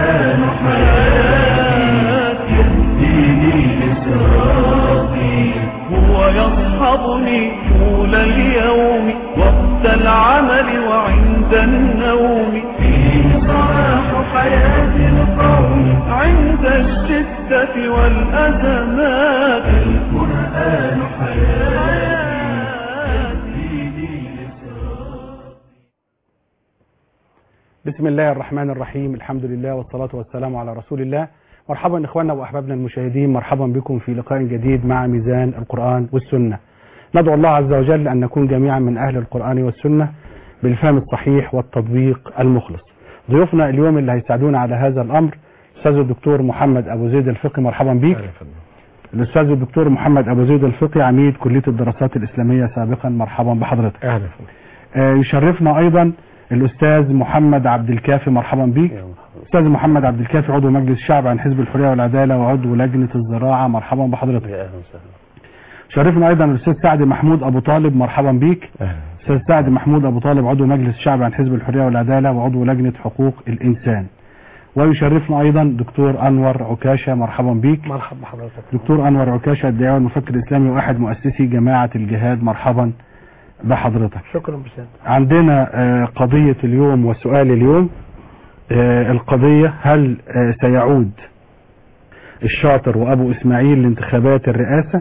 القرآن حياتي يهديني لصراطي هو يصحبني طول اليوم وقت العمل وعند النوم فيه صلاح حياة القوم عند الشدة والأزمات القرآن حياتي يهديني لصراطي بسم الله الرحمن الرحيم الحمد لله والصلاة والسلام على رسول الله مرحبا إخواننا وأحبابنا المشاهدين مرحبا بكم في لقاء جديد مع ميزان القرآن والسنة ندعو الله عز وجل أن نكون جميعا من أهل القرآن والسنة بالفهم الصحيح والتطبيق المخلص ضيوفنا اليوم اللي هيساعدونا على هذا الأمر الأستاذ الدكتور محمد أبو زيد الفقي مرحبا بك الأستاذ الدكتور محمد أبو زيد الفقي عميد كلية الدراسات الإسلامية سابقا مرحبا بحضرتك اهلا آه، يشرفنا ايضا الاستاذ محمد عبد الكافي مرحبا بك استاذ محمد عبد الكافي عضو مجلس الشعب عن حزب الحريه والعداله وعضو لجنه الزراعه مرحبا بحضرتك اهلا وسهلا شرفنا ايضا الاستاذ سعد محمود ابو طالب مرحبا بك اهلا استاذ سعد محمود ابو طالب عضو مجلس الشعب عن حزب الحريه والعداله وعضو لجنه حقوق الانسان ويشرفنا ايضا دكتور انور عكاشه مرحبا بك مرحبا بحضرتك دكتور انور عكاشه الداعي والمفكر الاسلامي واحد مؤسسي جماعه الجهاد مرحبا بحضرتك شكرا بسام عندنا آه، قضية اليوم وسؤال اليوم آه، القضية هل آه، سيعود الشاطر وأبو إسماعيل لانتخابات الرئاسة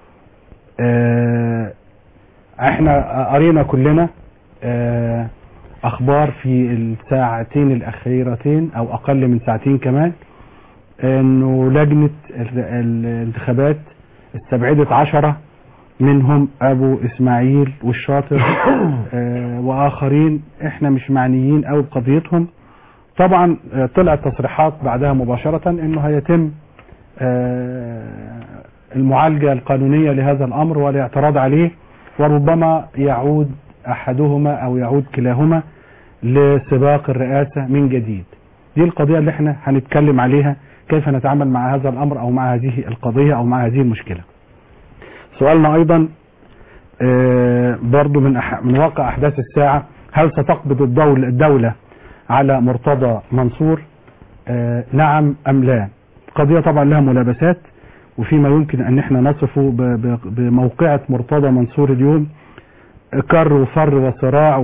آه، احنا قرينا كلنا آه، أخبار في الساعتين الأخيرتين أو أقل من ساعتين كمان أنه لجنة ال- الانتخابات استبعدت عشرة منهم ابو اسماعيل والشاطر آه واخرين احنا مش معنيين قوي بقضيتهم طبعا آه، طلعت تصريحات بعدها مباشرة انه هيتم آه المعالجة القانونية لهذا الامر والاعتراض عليه وربما يعود احدهما او يعود كلاهما لسباق الرئاسة من جديد دي القضية اللي احنا هنتكلم عليها كيف نتعامل مع هذا الامر او مع هذه القضية او مع هذه المشكلة سؤالنا ايضا آه، برضو من أح من واقع احداث الساعة هل ستقبض الدولة, الدولة على مرتضى منصور آه، نعم ام لا قضية طبعا لها ملابسات وفيما يمكن ان احنا نصفه ب- ب- بموقعة مرتضى منصور اليوم كر وفر وصراع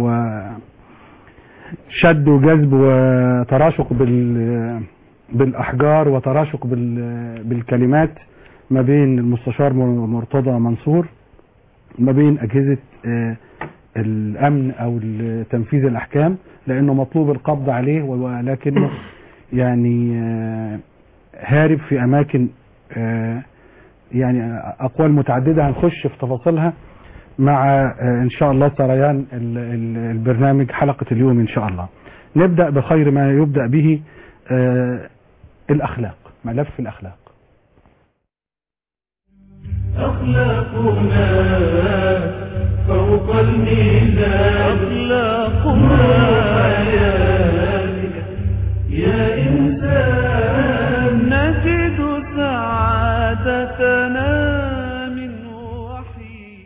وشد وجذب وتراشق بال بالاحجار وتراشق بال- بالكلمات ما بين المستشار مر- مرتضى منصور ما بين أجهزة آه، الأمن أو تنفيذ الأحكام لأنه مطلوب القبض عليه ولكنه يعني آه، هارب في أماكن آه، يعني أقوال متعددة هنخش في تفاصيلها مع آه، إن شاء الله سريان ال- ال- البرنامج حلقة اليوم إن شاء الله نبدأ بخير ما يبدأ به آه، الأخلاق ملف الأخلاق أخلاقنا فوق الميزان أخلاقنا حياتك يا إنسان نجد سعادتنا من وحي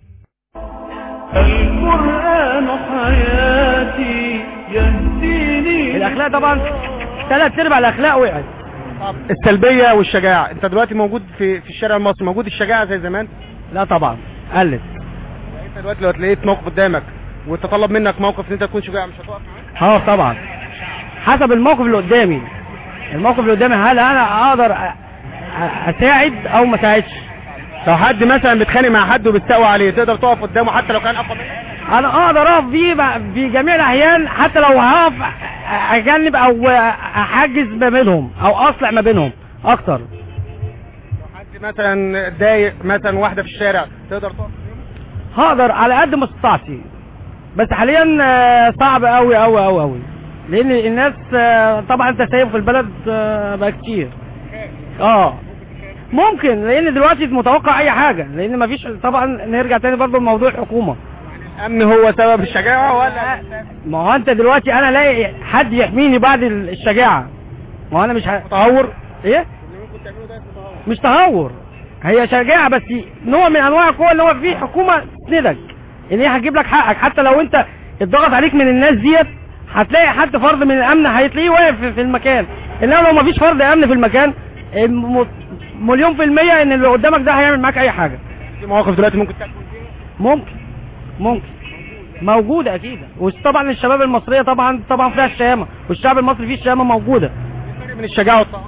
القرآن حياتي يهديني الاخلاق طبعا ثلاث ارباع الاخلاق وقعت السلبيه والشجاعه انت دلوقتي موجود في في الشارع المصري موجود الشجاعه زي زمان لا طبعا قلت يعني انت دلوقتي لو لقيت موقف قدامك وتطلب منك موقف ان انت تكون شجاع مش هتقف معاه اه طبعا حسب الموقف اللي قدامي الموقف اللي قدامي هل انا اقدر أ- أ- اساعد او ما اساعدش لو حد مثلا بيتخانق مع حد وبتساوي عليه تقدر تقف قدامه حتى لو كان اقوى منك انا اقدر اقف فيه ب- في جميع الاحيان حتى لو هقف أ- اجنب او احجز ما بينهم او اصلح ما بينهم اكتر لو حد مثلا ضايق مثلا واحده في الشارع تقدر تقف هقدر على قد ما استطاعتي بس حاليا آه، صعب قوي قوي قوي قوي لان الناس آه، طبعا انت شايف في البلد آه، بقى كتير اه ممكن لان دلوقتي متوقع اي حاجه لان مفيش طبعا نرجع تاني برضه لموضوع الحكومه الامن هو سبب الشجاعه ولا ما هو انت دلوقتي انا الاقي حد يحميني بعد الشجاعه ما هو انا مش ه... تهور ايه مش تهور هي شجاعه بس نوع من انواع القوه اللي هو فيه حكومه تسندك ان هي هتجيب لك حقك حتى لو انت اتضغط عليك من الناس ديت هتلاقي حد فرد من الامن هيتلاقيه واقف في- في المكان انما لو مفيش فرد امن في المكان الم- مليون في المية ان اللي قدامك ده هيعمل معاك اي حاجة في مواقف دلوقتي ممكن تكون فيها ممكن ممكن موجودة اكيد وطبعا الشباب المصرية طبعا طبعا فيها الشهامة والشعب المصري فيه الشهامة موجودة الفرق بين الشجاعه والتهور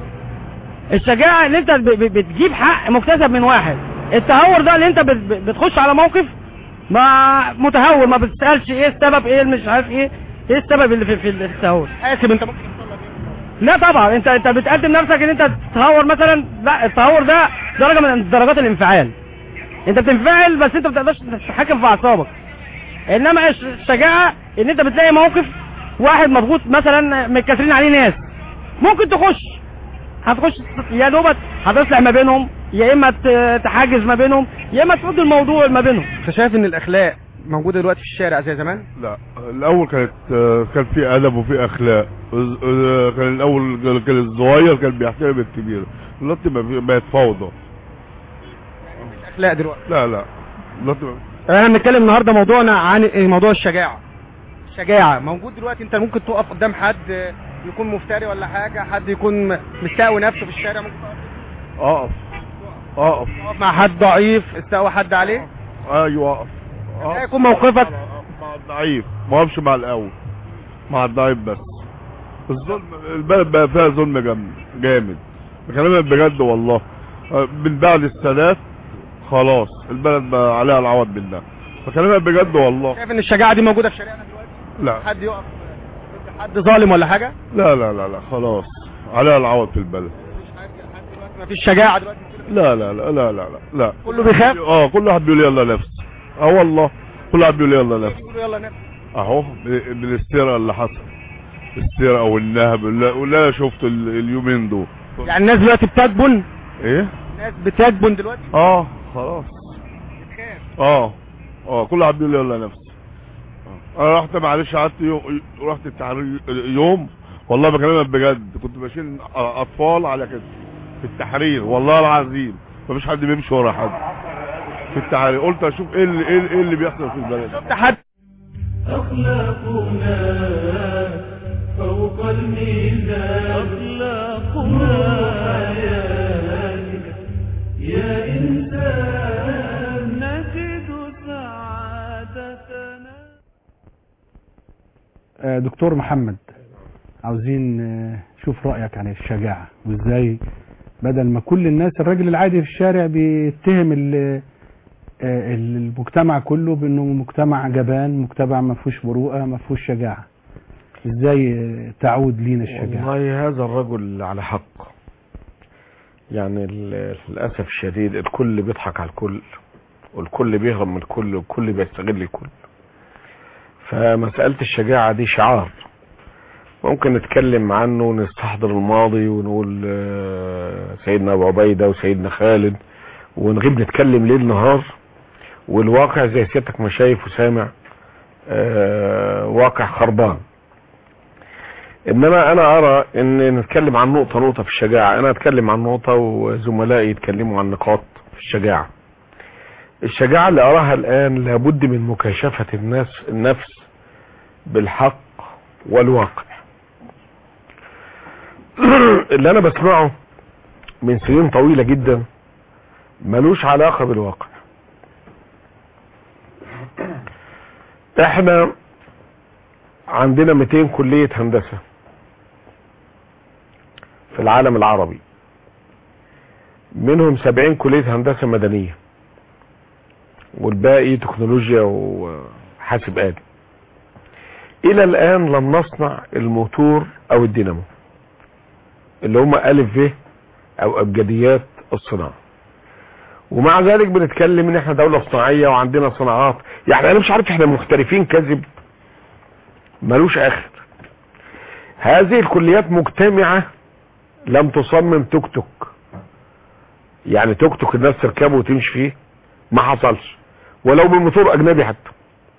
الشجاعة اللي انت ب- ب- بتجيب حق مكتسب من واحد التهور ده اللي انت بت- بت- بتخش على موقف ما متهور ما بتسألش ايه السبب ايه مش عارف ايه ايه السبب اللي في, في التهور حاسب انت ممكن يحصل لك ايه لا طبعا انت انت بتقدم نفسك ان انت تتهور مثلا لا التهور ده درجة من درجات الانفعال انت بتنفعل بس انت ما بتقدرش تتحكم في اعصابك انما الش- الشجاعة ان انت بتلاقي موقف واحد مضغوط مثلا متكسرين عليه ناس ممكن تخش هتخش يا دوبك هتصلح ما بينهم يا اما ت- تحاجز ما بينهم يا اما تفض الموضوع ما بينهم انت شايف ان الاخلاق موجوده دلوقتي في الشارع زي زمان لا الاول كانت آه، كان في ادب وفي اخلاق الز- آه، كان الاول كان الصغير كان بيحترم الكبير دلوقتي ما في- بقت فوضى اخلاق دلوقتي لا لا دلوقتي ما- احنا بنتكلم النهارده موضوعنا عن إيه؟ موضوع الشجاعه الشجاعه موجود دلوقتي انت ممكن تقف قدام حد يكون مفتري ولا حاجه حد يكون مستقوي نفسه في الشارع ممكن تقف اقف اقف تقف مع حد ضعيف استقوى حد عليه ايوه اقف ده أقف. يكون موقفك مع الضعيف ما اقفش مع الاول مع الضعيف بس الظلم البلد بقى فيها ظلم جامد جامد بكلمك بجد والله آه، من بعد السادات خلاص البلد بقى عليها العوض بالله بكلمك بجد والله شايف ان الشجاعه دي موجوده في شارعنا دلوقتي لا حد يقف ضد حد ظالم ولا حاجه لا لا لا لا خلاص عليها العوض في البلد مفيش شجاعه دلوقتي لا لا لا لا لا لا, لا. كله بيخاف اه كل واحد بيقول يلا نفس اه والله كل واحد بيقول يلا نفس يقولوا يلا نفس اهو ب- من السرقه اللي حصل السرقه والنهب لا ولا شفت ال- اليومين دول يعني الناس دلوقتي بتجبن ايه الناس بتجبن دلوقتي اه خلاص اه اه كل واحد بيقول يلا نفس آه. انا رحت معلش قعدت يوم رحت التحرير يوم والله بكلمك بجد كنت بشيل اطفال على كده في التحرير والله العظيم مفيش حد بيمشي ورا حد في التحرير قلت اشوف ايه اللي ايه اللي- إيه اللي بيحصل في البلد شفت حد أخلاقنا فوق الميزان أخلاقنا حياتك يا إنسان نجد سعادتنا آه، دكتور محمد عاوزين آه، نشوف رأيك عن الشجاعة وازاي بدل ما كل الناس الراجل العادي في الشارع بيتهم ال- آه، المجتمع كله بانه مجتمع جبان مجتمع ما فيهوش مروءه ما فيهوش شجاعه ازاي آه، تعود لينا الشجاعه والله هذا الرجل على حق يعني ال- للأسف الشديد الكل بيضحك على الكل والكل بيهرب من الكل والكل بيستغل الكل فمسألة الشجاعة دي شعار ممكن نتكلم عنه ونستحضر الماضي ونقول آه، سيدنا أبو عبيدة وسيدنا خالد ونغيب نتكلم ليل نهار والواقع زي سيادتك ما شايف وسامع آه، واقع خربان انما انا ارى ان نتكلم عن نقطة نقطة في الشجاعة انا اتكلم عن نقطة وزملائي يتكلموا عن نقاط في الشجاعة الشجاعة اللي اراها الان لابد من مكاشفة الناس النفس بالحق والواقع اللي انا بسمعه من سنين طويلة جدا ملوش علاقة بالواقع احنا عندنا 200 كلية هندسة في العالم العربي منهم 70 كلية هندسة مدنية والباقي تكنولوجيا وحاسب آلي إلى الآن لم نصنع الموتور أو الدينامو اللي هم ألف ب أو أبجديات الصناعة ومع ذلك بنتكلم ان احنا دولة صناعية وعندنا صناعات يعني انا مش عارف احنا مختلفين كذب ملوش اخر هذه الكليات مجتمعة لم تصمم توك توك يعني توك توك الناس تركبه وتمشي فيه ما حصلش ولو بموتور اجنبي حتى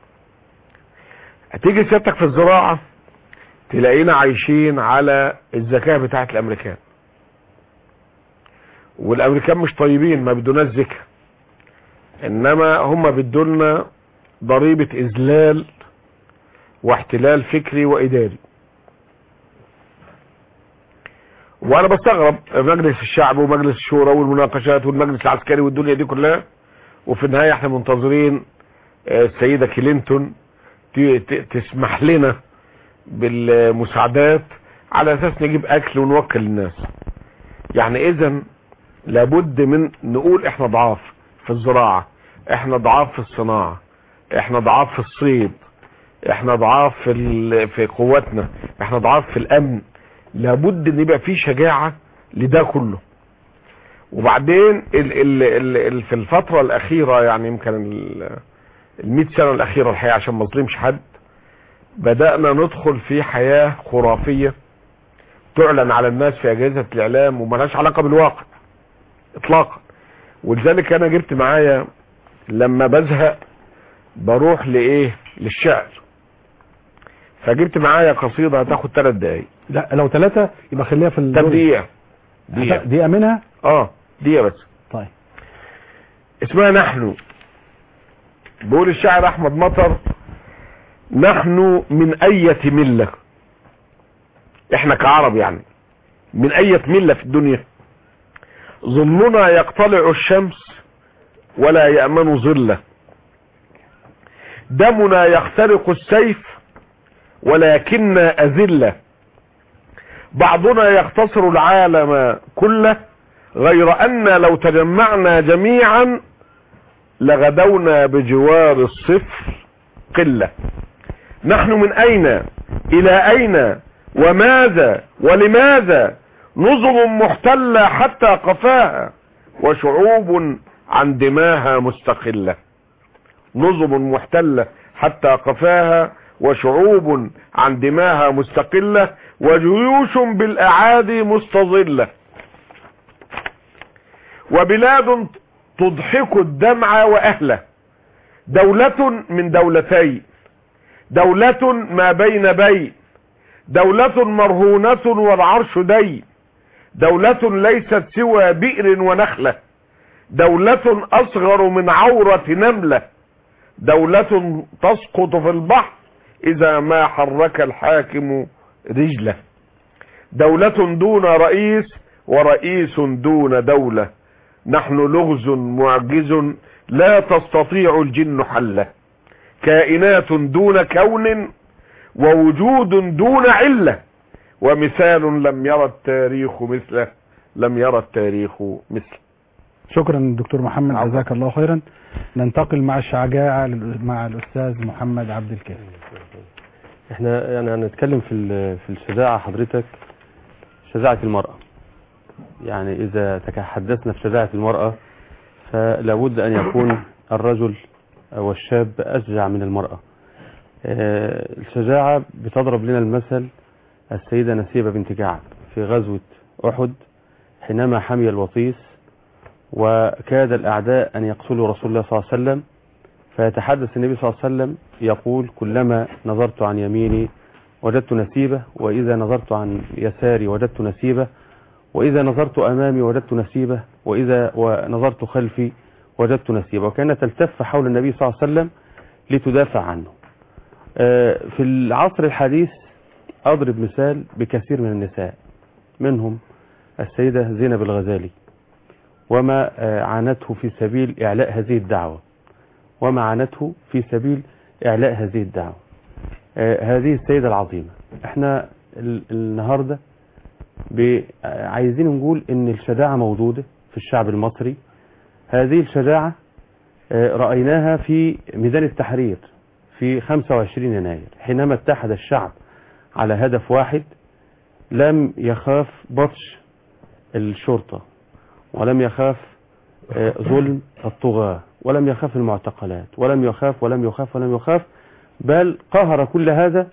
هتيجي سيادتك في الزراعة تلاقينا عايشين على الذكاء بتاعت الامريكان والامريكان مش طيبين ما بدوناش ذكاء انما هم بدولنا ضريبة اذلال واحتلال فكري واداري وانا بستغرب مجلس الشعب ومجلس الشورى والمناقشات والمجلس العسكري والدنيا دي كلها وفي النهاية احنا منتظرين آه، السيدة كلينتون ت- ت- تسمح لنا بالمساعدات على اساس نجيب اكل ونوكل الناس يعني اذا لابد من نقول احنا ضعاف في الزراعة احنا ضعاف في الصناعة احنا ضعاف في الصيد احنا ضعاف في, ال- في قواتنا احنا ضعاف في الامن لابد ان يبقى في شجاعة لده كله وبعدين ال ال ال ال في الفترة الاخيرة يعني يمكن ال- المئة سنة الاخيرة الحقيقة عشان ما اظلمش حد بدأنا ندخل في حياة خرافية تعلن على الناس في اجهزة الاعلام وملهاش علاقة بالواقع اطلاقا ولذلك انا جبت معايا لما بزهق بروح لايه للشعر فجبت معايا قصيدة هتاخد ثلاث دقايق لا لو ثلاثة يبقى خليها في طب الدور دقيقة دقيقة دقيقة منها اه دقيقة بس طيب اسمها نحن بيقول الشاعر احمد مطر نحن من اية ملة احنا كعرب يعني من اية ملة في الدنيا ظلنا يقتلع الشمس ولا يأمن ظله دمنا يخترق السيف ولكننا أذلة بعضنا يختصر العالم كله غير أن لو تجمعنا جميعا لغدونا بجوار الصفر قلة نحن من أين إلى أين وماذا ولماذا نظم محتلة حتى قفاها وشعوب عن دماها مستقلة نظم محتلة حتى قفاها وشعوب عن دماها مستقلة وجيوش بالأعادي مستظلة وبلاد تضحك الدمع وأهله دولة من دولتين دولة ما بين بين دولة مرهونة والعرش دين دولة ليست سوى بئر ونخلة دولة أصغر من عورة نملة دولة تسقط في البحر إذا ما حرك الحاكم رجله دولة دون رئيس ورئيس دون دولة نحن لغز معجز لا تستطيع الجن حله كائنات دون كون ووجود دون علة ومثال لم يرى التاريخ مثله لم يرى التاريخ مثله شكرا دكتور محمد عفوا. جزاك الله خيرا ننتقل مع الشجاعة لل- مع الأستاذ محمد عبد الكافي احنا يعني هنتكلم في ال- في الشجاعة حضرتك شجاعة المرأة يعني إذا تحدثنا في شجاعة المرأة فلابد أن يكون الرجل أو الشاب أشجع من المرأة آه، الشجاعة بتضرب لنا المثل السيدة نسيبة بنت كعب في غزوة أحد حينما حمي الوطيس وكاد الأعداء أن يقتلوا رسول الله صلى الله عليه وسلم فيتحدث النبي صلى الله عليه وسلم يقول كلما نظرت عن يميني وجدت نسيبة وإذا نظرت عن يساري وجدت نسيبة وإذا نظرت أمامي وجدت نسيبة وإذا ونظرت خلفي وجدت نسيبة وكانت تلتف حول النبي صلى الله عليه وسلم لتدافع عنه آه، في العصر الحديث أضرب مثال بكثير من النساء منهم السيدة زينب الغزالي وما آه، عانته في سبيل إعلاء هذه الدعوة وما عانته في سبيل إعلاء هذه الدعوة آه، هذه السيدة العظيمة احنا ال- النهاردة ب- آه، عايزين نقول ان الشجاعة موجودة في الشعب المصري هذه الشجاعة آه، رأيناها في ميدان التحرير في 25 يناير حينما اتحد الشعب على هدف واحد لم يخاف بطش الشرطة ولم يخاف آه، ظلم الطغاة ولم يخاف المعتقلات ولم يخاف ولم يخاف ولم يخاف بل قهر كل هذا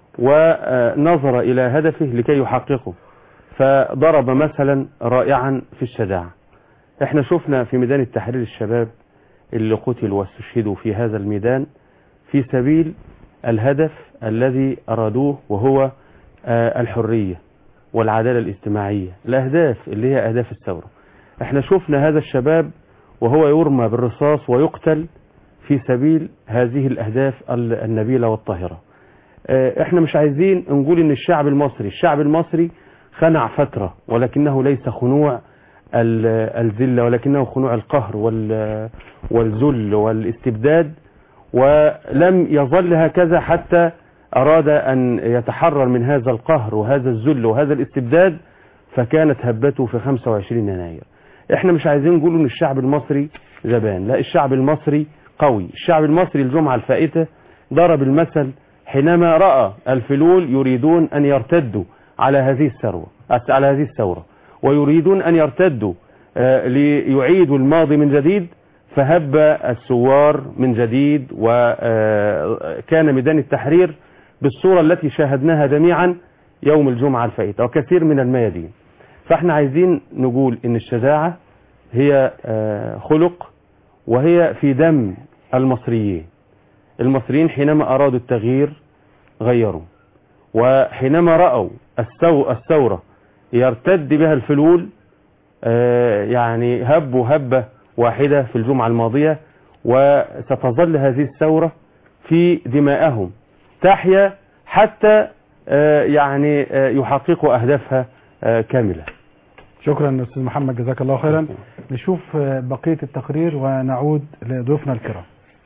ونظر إلى هدفه لكي يحققه فضرب مثلا رائعا في الشجاعة احنا شفنا في ميدان التحرير الشباب اللي قتلوا واستشهدوا في هذا الميدان في سبيل الهدف الذي أرادوه وهو آه، الحرية والعدالة الاجتماعية الأهداف اللي هي أهداف الثورة احنا شفنا هذا الشباب وهو يرمى بالرصاص ويقتل في سبيل هذه الأهداف ال- النبيلة والطاهرة آه، احنا مش عايزين نقول ان الشعب المصري الشعب المصري خنع فترة ولكنه ليس خنوع ال- الذلة ولكنه خنوع القهر وال- والذل والاستبداد ولم يظل هكذا حتى أراد أن يتحرر من هذا القهر وهذا الذل وهذا الاستبداد فكانت هبته في 25 يناير احنا مش عايزين نقول ان الشعب المصري زبان لا الشعب المصري قوي الشعب المصري الجمعة الفائتة ضرب المثل حينما رأى الفلول يريدون أن يرتدوا على هذه الثروة على هذه الثورة ويريدون أن يرتدوا آه، ليعيدوا الماضي من جديد فهب الثوار من جديد وكان ميدان التحرير بالصورة التي شاهدناها جميعا يوم الجمعة الفائتة وكثير من الميادين فاحنا عايزين نقول ان الشجاعة هي آه، خلق وهي في دم المصريين المصريين حينما أرادوا التغيير غيروا وحينما رأوا الثو- الثورة يرتد بها الفلول آه، يعني هبوا هبة واحدة في الجمعة الماضية وستظل هذه الثورة في دمائهم تحيا حتى آه، يعني آه، يحققوا أهدافها آه، كاملة شكرا استاذ محمد جزاك الله خيرا نشوف آه، بقية التقرير ونعود لضيوفنا الكرام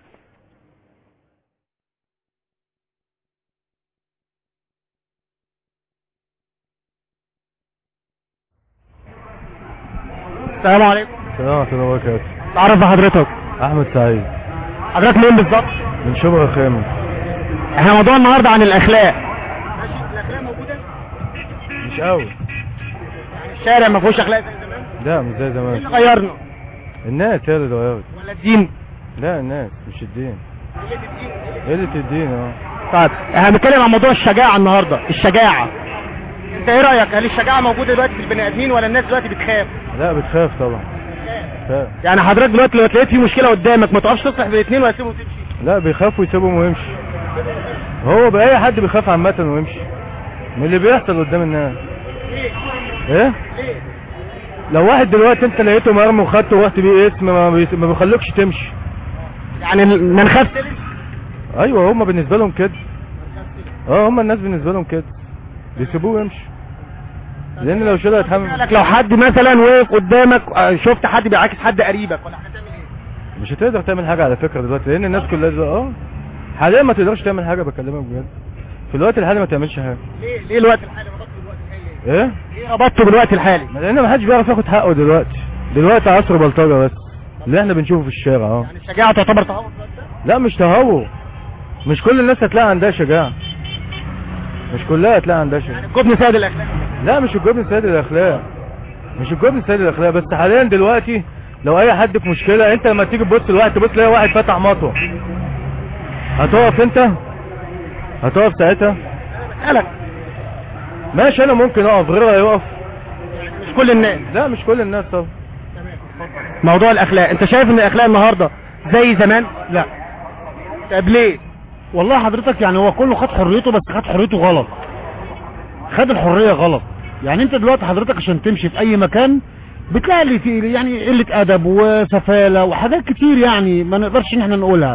السلام عليكم السلام ورحمة الله وبركاته تعرف بحضرتك أحمد سعيد حضرتك مين بالظبط من شبرا خامس احنا موضوع النهارده عن الاخلاق مش قوي الشارع ما فيهوش اخلاق زي زمان لا مش زي ايه زمان اللي غيرنا الناس هي اللي اتغيرت ولا الدين لا الناس مش الدين قلة الدين اه طيب احنا بنتكلم عن موضوع الشجاعه النهارده الشجاعه انت ايه رايك هل الشجاعه موجوده دلوقتي في البني ادمين ولا الناس دلوقتي بتخاف لا بتخاف طبعا بتخاف. يعني حضرتك دلوقتي لو لقيت في مشكله قدامك ما تقفش تصلح بين الاثنين ولا تسيبهم تمشي لا بيخاف ويسيبهم ويمشي هو بأي حد بيخاف عامة ويمشي من اللي بيحصل قدام الناس ايه لو واحد دلوقتي انت لقيته مرمي وخدته ورحت بيه اسم ما, بيس- ما بيخليكش تمشي يعني ما نخاف سلم ايوه هم بالنسبه لهم كده اه هم الناس بالنسبه لهم كده بيسيبوه ويمشي لان لو شلها يتحمل لك لو حد مثلا وقف قدامك آه، شفت حد بيعاكس حد قريبك ولا حاجه تعمل ايه مش هتقدر تعمل حاجه على فكره دلوقتي لان الناس كلها دلوقتي- اه حاليا ما تقدرش تعمل حاجه بكلمك بجد في الوقت الحالي ما تعملش حاجه ليه ليه الوقت الحالي ربطته بالوقت الحالي ايه ليه ربطته بالوقت الحالي ما لان ما حدش بيعرف ياخد حقه دلوقتي دلوقتي عصر بلطجه بس اللي احنا بنشوفه في الشارع اه يعني الشجاعه تعتبر تهور في الوقت ده؟ لا مش تهور مش كل الناس هتلاقي عندها شجاعه مش كلها هتلاقي عندها شجاعه الجبن سيد الاخلاق لا مش الجبن سيد الاخلاق مش الجبن سيد الاخلاق بس حاليا دلوقتي لو اي حد في مشكله انت لما تيجي تبص لواحد تبص تلاقي واحد فتح مطوه هتقف انت هتقف ساعتها بسالك ماشي انا ممكن اقف غيرها يقف مش كل الناس لا مش كل الناس طبعا موضوع الاخلاق انت شايف ان الاخلاق النهارده زي زمان لا طب ليه والله حضرتك يعني هو كله خد حريته بس خد حريته غلط خد الحرية غلط يعني انت دلوقتي حضرتك عشان تمشي في اي مكان بتلاقي اللي فيه يعني قلة ادب وسفالة وحاجات كتير يعني ما نقدرش ان احنا نقولها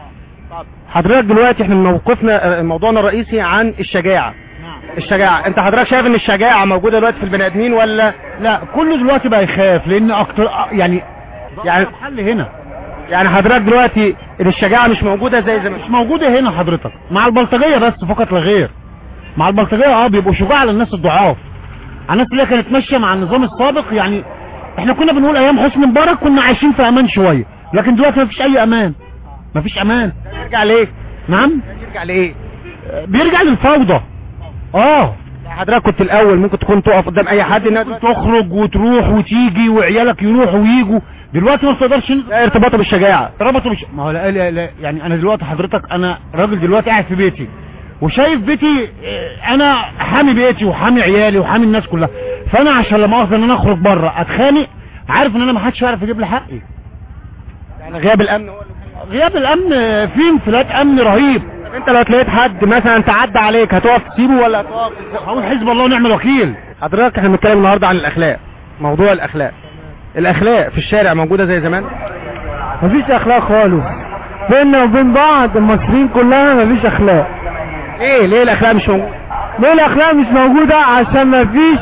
حضرتك دلوقتي احنا موقفنا آه، موضوعنا الرئيسي عن الشجاعه الشجاعه انت حضرتك شايف ان الشجاعه موجوده دلوقتي في البني ادمين ولا لا كله دلوقتي بقى يخاف لان اكتر يعني يعني الحل هنا يعني حضرتك دلوقتي ان الشجاعه مش موجوده زي زمان مش موجودة هنا حضرتك مع البلطجية بس فقط لا غير مع البلطجية اه بيبقوا شجاع على الناس الضعاف على الناس اللي هي كانت ماشية مع النظام السابق يعني احنا كنا بنقول ايام حسني مبارك كنا عايشين في امان شوية لكن دلوقتي مفيش اي امان مفيش امان يرجع ليه نعم يرجع لايه آه، بيرجع للفوضى اه حضرتك كنت الاول ممكن تكون تقف قدام اي حد انها دلوقتي تخرج وتروح وتيجي وعيالك يروحوا ويجوا دلوقتي ما بتقدرش لا ارتباطه بالشجاعه ربطوا بش... ما هو لا, لا, لا يعني انا دلوقتي حضرتك انا راجل دلوقتي قاعد في بيتي وشايف بيتي آه، انا حامي بيتي وحامي عيالي وحامي الناس كلها فانا عشان لما اقف ان انا اخرج بره اتخانق عارف ان انا ما حدش يعرف يجيب لي حقي يعني غياب الامن هو اللي غياب الامن آه، في انفلات امن رهيب طب انت لو تلاقيت حد مثلا تعدى عليك هتقف تسيبه ولا هتقف هقول حزب الله ونعم الوكيل حضرتك احنا بنتكلم النهارده عن الاخلاق موضوع الاخلاق الاخلاق في الشارع موجوده زي زمان مفيش اخلاق خالص بيننا وبين بعض المصريين كلها مفيش اخلاق ليه ليه الاخلاق مش موجوده ليه الاخلاق مش موجودة عشان مفيش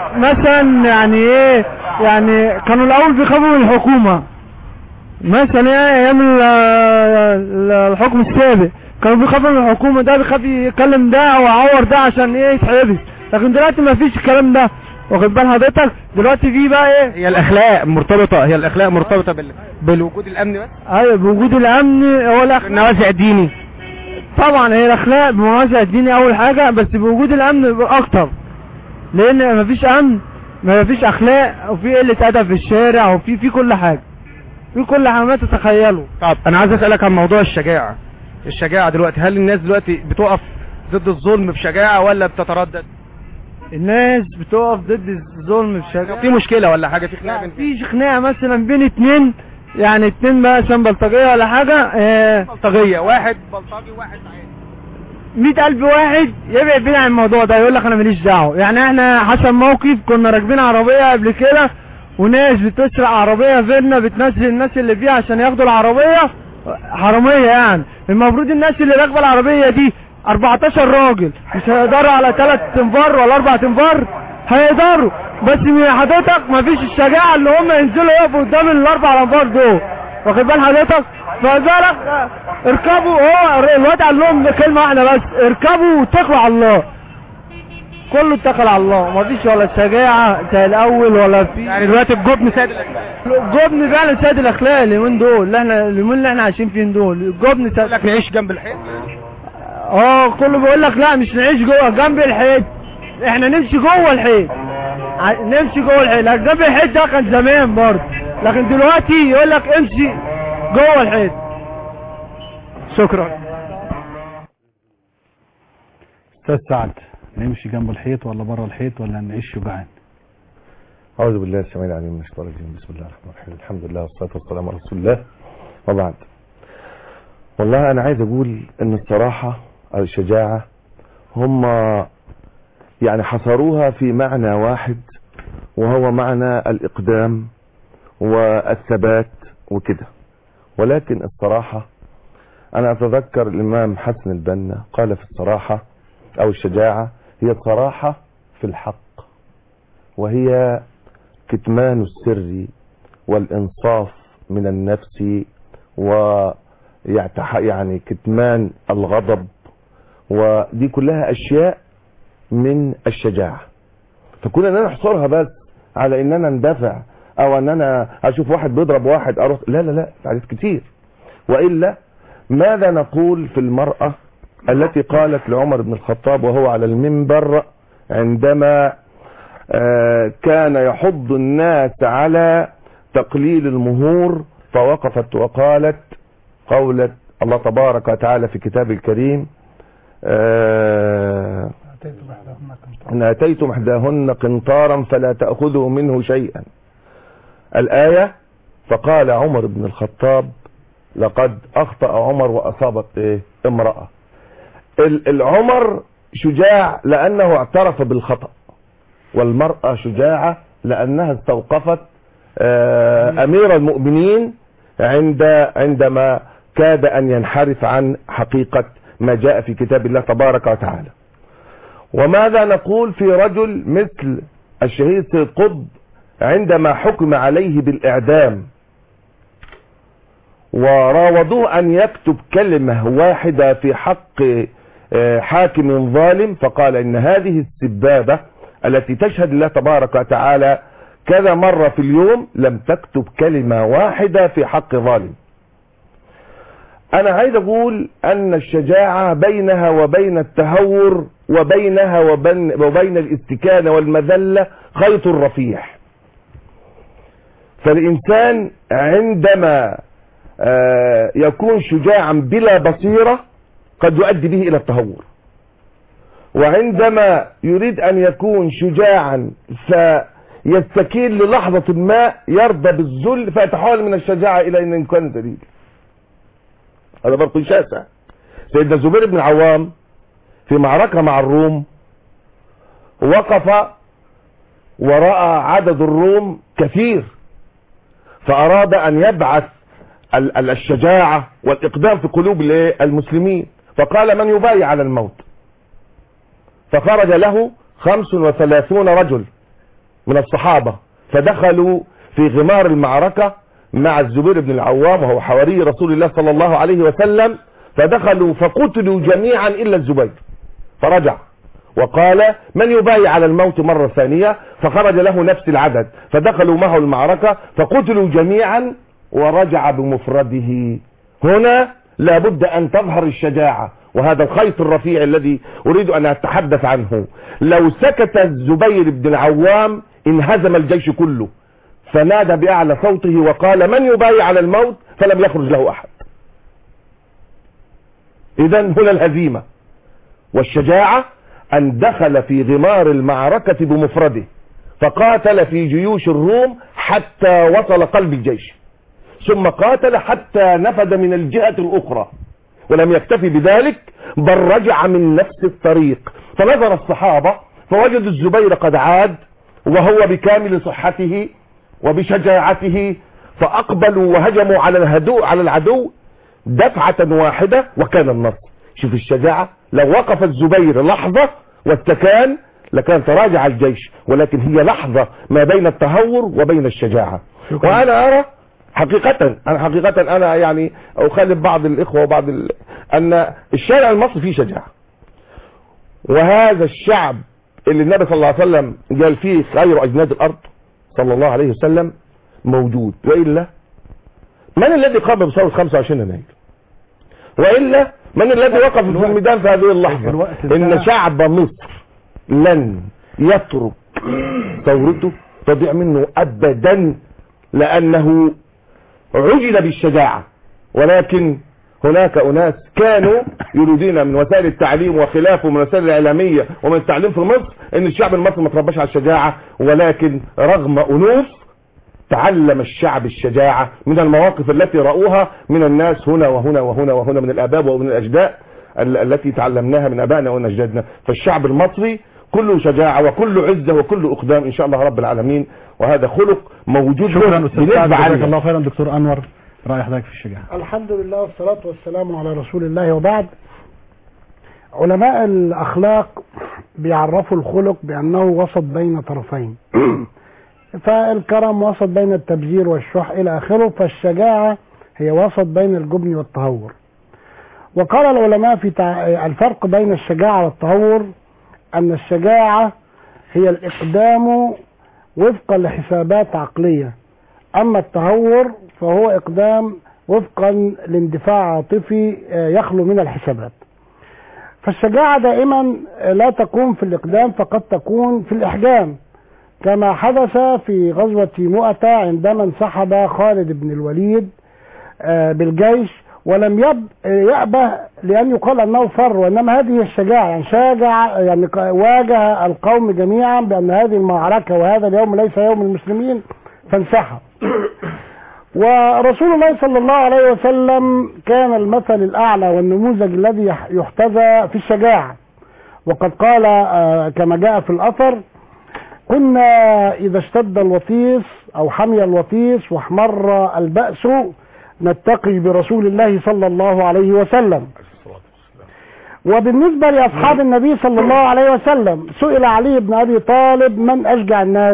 مثلا يعني ايه يعني كانوا الاول بيخافوا من الحكومة مثلا يعني ايام ال- ال- الحكم السابق كانوا بيخافوا من الحكومة ده بيخاف يكلم ده او يعور ده عشان ايه يتحبس لكن دلوقتي ما فيش الكلام ده واخد بال حضرتك دلوقتي في بقى ايه هي الاخلاق مرتبطه هي الاخلاق مرتبطه بال... بالوجود الامني بس ايوه بوجود الامن هو الاخلاق النوازع الديني طبعا هي الاخلاق بمنازع الديني اول حاجة بس بوجود الامن اكتر لان مفيش امن مفيش اخلاق وفي قلة ادب في الشارع وفي في كل حاجة في كل حاجة ما تتخيله طب انا عايز اسالك عن موضوع الشجاعه الشجاعه دلوقتي هل الناس دلوقتي بتقف ضد الظلم بشجاعه ولا بتتردد الناس بتقف ضد الظلم بشجاعة في مشكله ولا حاجه في خناقه بين في خناقة مثلا بين اتنين يعني اتنين مثلا بلطجية ولا حاجة اه بلطجيه واحد بلطجي واحد عادي مية ألف واحد يبعد بينا عن الموضوع ده يقول لك أنا ماليش دعوة يعني احنا حصل موقف كنا راكبين عربية قبل كده وناس بتسرق عربية فينا بتنزل الناس اللي فيها عشان ياخدوا العربية حرامية يعني المفروض الناس اللي راكبة العربية دي 14 راجل مش هيقدروا على 3 تنفار ولا 4 تنفار هيقدروا بس من حضرتك مفيش الشجاعة اللي هم ينزلوا يقفوا قدام الاربع انفار دول واخد بال حضرتك فذلك اه، اركبوا هو الواد قال لهم كلمة واحدة بس اركبوا واتقوا على الله كله اتكل على الله مفيش ولا شجاعة زي الاول ولا في يعني دلوقتي الجبن سيد الاخلاق الجبن فعلا سيد الاخلاق اليومين دول اللي احنا اليومين اللي احنا عايشين فيهم دول الجبن سيد يقول لك نعيش جنب الحيط اه كله بيقول لك لا مش نعيش جوه جنب الحيط احنا نمشي جوه الحيط ع- نمشي جوه الحيط لكن جنب الحيط ده كان زمان برضه لكن دلوقتي يقول لك امشي جوه الحيط شكرا استاذ سعد نمشي جنب الحيط ولا بره الحيط ولا نعيش شجعان أعوذ بالله السميع العليم من الشيطان الرجيم بسم الله الرحمن الرحيم الحمد لله والصلاة والسلام على رسول الله وبعد والله أنا عايز أقول إن الصراحة أو الشجاعة هم يعني حصروها في معنى واحد وهو معنى الإقدام والثبات وكده ولكن الصراحة أنا أتذكر الإمام حسن البنا قال في الصراحة أو الشجاعة هي الصراحة في الحق وهي كتمان السر والإنصاف من النفس ويعتح يعني كتمان الغضب ودي كلها أشياء من الشجاعة فكنا ان انا نحصرها بس على ان انا ندافع او ان انا اشوف واحد بيضرب واحد اروح لا لا لا تعريف كتير والا ماذا نقول في المرأة التي قالت لعمر بن الخطاب وهو على المنبر عندما آه، كان يحض الناس على تقليل المهور فوقفت وقالت قولة الله تبارك وتعالى في كتاب الكريم آه، إن أتيتم إحداهن قنطارا فلا تأخذوا منه شيئا الآية فقال عمر بن الخطاب لقد أخطأ عمر وأصابت إيه؟ امرأة ال- العمر شجاع لأنه اعترف بالخطأ والمرأة شجاعة لأنها استوقفت آه، أمير المؤمنين عند عندما كاد أن ينحرف عن حقيقة ما جاء في كتاب الله تبارك وتعالى وماذا نقول في رجل مثل الشهيد سيد قطب عندما حكم عليه بالإعدام وراودوه أن يكتب كلمة واحدة في حق آه، حاكم ظالم فقال إن هذه السبابة التي تشهد الله تبارك وتعالى كذا مرة في اليوم لم تكتب كلمة واحدة في حق ظالم انا عايز اقول ان الشجاعة بينها وبين التهور وبينها وبين, وبين الاستكانة والمذلة خيط رفيع فالانسان عندما آه، يكون شجاعا بلا بصيرة قد يؤدي به الى التهور وعندما يريد ان يكون شجاعا فيستكين للحظة ما يرضى بالذل فيتحول من الشجاعة الى ان كان ذليل هذا فرق شاسع سيدنا الزبير بن العوام في معركة مع الروم وقف ورأى عدد الروم كثير فأراد أن يبعث ال- ال- الشجاعة والإقدام في قلوب الايه؟ المسلمين فقال من يبايع على الموت فخرج له خمس وثلاثون رجل من الصحابة فدخلوا في غمار المعركة مع الزبير بن العوام وهو حواري رسول الله صلى الله عليه وسلم فدخلوا فقتلوا جميعا إلا الزبير فرجع وقال من يبايع على الموت مرة ثانية فخرج له نفس العدد فدخلوا معه المعركة فقتلوا جميعا ورجع بمفرده هنا لابد أن تظهر الشجاعة وهذا الخيط الرفيع الذي أريد أن أتحدث عنه لو سكت الزبير بن العوام انهزم الجيش كله فنادى بأعلى صوته وقال من يبايع على الموت فلم يخرج له أحد إذا هنا الهزيمة والشجاعة أن دخل في غمار المعركة بمفرده فقاتل في جيوش الروم حتى وصل قلب الجيش ثم قاتل حتى نفذ من الجهة الأخرى ولم يكتفي بذلك بل رجع من نفس الطريق فنظر الصحابة فوجدوا الزبير قد عاد وهو بكامل صحته وبشجاعته فأقبلوا وهجموا على الهدوء على العدو دفعة واحدة وكان النصر شوف الشجاعة لو وقف الزبير لحظة واستكان لكان تراجع الجيش ولكن هي لحظة ما بين التهور وبين الشجاعة وأنا أرى حقيقة أنا حقيقة أنا يعني أخالف بعض الإخوة وبعض ال... أن الشارع المصري فيه شجاعة وهذا الشعب اللي النبي صلى الله عليه وسلم قال فيه خير أجناد الأرض صلى الله عليه وسلم موجود وإلا من الذي قام بثورة 25 يناير وإلا من الذي وقف في الميدان في هذه اللحظة إن شعب مصر لن يترك ثورته تضيع منه أبدا لأنه عجل بالشجاعة ولكن هناك أناس كانوا يريدون من وسائل التعليم وخلافه من وسائل الإعلامية ومن التعليم في مصر ان الشعب المصري ما ترباش على الشجاعة ولكن رغم أنوف تعلم الشعب الشجاعة من المواقف التي رأوها من الناس هنا وهنا وهنا وهنا من الآباب ومن الأجداء ال- التي تعلمناها من أبائنا ومن أجدادنا فالشعب المصري كله شجاعة وكله عزة وكله أقدام إن شاء الله رب العالمين وهذا خلق موجود شكرا أستاذ بنسبة سعد جزاك عالية الله خيرا دكتور أنور رأي حضرتك في الشجاعة الحمد لله والصلاة والسلام على رسول الله وبعد علماء الأخلاق بيعرفوا الخلق بأنه وسط بين طرفين فالكرم وسط بين التبذير والشح إلى آخره فالشجاعة هي وسط بين الجبن والتهور وقال العلماء في تع... الفرق بين الشجاعة والتهور أن الشجاعة هي الإقدام وفقا لحسابات عقلية أما التهور فهو إقدام وفقا لاندفاع عاطفي آه، يخلو من الحسابات فالشجاعة دائما آه، لا تكون في الإقدام فقد تكون في الإحجام كما حدث في غزوة مؤتة عندما انسحب خالد بن الوليد آه، بالجيش ولم يب يأبه لأن يقال أنه فر وإنما هذه هي الشجاعة يعني شاجع يعني ق- واجه القوم جميعا بأن هذه المعركة وهذا اليوم ليس يوم المسلمين فانسحب ورسول الله صلى الله عليه وسلم كان المثل الأعلى والنموذج الذي يح- يحتذى في الشجاعة وقد قال آه، كما جاء في الأثر كنا إذا اشتد الوطيس أو حمي الوطيس واحمر البأس نتقي برسول الله صلى الله عليه وسلم وبالنسبة لأصحاب النبي صلى الله عليه وسلم سئل علي بن أبي طالب من أشجع الناس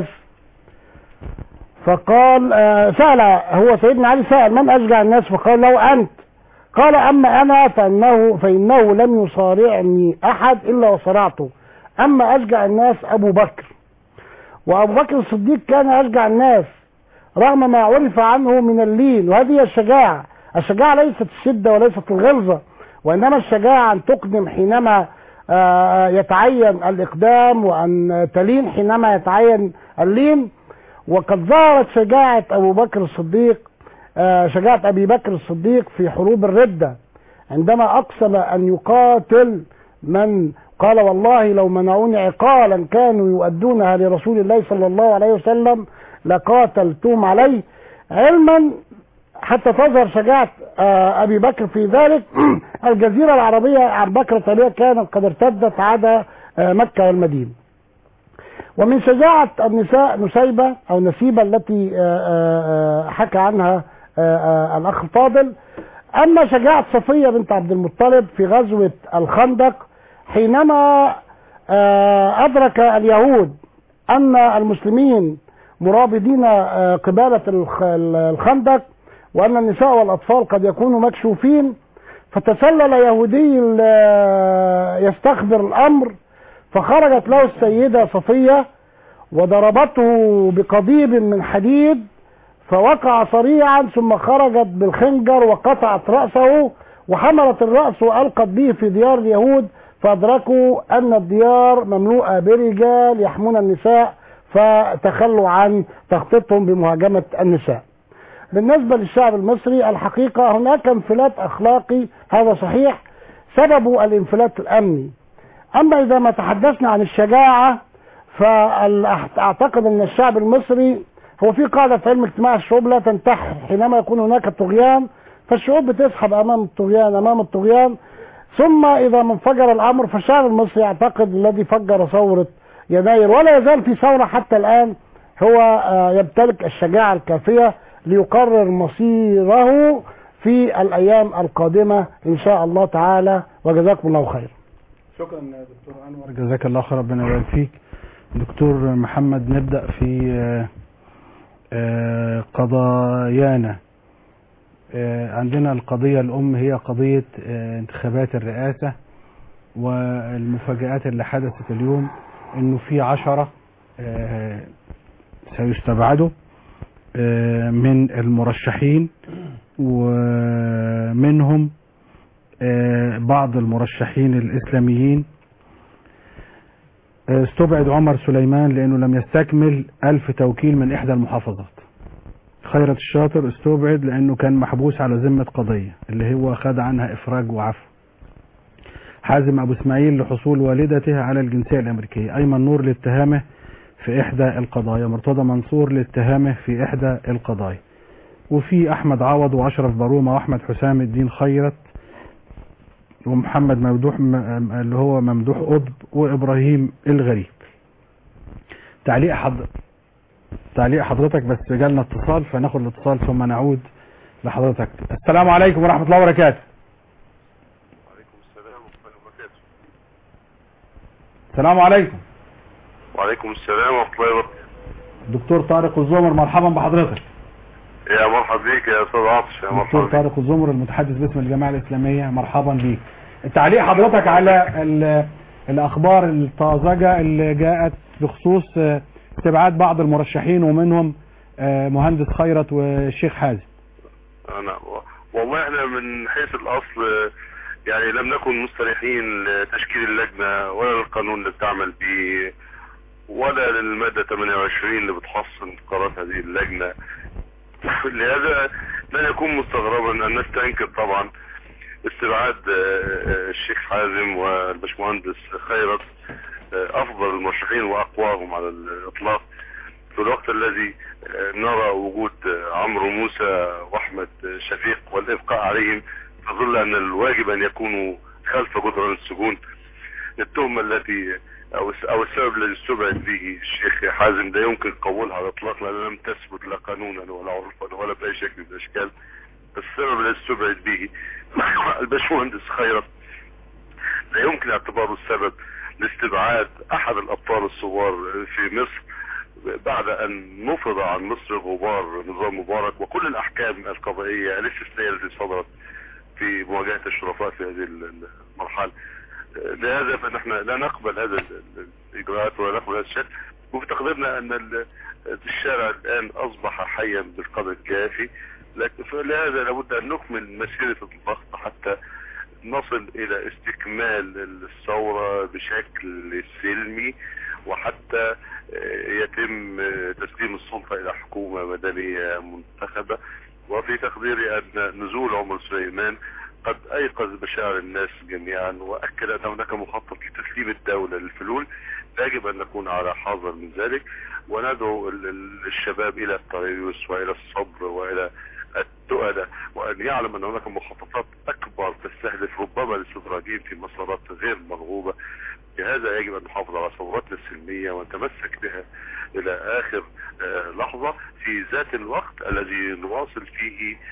فقال آه، سأل هو سيدنا علي سأل من أشجع الناس فقال له أنت قال أما أنا فإنه, فإنه لم يصارعني أحد إلا وصرعته أما أشجع الناس أبو بكر وأبو بكر الصديق كان أشجع الناس رغم ما عرف عنه من اللين وهذه هي الشجاعة الشجاعة ليست الشدة وليست الغلظة وإنما الشجاعة أن تقدم حينما آه، يتعين الإقدام وأن تلين حينما يتعين اللين وقد ظهرت شجاعة أبو بكر الصديق آه، شجاعة أبي بكر الصديق في حروب الردة عندما أقسم أن يقاتل من قال والله لو منعوني عقالا كانوا يؤدونها لرسول الله صلى الله عليه وسلم لقاتلتهم عليه علما حتى تظهر شجاعة آه، أبي بكر في ذلك الجزيرة العربية عن بكر طريقة كانت قد ارتدت عدا آه، مكة والمدينة ومن شجاعة النساء نسيبة أو نسيبة التي آه، آه، آه، حكى عنها آه، آه، الأخ الفاضل أما شجاعة صفية بنت عبد المطلب في غزوة الخندق حينما آه، أدرك اليهود أن المسلمين مرابدين آه، قبالة الخ- الخندق وأن النساء والأطفال قد يكونوا مكشوفين فتسلل يهودي ال- يستخبر الأمر فخرجت له السيدة صفية وضربته بقضيب من حديد فوقع صريعا ثم خرجت بالخنجر وقطعت رأسه وحملت الرأس وألقت به في ديار اليهود فأدركوا أن الديار مملوءة برجال يحمون النساء فتخلوا عن تخطيطهم بمهاجمة النساء بالنسبة للشعب المصري الحقيقة هناك انفلات أخلاقي هذا صحيح سببه الانفلات الأمني أما إذا ما تحدثنا عن الشجاعة فأعتقد أن الشعب المصري هو في قاعدة في علم اجتماع الشعوب لا تنتحر حينما يكون هناك طغيان فالشعوب بتسحب أمام الطغيان أمام الطغيان ثم إذا ما انفجر الأمر فالشعب المصري يعتقد الذي فجر ثورة يناير ولا يزال في ثورة حتى الآن هو آه، يمتلك الشجاعة الكافية ليقرر مصيره في الأيام القادمة إن شاء الله تعالى وجزاكم الله خير شكرا دكتور انور جزاك الله خير ربنا يبارك فيك دكتور محمد نبدا في آه، آه، قضايانا آه، عندنا القضيه الام هي قضيه آه، انتخابات الرئاسه والمفاجات اللي حدثت اليوم انه في عشرة آه، سيستبعدوا آه، من المرشحين ومنهم آه، بعض المرشحين الإسلاميين آه، استبعد عمر سليمان لأنه لم يستكمل ألف توكيل من إحدى المحافظات خيرت الشاطر استبعد لأنه كان محبوس على ذمة قضية اللي هو خد عنها إفراج وعفو حازم أبو إسماعيل لحصول والدته على الجنسية الأمريكية أيمن نور لاتهامه في إحدى القضايا مرتضى منصور لاتهامه في إحدى القضايا وفي أحمد عوض وأشرف بارومة وأحمد حسام الدين خيرت ومحمد ممدوح م- اللي هو ممدوح قطب وابراهيم الغريب تعليق حض... تعليق حضرتك بس جالنا اتصال فناخد الاتصال ثم نعود لحضرتك السلام عليكم ورحمة الله وبركاته السلام عليكم وعليكم السلام ورحمة الله وبركاته دكتور طارق الزمر مرحبا بحضرتك يا مرحبا بيك يا استاذ عاطش يا مرحبا دكتور بيك طارق الزمر المتحدث باسم الجماعة الإسلامية مرحبا بيك تعليق حضرتك على ال- الأخبار الطازجة اللي جاءت بخصوص آه، استبعاد بعض المرشحين ومنهم آه، مهندس خيرت والشيخ حازم انا والله احنا من حيث الاصل آه، يعني لم نكن مستريحين لتشكيل اللجنة ولا للقانون اللي بتعمل به ولا للمادة 28 اللي بتحصن قرارات هذه اللجنة لهذا لن يكون مستغربا ان الناس تنكر طبعا استبعاد آه، آه، الشيخ حازم والبشمهندس خيرت آه، افضل المرشحين واقواهم على الاطلاق في الوقت الذي آه، نرى وجود آه، عمرو موسى واحمد آه، شفيق والابقاء عليهم في ظل ان الواجب ان يكونوا خلف جدران السجون التهمة التي او الس- او السبب الذي استبعد به الشيخ حازم لا يمكن قبولها على الاطلاق لانها لم تثبت لا قانونا ولا عرفا ولا باي شكل من الاشكال السبب الذي استبعد به الباشمهندس خيرت لا يمكن اعتباره السبب لاستبعاد احد الابطال الصغار في مصر بعد ان نفض عن مصر غبار نظام مبارك وكل الاحكام القضائيه الاستثنائيه التي صدرت في مواجهه الشرفاء في هذه المرحله لهذا فنحن لا نقبل هذا ال- ال- الاجراءات ولا نقبل هذا الشكل وفي تقديرنا ان ال- الشارع الان اصبح حيا بالقدر الكافي لكن فلهذا لابد ان نكمل مسيره الضغط حتى نصل الى استكمال الثورة بشكل سلمي وحتى آه، يتم آه، تسليم السلطة الى حكومة مدنية منتخبة وفي تقديري ان نزول عمر سليمان قد ايقظ مشاعر الناس جميعا واكد ان هناك مخطط لتسليم الدولة للفلول يجب ان نكون على حذر من ذلك وندعو ال- ال- الشباب الى التريث والى الصبر والى التؤدة وأن يعلم أن هناك مخططات أكبر تستهدف ربما الاستدراجين في مسارات غير مرغوبة لهذا يجب أن نحافظ على ثوراتنا السلمية ونتمسك بها إلى آخر آه، لحظة في ذات الوقت الذي نواصل فيه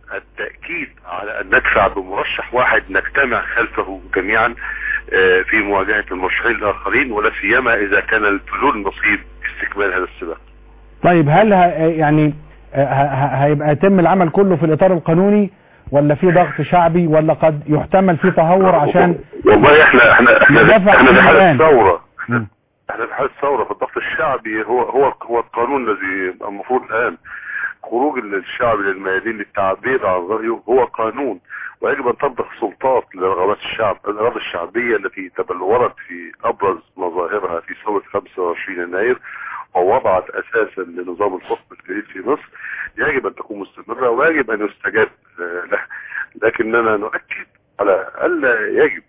التأكيد على أن ندفع بمرشح واحد نجتمع خلفه جميعا آه، في مواجهة المرشحين الآخرين ولا سيما إذا كان الفلول نصيب استكمال هذا السباق طيب هل ه... يعني ه... ه... هيبقى يتم العمل كله في الإطار القانوني ولا في ضغط شعبي ولا قد يحتمل في تهور عشان والله احنا احنا احنا ندافع احنا عن في حالة الآن. ثورة مم. احنا في حالة ثورة فالضغط الشعبي هو هو هو القانون الذي المفروض الآن خروج الشعب للميادين للتعبير عن رأيه هو قانون ويجب أن تضخ سلطات لرغبات الشعب الإرادة الشعبية التي تبلورت في أبرز مظاهرها في ثورة 25 يناير ووضعت أساسا لنظام الحكم الجديد في مصر يجب أن تكون مستمرة ويجب أن يستجاب آه، لها لكننا نؤكد على ألا يجب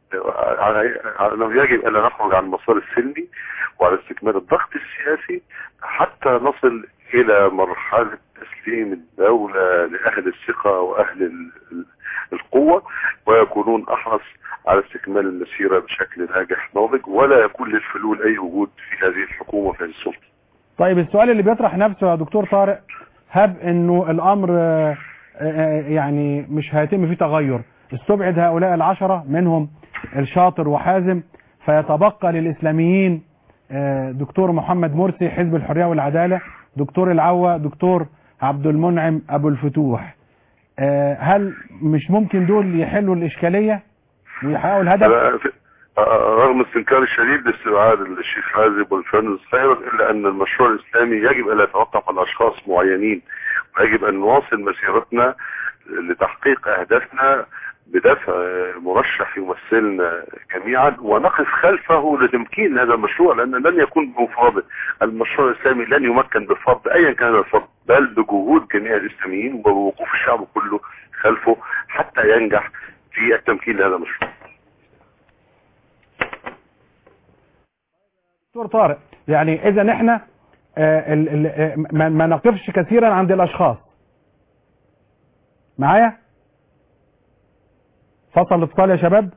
على على أنه يجب ألا نخرج عن المسار السلمي وعلى استكمال الضغط السياسي حتى نصل إلى مرحلة تسليم الدولة لأهل الثقة وأهل ال- ال- القوة ويكونون أحرص على استكمال المسيرة بشكل ناجح ناضج ولا يكون للفلول أي وجود في هذه الحكومة في هذه السلطة طيب السؤال اللي بيطرح نفسه يا دكتور طارق هب انه الامر آه، آه، يعني مش هيتم فيه تغير استبعد هؤلاء العشرة منهم الشاطر وحازم فيتبقى للاسلاميين آه، دكتور محمد مرسي حزب الحرية والعدالة دكتور العوة دكتور عبد المنعم ابو الفتوح آه، هل مش ممكن دول يحلوا الاشكالية ويحققوا الهدف أنا في- آه، رغم استنكار الشديد لاستبعاد الشيخ حازم والفرنس خيرا الا ان المشروع الاسلامي يجب الا يتوقف على اشخاص معينين ويجب ان نواصل مسيرتنا لتحقيق اهدافنا بدفع مرشح يمثلنا جميعا ونقف خلفه لتمكين هذا المشروع لان لن يكون بمفرده المشروع الاسلامي لن يمكن بفرض ايا كان هذا الفرض بل بجهود جميع الاسلاميين وبوقوف الشعب كله خلفه حتى ينجح في التمكين لهذا المشروع دكتور طارق يعني اذا احنا آه، ال- ال- آه، ما ما نقفش كثيرا عند الاشخاص معايا فصل الاتصال يا شباب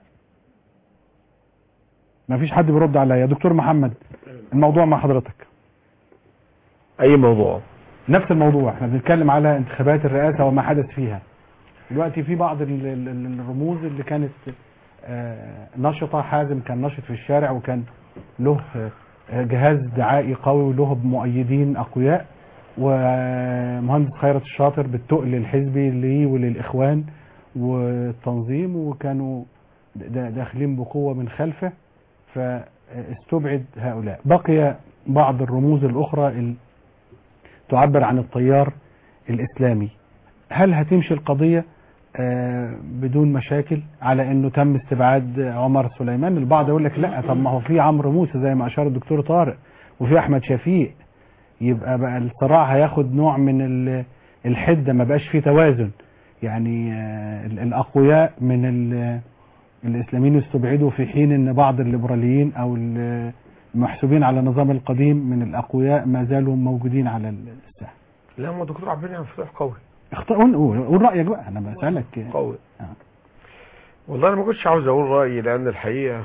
ما فيش حد بيرد عليا دكتور محمد الموضوع مع حضرتك اي موضوع نفس الموضوع احنا بنتكلم على انتخابات الرئاسة وما حدث فيها دلوقتي في بعض ال- ال- ال- الرموز اللي كانت آه، نشطة حازم كان نشط في الشارع وكان له آه، جهاز دعائي قوي وله مؤيدين أقوياء ومهندس خيرت الشاطر بالتقل الحزبي ليه وللإخوان والتنظيم وكانوا دا- داخلين بقوة من خلفه فاستبعد هؤلاء بقي بعض الرموز الأخرى ال- تعبر عن التيار الإسلامي هل هتمشي القضية آه، بدون مشاكل على انه تم استبعاد عمر سليمان البعض يقول لك لا طب ما هو في عمرو موسى زي ما اشار الدكتور طارق وفي احمد شفيق يبقى بقى الصراع هياخد نوع من ال- الحده ما بقاش فيه توازن يعني آه، ال- الاقوياء من ال- الاسلاميين استبعدوا في حين ان بعض الليبراليين او ال- المحسوبين على النظام القديم من الاقوياء ما زالوا موجودين على الساحه لا ما دكتور عبد المنعم فتوح قوي اختار قول قول قول رايك بقى انا بسالك قوي آه. والله انا ما كنتش عاوز اقول رايي لان الحقيقه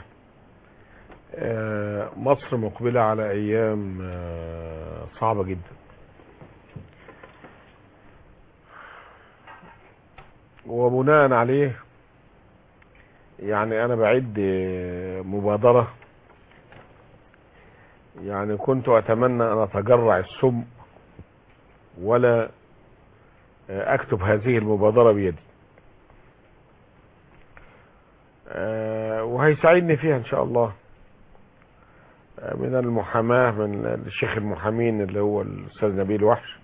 آه، مصر مقبله على ايام آه، صعبه جدا وبناء عليه يعني انا بعد آه، مبادره يعني كنت اتمنى ان اتجرع السم ولا آه، اكتب هذه المبادره بيدي آه، وهيساعدني فيها ان شاء الله آه، من المحاماة من الشيخ المحامين اللي هو الاستاذ نبيل وحش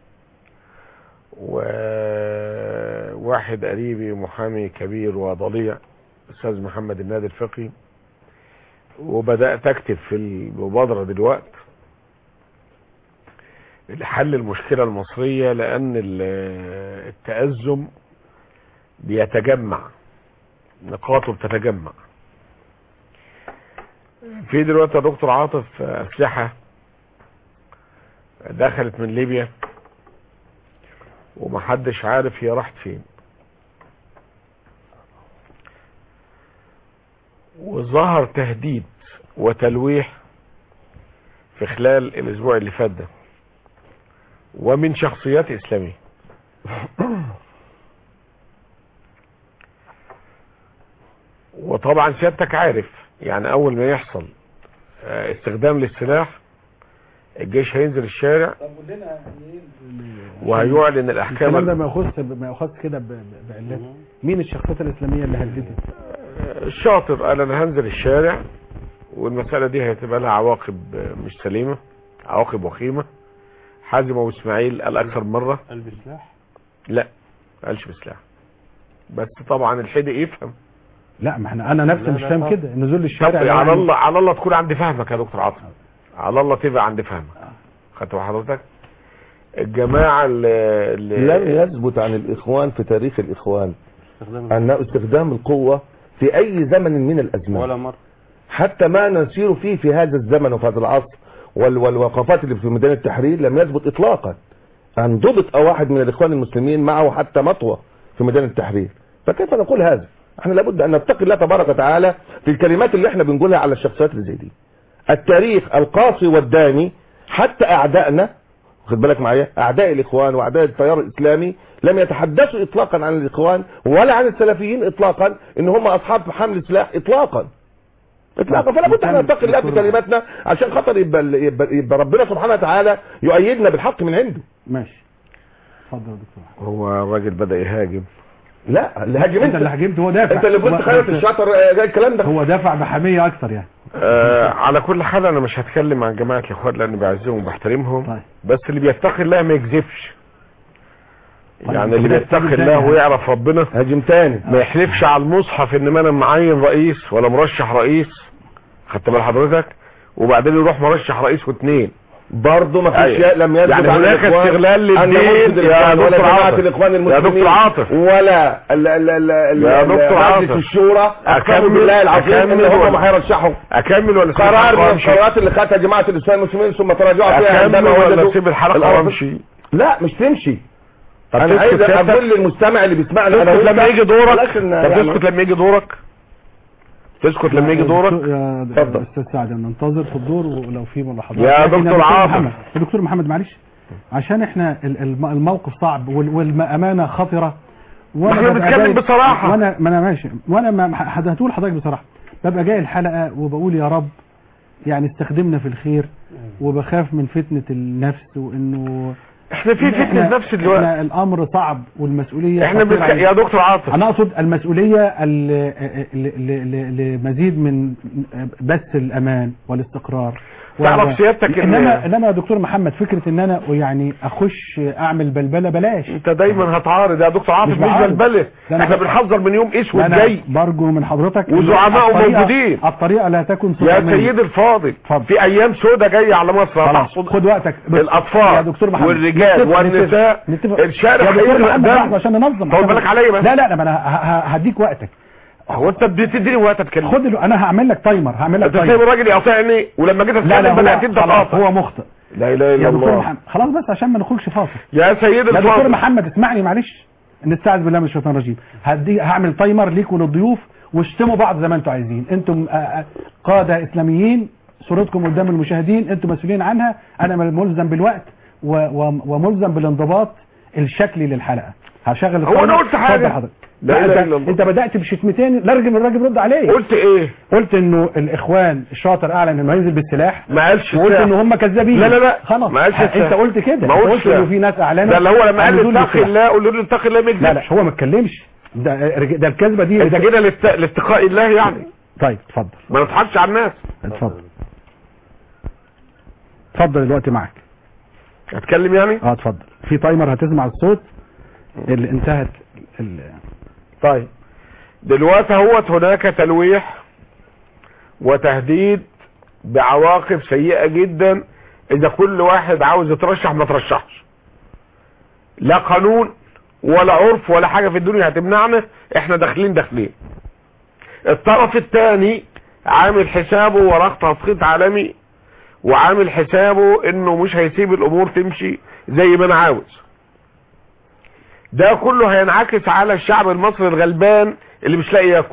وواحد قريبي محامي كبير وضليع الاستاذ محمد النادي الفقي وبدأت اكتب في المبادرة دلوقت لحل المشكلة المصرية لان ال- التأزم بيتجمع نقاطه بتتجمع في دلوقتي يا دكتور عاطف أسلحة دخلت من ليبيا ومحدش عارف هي راحت فين وظهر تهديد وتلويح في خلال الاسبوع اللي فات ده ومن شخصيات اسلاميه وطبعا سيادتك عارف يعني اول ما يحصل آه، استخدام للسلاح الجيش هينزل الشارع وهيعلن الاحكام الكلام ده ما يخص ما يخص كده ب- ب- بعلته مين الشخصيات الاسلاميه اللي هددت الشاطر قال انا هنزل الشارع والمسألة دي هتبقى لها عواقب آه، مش سليمة عواقب وخيمة حازم ابو اسماعيل قال اكثر من مرة قلب سلاح لا ما قالش بسلاح بس طبعا الحدق يفهم لا ما احنا انا نفسي لا، مش لا، فاهم طب. كده نزول طب الشارع على يعني- الله على الله تكون عند فهمك يا دكتور عاطف على الله تبقى عند فهمك خدت بال حضرتك الجماعة اللي, لم اللي يثبت عن الإخوان في تاريخ الإخوان أن استخدام القوة في أي زمن من الأزمان ولا مرة حتى ما نسير فيه في هذا الزمن وفي هذا العصر وال- والوقفات اللي في ميدان التحرير لم يثبت إطلاقا أن ضبط أو واحد من الإخوان المسلمين معه حتى مطوة في ميدان التحرير فكيف نقول هذا احنا لابد أن نتقي الله تبارك وتعالى في الكلمات اللي احنا بنقولها على الشخصيات اللي زي دي التاريخ القاسي والداني حتى أعدائنا خد بالك معايا اعداء الاخوان واعداء التيار الاسلامي لم يتحدثوا اطلاقا عن الاخوان ولا عن السلفيين اطلاقا ان هم اصحاب حمل سلاح اطلاقا اطلاقا فلا بد ان نتقي الله في كلماتنا عشان خاطر يبقى, يبقى, يبقى ربنا سبحانه وتعالى يؤيدنا بالحق من عنده ماشي اتفضل يا دكتور هو الراجل بدأ يهاجم لا اللي هاجم انت انت اللي هاجمت هو دافع انت اللي كنت هو- خالف الشاطر آه، زي الكلام ده هو دافع بحميه اكتر يعني آه على كل حال انا مش هتكلم عن جماعة الاخوان لان بعزهم وبحترمهم طيب. بس اللي بيتقي الله ما يكذبش طيب، يعني اللي كده بيتقي تاني الله يعني. ويعرف ربنا هاجم تاني ما يحلفش على المصحف ان ما انا معين رئيس ولا مرشح رئيس خدت بال حضرتك وبعدين يروح مرشح رئيس واثنين برضه ما فيش أيوة. لم يثبت يعني عن هناك الإخوان استغلال أن للدين مرشد يا الإخوان ولا دكتور جماعة عاطف. الإخوان يا المسلمين دكتور عاطف. ولا ال ال ال ال يا دكتور مجلس عاطف. الشورى أقسموا أكمل- بالله العظيم إن أكمل هم ولا- ما هيرشحوا اكمل ولا أسيب قرار الحلقة من وأمشي؟ القرارات اللي خدتها جماعة الإسلام المسلمين ثم تراجعوا فيها اكمل عندما ولا وجدوا اسيب الحلقة الأرض- وامشي لا مش تمشي طب انا عايز تسكت سيادتك؟ اقول للمستمع اللي بيسمعني تسكت وأنت لما يجي دورك بلاش إن- طب يعني- تسكت لما يجي دورك تسكت لما يجي دورك يا اتفضل. استاذ سعد ننتظر في الدور ولو في ملاحظات يا لكن دكتور عاطف. محمد يا دكتور محمد معلش عشان احنا ال- الم- الموقف صعب وال- والامانه خطره ما احنا ببقى بنتكلم جاي- بصراحة. وانا ما انا ماشي وانا ما ح- هتقول لحضرتك بصراحه ببقى جاي الحلقه وبقول يا رب يعني استخدمنا في الخير وبخاف من فتنه النفس وانه احنا في إحنا- فتنة نفس دلوقتي إحنا الامر صعب والمسؤوليه احنا خطيرة بنتك... علينا. يا دكتور عاطف انا اقصد المسؤوليه ال- ل- ل- ل- لمزيد من بث الامان والاستقرار تعرف وهذا. سيادتك إن- انما انما يا دكتور محمد فكره ان انا يعني اخش اعمل بلبله بلاش انت دايما هتعارض يا دكتور عاطف مش مش بعارض. بلبله ده أنا احنا ب- بنحذر من يوم اسود انا جاي برجو من حضرتك إن وزعماء الطريقة- موجودين. الطريقه لا تكن يا صدامية. سيدي الفاضل اتفضل. في ايام سودة جايه على مصر خلاص هتحصد خد وقتك بس- الاطفال يا دكتور محمد والرجال نتفق- والنساء نتفق- الشارع يا دكتور هيغرق محمد دم. لحظة عشان ننظم طول عشان- بالك عليا بس لا لا لا ما انا ه- ه- هديك وقتك هو انت بتديني وقت اتكلم خد ال- انا هعمل لك تايمر هعمل لك انت سايب تايمر الراجل يقاطعني ولما جيت لا لا اتكلم بدات هو انت خلاص تقاطع هو مخطئ لا اله يا الا دكتور الله محمد خلاص بس عشان ما ندخلش فاصل يا سيدي يا دكتور الفاضل محمد اسمعني معلش نستعذ بالله من الشيطان الرجيم هدي هعمل تايمر ليك وللضيوف واشتموا بعض زي ما انتم عايزين انتم آه، آه، قاده اسلاميين صورتكم قدام المشاهدين انتم مسؤولين عنها انا ملزم بالوقت و- و- وملزم بالانضباط الشكلي للحلقه هشغل هو أنا قلت حاجة؟ اتفضل حضرتك لا لا، إله انت, إلا الله. انت بدات بشتمتين لا الراجل الراجل رد عليه قلت ايه قلت انه الاخوان الشاطر اعلن انه هينزل بالسلاح ما قالش وقلت السلاح. ان هم كذابين لا لا لا خلاص ما قالش انت السلاح. قلت كده ما انت قلتش قلت انه السلاح. في ناس اعلنت ده اللي هو لما عن قال نزول اتقي بالسلاح. الله قول له اتقي الله ما لا لا يكذبش هو ما اتكلمش ده ده الكذبه دي انت كده لات- لاتقاء الله يعني طيب اتفضل ما نضحكش على الناس اتفضل اتفضل الوقت معك اتكلم يعني اه اتفضل في تايمر هتسمع الصوت اللي انتهت ال... طيب دلوقتي هوت هناك تلويح وتهديد بعواقب سيئة جدا اذا كل واحد عاوز يترشح ما ترشحش لا قانون ولا عرف ولا حاجة في الدنيا هتمنعنا احنا داخلين داخلين الطرف الثاني عامل حسابه وراه تسخيط عالمي وعامل حسابه انه مش هيسيب الامور تمشي زي ما انا عاوز ده كله هينعكس على الشعب المصري الغلبان اللي مش لاقي ياكل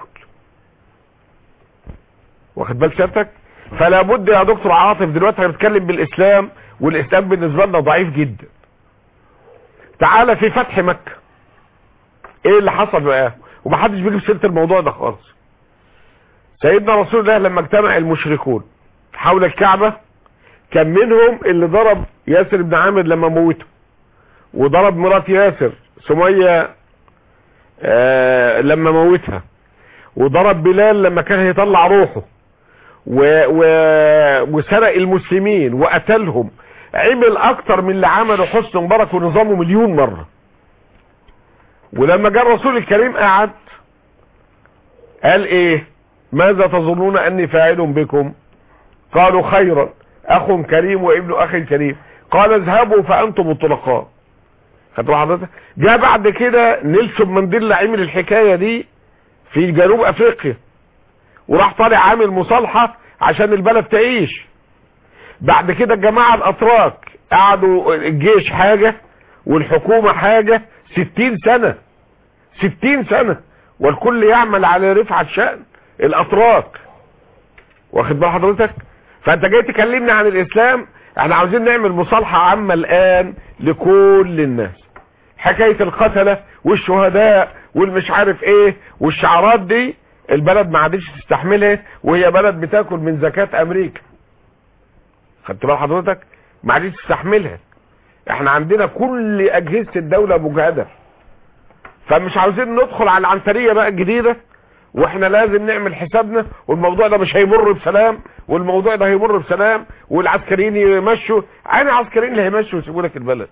واخد بال سيادتك فلا بد يا دكتور عاطف دلوقتي هنتكلم بالاسلام والاسلام بالنسبه لنا ضعيف جدا تعالى في فتح مكه ايه اللي حصل بقى ومحدش بيجيب سيره الموضوع ده خالص سيدنا رسول الله لما اجتمع المشركون حول الكعبة كان منهم اللي ضرب ياسر بن عامر لما موته وضرب مرات ياسر سمية آه لما موتها وضرب بلال لما كان هيطلع روحه و و وسرق المسلمين وقتلهم عمل اكتر من اللي عمله حسن مبارك ونظامه مليون مرة ولما جاء الرسول الكريم قعد قال ايه ماذا تظنون اني فاعل بكم قالوا خيرا اخ كريم وابن اخ كريم قال اذهبوا فانتم الطلقاء خدوا حضرتك جاء بعد كده نيلسون مانديلا عمل الحكايه دي في جنوب افريقيا وراح طالع عامل مصالحه عشان البلد تعيش بعد كده الجماعه الاتراك قعدوا الجيش حاجه والحكومه حاجه ستين سنه ستين سنه والكل يعمل على رفعه شان الاتراك واخد بال حضرتك فانت جاي تكلمني عن الاسلام احنا عاوزين نعمل مصالحة عامة الان لكل الناس حكاية القتلة والشهداء والمش عارف ايه والشعارات دي البلد ما عادش تستحملها وهي بلد بتاكل من زكاة امريكا خدت بال حضرتك ما عادش تستحملها احنا عندنا كل اجهزة الدولة مجهدة فمش عاوزين ندخل على العنترية بقى الجديدة واحنا لازم نعمل حسابنا والموضوع ده مش هيمر بسلام والموضوع ده هيمر بسلام والعسكريين يمشوا عين عسكريين اللي هيمشوا ويسيبوا لك البلد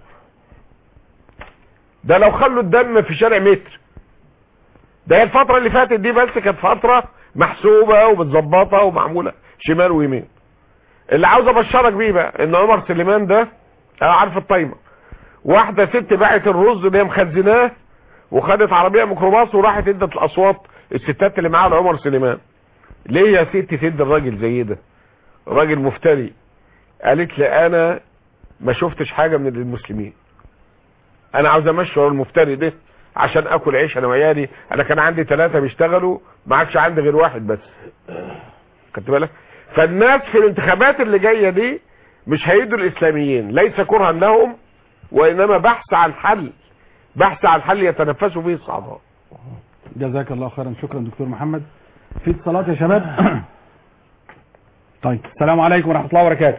ده لو خلوا الدم في شارع متر ده هي الفترة اللي فاتت دي بس كانت فترة محسوبة ومتظبطة ومعمولة شمال ويمين اللي عاوز ابشرك بيه بقى ان عمر سليمان ده انا عارف الطايمة واحدة ست باعت الرز اللي هي مخزناه وخدت عربية ميكروباص وراحت ادت الاصوات الستات اللي معاها لعمر سليمان ليه يا ستي تدي الراجل زي ده راجل مفتري قالت لي انا ما شفتش حاجة من المسلمين انا عاوز امشي ورا المفتري ده عشان اكل عيش انا وعيالي انا كان عندي ثلاثة بيشتغلوا ما عادش عندي غير واحد بس خدت بالك فالناس في الانتخابات اللي جاية دي مش هيدوا الاسلاميين ليس كرها لهم وانما بحث عن حل بحث عن حل يتنفسوا به الصعباء جزاك الله خيرا شكرا دكتور محمد في اتصالات يا شباب طيب السلام عليكم ورحمة الله وبركاته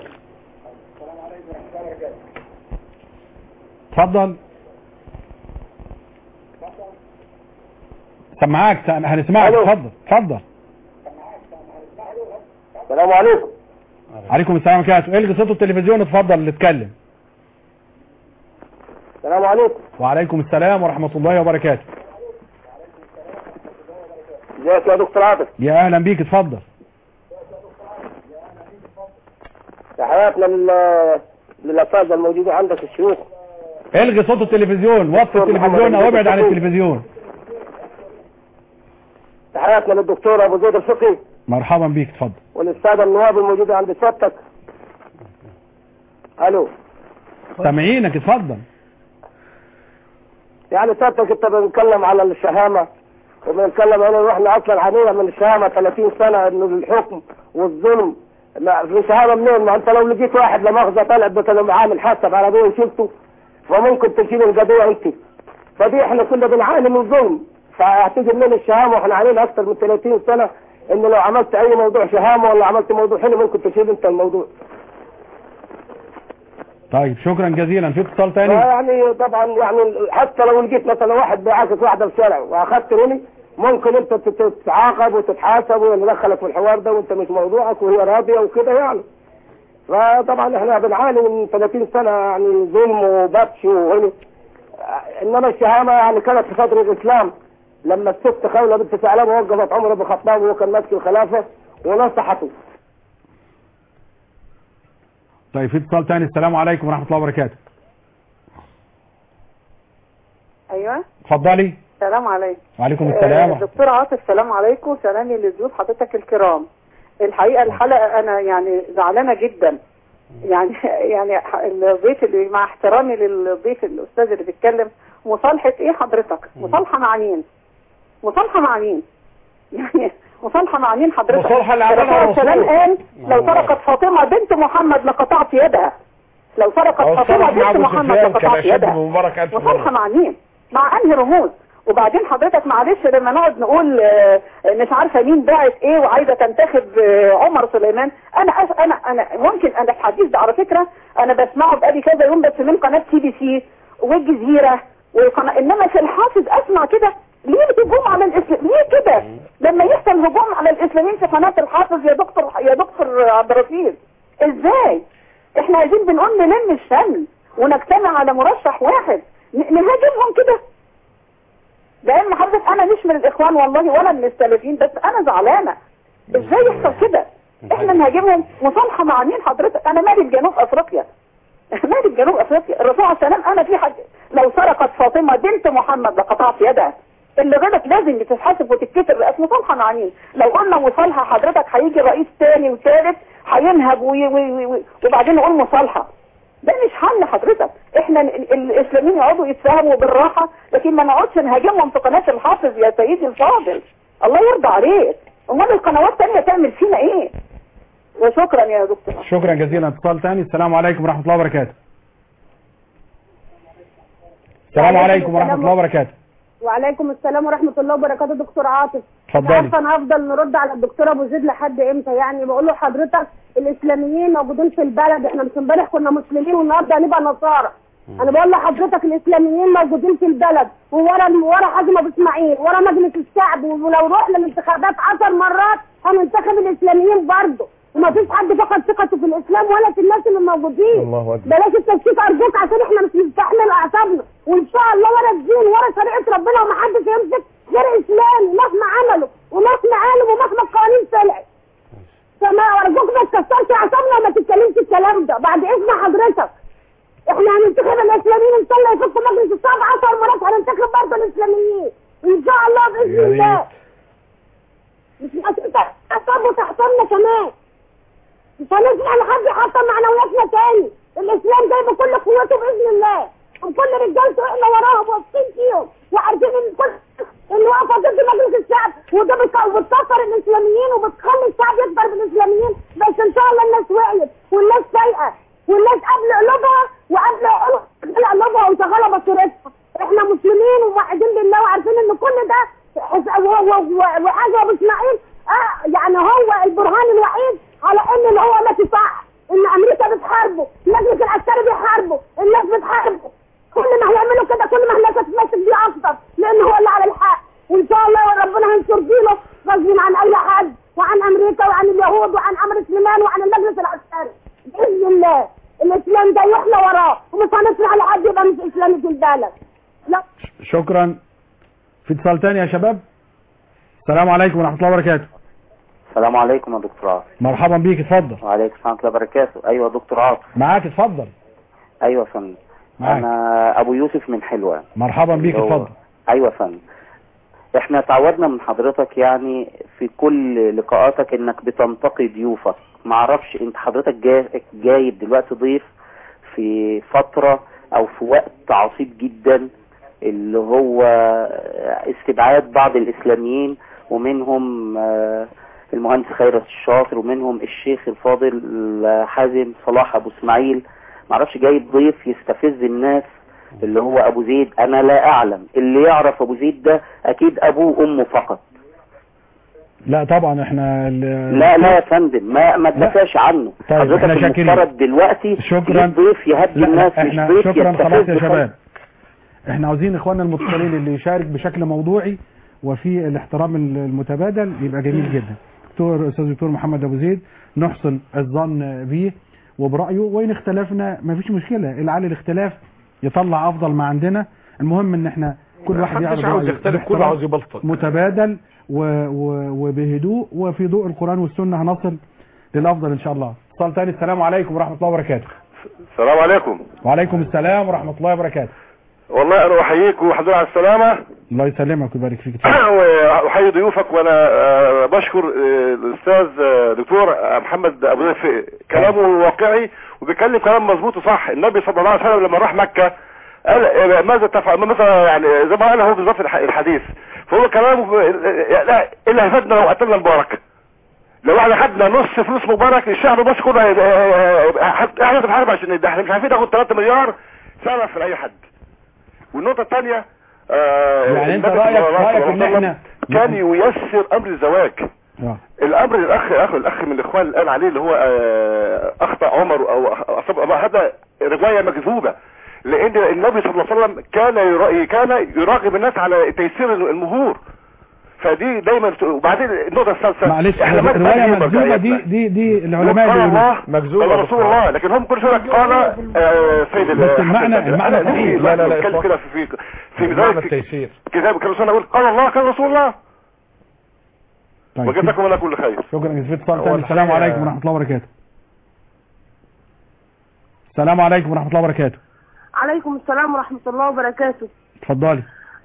اتفضل سمعاك هنسمعك اتفضل اتفضل السلام عليكم عليكم السلام ورحمة الله وبركاته الغي صوت التلفزيون اتفضل اللي اتكلم السلام عليكم وعليكم السلام ورحمة الله وبركاته ازيك يا دكتور عاطف يا اهلا بيك اتفضل تحياتنا لل للافاضل الموجودين عندك الشيوخ الغي صوت التلفزيون وطي التلفزيون او ابعد عن التلفزيون تحياتنا للدكتور ابو زيد الفقي مرحبا بيك اتفضل وللساده النواب الموجودين عند سيادتك الو سامعينك اتفضل يعني سيادتك انت بنتكلم على الشهامه وبنتكلم انا احنا اصلا عانينا من الشهامه 30 سنه انه الحكم والظلم ما في شهامه منين ما انت لو لقيت واحد لا مؤاخذه طالع بكلام عامل حاسب على ابوه وشلته فممكن تشيل القضيه انت فدي احنا كنا بنعاني من ظلم فهتيجي من الشهامه واحنا علينا اكثر من 30 سنه ان لو عملت اي موضوع شهامه ولا عملت موضوع حلو ممكن تشيل انت الموضوع طيب شكرا جزيلا في اتصال تاني يعني طبعا يعني حتى لو لقيت مثلا واحد بيعاكس واحده في الشارع واخدت روني ممكن انت تتعاقب وتتحاسب وندخلك في الحوار ده وانت مش موضوعك وهي راضيه وكده يعني فطبعا احنا بنعاني من 30 سنه يعني ظلم وبطش وهنا انما الشهامه يعني كانت في فتره الاسلام لما الست خوله بنت ثعلبه وقفت عمر بن الخطاب وهو كان ماسك الخلافه ونصحته طيب في اتصال تاني السلام عليكم ورحمة الله وبركاته ايوه اتفضلي السلام عليكم وعليكم السلام آه، دكتور عاطف السلام عليكم سلامي لضيوف حضرتك الكرام الحقيقه الحلقه انا يعني زعلانه جدا يعني يعني الضيف اللي مع احترامي للضيف الاستاذ اللي بيتكلم مصالحه ايه حضرتك مصالحه مع مين مصالحه مع مين يعني مصالحه مع مين حضرتك مصالحة اللي عملها الرسول الرسول. قال لو سرقت فاطمه بنت محمد لقطعت يدها لو سرقت أو فاطمه صرف مع بنت أبو محمد سفيان كما لقطعت شد يدها مبارك ألف مصالحه مرة مع مين مع انهي رموز وبعدين حضرتك معلش لما نقعد نقول آه، مش عارفه مين باعت ايه وعايزه تنتخب آه، عمر سليمان انا أس... انا انا ممكن انا الحديث ده على فكره انا بسمعه بقالي كذا يوم بس من قناه سي بي سي والجزيره وقناه انما في الحافظ اسمع كده ليه هجوم على الاسلام ليه كده لما يحصل هجوم على الاسلاميين في قناه الحافظ يا دكتور يا دكتور عبد الرشيد ازاي احنا عايزين بنقول نلم الشمل ونجتمع على مرشح واحد ن- نهاجمهم كده لان حضرتك انا مش من الاخوان والله ولا من السلفيين بس انا زعلانه ازاي يحصل كده احنا نهاجمهم مصالحه مع مين حضرتك انا مالي بجنوب افريقيا مالي بجنوب افريقيا الرسول عليه السلام انا في حد لو سرقت فاطمه بنت محمد لقطعت يدها اللي غلط لازم تتحاسب وتتكسر رئاس مصالحه مع مين لو قلنا مصالحه حضرتك هيجي رئيس تاني وثالث هينهب وي- وي- وي- وي- وبعدين نقول مصالحه ده مش حل حضرتك احنا ال- الاسلاميين يقعدوا يتفاهموا بالراحه لكن ما نقعدش نهاجمهم في قناه الحافظ يا سيدي الفاضل الله يرضى عليك امال القنوات التانية تعمل فينا ايه وشكرا يا دكتور شكرا جزيلا اتصال تاني السلام عليكم ورحمة الله وبركاته السلام عليكم ورحمة الله وبركاته وعليكم السلام ورحمة الله وبركاته دكتور عاطف اتفضلي. عارفة انا هفضل نرد على الدكتور ابو زيد لحد امتى يعني بقول له حضرتك الاسلاميين موجودين في البلد احنا مش امبارح كنا مسلمين والنهارده هنبقى نصارى انا بقول لحضرتك الاسلاميين موجودين في البلد وورا ورا حازم ابو اسماعيل ورا مجلس الشعب ولو رحنا الانتخابات 10 مرات هننتخب الاسلاميين برضه وما فيش حد فقد ثقته في الاسلام ولا في الناس اللي موجودين الله اكبر بلاش التشكيك ارجوك عشان احنا مش مستحمل اعصابنا وان شاء الله ورا الدين ورا شريعه ربنا ومحدش يمسك غير اسلامي مهما عملوا ومهما قالوا ومهما القوانين طلعت فما ارجوك ما تكسرش اعصابنا وما تتكلمش الكلام ده بعد اذن حضرتك احنا هننتخب الاسلاميين ان شاء الله يفك مجلس الشعب 10 مرات هننتخب برضه الاسلاميين ان شاء الله باذن الله مش هتقطع اعصاب وتحصلنا كمان مش هنسمع لحد يحطم معنوياتنا تاني الاسلام جاي بكل قوته باذن الله وكل رجالته احنا وراهم واقفين فيهم وعارفين ان كل ان واقفه ضد مجلس الشعب وده بت- بتكفر الاسلاميين وبتخلي الشعب يكبر بالاسلاميين بس ان شاء الله الناس وعيت والناس فايقه والناس قبل قلوبها وقبل قبل قلوبها وشغاله بصيرتها احنا مسلمين وموحدين بالله وعارفين ان كل ده حس- و- و- و- وحاجه ابو اسماعيل اه يعني هو البرهان الوحيد على ان اللي هو ماشي صح ان امريكا بتحاربه المجلس العسكري بيحاربه الناس بتحاربه كل ما هيعملوا كده كل ما الناس هتتمسك بيه اكتر لان هو اللي على الحق وان شاء الله ربنا هينصر دينه غصب عن اي حد وعن امريكا وعن اليهود وعن عمرو سليمان وعن المجلس العسكري باذن الله الاسلام ده واحنا وراه ومش هنسمع لحد يبقى مش اسلامي في البلد لا شكرا في اتصال تاني يا شباب السلام عليكم ورحمة الله وبركاته السلام عليكم يا دكتور عاطف مرحبا بيك اتفضل وعليكم السلام ورحمه الله وبركاته ايوه يا دكتور عاطف معاك اتفضل ايوه يا فندم معاك. انا ابو يوسف من حلوان مرحبا بيك اللي هو- اتفضل ايوه يا فندم احنا تعودنا من حضرتك يعني في كل لقاءاتك انك بتنتقي ضيوفك معرفش انت حضرتك جاي جايب دلوقتي ضيف في فترة او في وقت عصيب جدا اللي هو استبعاد بعض الاسلاميين ومنهم آه، المهندس خيرت الشاطر ومنهم الشيخ الفاضل آه، حازم صلاح ابو اسماعيل معرفش جايب ضيف يستفز الناس اللي هو ابو زيد انا لا اعلم اللي يعرف ابو زيد ده اكيد ابوه وامه فقط لا طبعا احنا ال- لا لا يا فندم ما ما تدافعش عنه طيب، حضرتك احنا شاكرين. المفترض دلوقتي شكرا. تجيب ضيف يهدي لا الناس لا مش احنا ضيف شكرا يستفز خلاص يا خالص. شباب احنا عاوزين اخواننا المتصلين اللي يشارك بشكل موضوعي وفي الاحترام المتبادل يبقى جميل جدا دكتور استاذ دكتور محمد ابو زيد نحسن الظن به وبرايه وان اختلفنا مفيش مشكله لعل الاختلاف يطلع افضل ما عندنا المهم ان احنا كل واحد محدش يعرض عاوز رأيه يختلف، كله باحترام عاوز يبلطج. متبادل و... و... وبهدوء وفي ضوء القران والسنه هنصل للافضل ان شاء الله اتصال تاني السلام عليكم ورحمه الله وبركاته السلام عليكم وعليكم السلام ورحمه الله وبركاته والله انا احييك والحمد لله على السلامه الله يسلمك ويبارك فيك واحيي ضيوفك وانا آه، بشكر آه، الاستاذ آه، دكتور آه، محمد ابو زيد في كلامه واقعي وبيتكلم كلام مظبوط وصح النبي صلى الله عليه وسلم لما راح مكه قال آه، ماذا تفعل مثلا يعني زي ما قال هو بالظبط الح- الحديث فهو كلامه آه، لا ايه اللي هيفيدنا لو قتلنا مبارك لو احنا خدنا نص فلوس مبارك الشعب المصري كله هيبقى- هيبقى- احنا بنحارب عشان ده احنا مش عارفين ناخد 3 مليار سنه في اي حد والنقطه الثانيه آه يعني انت النبي رايك صلى الله عليه رايك ان وسلم احنا كان ييسر امر الزواج آه. الامر الاخ اخ الاخ من الاخوان اللي قال عليه اللي هو آه، اخطا عمر او اصاب أبا هذا روايه مكذوبه لان النبي صلى الله عليه وسلم كان يرا- كان يراغب الناس على تيسير المهور فدي دايما وبعدين النقطه الثالثه معلش احنا ما الروايه نتكلم مكذوبه بقى. دي دي دي العلماء قال الله بيقولوا قال رسول الله لكن هم كل شويه قال آه، سيد بس المعنى- المعنى أنا نفسي صحيح. لا، لا، لا، بتكلم إطلاق. كده في في في معنى ميزان التيسير كتاب كان رسول الله يقول قال الله قال رسول الله طيب وجزاكم الله كل خير شكرا جزيلا اتصال هو تاني السلام الحقيقة- عليكم ورحمه الله وبركاته السلام عليكم ورحمه الله وبركاته عليكم السلام ورحمة الله وبركاته اتفضلي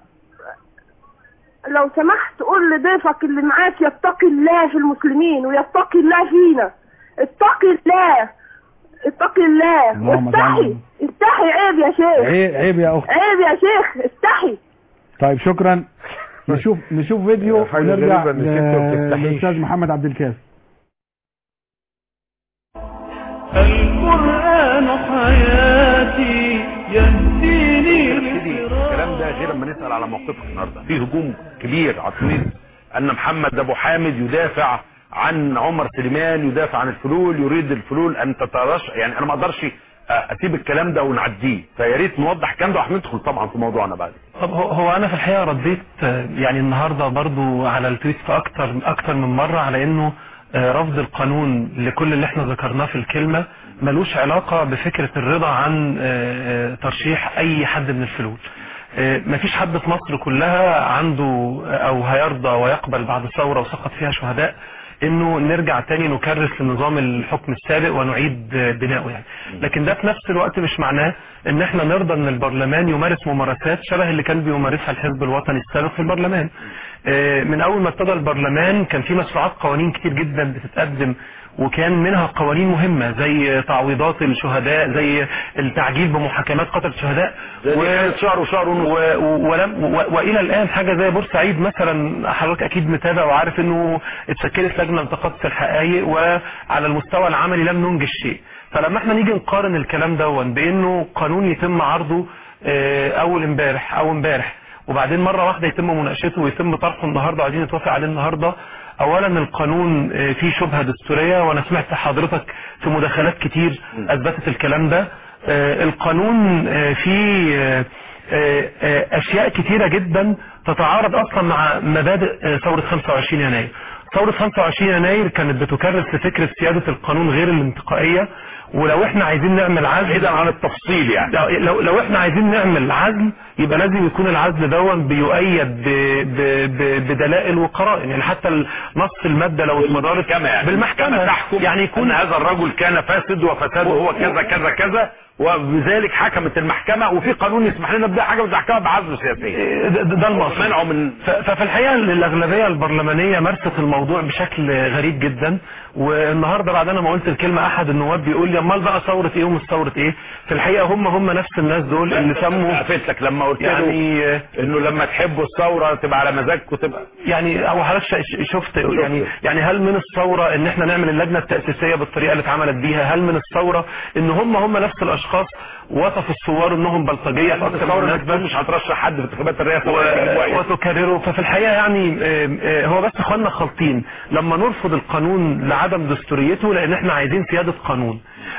لو سمحت قول لضيفك اللي معاك يتقي الله في المسلمين ويتقي الله فينا اتقي الله اتقي الله اللهم استحي اجعلنا- استحي عيب يا شيخ عيب عيب يا اخت عيب يا شيخ استحي طيب شكرا نشوف نشوف فيديو حاجة ونرجع غريبة إنك أنت ما ل- بتستحيش. للاستاذ محمد عبد الكافي القرآن حياتي يهديني نبتدي الكلام ده غير ما نسال على موقفك النهارده في هجوم كبير على تونس ان محمد ابو حامد يدافع عن عمر سليمان يدافع عن الفلول يريد الفلول ان تترشح يعني انا ما اقدرش اسيب الكلام ده ونعديه فيا ريت نوضح الكلام ده وهندخل طبعا في موضوعنا بعد طب هو هو انا في الحقيقه رديت آه، يعني النهارده برضو على التويت في اكتر اكتر من مره على انه آه، رفض القانون لكل اللي احنا ذكرناه في الكلمه ملوش علاقه بفكره الرضا عن آه، آه، ترشيح اي حد من الفلول آه، مفيش حد في مصر كلها عنده آه، او هيرضى ويقبل بعد ثوره وسقط فيها شهداء انه نرجع تاني نكرس لنظام الحكم السابق ونعيد آه، بناؤه يعني لكن ده في نفس الوقت مش معناه ان احنا نرضى ان البرلمان يمارس ممارسات شبه اللي كان بيمارسها الحزب الوطني السابق في البرلمان آه، من اول ما ابتدى البرلمان كان في مشروعات قوانين كتير جدا بتتقدم وكان منها قوانين مهمة زي تعويضات الشهداء زي التعجيل بمحاكمات قتل الشهداء و... شهر وشهر ونص و... و... ولم و... والى الان حاجه زي بورسعيد مثلا حضرتك اكيد متابع وعارف انه اتشكلت لجنه لتقصي الحقائق وعلى المستوى العملي لم ننجز شيء فلما احنا نيجي نقارن الكلام دون بانه قانون يتم عرضه آه، اول امبارح او امبارح وبعدين مره واحده يتم مناقشته ويتم طرحه النهارده وعايزين نتوافق عليه النهارده اولا القانون آه، فيه شبهه دستوريه وانا سمعت حضرتك في مداخلات كتير اثبتت الكلام ده آه، القانون آه، فيه آه، آه، آه، اشياء كتيره جدا تتعارض اصلا مع مبادئ آه، ثوره 25 يناير ثورة 25 يناير كانت بتكرس لفكرة سيادة القانون غير الانتقائية ولو احنا عايزين نعمل عزل بعيدا عن التفصيل يعني لو, لو, لو احنا عايزين نعمل عزل يبقى لازم يكون العزل دون بيؤيد ب ب ب بدلائل وقرائن يعني حتى نص المادة لو اتمررت يعني بالمحكمة تحكم يعني يكون ان هذا الرجل كان فاسد وفساده هو كذا كذا كذا وبذلك حكمت المحكمة وفي قانون يسمح لنا بده حاجة المحكمة بعزل سياسي ده, ده ده المقصود منعه من ف- ففي الحقيقه الاغلبيه البرلمانيه مارست الموضوع بشكل غريب جدا والنهارده بعد انا ما قلت الكلمه احد النواب بيقول لي امال بقى ثوره ايه ومش ثوره ايه في الحقيقه هم هم نفس الناس دول اللي سموا قفلت لك لما قلت يعني له انه لما تحبوا الثوره تبقى على مزاجكم تبقى يعني او حضرتك ش- شفت يعني يعني هل من الثوره ان احنا نعمل اللجنه التاسيسيه بالطريقه اللي اتعملت بيها هل من الثوره ان هم هم نفس الاشخاص وصفوا الثوار انهم بلطجيه في اكثر من الثوره مناسبه مش هترشح حد في انتخابات الرئاسه و- وتكرره ففي الحقيقه يعني آه، آه، هو بس اخواننا خالطين لما نرفض القانون لعدم دستوريته لان احنا عايزين سياده قانون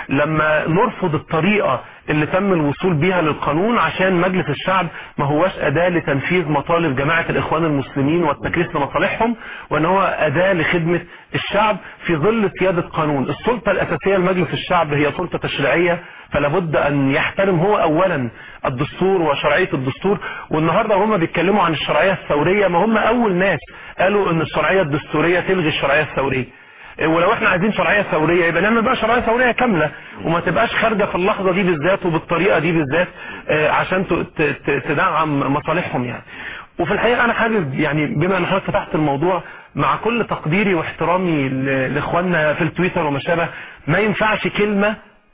لما نرفض الطريقه اللي تم الوصول بيها للقانون عشان مجلس الشعب ما هواش اداه لتنفيذ مطالب جماعه الاخوان المسلمين والتكريس لمصالحهم وان هو اداه لخدمه الشعب في ظل سياده قانون السلطه الاساسيه لمجلس الشعب هي سلطه تشريعيه فلا بد ان يحترم هو اولا الدستور وشرعيه الدستور والنهارده هم بيتكلموا عن الشرعيه الثوريه ما هم اول ناس قالوا ان الشرعيه الدستوريه تلغي الشرعيه الثوريه ولو احنا عايزين شرعيه ثوريه يبقى نعمل بقى شرعيه ثوريه كامله وما تبقاش خارجه في اللحظه دي بالذات وبالطريقه دي بالذات آه، عشان ت- ت- ت- تدعم مصالحهم يعني وفي الحقيقه انا حابب يعني بما ان حضرتك فتحت الموضوع مع كل تقديري واحترامي ل- لاخواننا في التويتر وما شابه ما ينفعش كلمه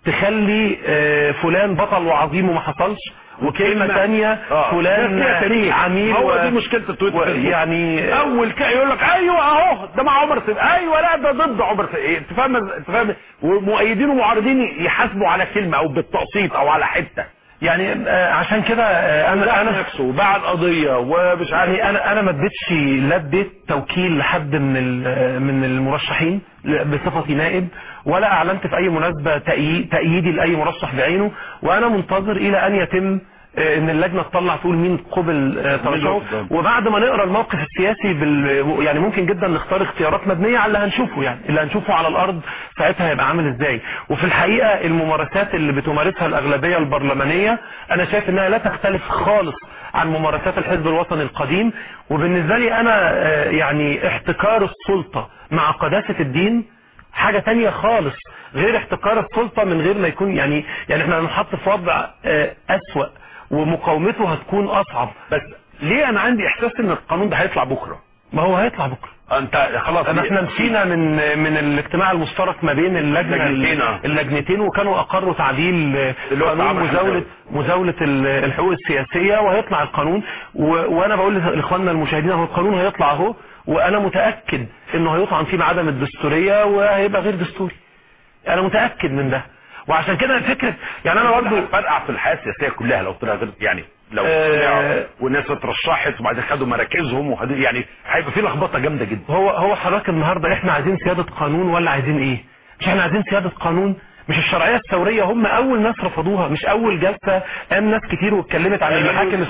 تخلي آه، فلان بطل وعظيم وما حصلش وكلمه كلمة- ثانيه آه. فلان ده فيها تاريخ. عميل هو و- دي مشكله التويتر و- فيسبوك. يعني اول كده يقول لك ايوه اهو ده مع عمر سيد ايوه لا ده ضد عمر سيد إيه، انت فاهم انت فاهم ومؤيدين ومعارضين يحاسبوا على كلمه او بالتقسيط او على حته يعني آه، عشان كده آه، انا انا نفسه وباع القضيه ومش عارف يعني انا انا ما اديتش لا اديت توكيل لحد من ال- من المرشحين بصفتي نائب ولا اعلنت في اي مناسبه تأيي- تأييدي لاي مرشح بعينه وانا منتظر الى ان يتم آه، ان اللجنه تطلع تقول مين قبل آه، ترشحه قدام. وبعد ما نقرا الموقف السياسي بال يعني ممكن جدا نختار اختيارات مبنيه على اللي هنشوفه يعني اللي هنشوفه على الارض ساعتها هيبقى عامل ازاي وفي الحقيقه الممارسات اللي بتمارسها الاغلبيه البرلمانيه انا شايف انها لا تختلف خالص عن ممارسات الحزب الوطني القديم وبالنسبه لي انا آه، يعني احتكار السلطه مع قداسه الدين حاجة تانية خالص غير احتكار السلطة من غير ما يكون يعني يعني احنا هنحط في وضع آه، أسوأ ومقاومته هتكون أصعب بس ليه أنا عندي إحساس إن القانون ده هيطلع بكرة ما هو هيطلع بكرة انت خلاص أنا احنا مشينا من من الاجتماع المشترك ما بين اللجنة اللجنتين، آه. اللجنتين وكانوا أقروا تعديل آه، اللي هو قانون تعامل مزاولة حمداوي. مزاولة ال- الحقوق السياسية وهيطلع القانون و... وانا بقول لاخواننا المشاهدين هو القانون هيطلع اهو وانا متأكد انه هيطعن فيه بعدم الدستورية وهيبقى غير دستوري انا متأكد من ده وعشان كده فكرة يعني انا برضه فرقع في الحياه السياسيه كلها لو طلع غير يعني لو آه. طلعوا والناس اترشحت وبعدين خدوا مراكزهم وخدوا يعني هيبقى في لخبطه جامده جدا هو هو حضرتك النهارده احنا عايزين سيادة قانون ولا عايزين ايه مش احنا عايزين سيادة قانون مش الشرعية الثورية هم اول ناس رفضوها مش اول جلسة قام ناس كتير واتكلمت عن المحاكم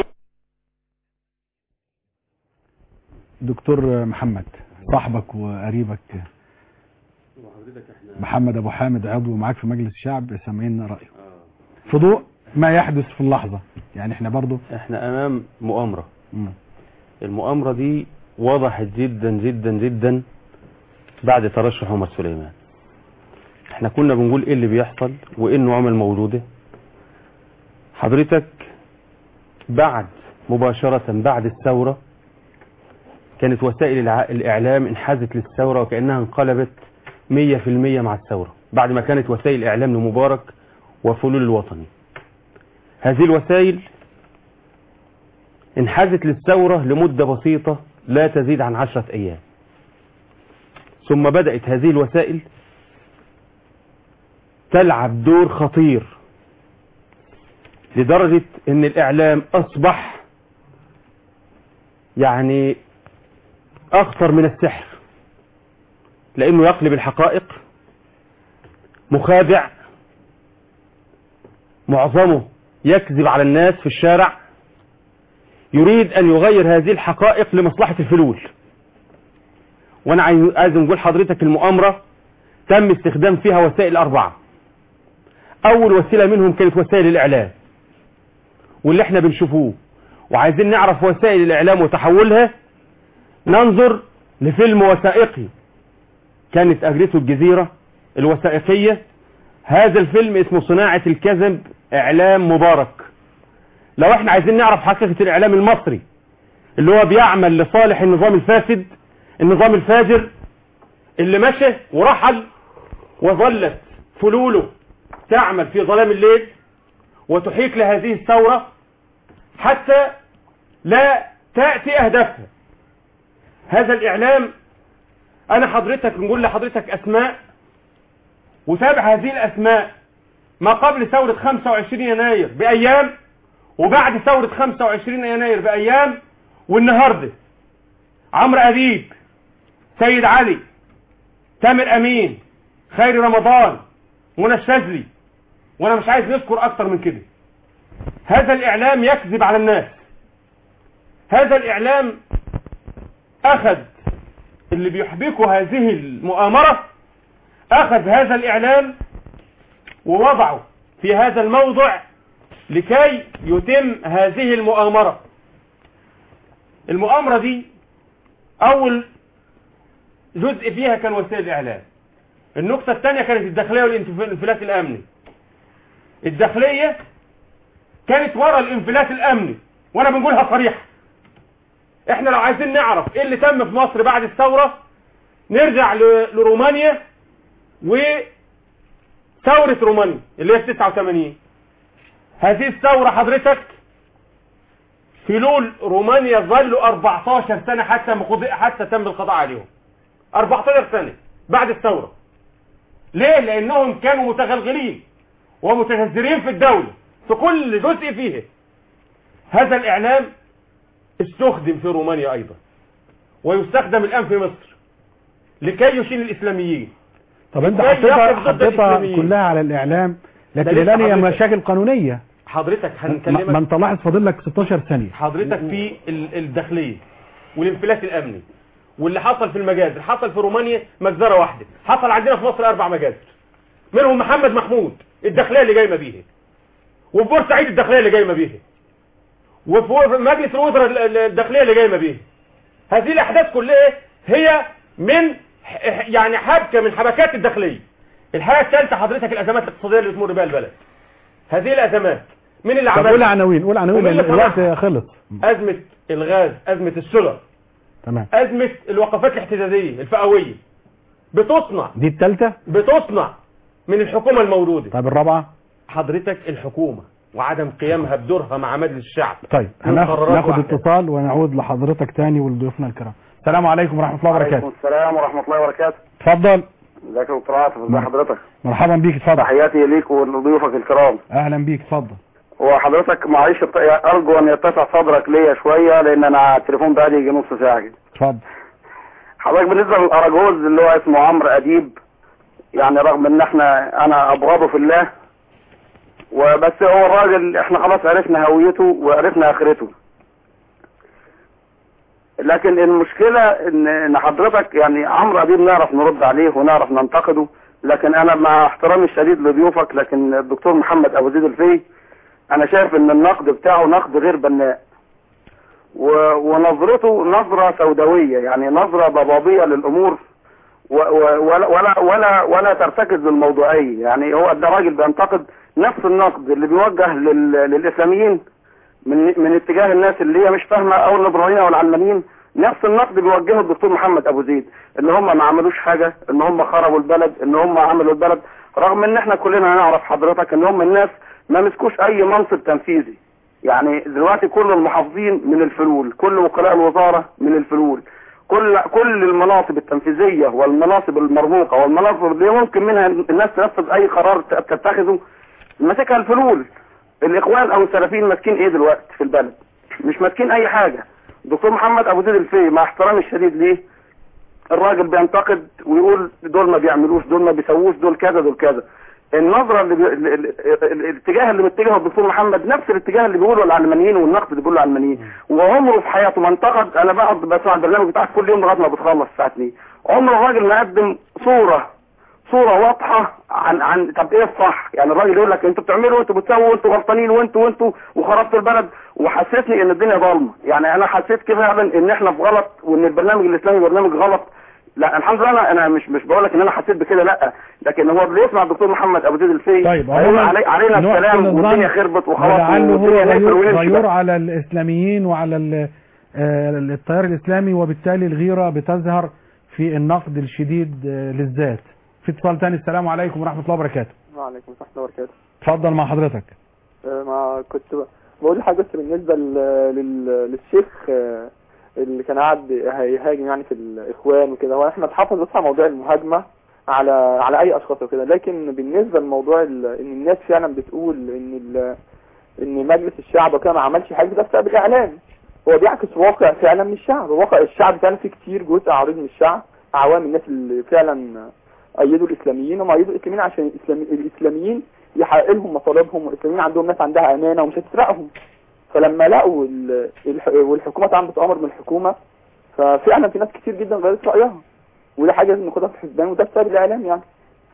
دكتور محمد صاحبك وقريبك محمد ابو حامد عضو معاك في مجلس الشعب سامعين رايه في ضوء ما يحدث في اللحظه يعني احنا برضو احنا امام مؤامرة مم. المؤامرة دي وضحت جدا جدا جدا بعد ترشح عمر سليمان احنا كنا بنقول ايه اللي بيحصل وايه النعم الموجودة حضرتك بعد مباشرة بعد الثورة كانت وسائل الع- الاعلام انحازت للثورة وكأنها انقلبت مية في المية مع الثورة بعد ما كانت وسائل الاعلام لمبارك وفلول الوطني هذه الوسائل انحازت للثورة لمدة بسيطة لا تزيد عن عشرة أيام ثم بدأت هذه الوسائل تلعب دور خطير لدرجة ان الإعلام أصبح يعني أخطر من السحر لأنه يقلب الحقائق مخادع معظمه يكذب على الناس في الشارع يريد أن يغير هذه الحقائق لمصلحة الفلول وأنا عايز عايز نقول حضرتك المؤامرة تم استخدام فيها وسائل أربعة أول وسيلة منهم كانت وسائل الإعلام واللي احنا بنشوفوه وعايزين نعرف وسائل الإعلام وتحولها ننظر لفيلم وثائقي كانت أجرته الجزيرة الوثائقية هذا الفيلم اسمه صناعة الكذب إعلام مبارك لو احنا عايزين نعرف حقيقة الإعلام المصري اللي هو بيعمل لصالح النظام الفاسد النظام الفاجر اللي مشى ورحل وظلت فلوله تعمل في ظلام الليل وتحيك لهذه الثورة حتى لا تأتي أهدافها هذا الإعلام أنا حضرتك نقول لحضرتك أسماء وتابع هذه الأسماء ما قبل ثورة 25 يناير بأيام وبعد ثورة 25 يناير بأيام والنهاردة عمرو أديب سيد علي تامر أمين خيري رمضان منى الشاذلي وأنا مش عايز نذكر أكتر من كده هذا الإعلام يكذب على الناس هذا الإعلام أخذ اللي بيحبكوا هذه المؤامرة أخذ هذا الإعلام ووضعه في هذا الموضع لكي يتم هذه المؤامرة المؤامرة دي أول جزء فيها كان وسائل الإعلام النقطة الثانية كانت الداخلية والانفلات الأمني الداخلية كانت ورا الانفلات الأمني وأنا بنقولها صريحة احنا لو عايزين نعرف ايه اللي تم في مصر بعد الثورة نرجع ل- لرومانيا وثورة رومانيا اللي هي في 89 هذه الثورة حضرتك فلول رومانيا ظلوا 14 سنة حتى ما قضي- حتى تم القضاء عليهم 14 سنة بعد الثورة ليه لانهم كانوا متغلغلين ومتجذرين في الدولة في كل جزء فيه هذا الاعلام استخدم في رومانيا ايضا ويستخدم الان في مصر لكي يشيل الاسلاميين طب انت لكي حطيتها يقف ضد حطيتها الإسلاميين. كلها على الاعلام لكن لسه الان هي حضرتك. مشاكل قانونيه حضرتك ما هنكلمك ما انت لاحظ فاضل لك 16 ثانيه حضرتك في ال- الداخليه والانفلات الامني واللي حصل في المجازر حصل في رومانيا مجزره واحده حصل عندنا في مصر اربع مجازر منهم محمد محمود الداخليه اللي جايمه بيه وفي بورسعيد الداخليه اللي جايمه بيه وفي مجلس الوزراء ال- ال- الداخليه اللي جايمه بيه هذه الاحداث كلها هي من ح- يعني حبكه من حبكات الداخليه الحاجه الثالثه حضرتك الازمات الاقتصاديه اللي بتمر بها البلد هذه الازمات من اللي طب عملها قول عناوين قول عناوين ومين لأن اللي الوقت صنعها؟ خلص أزمة الغاز أزمة السولر تمام أزمة الوقفات الاحتجاجية الفئوية بتصنع دي الثالثه بتصنع من الحكومة الموجودة طيب الرابعه حضرتك الحكومة وعدم قيامها بدورها مع مجلس الشعب طيب من هناخد قرارات ناخد وأحكام. اتصال ونعود لحضرتك تاني ولضيوفنا الكرام السلام عليكم ورحمه الله وعليكم وبركاته السلام ورحمة الله وبركاته اتفضل ازيك يا دكتور عاطف ازي حضرتك مرحبا بيك اتفضل تحياتي ليك ولضيوفك الكرام اهلا بيك اتفضل وحضرتك معلش ط- ارجو ان يتسع صدرك ليا شوية لان انا على التليفون بقالي يجي نص ساعة كده اتفضل حضرتك بالنسبة للاراجوز اللي هو اسمه عمرو اديب يعني رغم ان احنا انا ابغضه في الله وبس هو الراجل احنا خلاص عرفنا هويته وعرفنا اخرته لكن المشكلة ان ان حضرتك يعني عمرو اديب نعرف نرد عليه ونعرف ننتقده لكن انا مع احترامي الشديد لضيوفك لكن الدكتور محمد ابو زيد الفي انا شايف ان النقد بتاعه نقد غير بناء و- ونظرته نظرة سوداوية يعني نظرة ضبابية للامور و- و- ولا ولا ولا ولا ترتكز للموضوعية يعني هو ده راجل بينتقد نفس النقد اللي بيوجه لل- للاسلاميين من من اتجاه الناس اللي هي مش فاهمه او الليبراليين او العلمانيين نفس النقد بيوجهه الدكتور محمد ابو زيد ان هم ما عملوش حاجه ان هم خربوا البلد ان هم عملوا البلد رغم ان احنا كلنا نعرف حضرتك ان هم الناس ما مسكوش اي منصب تنفيذي يعني دلوقتي كل المحافظين من الفلول كل وكلاء الوزاره من الفلول كل كل المناصب التنفيذيه والمناصب المرموقه والمناصب اللي ممكن منها الناس تنفذ اي قرار ت- تتخذه ماسكها الفلول الاخوان او السلفيين ماسكين ايه دلوقتي في البلد مش ماسكين اي حاجه دكتور محمد ابو زيد الفي مع احترامي الشديد ليه الراجل بينتقد ويقول دول ما بيعملوش دول ما بيسووش دول كذا دول كذا النظرة اللي بي... ال- ال- ال- الاتجاه اللي متجهه الدكتور محمد نفس الاتجاه اللي بيقوله العلمانيين والنقد اللي بيقوله العلمانيين وعمره في حياته ما انتقد انا بقعد بسمع البرنامج بتاعك كل يوم لغايه ما بتخلص الساعه 2 عمر الراجل ما قدم صوره صوره واضحه عن عن طب ايه الصح يعني الراجل يقول لك انتوا بتعملوا وانتوا بتسووا وانتوا غلطانين وانتوا وانتوا وخربتوا البلد وحسسني ان الدنيا ضلمه يعني انا حسيت كده فعلا ان احنا في غلط وان البرنامج الاسلامي برنامج غلط لا الحمد لله انا انا مش مش بقول لك ان انا حسيت بكده لا لكن هو اللي يسمع الدكتور محمد ابو زيد الفي طيب أيوة، عموما علي- علينا نحسن السلام الظن والدنيا خربت وخلاص ولعله هو والدنيا نقفل غيور, ونمشي غيور بقى. على الاسلاميين وعلى ال- آه، التيار الاسلامي وبالتالي الغيره بتظهر في النقد الشديد آه، للذات في اتصال تاني السلام عليكم ورحمه الله وبركاته وعليكم ورحمة الله وبركاته اتفضل مع حضرتك آه، ما كنت ب- بقول لحاجة بس بالنسبة لل- لل- للشيخ آه، اللي كان قاعد يهاجم يعني في الإخوان وكده هو احنا اتحفظ بس على موضوع المهاجمة على على أي أشخاص وكده لكن بالنسبة لموضوع ال- إن الناس فعلا بتقول إن ال- إن مجلس الشعب وكده ما عملش حاجة ده بسبب الإعلام هو بيعكس واقع فعلا من الشعب واقع الشعب فعلا في كتير جزء عريض من الشعب عوام الناس اللي فعلا أيدوا الإسلاميين هم أيدوا الإسلاميين عشان الإسلامي الإسلاميين يحقق لهم مطالبهم والإسلاميين عندهم ناس عندها أمانة ومش هتسرقهم فلما لقوا ال- الح- والحكومة طبعا بتأمر من الحكومة ففعلا في ناس كتير جدا غيرت رأيها وده حاجة لازم ناخدها في الحسبان وده بسبب الإعلام يعني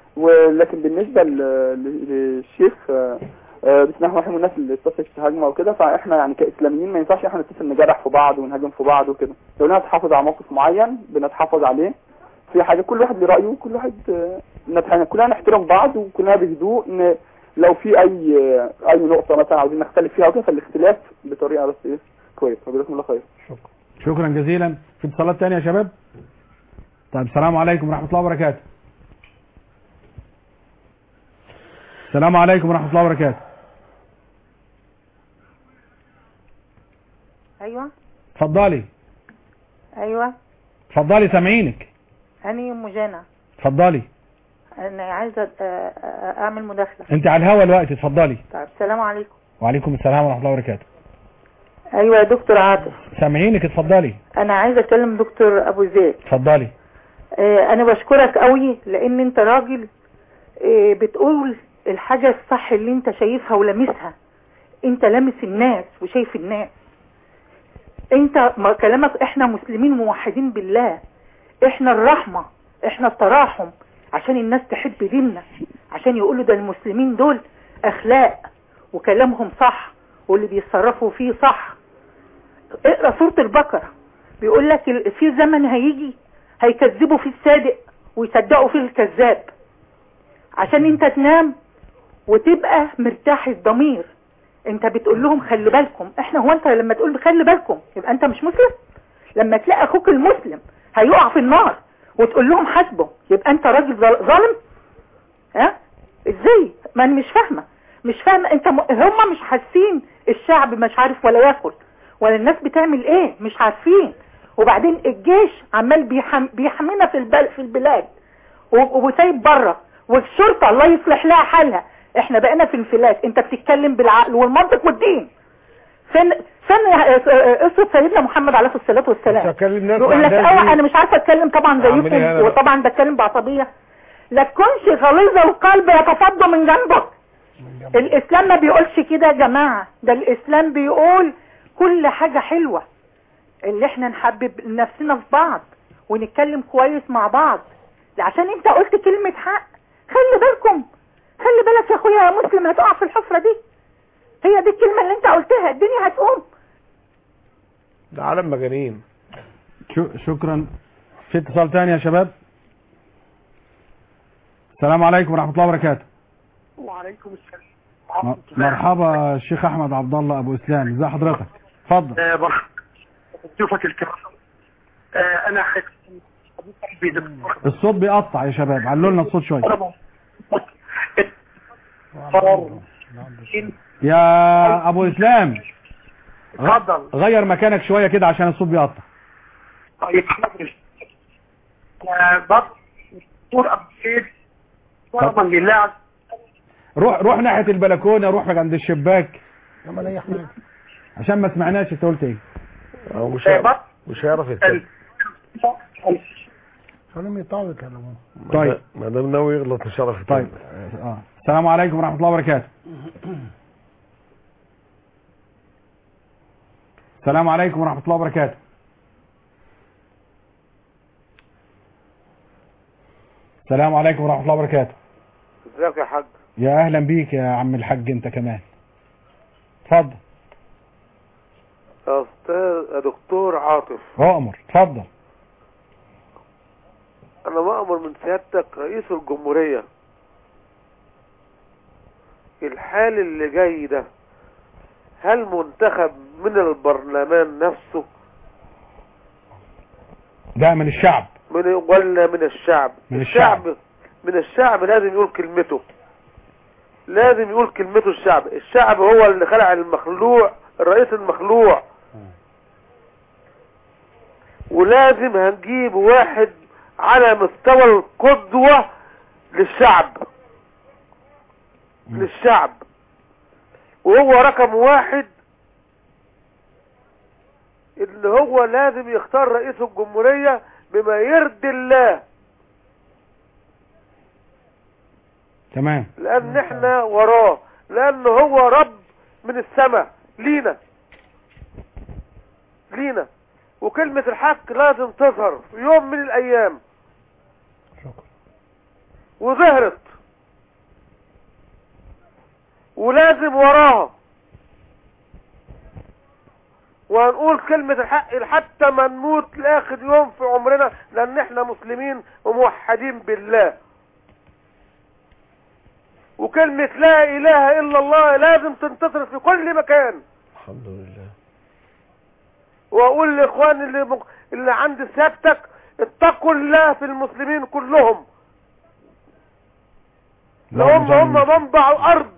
ولكن بالنسبة ل- ل- للشيخ آه، آه، بسم الله الرحمن الرحيم والناس اللي اتصلت تهاجمه وكده فاحنا يعني كإسلاميين ما ينفعش احنا نتصل نجرح في بعض ونهاجم في بعض وكده لو نتحافظ على موقف معين بنتحافظ عليه في حاجة كل واحد له رأيه وكل واحد آه، نتح- كلنا نحترم بعض وكلنا بهدوء ن- لو في اي اي نقطة مثلا عاوزين نختلف فيها وكده فالاختلاف بطريقة بس ايه كويس وجزاكم الله خير شكرا جزيلا في اتصالات تانية يا شباب طيب السلام عليكم ورحمه الله وبركاته السلام عليكم ورحمه الله وبركاته ايوه اتفضلي ايوه اتفضلي سامعينك انا ام جانا اتفضلي انا عايزه أ- أ- اعمل مداخله انت على الهوا الوقت اتفضلي طيب السلام عليكم وعليكم السلام ورحمه الله وبركاته ايوه يا دكتور عاطف سامعينك اتفضلي انا عايزه اكلم دكتور ابو زيد اتفضلي آه، انا بشكرك قوي لان انت راجل آه، بتقول الحاجة الصح اللي انت شايفها ولامسها انت لامس الناس وشايف الناس انت ما كلامك احنا مسلمين موحدين بالله احنا الرحمة احنا التراحم عشان الناس تحب ديننا عشان يقولوا ده المسلمين دول اخلاق وكلامهم صح واللي بيتصرفوا فيه صح اقرا سورة البقرة بيقول لك ال- في زمن هيجي هيكذبوا فيه الصادق ويصدقوا فيه الكذاب عشان انت تنام وتبقى مرتاح الضمير انت بتقول لهم خلي بالكم احنا هو انت لما تقول خلي بالكم يبقى انت مش مسلم لما تلاقي اخوك المسلم هيقع في النار وتقول لهم حاسبه يبقى انت راجل ظال- ظالم ها ازاي ما انا مش فاهمه مش فاهمه انت م... هم مش حاسين الشعب مش عارف ولا ياكل ولا الناس بتعمل ايه مش عارفين وبعدين الجيش عمال بيحم... بيحمينا في البل... في البلاد و- وسايب بره والشرطه الله يصلح لها حالها احنا بقينا في انفلات انت بتتكلم بالعقل والمنطق والدين فين فين قصه سيدنا محمد عليه الصلاه والسلام يقول لك اه انا مش عارفه اتكلم طبعا أعمل إيه زيكم أنا بقى؟ وطبعا بتكلم بعصبيه لا تكونش غليظ القلب يتفضى من جنبك الاسلام ما بيقولش كده يا جماعه ده الاسلام بيقول كل حاجه حلوه اللي احنا نحبب نفسنا في بعض ونتكلم كويس مع بعض عشان انت قلت كلمة حق خلي بالكم خلي بالك يا اخويا يا مسلم هتقع في الحفرة دي هي دي الكلمة اللي انت قلتها الدنيا هتقوم ده عالم مجانين شو شكرا في اتصال تاني يا شباب السلام عليكم ورحمه الله وبركاته وعليكم السلام م- مرحبا الشيخ احمد عبد الله ابو اسلام ازي حضرتك اتفضل آه، مرحبا ضيوفك الكرام آه، انا حبيب قلبي دكتور الصوت بيقطع يا شباب علوا لنا الصوت شويه قرار يا ابو اسلام غ- اتفضل غير مكانك شويه كده عشان الصوت بيقطع طيب حاضر آه، بط دكتور ابو سيد طلبا لله عز روح روح ناحيه البلكونه روح عند الشباك عشان ما سمعناش انت قلت ايه هو مش هيعرف مش هيعرف يتكلم خليهم يطلعوا يكلمون طيب. ما دام ناوي يغلط مش هيعرف يتكلم طيب اه السلام عليكم ورحمه الله وبركاته السلام عليكم ورحمه الله وبركاته السلام عليكم ورحمه الله وبركاته ازيك يا حاج يا اهلا بيك يا عم الحاج انت كمان اتفضل يا استاذ يا دكتور عاطف اؤمر اتفضل انا مأمر من سيادتك رئيس الجمهورية الحال اللي جاي ده هل منتخب من البرلمان نفسه ده من الشعب من ولا من الشعب من الشعب من الشعب لازم يقول كلمته لازم يقول كلمته الشعب الشعب هو اللي خلع المخلوع الرئيس المخلوع ولازم هنجيب واحد على مستوى القدوة للشعب للشعب وهو رقم واحد اللي هو لازم يختار رئيس الجمهورية بما يرضي الله تمام لان احنا وراه لان هو رب من السماء لينا لينا وكلمة الحق لازم تظهر في يوم من الايام وظهرت ولازم وراها وهنقول كلمة الحق حتى ما نموت لاخر يوم في عمرنا لان احنا مسلمين وموحدين بالله وكلمة لا اله الا الله لازم تنتصر في كل مكان الحمد لله واقول لاخواني اللي, مق... اللي عند سيادتك اتقوا الله في المسلمين كلهم لهم هم منبع الارض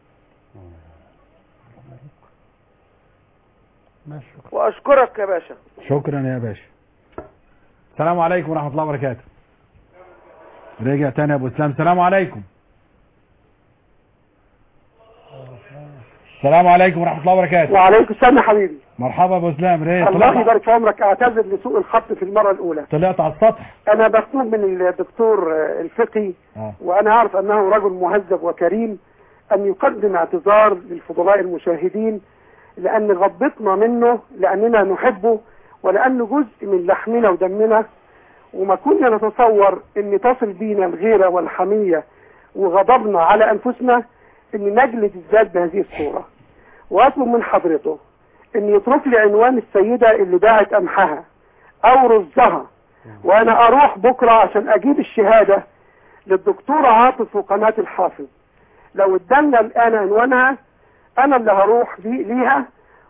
واشكرك يا باشا شكرا يا باشا السلام عليكم ورحمه الله وبركاته رجع تاني يا ابو اسلام السلام عليكم السلام عليكم ورحمه الله وبركاته وعليكم السلام يا حبيبي مرحبا ابو اسلام ريه الله طلعت يبارك في عمرك اعتذر لسوء الخط في المره الاولى طلعت على السطح انا بطلب من الدكتور آه، الفقي آه. وانا اعرف انه رجل مهذب وكريم ان يقدم اعتذار للفضلاء المشاهدين لان غضبتنا منه لاننا نحبه ولانه جزء من لحمنا ودمنا وما كنا نتصور ان تصل بينا الغيرة والحمية وغضبنا على انفسنا ان نجلد الذات بهذه الصورة واطلب من حضرته ان يترك لي عنوان السيدة اللي باعت قمحها او رزها وانا اروح بكرة عشان اجيب الشهادة للدكتور عاطف وقناة الحافظ لو ادانا الان عنوانها انا اللي هروح بي ليها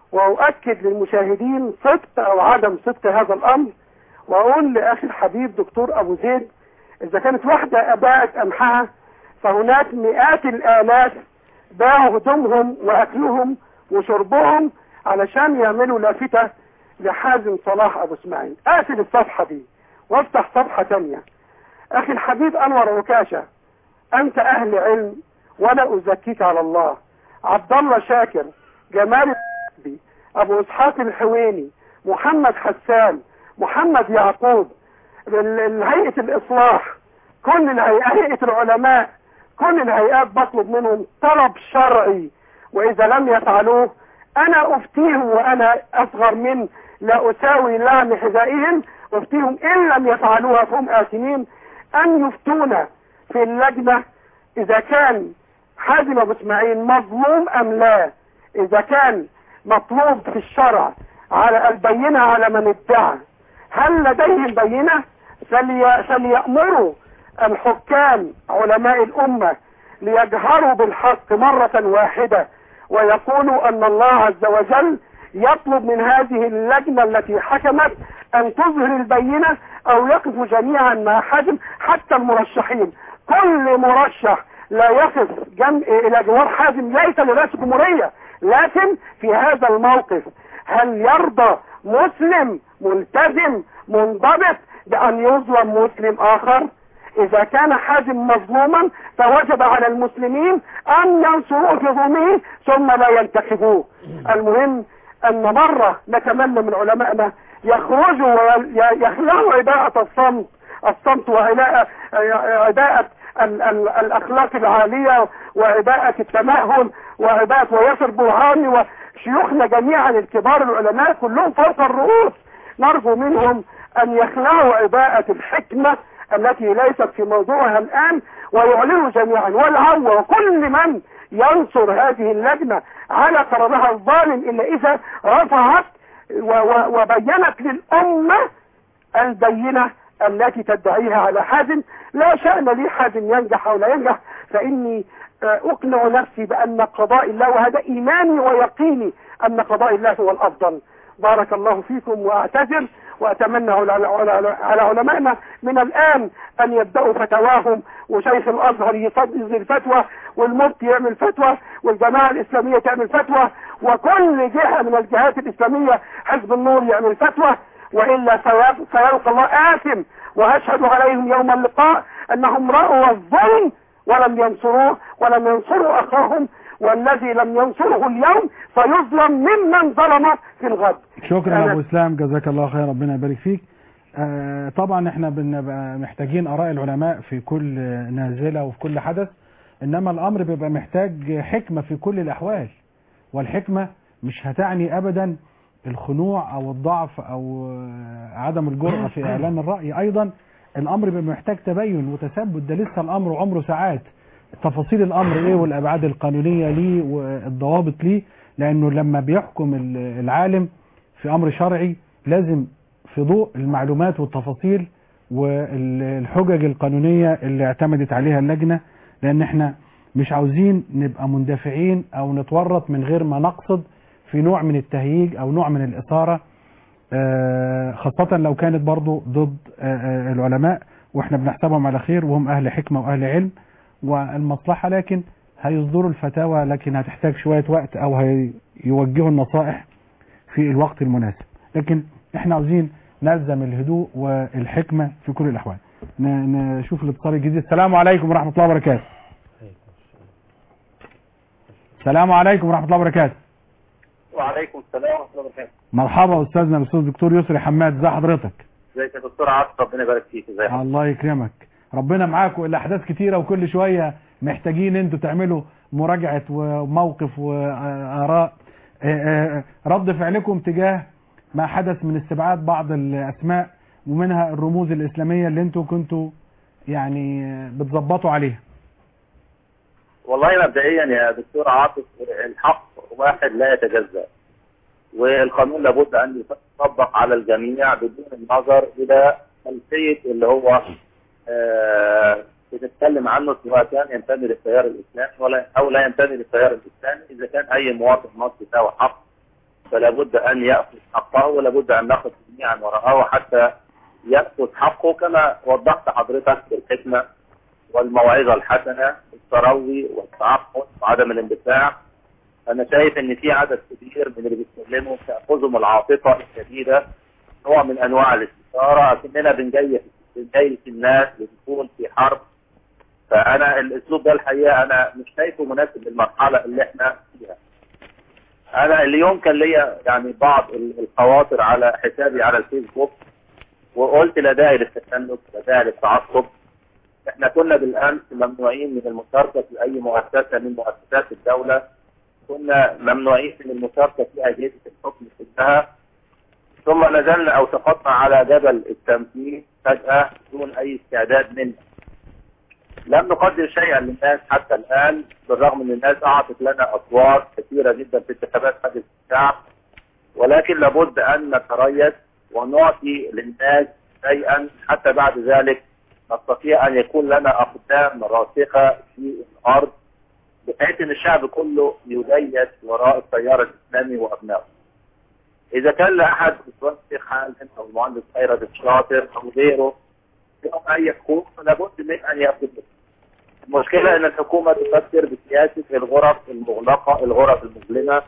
واؤكد للمشاهدين صدق او عدم صدق هذا الامر واقول لاخي الحبيب دكتور ابو زيد اذا كانت واحدة باعت قمحها فهناك مئات الالاف باعوا هدومهم واكلهم وشربهم علشان يعملوا لافتة لحازم صلاح ابو اسماعيل اقفل الصفحة دي وافتح صفحة تانية اخي الحبيب انور عكاشة انت اهل علم ولا ازكيك على الله عبد الله شاكر جمال الحبي ابو اسحاق الحويني محمد حسان محمد يعقوب ال- ال- هيئة الاصلاح كل الهيئة هيئة العلماء كل الهيئات بطلب منهم طلب شرعي واذا لم يفعلوه انا افتيهم وانا اصغر من لا اساوي لام حذائهم افتيهم ان لم يفعلوها فهم اثمين ان يفتونا في اللجنة اذا كان حازم ابو اسماعيل مظلوم ام لا اذا كان مطلوب في الشرع على البينة على من ادعى هل لديهم بينة فلي فليأمروا الحكام علماء الأمة ليجهروا بالحق مرة واحدة ويقولوا أن الله عز وجل يطلب من هذه اللجنة التي حكمت أن تظهر البينة أو يقفوا جميعا مع حجم حتى المرشحين كل مرشح لا يقف جنب إلى جوار حازم ليس لرئيس الجمهورية لكن في هذا الموقف هل يرضى مسلم ملتزم منضبط بأن يظلم مسلم آخر إذا كان حازم مظلوما فوجب على المسلمين أن ينصروه في ظلمه ثم لا ينتخبوه المهم أن مرة نتمنى من علمائنا يخرجوا ويخلعوا عباءة الصمت الصمت وعباءة عباءة ال- ال- الأخلاق العالية وعباءة التمهل وعباءة وياسر برهاني وشيوخنا جميعا الكبار العلماء كلهم فوق الرؤوس نرجو منهم أن يخلعوا عباءة الحكمة التي ليست في موضوعها الآن ويعلنوا جميعا والعوة وكل من ينصر هذه اللجنة على قرارها الظالم إلا إذا رفعت و- و- وبينت للأمة البينة التي تدعيها على حازم لا شأن لي حازم ينجح أو لا ينجح فإني آه، أقنع نفسي بأن قضاء الله وهذا إيماني ويقيني أن قضاء الله هو الأفضل بارك الله فيكم وأعتذر وأتمنى على, على, على علمائنا من الآن أن يبدأوا فتواهم وشيخ الأزهر يصدر فتوى والمفتي يعمل فتوى والجماعة الإسلامية تعمل فتوى وكل جهة من الجهات الإسلامية حزب النور يعمل فتوى وإلا سيق- سيلقى الله آثم وأشهد عليهم يوم اللقاء أنهم رأوا الظلم ولم ينصروه ولم ينصروا أخاهم والذي لم ينصره اليوم سيظلم ممن ظلم في الغد شكرا أنا- يا ابو اسلام جزاك الله خير ربنا يبارك فيك آه، طبعا احنا بنبقى محتاجين اراء العلماء في كل نازله وفي كل حدث انما الامر بيبقى محتاج حكمه في كل الاحوال والحكمه مش هتعني ابدا الخنوع او الضعف او آه، عدم الجرأة في اعلان الراي ايضا الامر بيبقى محتاج تبين وتثبت ده لسه الامر عمره ساعات تفاصيل الامر ايه والابعاد القانونيه ليه والضوابط ليه لانه لما بيحكم ال- العالم في امر شرعي لازم في ضوء المعلومات والتفاصيل والحجج القانونيه اللي اعتمدت عليها اللجنه لان احنا مش عاوزين نبقى مندفعين او نتورط من غير ما نقصد في نوع من التهييج او نوع من الاثاره آه، خاصة لو كانت برضو ضد آه، آه، العلماء واحنا بنحسبهم على خير وهم اهل حكمة واهل علم والمصلحة لكن هيصدروا الفتاوى لكن هتحتاج شوية وقت او هيوجهوا النصائح في الوقت المناسب لكن احنا عاوزين نلزم الهدوء والحكمة في كل الاحوال ن- نشوف الاتصال الجديد السلام عليكم ورحمة الله وبركاته السلام عليكم ورحمة الله وبركاته وعليكم السلام ورحمه الله وبركاته مرحبا استاذنا الاستاذ الدكتور يسري حماد ازي حضرتك ازيك يا دكتور عاطف ربنا يبارك فيك ازيك الله يكرمك ربنا معاكم الاحداث كتيرة وكل شوية محتاجين انتوا تعملوا مراجعة وموقف واراء آه، آه، رد فعلكم تجاه ما حدث من استبعاد بعض الاسماء ومنها الرموز الاسلامية اللي انتوا كنتوا يعني آه، بتظبطوا عليها والله مبدئيا يا دكتور عاطف الحق واحد لا يتجزأ والقانون لابد ان يطبق على الجميع بدون النظر الى خلفيه اللي هو آه، بتتكلم عنه سواء كان ينتمي للتيار الاسلامي ولا او لا ينتمي للتيار الاسلامي اذا كان اي مواطن مصري له حق فلا بد ان ياخذ حقه ولا بد ان ناخذ جميعا وراءه حتى ياخذ حقه كما وضحت حضرتك بالحكمه والموعظه الحسنه التروي والتعقل وعدم الاندفاع انا شايف ان في عدد كبير من اللي بيتكلموا تاخذهم العاطفه الشديده نوع من انواع الاستثاره اكننا بنجيش بنجيش الناس لدخول في حرب فانا الاسلوب ده الحقيقه انا مش شايفه مناسب للمرحله اللي احنا فيها انا اليوم كان ليا يعني بعض ال- الخواطر على حسابي على الفيسبوك وقلت لا داعي للتشنج لا داعي للتعصب احنا كنا بالامس ممنوعين من المشاركه في اي مؤسسه من مؤسسات الدوله كنا ممنوعين من المشاركه في اجهزه الحكم كلها ثم نزلنا او سقطنا على جبل التمثيل فجاه دون اي استعداد منا لم نقدم شيئا للناس حتى الان بالرغم ان الناس اعطت لنا اصوات كثيره جدا في انتخابات مجلس الشعب ولكن لابد ان نتريث ونعطي للناس شيئا حتى بعد ذلك نستطيع ان يكون لنا اقدام راسخه في الارض بحيث ان الشعب كله يليس وراء التيار الاسلامي وابنائه. اذا كان لاحد متوسط حالا او المهندس خيرت الشاطر او غيره لهم اي حقوق فلابد من ان ياخذ المشكله ان الحكومه تفكر بسياسه الغرف المغلقه الغرف المظلمه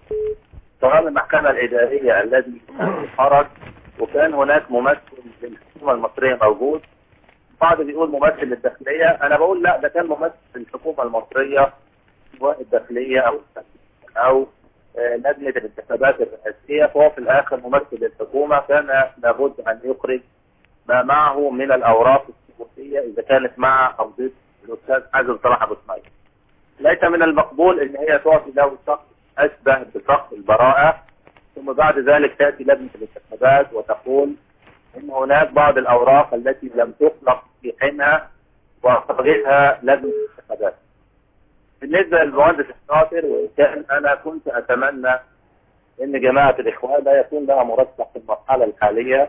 قرار المحكمه الاداريه الذي خرج وكان هناك ممثل للحكومه المصريه موجود بعض بيقول ممثل للداخليه انا بقول لا ده كان ممثل للحكومه المصريه سواء الداخليه او او آه، لجنه الانتخابات الرئاسيه فهو في الاخر ممثل للحكومه كان لابد ان يخرج ما معه من الاوراق الثبوتيه اذا كانت مع او ضد الاستاذ حازم صلاح ابو اسماعيل. ليس من المقبول ان هي تعطي له شخص اشبه بشخص البراءه ثم بعد ذلك تاتي لجنه الانتخابات وتقول ان هناك بعض الاوراق التي لم تخلق في حينها واخرجتها لجنه الانتخابات. بالنسبه للمهندس الشاطر وان كان انا كنت اتمنى ان جماعه الاخوان لا يكون لها مرشح في المرحله الحاليه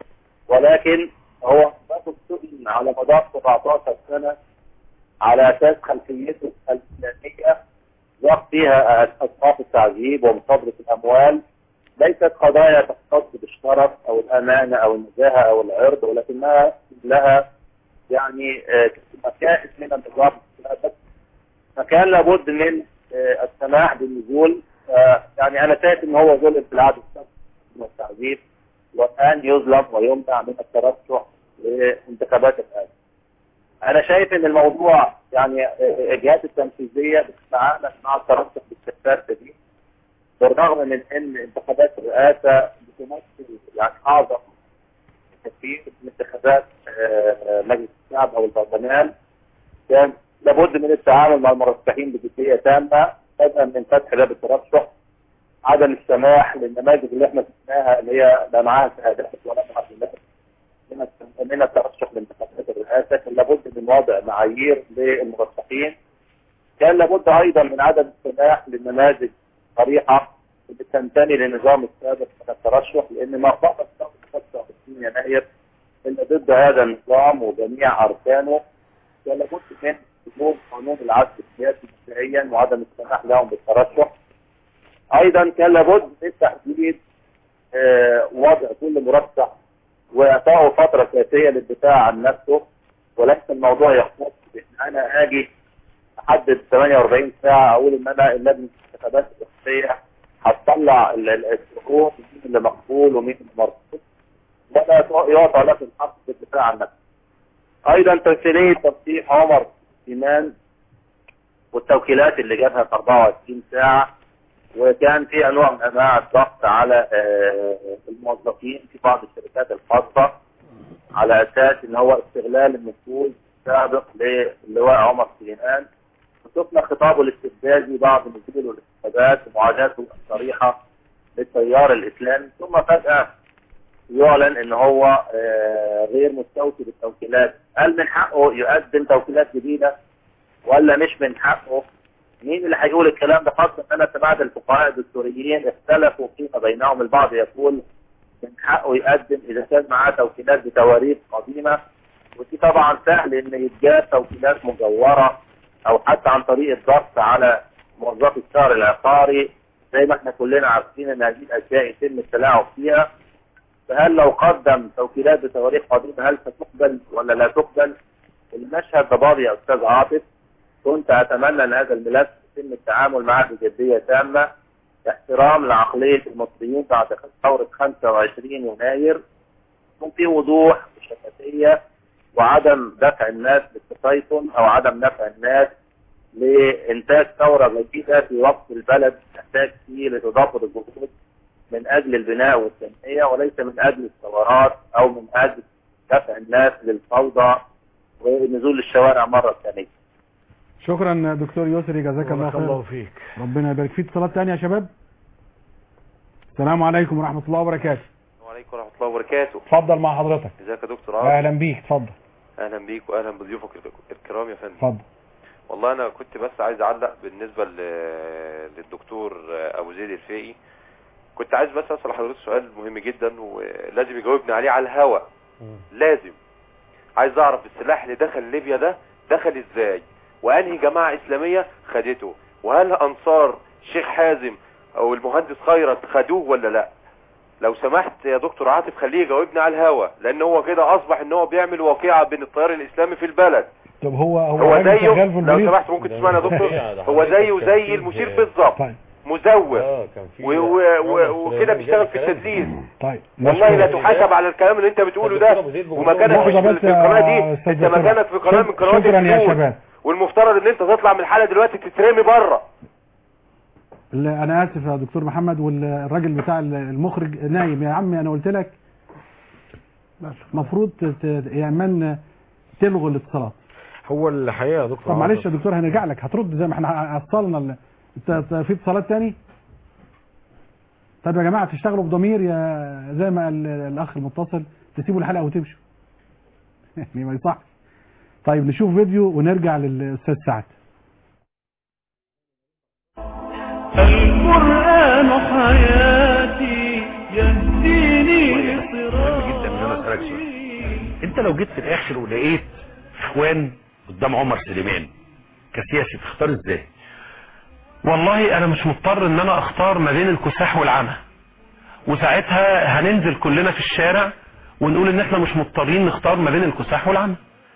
ولكن هو باخد سجن على مدار 17 سنه على اساس خلفيته الاسلاميه ضاق فيها اصناف التعذيب ومصادره الاموال ليست قضايا تختص بالشرف او الامانه او النزاهه او العرض ولكنها لها يعني آه، مكائد من النظام السياسي. فكان لابد من آه، السماح بالنزول آه، يعني انا شايف ان هو ظلم في العهد السابق والتعذيب والان يظلم ويمنع من الترشح لانتخابات الان. انا شايف ان الموضوع يعني آه، الجهات التنفيذيه بتتعامل مع الترشح باستخفاف شديد بالرغم من ان انتخابات الرئاسه بتمثل يعني اعظم كثير من انتخابات آه، مجلس الشعب او البرلمان كان لابد من التعامل مع المرشحين بجديه تامه بدءا من فتح باب الترشح عدم السماح للنماذج اللي احنا شفناها اللي هي لا معاها شهادات ولا معاها شهادات من الت- من الترشح لانتخابات الرئاسه كان لابد من وضع معايير للمرشحين كان لابد ايضا من عدم السماح للنماذج صريحه اللي تنتمي للنظام السابق من الترشح لان ما خطط ثوره 25 يناير الا ضد هذا النظام وجميع اركانه كان لابد من وجود قانون العدل السياسي مبدئيا وعدم السماح لهم بالترشح ايضا كان لابد من تحديد آه، وضع كل مرشح واعطائه فتره كافيه للدفاع عن نفسه وليس الموضوع يختص بان انا اجي احدد 48 ساعه اقول ان انا لجنه الانتخابات الشخصيه هتطلع ال- ال- الشروط مين اللي مقبول ومين اللي مرفوض ولا يعطى لك الحق في الدفاع عن نفسه. ايضا تمثيليه تصحيح عمر ايمان والتوكيلات اللي جابها في 24 ساعة وكان في نوع من انواع الضغط على آه، الموظفين في بعض الشركات الخاصة على اساس ان هو استغلال النفوذ السابق للواء عمر سليمان وشفنا خطابه الاستفزازي بعد نزول الانتخابات ومعاداته الصريحة للتيار الاسلامي ثم فجأة يعلن ان هو آه، غير مستوفي بالتوكيلات هل من حقه يقدم توكيلات جديدة ولا مش من حقه مين اللي هيقول الكلام ده خاصة ان انا سمعت الفقهاء الدستوريين اختلفوا فيما بينهم البعض يقول من حقه يقدم اذا كان معاه توكيلات بتواريخ قديمة ودي طبعا سهل ان يتجاب توكيلات مجورة او حتى عن طريق الضغط على موظفي الشهر العقاري زي ما احنا كلنا عارفين ان هذه الاشياء يتم التلاعب فيها فهل لو قدم توكيلات بتواريخ قديمة هل ستقبل ولا لا تقبل المشهد ده باضي يا استاذ عاطف كنت اتمنى ان هذا الملف يتم التعامل معه بجدية تامة احترام لعقلية المصريين بعد ثورة 25 يناير يكون في وضوح وشفافية وعدم دفع الناس بالتسيطن او عدم دفع الناس لانتاج ثورة جديدة في وقت البلد تحتاج فيه لتضافر الجهود من اجل البناء والتنمية وليس من اجل الثورات او من اجل دفع الناس للفوضى ونزول الشوارع مرة ثانية شكرا دكتور يسري جزاك الله بارك خير الله فيك ربنا يبارك فيك اتصالات تانية يا شباب السلام عليكم ورحمة الله وبركاته وعليكم ورحمة الله وبركاته اتفضل مع حضرتك ازيك يا دكتور عاطف اهلا بيك اتفضل اهلا بيك واهلا بضيوفك الكرام يا فندم اتفضل والله انا كنت بس عايز اعلق بالنسبة ل- للدكتور ابو زيد الفقي كنت عايز بس اسال حضرتك سؤال مهم جدا ولازم يجاوبني عليه على الهوا لازم عايز اعرف السلاح اللي دخل ليبيا ده دخل ازاي وانهي جماعة اسلامية خدته وهل انصار شيخ حازم او المهندس خيرت خدوه ولا لا لو سمحت يا دكتور عاطف خليه يجاوبني على الهوا لان هو كده اصبح ان هو بيعمل واقعة بين التيار الاسلامي في البلد طب هو هو, هو راجل زيه شغال في لو البوليس سمحت ممكن تسمعني يا دكتور هو زيه زي المشير بالظبط مزور و- و- و- وكده بيشتغل في التدليس طيب والله لا تحاسب على الكلام اللي انت بتقوله ده ومكانك مش لحظة في بس في القناة يا دي أستاذ انت دكتور. مكانك في قناة من قنوات شكرا يا الفلوس شباب والمفترض ان انت تطلع من الحلقة دلوقتي تترمي بره لا، انا اسف يا دكتور محمد والراجل بتاع المخرج نايم يا عمي انا قلت لك المفروض يا امان تلغوا الاتصالات هو الحقيقه يا دكتور طب معلش عاطف، يا دكتور هنرجع لك هترد زي ما احنا اصلنا ال... انت أنت في اتصالات تاني طب يا جماعه تشتغلوا بضمير يا زي ما قال الاخ المتصل تسيبوا الحلقه وتمشوا يعني ما يصحش طيب نشوف فيديو ونرجع للاستاذ سعد القرآن حياتي يهديني مهم جدا ان انا اسالك سؤال انت لو جيت في الاخر ولقيت اخوان قدام عمر سليمان كسياسي تختار ازاي والله انا مش مضطر ان انا اختار ما بين الكساح والعمى وساعتها هننزل كلنا في الشارع ونقول ان احنا مش مضطرين نختار ما بين الكساح والعمى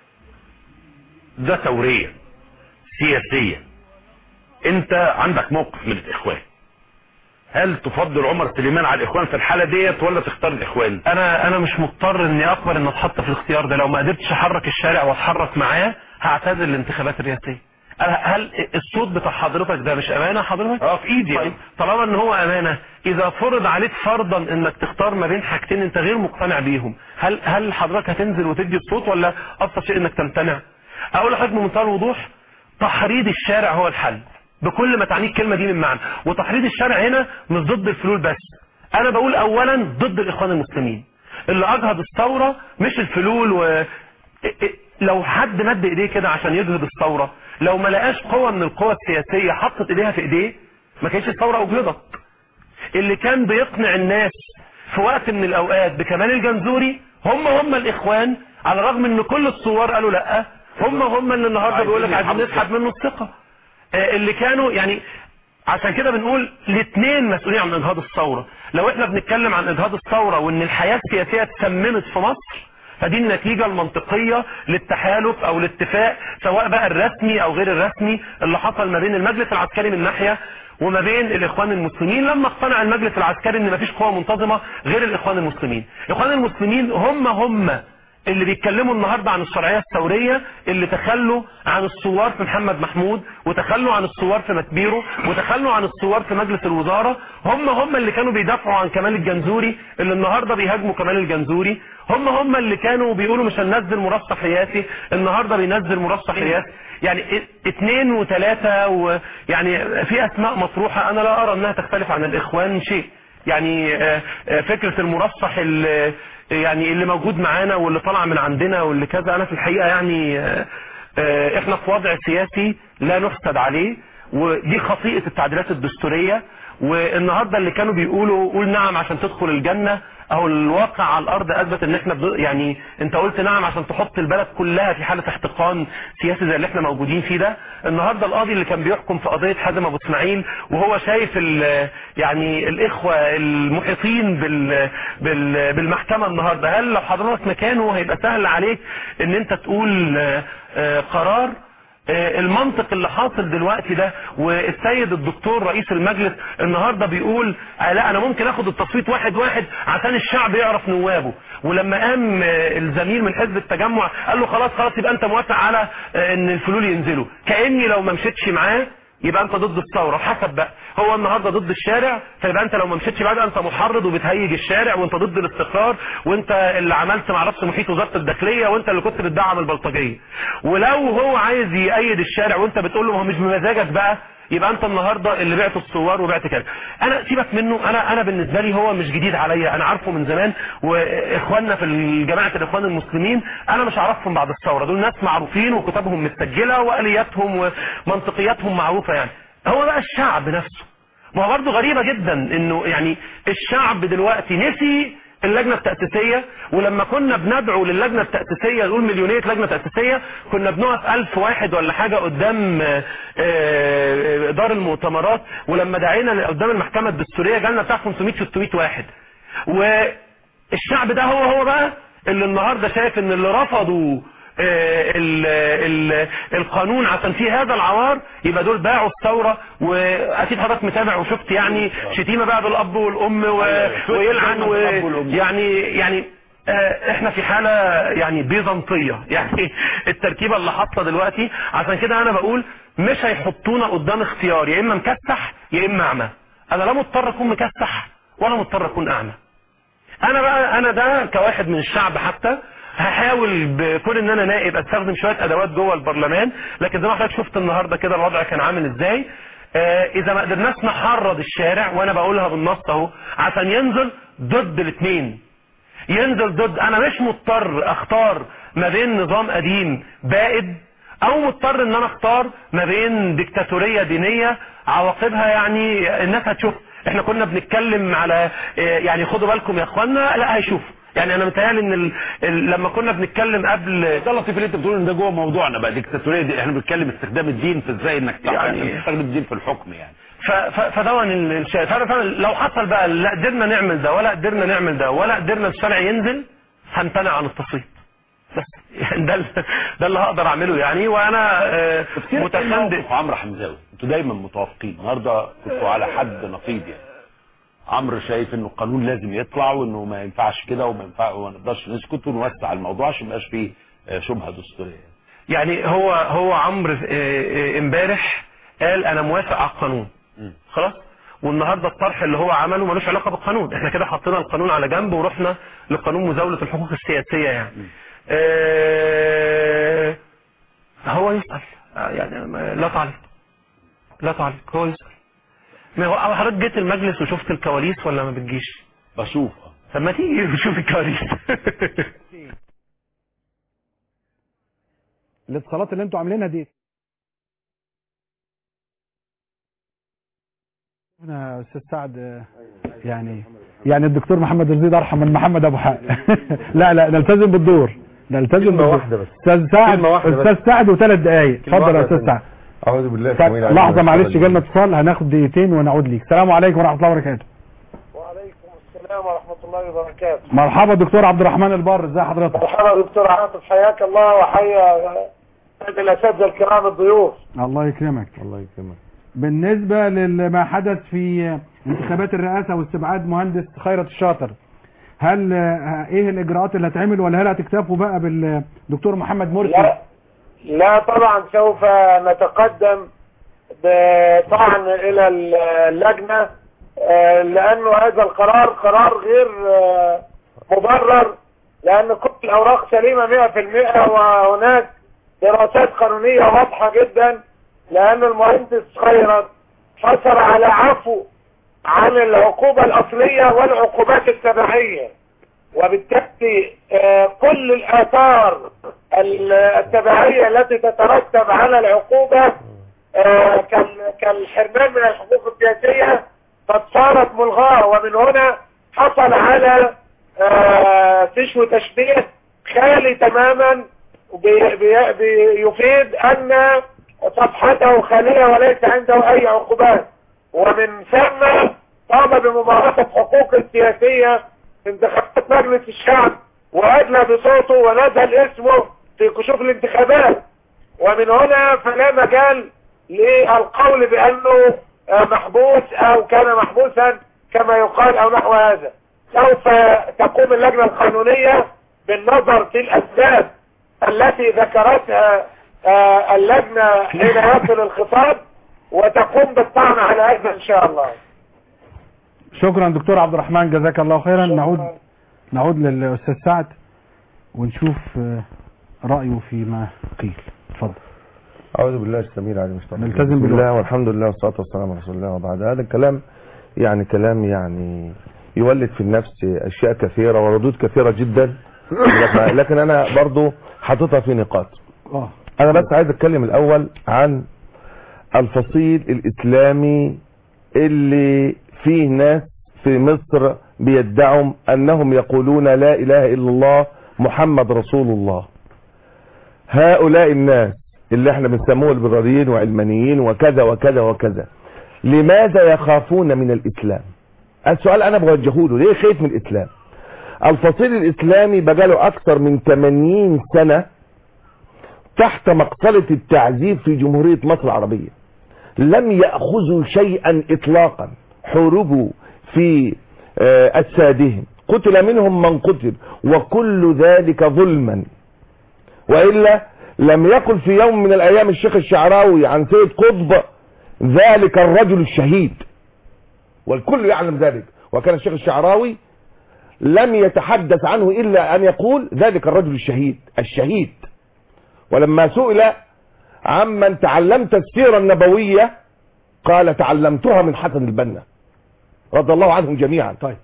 ده ثورية سياسية انت عندك موقف من الاخوان هل تفضل عمر سليمان على الاخوان في الحالة ديت ولا تختار الاخوان انا انا مش مضطر اني اقبل ان اتحط في الاختيار ده لو ما قدرتش احرك الشارع واتحرك معاه هعتزل الانتخابات الرئاسيه أنا- هل الصوت بتاع حضرتك ده مش امانه حضرتك اه في ايدي طيب طالما ان هو امانه اذا فرض عليك فرضا انك تختار ما بين حاجتين انت غير مقتنع بيهم هل هل حضرتك هتنزل وتدي الصوت ولا ابسط شيء انك تمتنع اقول لحضرتك بمنتهى الوضوح تحريض الشارع هو الحل بكل ما تعنيه الكلمه دي من معنى وتحريض الشارع هنا مش ضد الفلول بس انا بقول اولا ضد الاخوان المسلمين اللي اجهض الثوره مش الفلول و إ- إ- لو حد مد ايديه كده عشان يجهض الثوره لو ما لقاش قوه من القوى السياسيه حطت ايديها في ايديه ما كانتش الثوره اجهضت اللي كان بيقنع الناس في وقت من الاوقات بكمال الجنزوري هم هم الاخوان على الرغم ان كل الثوار قالوا لا هم هم اللي النهارده بيقول لك عايزين نسحب منه الثقه آه، اللي كانوا يعني عشان كده بنقول الاثنين مسؤولين عن اجهاض الثوره لو احنا بنتكلم عن اجهاض الثوره وان الحياه السياسيه اتسممت في مصر فدي النتيجة المنطقية للتحالف او الاتفاق سواء بقى الرسمي او غير الرسمي اللي حصل ما بين المجلس العسكري من ناحية وما بين الاخوان المسلمين لما اقتنع المجلس العسكري ان مفيش قوة منتظمة غير الاخوان المسلمين الاخوان المسلمين هم هم اللي بيتكلموا النهارده عن الشرعيه الثوريه اللي تخلوا عن الثوار في محمد محمود وتخلوا عن الثوار في متبيرو وتخلوا عن الثوار في مجلس الوزاره هم هم اللي كانوا بيدافعوا عن كمال الجنزوري اللي النهارده بيهاجموا كمال الجنزوري هم هم اللي كانوا بيقولوا مش هننزل مرشح رئاسي النهارده بينزل مرشح رئاسي يعني ا- اتنين وتلاته ويعني في اسماء مطروحه انا لا ارى انها تختلف عن الاخوان شيء يعني آه، آه، فكرة المرشح اللي يعني اللي موجود معانا واللي طالع من عندنا واللي كذا انا في الحقيقة يعني آه، آه، احنا في وضع سياسي لا نحسد عليه ودي خطيئة التعديلات الدستورية والنهاردة اللي كانوا بيقولوا قول نعم عشان تدخل الجنة او الواقع على الارض اثبت ان احنا بن- يعني انت قلت نعم عشان تحط البلد كلها في حالة احتقان سياسي زي اللي احنا موجودين فيه ده النهاردة القاضي اللي كان بيحكم في قضية حازم ابو اسماعيل وهو شايف ال- يعني الاخوة المحيطين بال بال بالمحكمة النهاردة هل لو حضرتك مكانه هيبقى سهل عليك ان انت تقول آه، آه، قرار آه، المنطق اللي حاصل دلوقتي ده والسيد الدكتور رئيس المجلس النهارده بيقول آه، لا انا ممكن اخد التصويت واحد واحد عشان الشعب يعرف نوابه ولما قام آه، الزميل من حزب التجمع قال له خلاص خلاص يبقى انت موافق على آه، ان الفلول ينزلوا كاني لو ما مشيتش معاه يبقى انت ضد الثوره حسب بقى هو النهارده ضد الشارع فيبقى انت لو ما مشيتش بعد انت محرض وبتهيج الشارع وانت ضد الاستقرار وانت اللي عملت معرفش محيط وزاره الداخليه وانت اللي كنت بتدعم البلطجيه ولو هو عايز يأيد الشارع وانت بتقول له ما هو مش بمزاجك بقى يبقى انت النهارده اللي بعت الثوار وبعت كذا انا سيبك منه انا انا بالنسبه لي هو مش جديد عليا انا عارفه من زمان واخواننا في جماعه الاخوان المسلمين انا مش عارفهم بعد الثوره دول ناس معروفين وكتابهم متسجله والياتهم ومنطقياتهم معروفه يعني هو بقى الشعب نفسه ما هو برضه غريبه جدا انه يعني الشعب دلوقتي نسي اللجنة التأسيسية ولما كنا بندعو للجنة التأسيسية نقول مليونية لجنة تأسيسية كنا بنقف ألف واحد ولا حاجة قدام آه، آه، دار المؤتمرات ولما دعينا قدام المحكمة الدستورية جالنا بتاع 500 600 واحد والشعب ده هو هو بقى اللي النهاردة شايف ان اللي رفضوا آه، ال ال القانون عشان فيه هذا العوار يبقى دول باعوا الثورة واكيد حضرتك متابع وشفت يعني شتيمة بقى بالاب والام و- ويلعن ويعني يعني آه، احنا في حالة يعني بيزنطية يعني التركيبة اللي حاطة دلوقتي عشان كده انا بقول مش هيحطونا قدام اختيار يا اما مكسح يا اما اعمى انا لا مضطر اكون مكسح ولا مضطر اكون اعمى انا بقى انا ده كواحد من الشعب حتى هحاول بكون ان انا نائب استخدم شويه ادوات جوه البرلمان لكن زي ما حضرتك شفت النهارده كده الوضع كان عامل ازاي آه اذا ما قدرناش نحرض الشارع وانا بقولها بالنص اهو عشان ينزل ضد الاثنين ينزل ضد انا مش مضطر اختار ما بين نظام قديم بائد او مضطر ان انا اختار ما بين ديكتاتورية دينية عواقبها يعني الناس هتشوف احنا كنا بنتكلم على آه، يعني خدوا بالكم يا اخوانا لا هيشوفوا يعني انا متهيألي ان ال... ال... لما كنا بنتكلم قبل ده لطيف اللي انت بتقول ان ده جوه موضوعنا بقى ديكتاتوريه دي احنا بنتكلم استخدام الدين في ازاي انك يعني تستخدم الدين في الحكم يعني ف... ف... فدون الشيء فأنا فعلا لو حصل بقى لا قدرنا نعمل ده ولا قدرنا نعمل ده ولا قدرنا الشرع ينزل هنمتنع عن التصويت بس يعني ده ال- ده اللي هقدر اعمله يعني وانا آه، متفند موقف عمرو حمزاوي انتوا دايما متوافقين النهارده كنتوا على حد نقيض يعني عمرو شايف انه القانون لازم يطلع وانه ما ينفعش كده وما ينفع وما نقدرش نسكت ونوسع الموضوع عشان ما يبقاش فيه آه، شبهه دستوريه يعني هو هو عمرو آه، آه، امبارح قال انا موافق على القانون خلاص والنهارده الطرح اللي هو عمله ملوش علاقه بالقانون احنا كده حطينا القانون على جنب ورحنا لقانون مزاوله الحقوق السياسيه يعني آه، هو يسال آه، يعني ما- لا تعليق لا تعليق هو يسال ما هو أو حضرتك جيت المجلس وشفت الكواليس ولا ما بتجيش بشوف طب ما تيجي وشوف الكواليس الاتصالات اللي انتوا عاملينها دي انا استاذ سعد آه، يعني يعني الدكتور محمد رزيد ارحم من محمد ابو حق لا لا نلتزم بالدور نلتزم بالدور واحدة بس. استاذ سعد كلمة واحدة بس. استاذ سعد وثلاث دقائق كلمة اتفضل يا واحدة استاذ سعد اعوذ بالله سعد، السميع العليم لحظه من معلش الشيطان جالنا اتصال هناخد دقيقتين ونعود ليك السلام عليكم ورحمه الله وبركاته السلام ورحمة الله وبركاته مرحبا دكتور عبد الرحمن البر ازي حضرتك مرحبا دكتور عاطف حياك الله وحيا الأساتذة الكرام الضيوف الله يكرمك الله يكرمك بالنسبة لما حدث في انتخابات الرئاسة واستبعاد مهندس خيرت الشاطر هل آه، ايه الاجراءات اللي هتعمل ولا هل هتكتفوا بقى بالدكتور محمد مرسي لا لا طبعا سوف نتقدم بطعن الى اللجنة آه، لانه هذا القرار قرار غير آه، مبرر لان كل الاوراق سليمة 100% وهناك دراسات قانونية واضحة جدا لان المهندس خيرت حصل على عفو عن العقوبة الاصلية والعقوبات التبعية وبالتالي آه، كل الآثار ال- التبعية التي تترتب على العقوبة آه، كال- كالحرمان من الحقوق السياسية قد صارت ملغاة ومن هنا حصل على آه، فيش وتشبيه خالي تماما بي- بي- بيفيد أن صفحته خالية وليس عنده أي عقوبات ومن ثم قام بممارسة حقوق السياسية في انتخابات مجلس الشعب وأدلى بصوته ونزل اسمه في كشوف الانتخابات ومن هنا فلا مجال للقول بأنه آه، محبوس أو كان محبوسا كما يقال أو نحو هذا سوف تقوم اللجنة القانونية بالنظر في الأسباب التي ذكرتها آه، اللجنة حين يصل الخطاب وتقوم بالطعن على هذا إن شاء الله شكرا دكتور عبد الرحمن جزاك الله خيرا نعود نعود للاستاذ سعد ونشوف آه، رايه فيما قيل اتفضل أعوذ بالله السميع العليم من الشيطان الرجيم. نلتزم بسم بالوقت. الله والحمد لله والصلاة والسلام على رسول الله وبعد هذا الكلام يعني كلام يعني يولد في النفس أشياء كثيرة وردود كثيرة جدا لكن أنا برضو حاططها في نقاط اه أنا بس عايز أتكلم الأول عن الفصيل الإسلامي اللي فيه ناس في مصر بيدعوا أنهم يقولون لا إله إلا الله محمد رسول الله هؤلاء الناس اللي احنا بنسموه البراريين وعلمانيين وكذا وكذا وكذا لماذا يخافون من الإسلام السؤال أنا بوجهه له ليه خايف من الإسلام الفصيل الإسلامي بقاله أكثر من 80 سنة تحت مقتلة التعذيب في جمهورية مصر العربية لم يأخذوا شيئا إطلاقا حروبوا في آه، أجسادهم قتل منهم من قتل وكل ذلك ظلما وإلا لم يقل في يوم من الأيام الشيخ الشعراوي عن سيد قطب ذلك الرجل الشهيد والكل يعلم ذلك وكان الشيخ الشعراوي لم يتحدث عنه إلا أن يقول ذلك الرجل الشهيد الشهيد ولما سئل عمن تعلمت السيرة النبوية قال تعلمتها من حسن البنا رضي الله عنهم جميعا طيب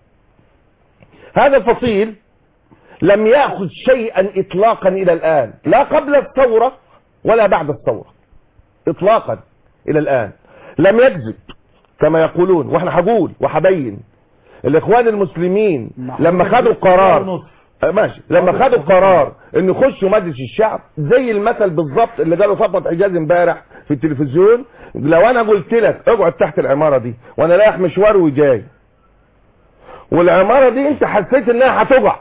هذا الفصيل لم يأخذ شيئا إطلاقا إلى الآن لا قبل الثورة ولا بعد الثورة إطلاقا إلى الآن لم يكذب كما يقولون واحنا هقول وهبين الإخوان المسلمين لما خدوا قرار آه، ماشي لما خدوا قرار ان يخشوا مجلس الشعب زي المثل بالظبط اللي قاله فاطمه حجاز امبارح في التلفزيون لو انا قلت لك اقعد تحت العماره دي وانا رايح مشوار وجاي والعماره دي انت حسيت انها هتقع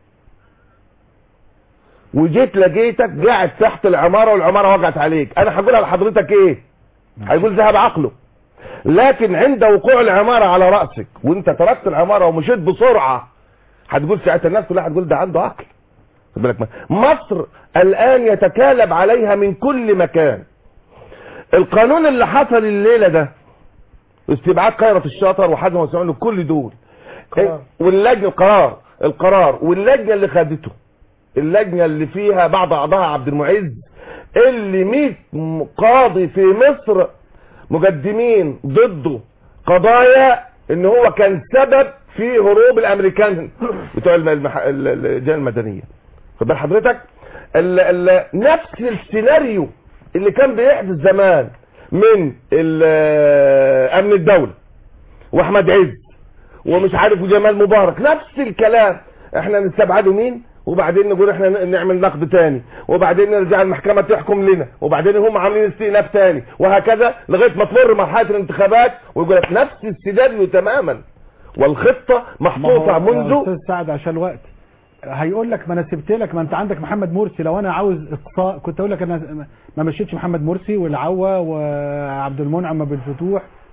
وجيت لقيتك قاعد تحت العماره والعماره وقعت عليك انا هقولها لحضرتك ايه هيقول ذهب عقله لكن عند وقوع العماره على راسك وانت تركت العماره ومشيت بسرعه هتقول ساعتها الناس كلها هتقول ده عنده عقل خد بالك ما- مصر الان يتكالب عليها من كل مكان القانون اللي حصل الليله ده استبعاد خيرت الشاطر وحزم وسعود كل دول إيه؟ واللجنه القرار القرار واللجنه اللي خدته اللجنه اللي فيها بعض اعضائها عبد المعز اللي 100 قاضي في مصر مقدمين ضده قضايا ان هو كان سبب في هروب الامريكان بتوع الم- المح... ال- ال- الجهه المدنيه خد بال حضرتك ال... ال... نفس السيناريو اللي كان بيحدث زمان من ال- امن الدوله واحمد عز ومش عارف وجمال مبارك نفس الكلام احنا نستبعده مين وبعدين نقول احنا ن- نعمل نقد تاني وبعدين نرجع المحكمة تحكم لنا وبعدين هم عاملين استئناف تاني وهكذا لغاية ما تمر مرحلة الانتخابات ويقول لك نفس السيناريو تماما والخطة محطوطة ما هو منذ استاذ سعد عشان الوقت هيقول لك ما انا سبت لك ما انت عندك محمد مرسي لو انا عاوز اقصاء كنت اقول لك انا ما مشيتش محمد مرسي والعوا وعبد المنعم ابو الفتوح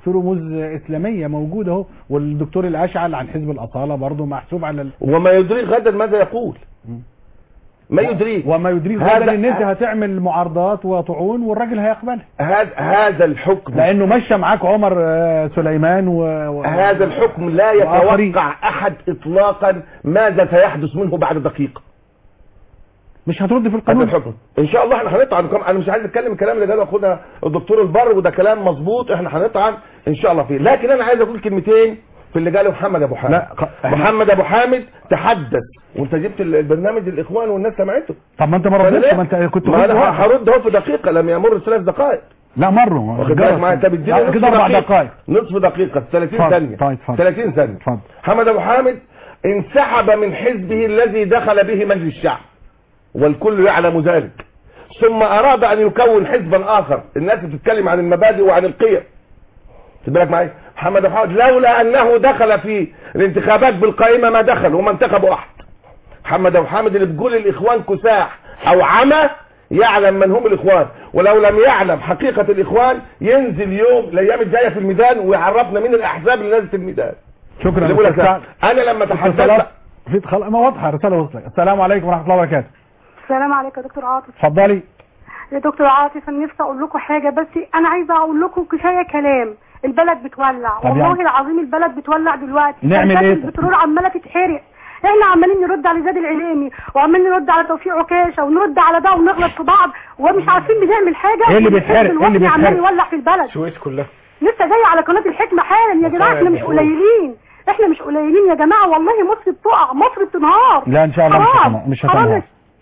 في رموز اسلاميه موجوده اهو والدكتور الاشعل عن حزب الاصاله برضه محسوب على ال... وما يدريك غدا ماذا يقول ما يدريك وما يدريك هذا- غدا ان انت هتعمل معارضات وطعون والراجل هيقبلها هذا هذا الحكم لانه مشى معاك عمر آه، سليمان و... و... هذا الحكم لا وآخرين. يتوقع احد اطلاقا ماذا سيحدث منه بعد دقيقه مش هترد في هذا القانون الحكم ان شاء الله احنا هنطعن كم انا مش عايز اتكلم الكلام اللي قاله اخونا الدكتور البر وده كلام مظبوط احنا هنطعن ان شاء الله فيه لكن انا عايز اقول كلمتين في اللي قاله محمد ابو حامد لا، ق- إحنا- محمد ابو حامد تحدث وانت جبت ال- البرنامج الاخوان والناس سمعته طب ما انت ما فأنا ردتش ليه؟ ما انت كنت ما قلت انا واحد. هرد اهو في دقيقه لم يمر ثلاث دقائق لا مروا واخد بالك معايا انت بتديني لا، نصف كده اربع دقائق نصف دقيقه 30 اتفضل، ثانيه طيب، اتفضل. 30 ثانيه اتفضل محمد ابو حامد انسحب من حزبه الذي دخل به مجلس الشعب والكل يعلم ذلك ثم اراد ان يكون حزبا اخر الناس بتتكلم عن المبادئ وعن القيم خد بالك معايا محمد ابو حامد لولا انه دخل في الانتخابات بالقائمه ما دخل وما انتخبوا احد محمد ابو حامد اللي بتقول الاخوان كساح او عمى يعلم من هم الاخوان ولو لم يعلم حقيقه الاخوان ينزل يوم الايام الجايه في الميدان ويعرفنا من الاحزاب اللي نازله الميدان شكرا اللي بقول لك أستاذ لا. انا لما اتصالات تحدثت في خلاص ما واضحه رساله وصلت السلام عليكم ورحمه الله وبركاته السلام عليكم يا دكتور عاطف اتفضلي يا دكتور عاطف انا نفسي اقول لكم حاجه بس انا عايزه اقول لكم كفايه كلام البلد بتولع طب والله يعني- العظيم البلد بتولع دلوقتي نعمل شركات إيه؟ البترول عماله تتحرق احنا عمالين نرد على زاد العليمي وعمالين نرد على توفيق عكاشه ونرد على ده ونغلط في بعض ومش عارفين بنعمل حاجه إيه اللي والحزب بيتحرق؟ إيه اللي الوطني عمال بيتحرق؟ يولع في البلد السويس كلها لسه جاي على قناه الحكمه حالا يا جماعه احنا مش قليلين احنا مش قليلين يا جماعه والله مصر بتقع مصر بتنهار لا ان شاء الله مش حرام. هتنهار مش حرام هتنهار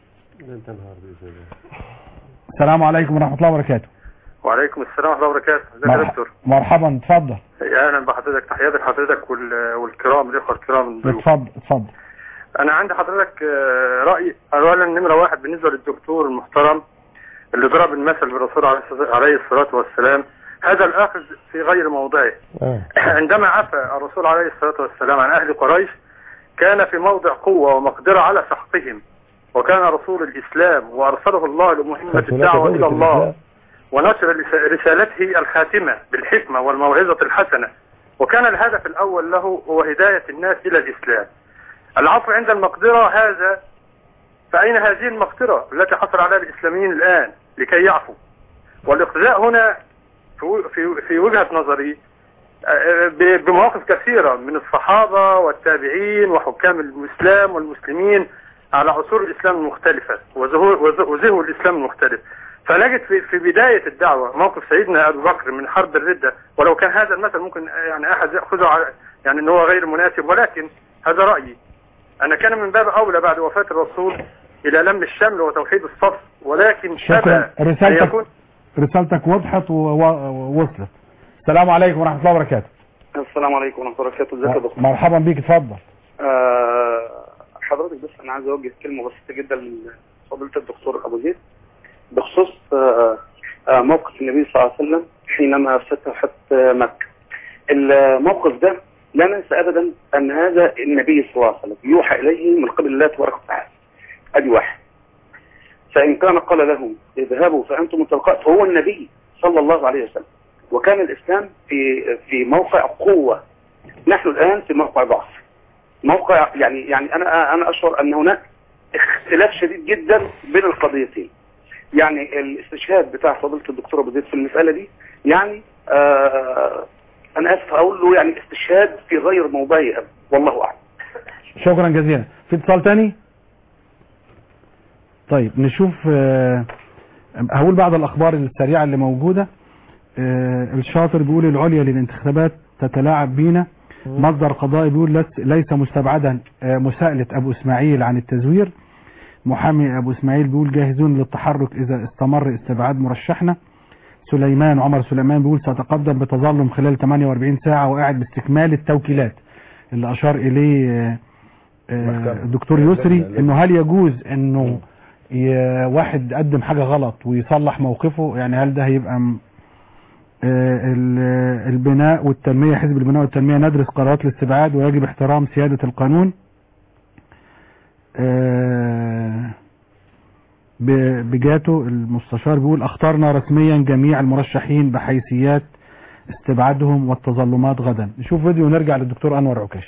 السلام عليكم ورحمه الله وبركاته وعليكم السلام ورحمه الله وبركاته ازيك يا مرحبا دكتور مرحبا اتفضل اهلا بحضرتك تحياتي لحضرتك وال- والكرام الاخوه الكرام الضيوف اتفضل اتفضل انا عندي حضرتك آه، راي اولا نمره واحد بالنسبه للدكتور المحترم اللي ضرب المثل بالرسول عليه الصلاة- عليه الصلاه والسلام هذا الاخذ في غير موضعه عندما عفى الرسول عليه الصلاه والسلام عن اهل قريش كان في موضع قوه ومقدره على سحقهم وكان رسول الاسلام وارسله الله لمهمه الدعوه الى الله ونشر لس- رسالته الخاتمة بالحكمة والموعظة الحسنة وكان الهدف الأول له هو هداية الناس إلى الإسلام العفو عند المقدرة هذا فأين هذه المقدرة التي حصل عليها الإسلاميين الآن لكي يعفوا والاقتداء هنا في و- في في وجهة نظري آه، ب- بمواقف كثيرة من الصحابة والتابعين وحكام الإسلام والمسلمين على عصور الإسلام المختلفة وظهور وظ- وظهور الإسلام المختلف فنجد في في بداية الدعوة موقف سيدنا أبو بكر من حرب الردة ولو كان هذا المثل ممكن يعني أحد يأخذه على يعني أنه هو غير مناسب ولكن هذا رأيي أنا كان من باب أولى بعد وفاة الرسول إلى لم الشمل وتوحيد الصف ولكن شكرا أبى أن رسالتك يكون رسالتك وضحت ووصلت السلام عليكم ورحمه الله وبركاته السلام عليكم ورحمه الله وبركاته ازيك يا دكتور مرحبا بيك اتفضل آه، حضرتك بس انا عايز اوجه كلمه بسيطه جدا لفضيله الدكتور ابو زيد بخصوص آه، آه، موقف النبي صلى الله عليه وسلم حينما فتحت آه، مكه الموقف ده لا ننسى ابدا ان هذا النبي صلى الله عليه وسلم يوحى اليه من قبل الله تبارك وتعالى ادي واحد فان كان قال لهم اذهبوا فانتم طلقاء فهو النبي صلى الله عليه وسلم وكان الاسلام في في موقع قوه نحن الان في موقع ضعف موقع يعني يعني انا انا اشعر ان هناك اختلاف شديد جدا بين القضيتين يعني الاستشهاد بتاع فضيله الدكتور ابو زيد في المساله دي يعني آه انا اسف اقول له يعني استشهاد في غير موضعه أبدا. والله اعلم شكرا جزيلا في اتصال تاني طيب نشوف آه، هقول بعض الاخبار السريعه اللي موجوده آه، الشاطر بيقول العليا للانتخابات تتلاعب بينا مصدر قضائي بيقول لس- ليس مستبعدا آه، مساءلة ابو اسماعيل عن التزوير محامي ابو اسماعيل بيقول جاهزون للتحرك اذا استمر استبعاد مرشحنا سليمان عمر سليمان بيقول سأتقدم بتظلم خلال 48 ساعة وقاعد باستكمال التوكيلات اللي أشار إليه آه، آه، الدكتور يسري إنه هل يجوز إنه ي- واحد قدم حاجة غلط ويصلح موقفه يعني هل ده هيبقى م- آه، ال- البناء والتنمية حزب البناء والتنمية ندرس قرارات الاستبعاد ويجب احترام سيادة القانون آه، ب- بجاته المستشار بيقول اخترنا رسميا جميع المرشحين بحيثيات استبعادهم والتظلمات غدا نشوف فيديو ونرجع للدكتور أنور عكاش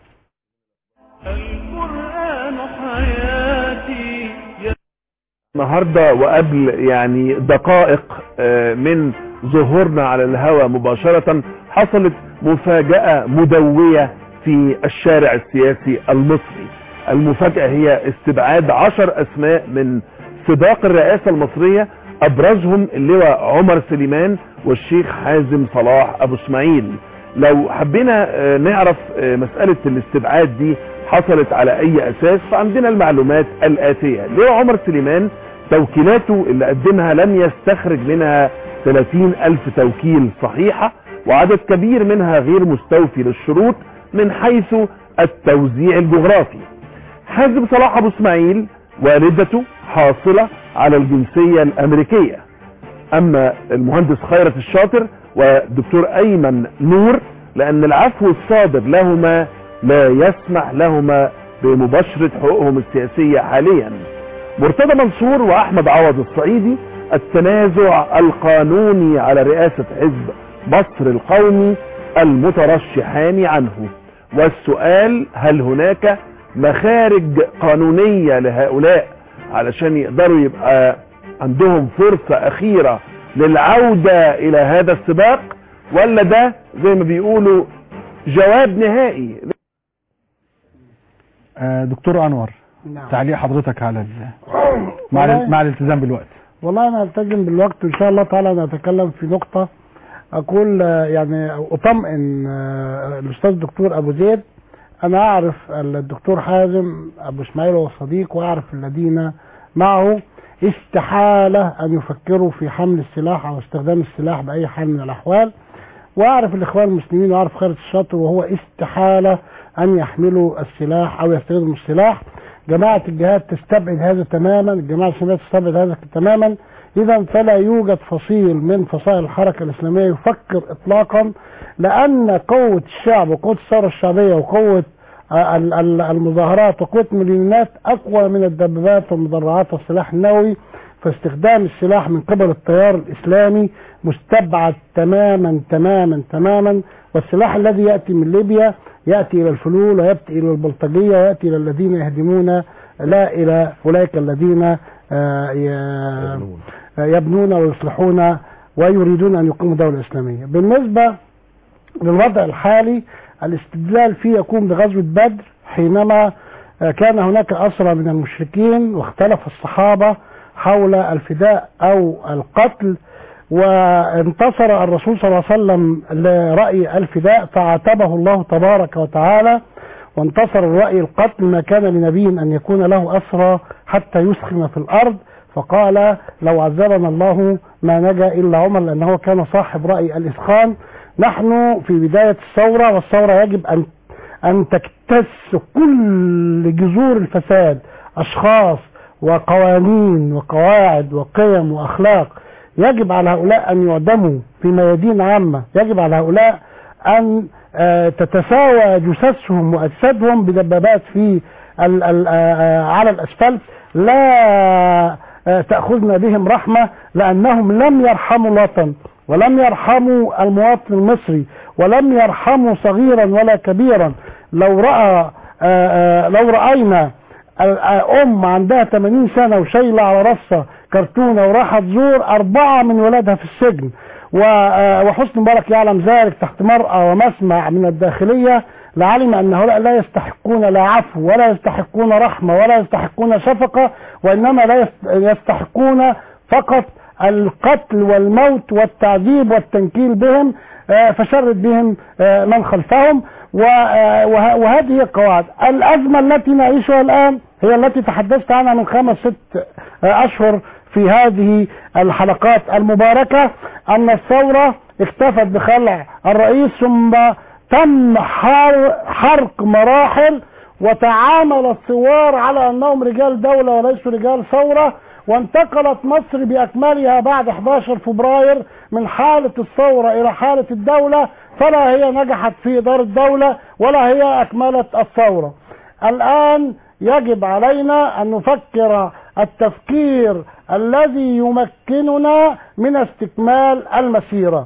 القرآن حياتي النهارده وقبل يعني دقائق آه، من ظهورنا على الهواء مباشرة حصلت مفاجأة مدوية في الشارع السياسي المصري المفاجأة هي استبعاد عشر أسماء من سباق الرئاسة المصرية أبرزهم اللواء عمر سليمان والشيخ حازم صلاح أبو اسماعيل لو حبينا آه، نعرف آه، مسألة الاستبعاد دي حصلت على أي أساس فعندنا المعلومات الآتية لواء عمر سليمان توكيلاته اللي قدمها لم يستخرج منها 30 ألف توكيل صحيحة وعدد كبير منها غير مستوفي للشروط من حيث التوزيع الجغرافي حازم صلاح أبو اسماعيل والدته حاصلة على الجنسية الأمريكية أما المهندس خيرت الشاطر والدكتور أيمن نور لأن العفو الصادر لهما لا يسمح لهما بمباشرة حقوقهم السياسية حاليا مرتضى منصور وأحمد عوض الصعيدي التنازع القانوني على رئاسة حزب مصر القومي المترشحان عنه والسؤال هل هناك مخارج قانونية لهؤلاء علشان يقدروا يبقى عندهم فرصة أخيرة للعودة إلى هذا السباق ولا ده زي ما بيقولوا جواب نهائي آه، دكتور أنور نعم. تعليق حضرتك على ال... مع, ال... مع الالتزام بالوقت والله انا التزم بالوقت وان شاء الله تعالى انا اتكلم في نقطة اقول آه، يعني اطمئن آه، الاستاذ الدكتور ابو زيد انا اعرف الدكتور حازم ابو اسماعيل هو صديق واعرف الذين معه استحالة ان يفكروا في حمل السلاح او استخدام السلاح باي حال من الاحوال واعرف الاخوان المسلمين واعرف خالد الشاطر وهو استحالة ان يحملوا السلاح او يستخدموا السلاح جماعة الجهاد تستبعد هذا تماما الجماعة الإسلامية تستبعد هذا تماما إذا فلا يوجد فصيل من فصائل الحركة الإسلامية يفكر إطلاقا لأن قوة الشعب وقوة الثورة الشعبية وقوة آه، ال- ال- المظاهرات وقوة المليونات أقوى من الدبابات والمدرعات والسلاح النووي فاستخدام السلاح من قبل التيار الإسلامي مستبعد تماما تماما تماما والسلاح الذي يأتي من ليبيا يأتي إلى الفلول ويأتي إلى البلطجية ويأتي إلى الذين يهدمون لا إلى أولئك الذين آه، ي- يبنون ويصلحون ويريدون أن يقيموا دولة إسلامية بالنسبة للوضع الحالي الاستدلال فيه يكون بغزوة بدر حينما آه، كان هناك أسرى من المشركين واختلف الصحابة حول الفداء أو القتل وانتصر الرسول صلى الله عليه وسلم لرأي الفداء فعاتبه الله تبارك وتعالى وانتصر الرأي القتل ما كان لنبي أن يكون له أسرى حتى يسخن في الأرض فقال لو عذبنا الله ما نجا إلا عمر لأنه كان صاحب رأي الإسخان نحن في بداية الثورة والثورة يجب أن أن تكتس كل جذور الفساد أشخاص وقوانين وقواعد وقيم وأخلاق يجب على هؤلاء أن يعدموا في ميادين عامة يجب على هؤلاء أن آه، تتساوى جثثهم وأجسادهم بدبابات في ال ال آه، على الأسفلت لا آه، تأخذنا بهم رحمة لأنهم لم يرحموا الوطن ولم يرحموا المواطن المصري ولم يرحموا صغيرا ولا كبيرا لو رأى آه، آه، لو رأينا ال- آه، أم عندها 80 سنة وشايلة على راسها كرتونة وراحت تزور أربعة من ولادها في السجن و- آه، وحسن مبارك يعلم ذلك تحت مرأى ومسمع من الداخلية لعلم أن هؤلاء لا يستحقون لا عفو ولا يستحقون رحمة ولا يستحقون شفقة وإنما لا يست- يستحقون فقط القتل والموت والتعذيب والتنكيل بهم آه، فشرد بهم آه، من خلفهم و- آه، وه- وهذه هي القواعد الأزمة التي نعيشها الآن هي التي تحدثت عنها من خمس ست آه، أشهر في هذه الحلقات المباركة أن الثورة اكتفت بخلع الرئيس ثم تم حر- حرق مراحل وتعامل الثوار على أنهم رجال دولة وليسوا رجال ثورة وانتقلت مصر بأكملها بعد 11 فبراير من حالة الثورة إلى حالة الدولة فلا هي نجحت في إدارة الدولة ولا هي أكملت الثورة الآن يجب علينا أن نفكر التفكير الذي يمكننا من استكمال المسيرة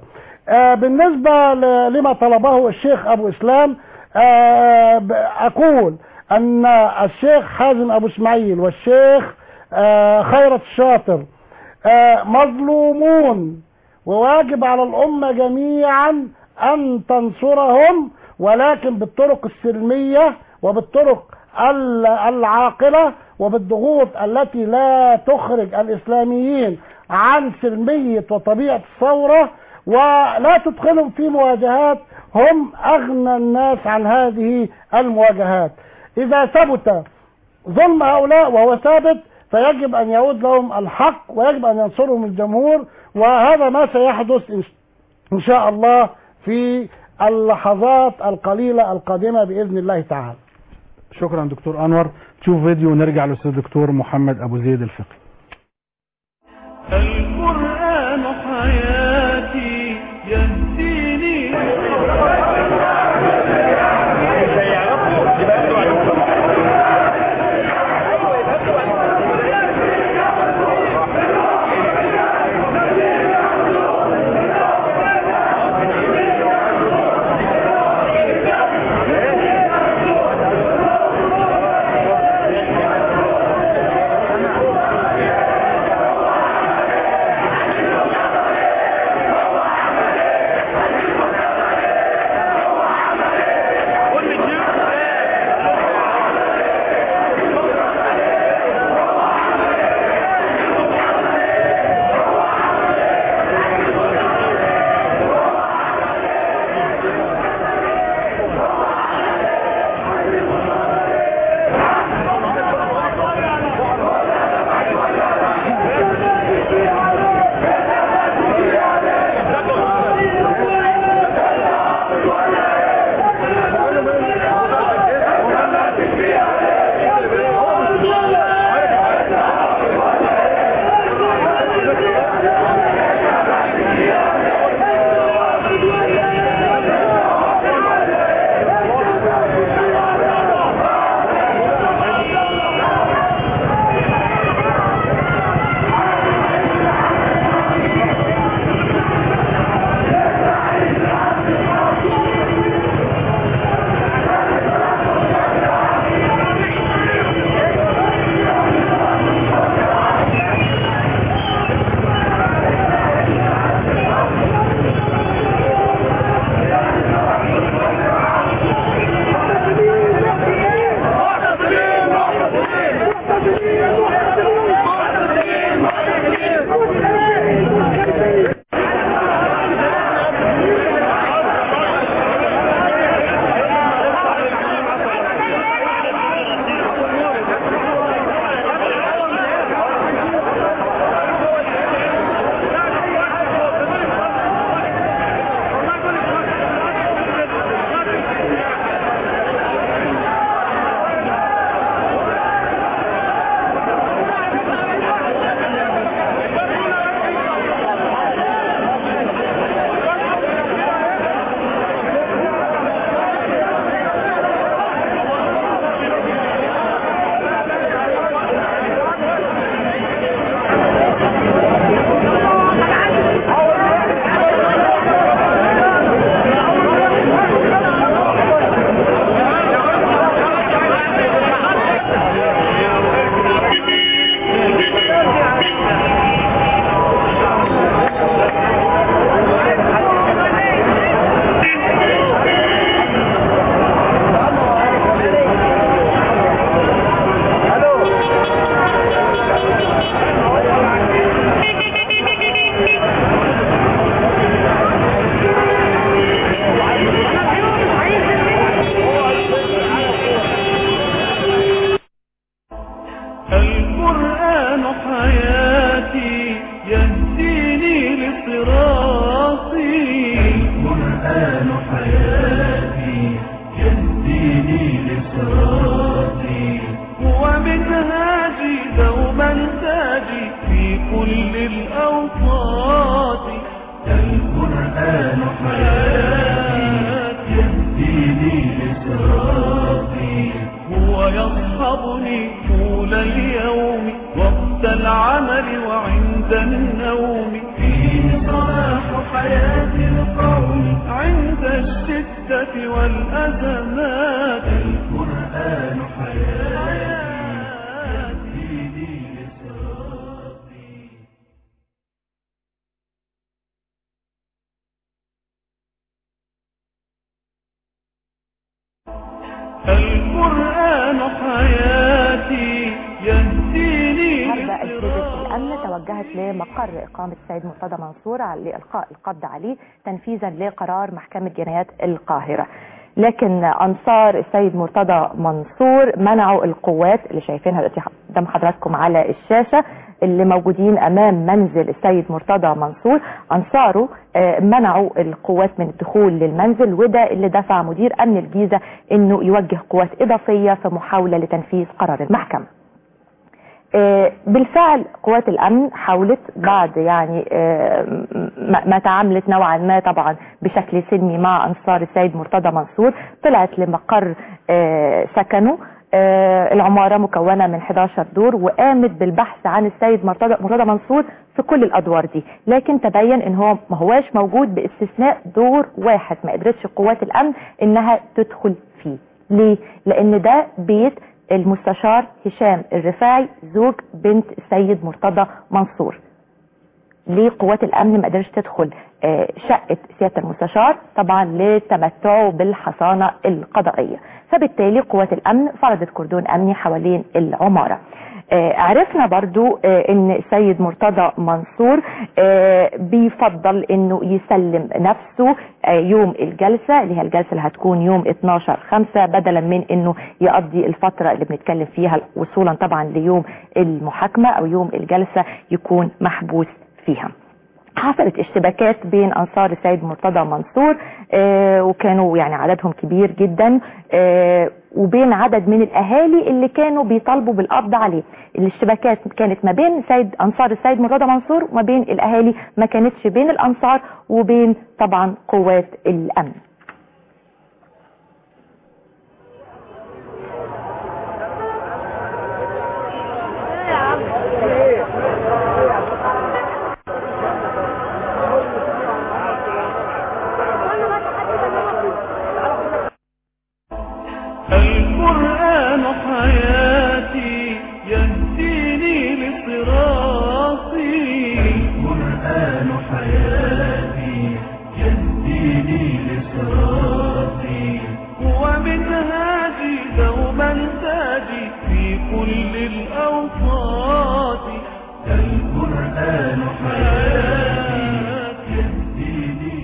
آه، بالنسبة ل- لما طلبه الشيخ أبو إسلام آه، ب- أقول أن الشيخ حازم أبو إسماعيل والشيخ آه، خيرت الشاطر آه، مظلومون وواجب على الأمة جميعا أن تنصرهم ولكن بالطرق السلمية وبالطرق ال- العاقلة وبالضغوط التي لا تخرج الإسلاميين عن سلمية وطبيعة الثورة ولا تدخلهم في مواجهات هم أغنى الناس عن هذه المواجهات إذا ثبت ظلم هؤلاء وهو ثابت فيجب أن يعود لهم الحق ويجب أن ينصرهم الجمهور وهذا ما سيحدث إن- إن شاء الله في اللحظات القليلة القادمة بإذن الله تعالى شكرا دكتور انور تشوف فيديو ونرجع للاستاذ دكتور محمد ابو زيد الفقي القرآن حياتي يهديني القرآن حياتي يهديني لصراطي القرآن حياتي يهديني لصراطي هو منهاجي دوما تاجي في كل الأوقات القرآن حياتي يهديني لصراطي هو يصحبني طول اليوم وقت العمل وعند النوم فيه صلاح حياة القوم عند الشدة والأزمات القرآن حياتي ديني لصراطي القرآن حياتي يهديني النهارده أجهزة الأمن توجهت لمقر إقامة السيد مرتضى منصور على- لإلقاء القبض عليه تنفيذا لقرار محكمة جنايات القاهرة لكن أنصار السيد مرتضى منصور منعوا القوات اللي شايفينها دلوقتي قدام حضراتكم على الشاشة اللي موجودين أمام منزل السيد مرتضى منصور أنصاره آه، منعوا القوات من الدخول للمنزل وده اللي دفع مدير أمن الجيزة إنه يوجه قوات إضافية في محاولة لتنفيذ قرار المحكمة آه، بالفعل قوات الامن حاولت بعد يعني آه، ما ما تعاملت نوعا ما طبعا بشكل سلمي مع انصار السيد مرتضى منصور طلعت لمقر آه، سكنه آه، العمارة مكونة من 11 دور وقامت بالبحث عن السيد مرتضى مرتضى منصور في كل الادوار دي لكن تبين ان هو ما هواش موجود باستثناء دور واحد ما قدرتش قوات الامن انها تدخل فيه ليه لان ده بيت المستشار هشام الرفاعي زوج بنت السيد مرتضى منصور ليه قوات الامن ما قدرش تدخل آه، شقه سياده المستشار طبعا لتمتعه بالحصانه القضائيه فبالتالي قوات الامن فرضت كردون امني حوالين العماره آه، عرفنا برضو آه، ان السيد مرتضى منصور آه، بيفضل انه يسلم نفسه آه، يوم الجلسة اللي هي الجلسة اللي هتكون يوم 12 5 بدلا من انه يقضي الفترة اللي بنتكلم فيها وصولا طبعا ليوم المحاكمة او يوم الجلسة يكون محبوس فيها حصلت اشتباكات بين انصار السيد مرتضى منصور آه وكانوا يعني عددهم كبير جدا آه وبين عدد من الاهالي اللي كانوا بيطالبوا بالقبض عليه الاشتباكات كانت ما بين سيد انصار السيد مرتضى منصور وما بين الاهالي ما كانتش بين الانصار وبين طبعا قوات الامن القرآن حياتي يهديني لصراطي القرآن حياتي يهديني لصراطي ومنهاجي دوما تاجي في كل الأوقات القرآن حياتي يهديني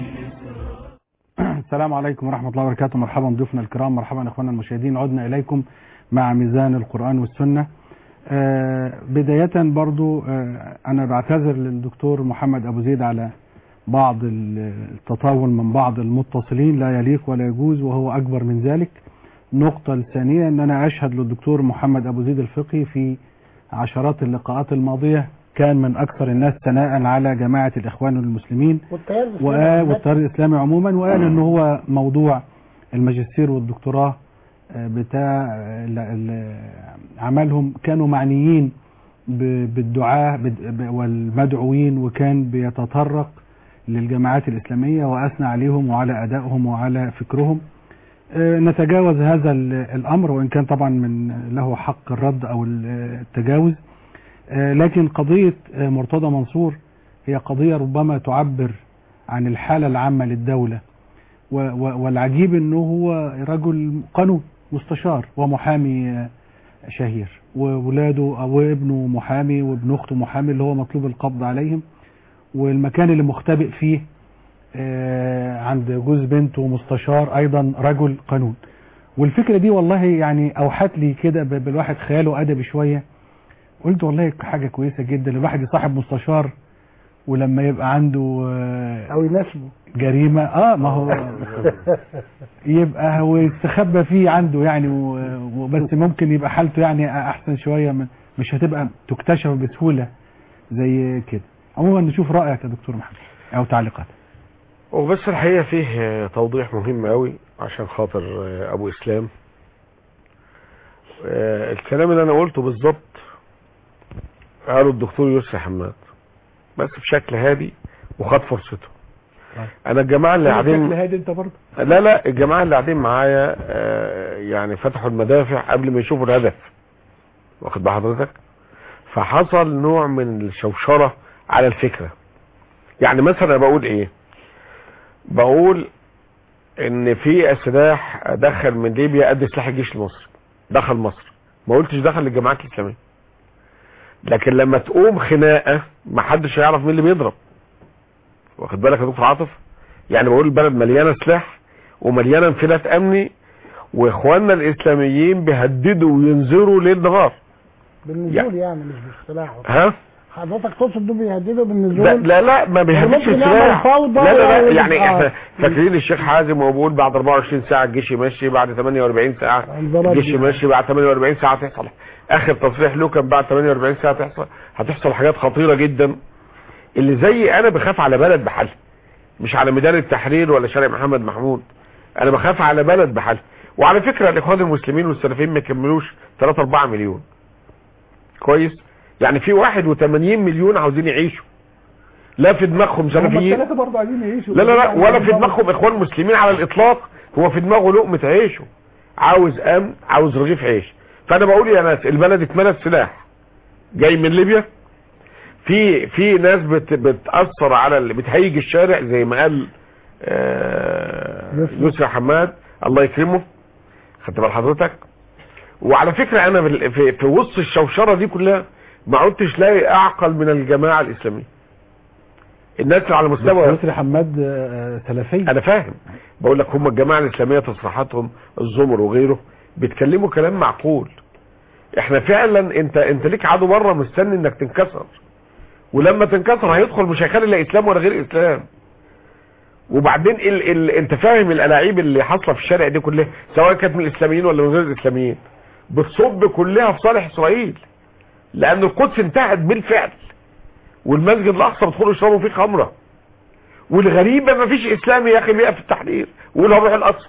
السلام عليكم ورحمة الله وبركاته مرحبا ضيوفنا الكرام مرحبا اخواننا المشاهدين عدنا اليكم مع ميزان القرآن والسنة آه بداية برضو آه انا بعتذر للدكتور محمد ابو زيد على بعض التطاول من بعض المتصلين لا يليق ولا يجوز وهو اكبر من ذلك النقطة الثانية ان انا اشهد للدكتور محمد ابو زيد الفقي في عشرات اللقاءات الماضية كان من اكثر الناس ثناء على جماعة الاخوان المسلمين والتيار الإسلامي وقال عامة. والتيار الاسلامي عموما وقال ان هو موضوع الماجستير والدكتوراه آه، بتاع آه، ال- ال- عملهم كانوا معنيين ب- بالدعاء بد- ب- والمدعوين وكان بيتطرق للجماعات الإسلامية وأثنى عليهم وعلى أدائهم وعلى فكرهم آه، نتجاوز هذا ال- الأمر وإن كان طبعا من له حق الرد أو التجاوز آه، لكن قضية آه، مرتضى منصور هي قضية ربما تعبر عن الحالة العامة للدولة و- و- والعجيب انه هو رجل قانون مستشار ومحامي آه، شهير وولاده او ابنه محامي وابن اخته محامي اللي هو مطلوب القبض عليهم والمكان اللي مختبئ فيه آه، عند جوز بنته مستشار ايضا رجل قانون والفكرة دي والله يعني اوحت لي كده ب- بالواحد خياله ادبي شوية قلت والله حاجة كويسة جدا الواحد يصاحب مستشار ولما يبقى عنده او يناسبه جريمة اه ما هو يبقى هو يستخبى فيه عنده يعني و- وبس ممكن يبقى حالته يعني احسن شوية من مش هتبقى تكتشف بسهولة زي كده عموما نشوف رأيك يا دكتور محمد او تعليقات وبس الحقيقة فيه توضيح مهم قوي عشان خاطر ابو اسلام آه، الكلام اللي انا قلته بالظبط قاله الدكتور يسري حماد بس بشكل هادي وخد فرصته انا الجماعه اللي شكل قاعدين هادي انت برضه لا لا الجماعه اللي قاعدين معايا آه، يعني فتحوا المدافع قبل ما يشوفوا الهدف واخد بال حضرتك فحصل نوع من الشوشره على الفكره يعني مثلا أنا بقول ايه بقول ان في سلاح دخل من ليبيا قد سلاح الجيش المصري دخل مصر ما قلتش دخل للجماعات الاسلاميه لكن لما تقوم خناقه ما حدش هيعرف مين اللي بيضرب واخد بالك يا دكتور عاطف يعني بقول البلد مليانه سلاح ومليانه انفلات امني واخواننا الاسلاميين بيهددوا وينذروا ليل نهار بالنزول يعني مش بالسلاح ها حضرتك تقصد دول بيهددوا لا بالنزول لا, لا ما بيهددش ممكن السلاح يعمل فوضى لا لا, لا ويبقى- يعني احنا فاكرين الشيخ حازم وهو بيقول بعد 24 ساعه الجيش يمشي بعد 48 ساعه البلد الجيش يعني. يمشي بعد 48 ساعه تحصل اخر تصريح له كان بعد 48 ساعه تحصل هتحصل حاجات خطيره جدا اللي زي انا بخاف على بلد بحالها مش على ميدان التحرير ولا شارع محمد محمود انا بخاف على بلد بحالها وعلى فكره الاخوان المسلمين والسلفيين ما يكملوش 3 4 مليون كويس يعني في 81 مليون عاوزين يعيشوا لا في دماغهم هم سلفيين الثلاثه برضه عايزين يعيشوا لا لا لا ولا في دماغهم اخوان مسلمين على الاطلاق هو في دماغه لقمه عيشه عاوز امن عاوز رغيف عيش فانا بقول يا ناس البلد اتملت سلاح جاي من ليبيا في في ناس بت بتاثر على اللي بتهيج الشارع زي ما قال آه، يسرى حماد الله يكرمه خدت بال حضرتك وعلى فكره انا في في, في وسط الشوشره دي كلها ما عدتش لاقي اعقل من الجماعه الاسلاميه الناس اللي على مستوى يسري حماد آه، سلفي انا فاهم بقول لك هم الجماعه الاسلاميه تصريحاتهم الزمر وغيره بيتكلموا كلام معقول احنا فعلا انت انت ليك عدو بره مستني انك تنكسر ولما تنكسر هيدخل مش هيخلي لا اسلام ولا غير اسلام وبعدين ال ال انت فاهم الالاعيب اللي حاصله في الشارع دي كلها سواء كانت من الاسلاميين ولا من غير الاسلاميين بتصب كلها في صالح اسرائيل لان القدس انتهت بالفعل والمسجد الاقصى بيدخلوا يشربوا فيه خمره والغريبه ما فيش اسلامي يا اخي بيقف في التحرير ويقول هروح الاقصى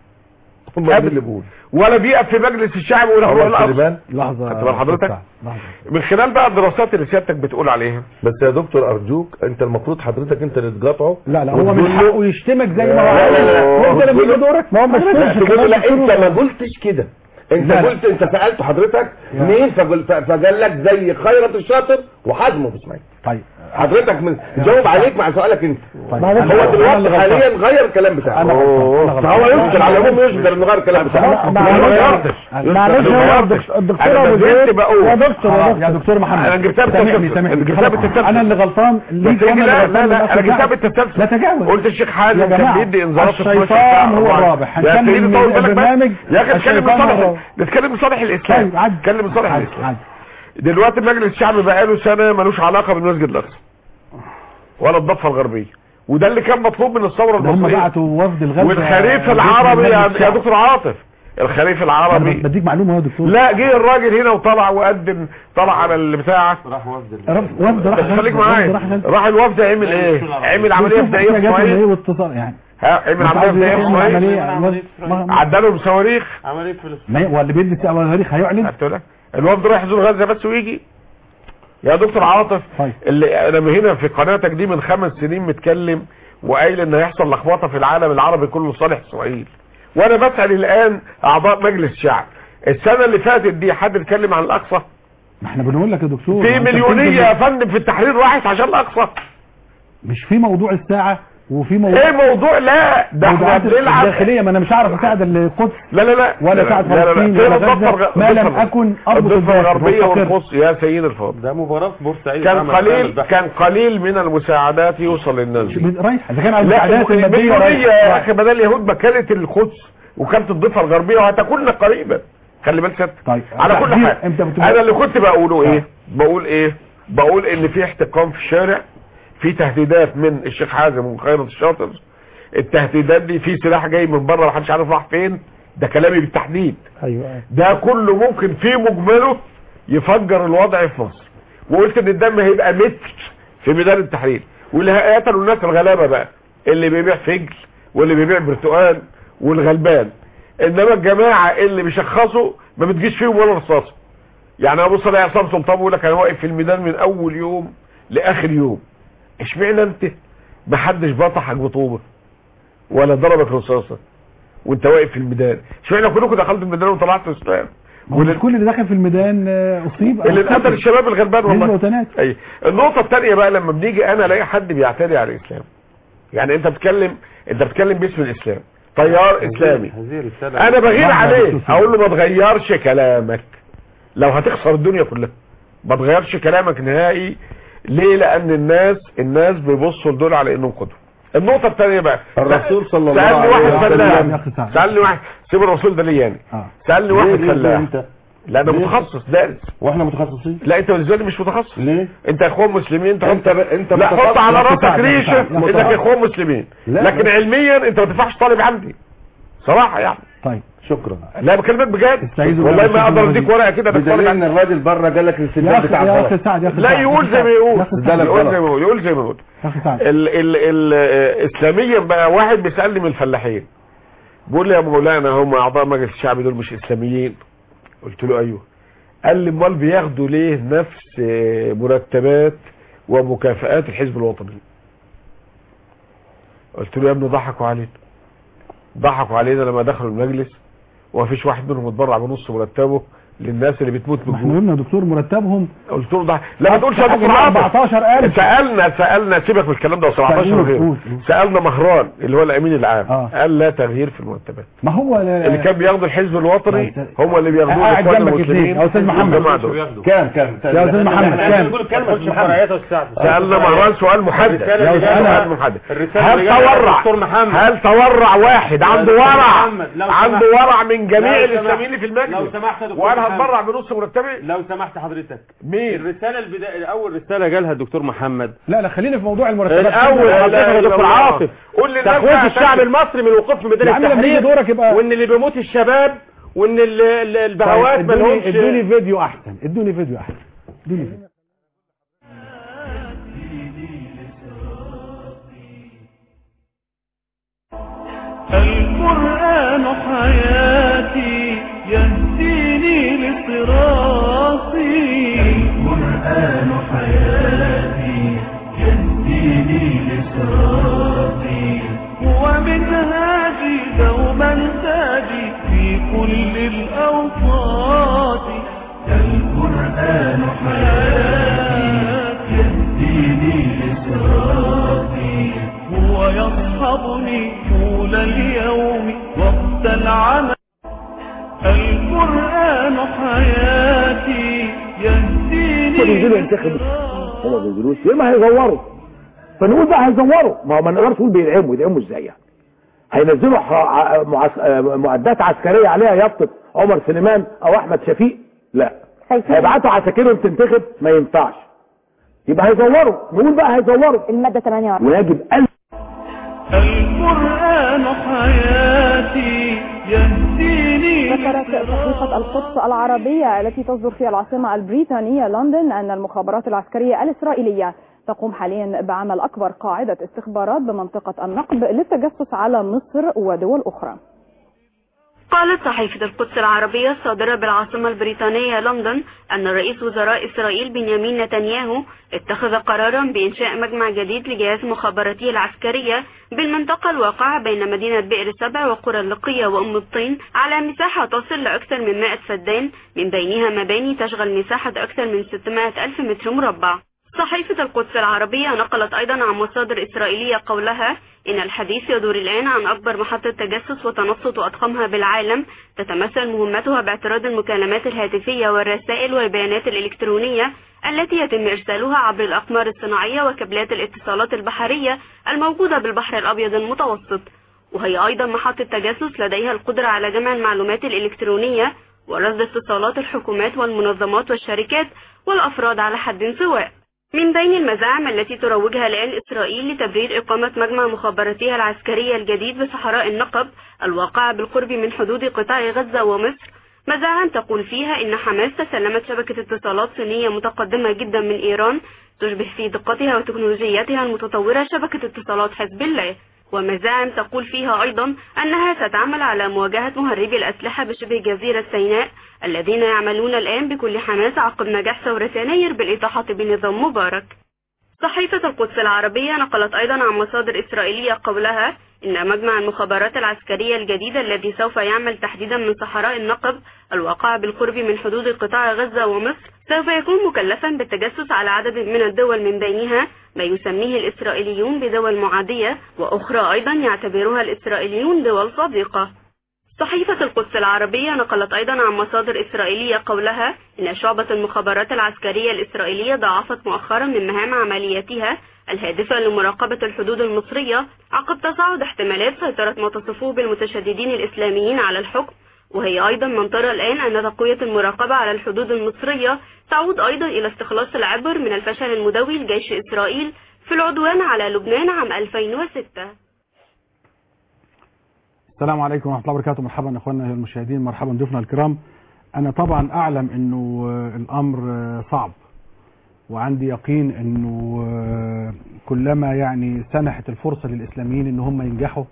هم مين اللي بيقول ولا بيقف في مجلس الشعب ويقول هروح عمر الاقصى سليمان لحظه خدت بال حضرتك لحظه من خلال بقى الدراسات اللي سيادتك بتقول عليها بس يا دكتور ارجوك انت المفروض حضرتك انت اللي تقاطعه لا لا هو وتقول من له- حقه يشتمك زي ما هو لا، لا، لا، عايز وانت وتقول لما له- يجي دورك ما هو مش لا تقول له لا انت ما ما قلتش كده انت لا، لا. قلت انت سالت حضرتك مين فقل- ف- فقال لك زي خيرت الشاطر وحزمه باسماعيل طيب حضرتك من جاوب عليك مع سؤالك انت طيب. هو أنا- أنا اللي دلوقتي غلطان. حاليا غير الكلام بتاعه أنا غلطان. أنا غلطان. فهو يقدر على العموم يقدر انه غير الكلام بتاعه ما- ما معلش- غيرتش. معلش ما هو غيرتش. الدك- الدكتور أنا ابو ما زلت زيد بقول. يا دكتور يا خلاص، يا دكتور دكتور محمد انا جبتها سامحني بالتسلسل سامحني جبتها بالتسلسل انا اللي غلطان ليك بس انا اللي لا غلطان لا من لا انا الأخ جبتها بتاعك. بالتسلسل لا تجاوز قلت الشيخ حازم يا كان جماعة، بيدي انذارات في 12 الشيطان ساعة هو وبعد- الرابح. يا هنكمل سيدي طول بالك بقى. البرنامج. يا اخي اتكلم الشيطان بصالح هو- نتكلم بصالح الاسلام طيب، عادي. نتكلم بصالح عادي، الاسلام عادي. دلوقتي مجلس الشعب بقاله سنه ملوش علاقه بالمسجد الاقصى ولا الضفه الغربيه وده اللي كان مطلوب من الثوره ده هم المصريه بعتوا وفد الغزه والخريف آه، العربي باسم يا مجلس يا الشعب. دكتور عاطف الخريف انا العربي بديك معلومه يا دكتور لا جه الراجل هنا وطلع وقدم طلع على البتاع رف- وفد راح بس خليك غزة، معايا وفد راح غزة. راح الوفد عمل ايه عمل عمليه بيشوف فدائيه في احتياجاتهم ايه اسرائيل واتصال يعني ها عمل مش عاوز عمليه فدائيه في يعمل اسرائيل عملية، ما- ما- عدلوا بصواريخ عملية فلسطين ما هو اللي بيدي التاريخ هيعلن قلت لك الوفد رايح يزور غزه بس ويجي يا دكتور عاطف طيب. اللي انا هنا في قناتك دي من خمس سنين متكلم وقايل ان هيحصل لخبطه في العالم العربي كله لصالح اسرائيل وانا بسال الان اعضاء مجلس الشعب السنه اللي فاتت دي حد اتكلم عن الاقصى ما احنا بنقول لك يا دكتور في أنت مليونيه بتنزل- يا فندم في التحرير راحت عشان الاقصى مش في موضوع الساعه وفي موضوع ايه موضوع لا ده احنا موضوعات بنلعب الداخليه ما انا مش عارف اساعد القدس لا لا لا ولا لا ساعد لا لا لا. فلسطين فين ولا الضفة غزة الغ- ما لم الضفة- أكن أربط الضفة الداخل الغربية وأستقر. والقدس يا سيد الفاضل ده مباراة في بورسعيد كان عمل قليل البحث. كان قليل من المساعدات يوصل للناس دي رايح اذا كان على لا المساعدات الماديه المليونية رايح. يا اخي بدل اليهود مكانت القدس وكانت الضفة الغربية وهتكون قريبا خلي بالك سيادتك. طيب على كل تحديد- حال انت بتقول- انا اللي كنت بقوله ايه بقول ايه بقول ان في احتقان في الشارع في تهديدات من الشيخ حازم وخيرت الشاطر التهديدات دي في سلاح جاي من بره محدش عارف راح فين ده كلامي بالتحديد ايوه ده كله ممكن في مجمله يفجر الوضع في مصر وقلت ان الدم هيبقى متر في ميدان التحرير واللي هيقتلوا الناس الغلابه بقى اللي بيبيع فجل واللي بيبيع برتقال والغلبان انما الجماعه اللي بيشخصوا ما بتجيش فيهم ولا رصاصه يعني ابو صلاح عصام سلطان بيقول لك انا واقف في الميدان من اول يوم لاخر يوم اشمعنى انت محدش بطحك بطوبة ولا ضربك رصاصة وانت واقف في الميدان اشمعنى كلكم دخلتوا الميدان وطلعتوا اسلام واللي كل اللي دخل في الميدان آه، اصيب أو اللي قتل. اتقتل الشباب الغلبان نزلوا والله وتنات. اي النقطة الثانية بقى لما بنيجي انا الاقي حد بيعتدي على الاسلام يعني انت بتتكلم انت بتتكلم باسم الاسلام تيار اسلامي انا بغير عليه اقول له ما تغيرش كلامك لو هتخسر الدنيا كلها ما تغيرش كلامك نهائي ليه لان الناس الناس بيبصوا لدول على انهم قدوه النقطه الثانيه بقى الرسول صلى الله سالني عليه واحد وسلم فلاح سالني واحد سيب الرسول ده ليه يعني سالني واحد ليه- ليه- ليه فلاح انت؟ لا انا ليه؟ متخصص دارس واحنا متخصصين لا انت بالنسبه لي مش متخصص ليه انت اخوان مسلمين تحط انت ب... انت لا حط متخصص. على لا، راسك تساعد- ريشه تساعد. انك اخوان مسلمين لا، لكن لا. علميا انت ما تنفعش طالب عندي صراحه يعني طيب شكرا لا بكلمك بجد استعيذوا والله بالله ما اقدر من اديك ورقه كده انك بدليل طالب ان عندي الراجل بره قال لك يا الاستدلال أخي- بتاع يا غلط أخي سعد يا أخي لا سعد، يقول يا زي أخي ما سعد، يقول يا أخي ده سعد. لا يقول غلط. زي ما يقول يقول زي ما يقول يا أخي سعد. ال ال ال آه، اسلاميا بقى واحد بيسالني من الفلاحين بيقول لي يا مولانا هم اعضاء مجلس الشعب دول مش اسلاميين قلت له ايوه قال لي امال بياخدوا ليه نفس آه، مرتبات ومكافآت الحزب الوطني قلت له يا ابني ضحكوا علينا ضحكوا علينا لما دخلوا المجلس ومفيش واحد منهم اتبرع بنص مرتبه للناس اللي بتموت ما احنا بالجوع قلنا يا دكتور مرتبهم قلت له ده لا ما تقولش يا حاجة دكتور ل عاطف 14000 سالنا سالنا سيبك من الكلام ده و17 قول- غيره قول- سالنا مهران اللي هو الامين العام آه. قال لا تغيير في المرتبات ما هو اللي كان بياخدوا الحزب الوطني لا، هم اللي بياخدوه قاعد الاخوان جنبك المسلمين اثنين. يا أستاذ محمد. والجماعة دول. كام كام يا أستاذ محمد كام سالنا مهران سؤال محدد الرسالة اللي سؤال جاية- محدد الرسالة هل اللي جاية تورع للدكتور محمد. هل تورع واحد عنده ورع محمد، لو عنده سمحت. ورع من جميع لو سمحت. الاسلاميين اللي في المجلس لو سمحت يا دكتور وانا محمد. هتبرع بنص مرتبي لو سمحت حضرتك مين الرسالة البداية أول رسالة جالها الدكتور محمد لا لا خلينا في موضوع المرتبات الأول لا، لا، حضرتك لا، يا دكتور لا. عاطف قول للناس تخويف بقى الشعب تكتب. المصري من الوقوف في ميدان يا عم لما يجي التحرير دورك يبقى وإن اللي بيموت الشباب وإن ال- ال- البهوات طيب، ما ادوني لهمش ادوني فيديو احسن ادوني فيديو احسن ادوني فيديو القرآن حياتي يهديني لصراطي القرآن حياتي يهديني لصراطي هو منهاجي دوما تاجي في كل الأوقات القرآن حياتي يهديني لصراطي هو يصحبني طول اليوم وقت العمل القرآن حياتي يهديني بينزلوا ينتخبوا هم ما بينزلوش ليه ما هيزوروا فنقول بقى هيزوروا ما هو ما نقدرش نقول بيدعموا يدعموا ازاي يعني هينزلوا ح- ع- معس- آه، معدات عسكريه عليها يافطه عمر سليمان او احمد شفيق لا هيبعتوا عساكرهم تنتخب ما ينفعش يبقى هيزوروا نقول بقى هيزوروا المادة 48 ويجب أن القرآن حياتي يهديني ذكرت صحيفة القدس العربية التي تصدر في العاصمة البريطانية لندن أن المخابرات العسكرية الإسرائيلية تقوم حاليا بعمل أكبر قاعدة استخبارات بمنطقة النقب للتجسس على مصر ودول أخرى قالت صحيفة القدس العربية الصادرة بالعاصمة البريطانية لندن أن رئيس وزراء إسرائيل بنيامين نتنياهو اتخذ قرارا بإنشاء مجمع جديد لجهاز مخابراته العسكرية بالمنطقة الواقعة بين مدينة بئر سبع وقرى اللقية وأم الطين على مساحة تصل لأكثر من 100 فدان من بينها مباني تشغل مساحة أكثر من 600 ألف متر مربع صحيفة القدس العربية نقلت أيضا عن مصادر إسرائيلية قولها إن الحديث يدور الآن عن أكبر محطة تجسس وتنصت أضخمها بالعالم تتمثل مهمتها باعتراض المكالمات الهاتفية والرسائل والبيانات الإلكترونية التي يتم إرسالها عبر الأقمار الصناعية وكابلات الاتصالات البحرية الموجودة بالبحر الأبيض المتوسط وهي أيضا محطة تجسس لديها القدرة على جمع المعلومات الإلكترونية ورصد اتصالات الحكومات والمنظمات والشركات والأفراد على حد سواء من بين المزاعم التي تروجها الآن إسرائيل لتبرير إقامة مجمع مخابراتها العسكرية الجديد بصحراء النقب الواقعة بالقرب من حدود قطاع غزة ومصر مزاعم تقول فيها إن حماس تسلمت شبكة اتصالات صينية متقدمة جدا من إيران تشبه في دقتها وتكنولوجيتها المتطورة شبكة اتصالات حزب الله ومزاعم تقول فيها أيضا أنها ستعمل على مواجهة مهربي الأسلحة بشبه جزيرة سيناء الذين يعملون الآن بكل حماس عقب نجاح ثورة يناير بالإطاحة بنظام مبارك صحيفة القدس العربية نقلت أيضا عن مصادر إسرائيلية قولها إن مجمع المخابرات العسكرية الجديد الذي سوف يعمل تحديدا من صحراء النقب الواقع بالقرب من حدود قطاع غزة ومصر سوف يكون مكلفا بالتجسس على عدد من الدول من بينها ما يسميه الإسرائيليون بدول معادية وأخرى أيضا يعتبرها الإسرائيليون دول صديقة صحيفة القدس العربية نقلت أيضا عن مصادر إسرائيلية قولها إن شعبة المخابرات العسكرية الإسرائيلية ضاعفت مؤخرا من مهام عملياتها الهادفة لمراقبة الحدود المصرية عقب تصاعد احتمالات سيطرة ما تصفوه بالمتشددين الإسلاميين على الحكم وهي أيضا من ترى الآن أن تقوية المراقبة على الحدود المصرية تعود أيضا إلى استخلاص العبر من الفشل المدوي لجيش إسرائيل في العدوان على لبنان عام 2006 السلام عليكم ورحمة الله وبركاته مرحبا اخواننا المشاهدين مرحبا ضيوفنا الكرام انا طبعا اعلم انه آه، الامر آه، صعب وعندي يقين انه آه، كلما يعني سنحت الفرصة للاسلاميين ان هم ينجحوا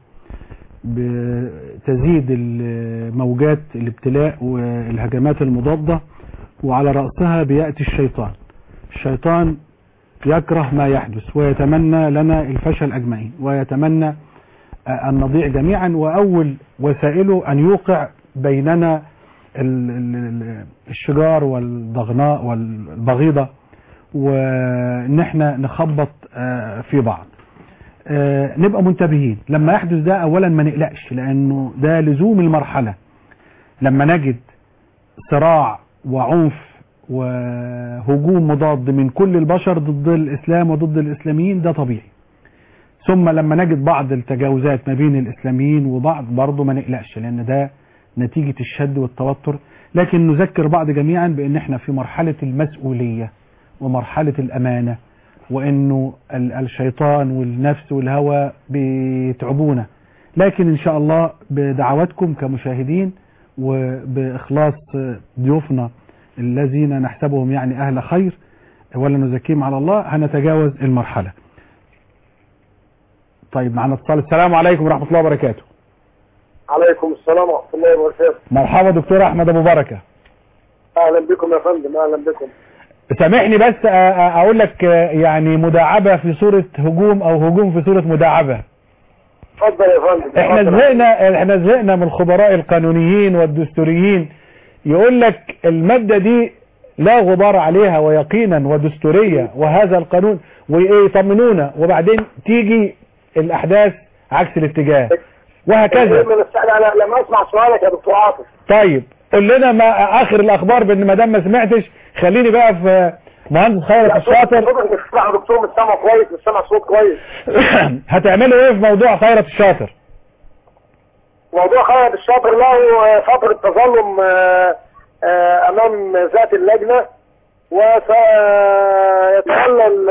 بتزيد موجات الابتلاء والهجمات المضادة وعلى رأسها بيأتي الشيطان الشيطان يكره ما يحدث ويتمنى لنا الفشل أجمعين ويتمنى أن نضيع جميعا وأول وسائله أن يوقع بيننا ال- ال- ال- الشجار والضغناء والبغيضة وان احنا نخبط آه، في بعض آه، نبقى منتبهين لما يحدث ده اولا ما نقلقش لانه ده لزوم المرحلة لما نجد صراع وعنف وهجوم مضاد من كل البشر ضد الاسلام وضد الاسلاميين ده طبيعي ثم لما نجد بعض التجاوزات ما بين الاسلاميين وبعض برضه ما نقلقش لان ده نتيجة الشد والتوتر لكن نذكر بعض جميعا بان احنا في مرحلة المسؤولية ومرحلة الامانة وانه ال- الشيطان والنفس والهوى بيتعبونا لكن ان شاء الله بدعواتكم كمشاهدين وباخلاص ضيوفنا الذين نحسبهم يعني اهل خير ولا نزكيهم على الله هنتجاوز المرحلة طيب معنا اتصال السلام عليكم ورحمة الله وبركاته عليكم السلام ورحمة الله وبركاته مرحبا دكتور احمد ابو بركة أهلا بكم يا فندم أهلا بكم سامحني بس أ- أ- اقول لك آه، يعني مداعبة في صورة هجوم او هجوم في صورة مداعبة اتفضل يا فندم احنا اتفضل. زهقنا احنا زهقنا من الخبراء القانونيين والدستوريين يقول لك المادة دي لا غبار عليها ويقينا ودستورية وهذا القانون ويطمنونا وبعدين تيجي الاحداث عكس الاتجاه وهكذا من السؤال أنا لما أسمع سؤالك يا دكتور عاطف طيب قول لنا ما اخر الاخبار بان ما دام ما سمعتش خليني بقى في مهندس خيرت الشاطر صوتك مش سامع يا دكتور مش سامع كويس مش سامع صوت كويس هتعملوا ايه في موضوع خيرت الشاطر موضوع خالد الشاطر له فترة تظلم آه، آه، أمام ذات اللجنة وسيتولى ال-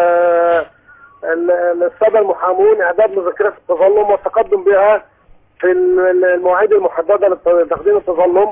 ال- السادة المحامون إعداد مذكرة التظلم والتقدم بها في ال- المواعيد المحددة لتقديم التظلم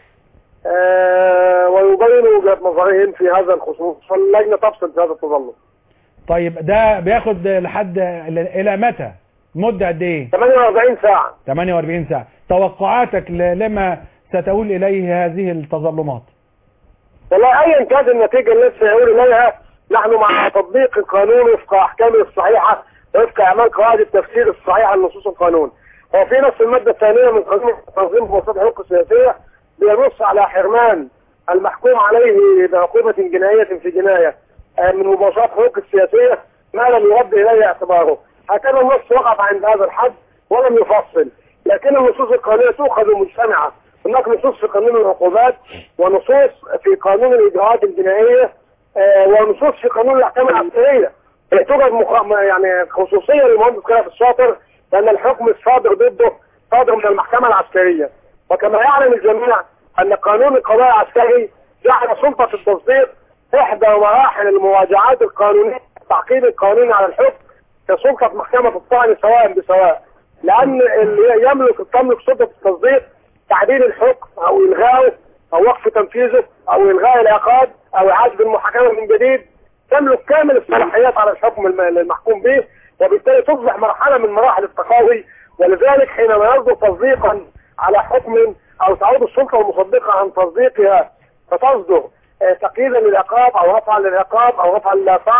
آه، ويبين وجهة نظرهم في هذا الخصوص فاللجنة تفصل في هذا التظلم طيب ده بياخد لحد الى متى مدة قد ايه 48 ساعة 48 ساعة توقعاتك ل- لما ستؤول اليه هذه التظلمات والله ايا كانت النتيجه اللي سيقول اليها نحن مع تطبيق القانون وفق احكامه الصحيحه وفق اعمال قواعد التفسير الصحيحه لنصوص القانون. هو في نص الماده الثانيه من قانون تنظيم مؤسسات الحقوق السياسيه بينص على حرمان المحكوم عليه بعقوبه جنائيه في جنايه آه، من مباشرات الحقوق السياسيه ما لم يرد اليه اعتباره. هكذا النص وقف عند هذا الحد ولم يفصل. لكن النصوص القانونيه تؤخذ مجتمعه. هناك نصوص في قانون العقوبات ونصوص في قانون الاجراءات الجنائيه آه، ونصوص في قانون الاحكام العسكريه آه، توجد مخ... م- يعني خصوصيه للمهندس خلف الشاطر لان الحكم الصادر ضده صادر من المحكمه العسكريه وكما يعلم الجميع ان قانون القضاء العسكري جعل سلطه التصديق احدى مراحل المواجهات القانونيه التعقيد القانوني على الحكم كسلطه محكمه الطعن سواء بسواء لان اللي يملك تملك سلطه التصديق تعديل الحكم او الغائه او وقف تنفيذه او الغاء العقاب او اعاده المحاكمه من جديد تملك كامل الصلاحيات على الحكم الم- المحكوم به وبالتالي تصبح مرحله من مراحل التقاضي ولذلك حينما يصدر تصديقا على حكم او تعود السلطه المصدقه عن تصديقها فتصدر آه، تقييدا للعقاب او رفعا للعقاب او رفعا للاثار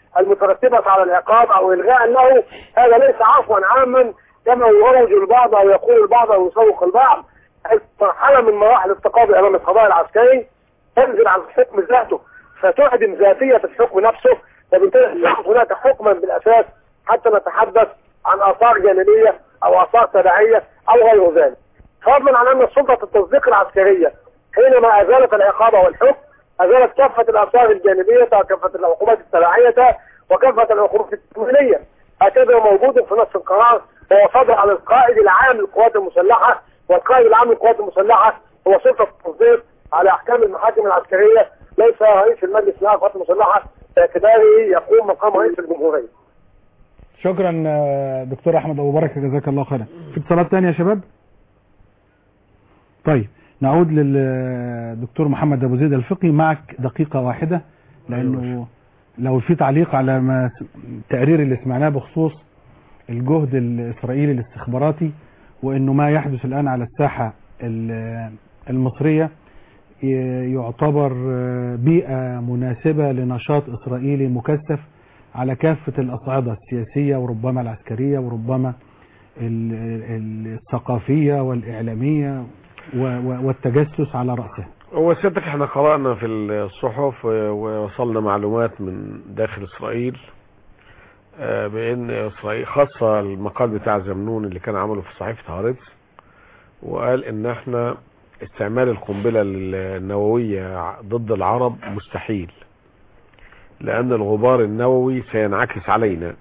المترتبة على العقاب أو إلغاء أنه هذا ليس عفوا عاما كما يروج البعض أو يقول البعض أو يسوق البعض مرحلة من مراحل التقاضي أمام القضاء العسكري تنزل عن الحكم ذاته فتعدم ذاتية الحكم نفسه وبالتالي يحدث هناك حكما بالأساس حتى نتحدث عن آثار جانبية أو آثار تبعية أو غير ذلك فضلا عن أن سلطة التصديق العسكرية حينما أزالت العقاب والحكم أزالت كافة الآثار الجانبية وكافة العقوبات التبعية وكافة العقوبات التمويلية هكذا موجود في نص القرار هو صدر عن القائد العام للقوات المسلحة والقائد العام للقوات المسلحة هو سلطة التصديق على أحكام المحاكم العسكرية ليس رئيس المجلس الأعلى للقوات المسلحة باعتباره يقوم مقام رئيس الجمهورية شكرا آه، دكتور احمد ابو بركه جزاك الله خيرا في اتصالات تانية يا شباب طيب نعود للدكتور محمد ابو زيد الفقي معك دقيقه واحده لانه لو في تعليق على ما التقرير اللي سمعناه بخصوص الجهد الاسرائيلي الاستخباراتي وانه ما يحدث الان على الساحه ال- المصريه ي- يعتبر آه، بيئه مناسبه لنشاط اسرائيلي مكثف على كافة الأصعدة السياسية وربما العسكرية وربما ال- ال- الثقافية والإعلامية و- و- والتجسس على رأسها هو سيادتك احنا قرأنا في الصحف ووصلنا معلومات من داخل اسرائيل آه، بان اسرائيل خاصة المقال بتاع زمنون اللي كان عمله في صحيفة هارتز وقال ان احنا استعمال القنبلة النووية ضد العرب مستحيل لان الغبار النووي سينعكس علينا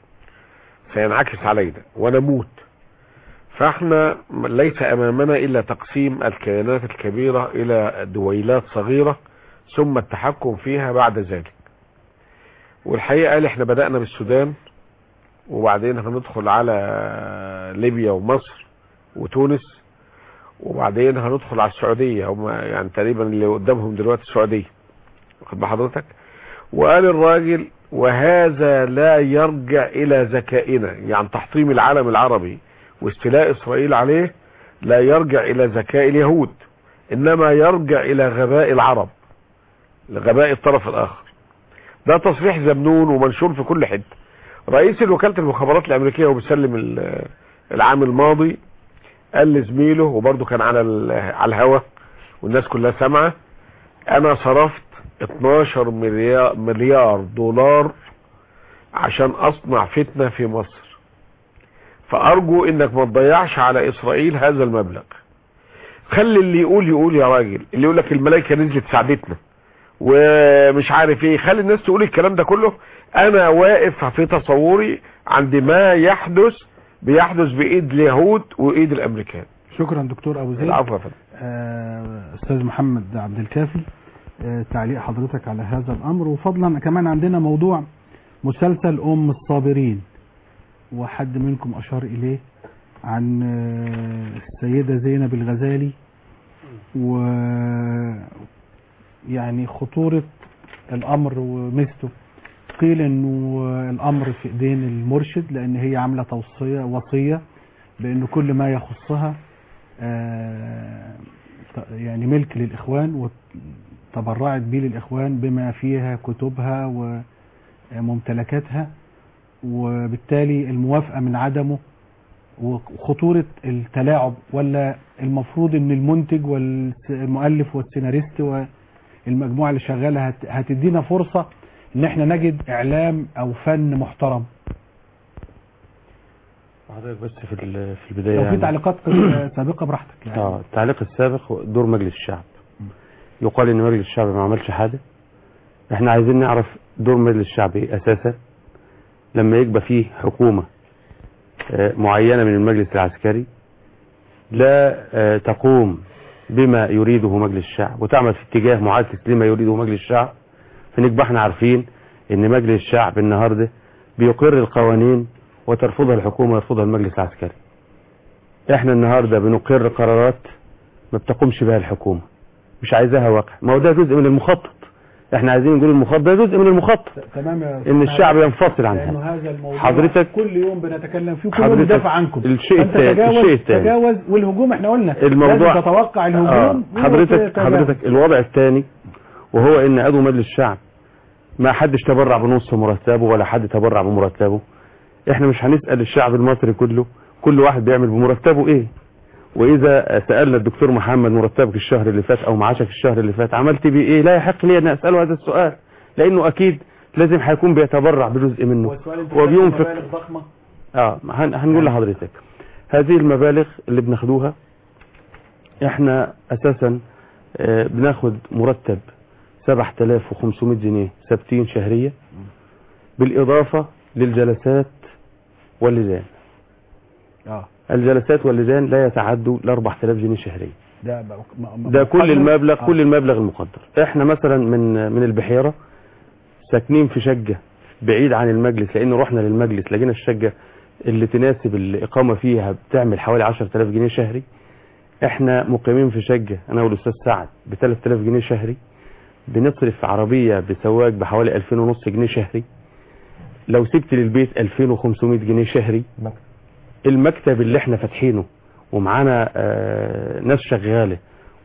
سينعكس علينا ونموت فاحنا ليس امامنا الا تقسيم الكيانات الكبيرة الى دويلات صغيرة ثم التحكم فيها بعد ذلك والحقيقة قال احنا بدأنا بالسودان وبعدين هندخل على ليبيا ومصر وتونس وبعدين هندخل على السعودية هم يعني تقريبا اللي قدامهم دلوقتي السعودية واخد بحضرتك وقال الراجل وهذا لا يرجع الى ذكائنا يعني تحطيم العالم العربي واستيلاء اسرائيل عليه لا يرجع الى ذكاء اليهود انما يرجع الى غباء العرب لغباء الطرف الاخر ده تصريح زمنون ومنشور في كل حته رئيس وكاله المخابرات الامريكيه وبيسلم ال- العام الماضي قال لزميله وبرضه كان على ال- على الهوا والناس كلها سامعه انا صرفت 12 مليار مليار دولار عشان اصنع فتنه في مصر فارجو انك ما تضيعش على اسرائيل هذا المبلغ خلي اللي يقول يقول يا راجل اللي يقول لك الملائكه نزلت ساعدتنا ومش عارف ايه خلي الناس تقول الكلام ده كله انا واقف في تصوري عند ما يحدث بيحدث بايد اليهود وايد الامريكان شكرا دكتور أبو زيد العفو يا فندم آه، أستاذ محمد عبد الكافي آه، تعليق حضرتك على هذا الأمر وفضلا كمان عندنا موضوع مسلسل أم الصابرين وحد منكم أشار إليه عن آه، السيدة زينب الغزالي و يعني خطورة الأمر ومثله قيل انه الامر في ايدين المرشد لان هي عامله توصيه وصيه بان كل ما يخصها آه، ت- يعني ملك للاخوان وتبرعت به للاخوان بما فيها كتبها وممتلكاتها وبالتالي الموافقه من عدمه وخطوره التلاعب ولا المفروض ان المنتج والمؤلف والسيناريست والمجموعه اللي شغاله هت- هتدينا فرصه ان احنا نجد اعلام او فن محترم حضرتك بس في ال- في البدايه لو في يعني- تعليقات سابقه براحتك يعني اه التعليق السابق هو دور مجلس الشعب يقال ان مجلس الشعب ما عملش حاجه احنا عايزين نعرف دور مجلس الشعب ايه اساسا لما يبقى فيه حكومه آه، معينه من المجلس العسكري لا آه، تقوم بما يريده مجلس الشعب وتعمل في اتجاه معاكس لما يريده مجلس الشعب فنبقى احنا عارفين ان مجلس الشعب النهارده بيقر القوانين وترفضها الحكومه ويرفضها المجلس العسكري احنا النهارده بنقر قرارات ما بتقومش بها الحكومه مش عايزاها واقع ما هو ده جزء من المخطط احنا عايزين نقول المخطط ده جزء من المخطط تمام يا ان أستاذ الشعب عادل. ينفصل عن لانه هذا هذا الموضوع حضرتك- كل يوم بنتكلم فيه كل يوم حضرتك ندافع عنكم الشيء فأنت التاني- تجاوز الشيء التاني. تجاوز والهجوم احنا قلنا الموضوع لازم تتوقع الهجوم آه. حضرتك وتتجاوز. حضرتك الوضع الثاني وهو ان عضو مجلس الشعب ما حدش تبرع بنص مرتبه ولا حد تبرع بمرتبه احنا مش هنسأل الشعب المصري كله كل واحد بيعمل بمرتبه ايه واذا سألنا الدكتور محمد مرتبك الشهر اللي فات او معاشك الشهر اللي فات عملت بيه ايه لا يحق لي ان اسأله هذا السؤال لانه اكيد لازم هيكون بيتبرع بجزء منه وبينفق ضخمه اه هن- هنقول لحضرتك هذه المبالغ اللي بناخدوها احنا اساسا آه، بناخد مرتب 7500 جنيه ثابتين شهرية بالاضافة للجلسات واللجان اه الجلسات واللجان لا يتعدوا ل 4000 جنيه شهريا ده بقى- م- م- ده كل مقدر؟ المبلغ آه. كل المبلغ المقدر احنا مثلا من من البحيرة ساكنين في شقة بعيد عن المجلس لان رحنا للمجلس لقينا الشقة اللي تناسب الإقامة فيها بتعمل حوالي 10000 جنيه شهري احنا مقيمين في شقة انا والاستاذ سعد ب 3000 جنيه شهري بنصرف عربية بسواق بحوالي 2000 ونص جنيه شهري لو سبت للبيت 2500 جنيه شهري المكتب اللي احنا فاتحينه ومعانا آه، ناس شغالة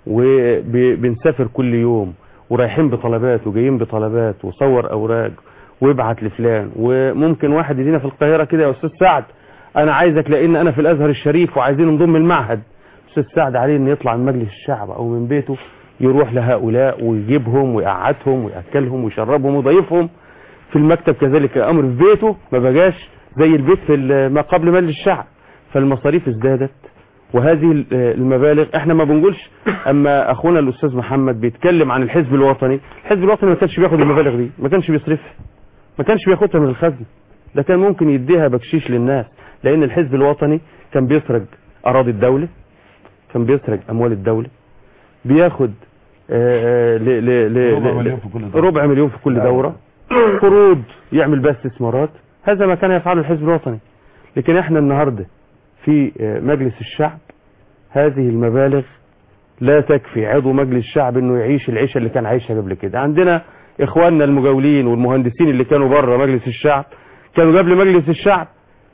وبنسافر كل يوم ورايحين بطلبات وجايين بطلبات وصور اوراق وابعت لفلان وممكن واحد يجينا في القاهرة كده يا استاذ سعد انا عايزك لان انا في الازهر الشريف وعايزين نضم المعهد استاذ سعد عليه ان يطلع من مجلس الشعب او من بيته يروح لهؤلاء ويجيبهم ويقعدهم ويأكلهم ويشربهم ويضيفهم في المكتب كذلك الامر في بيته ما بقاش زي البيت في ال- ما قبل مجلس الشعب فالمصاريف ازدادت وهذه ال- المبالغ احنا ما بنقولش اما اخونا الاستاذ محمد بيتكلم عن الحزب الوطني الحزب الوطني ما كانش بياخد المبالغ دي ما كانش بيصرفها ما كانش بياخدها من الخزنه ده كان ممكن يديها بكشيش للناس لان الحزب الوطني كان بيسرق اراضي الدوله كان بيسرق اموال الدوله بياخد آه، آه، ل- ل- ل- ربع ل- مليون في كل دورة. ربع مليون في كل دورة قروض يعمل بها استثمارات هذا ما كان يفعله الحزب الوطني لكن احنا النهاردة في آه، مجلس الشعب هذه المبالغ لا تكفي عضو مجلس الشعب انه يعيش العيشة اللي كان عايشها قبل كده عندنا اخواننا المجاولين والمهندسين اللي كانوا بره مجلس الشعب كانوا قبل مجلس الشعب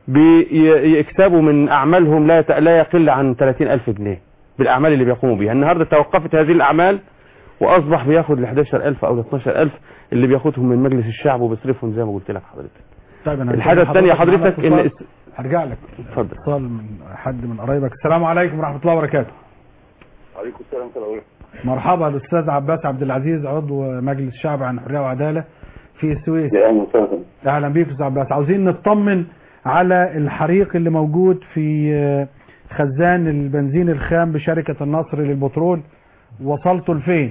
بيكسبوا من اعمالهم لا يت- لا يقل عن 30 الف جنيه بالاعمال اللي بيقوموا بيها النهارده توقفت هذه الاعمال واصبح بياخد ال 11000 او ال 12000 اللي بياخدهم من مجلس الشعب وبيصرفهم زي ما قلت لك حضرتك طيب انا الحاجه هستأذن الثانيه معانا حضرتك ان اتصال. اس- هرجع لك اتفضل اتصال من حد من قرايبك السلام عليكم ورحمه الله وبركاته عليكم السلام ورحمة الله وبركاته. مرحبا الاستاذ عباس عبد العزيز عضو مجلس الشعب عن حريه وعداله في السويس يا أهلا وسهلا. اهلا بيك استاذ عباس عاوزين نطمن على الحريق اللي موجود في آه، خزان البنزين الخام بشركه النصر للبترول وصلتوا لفين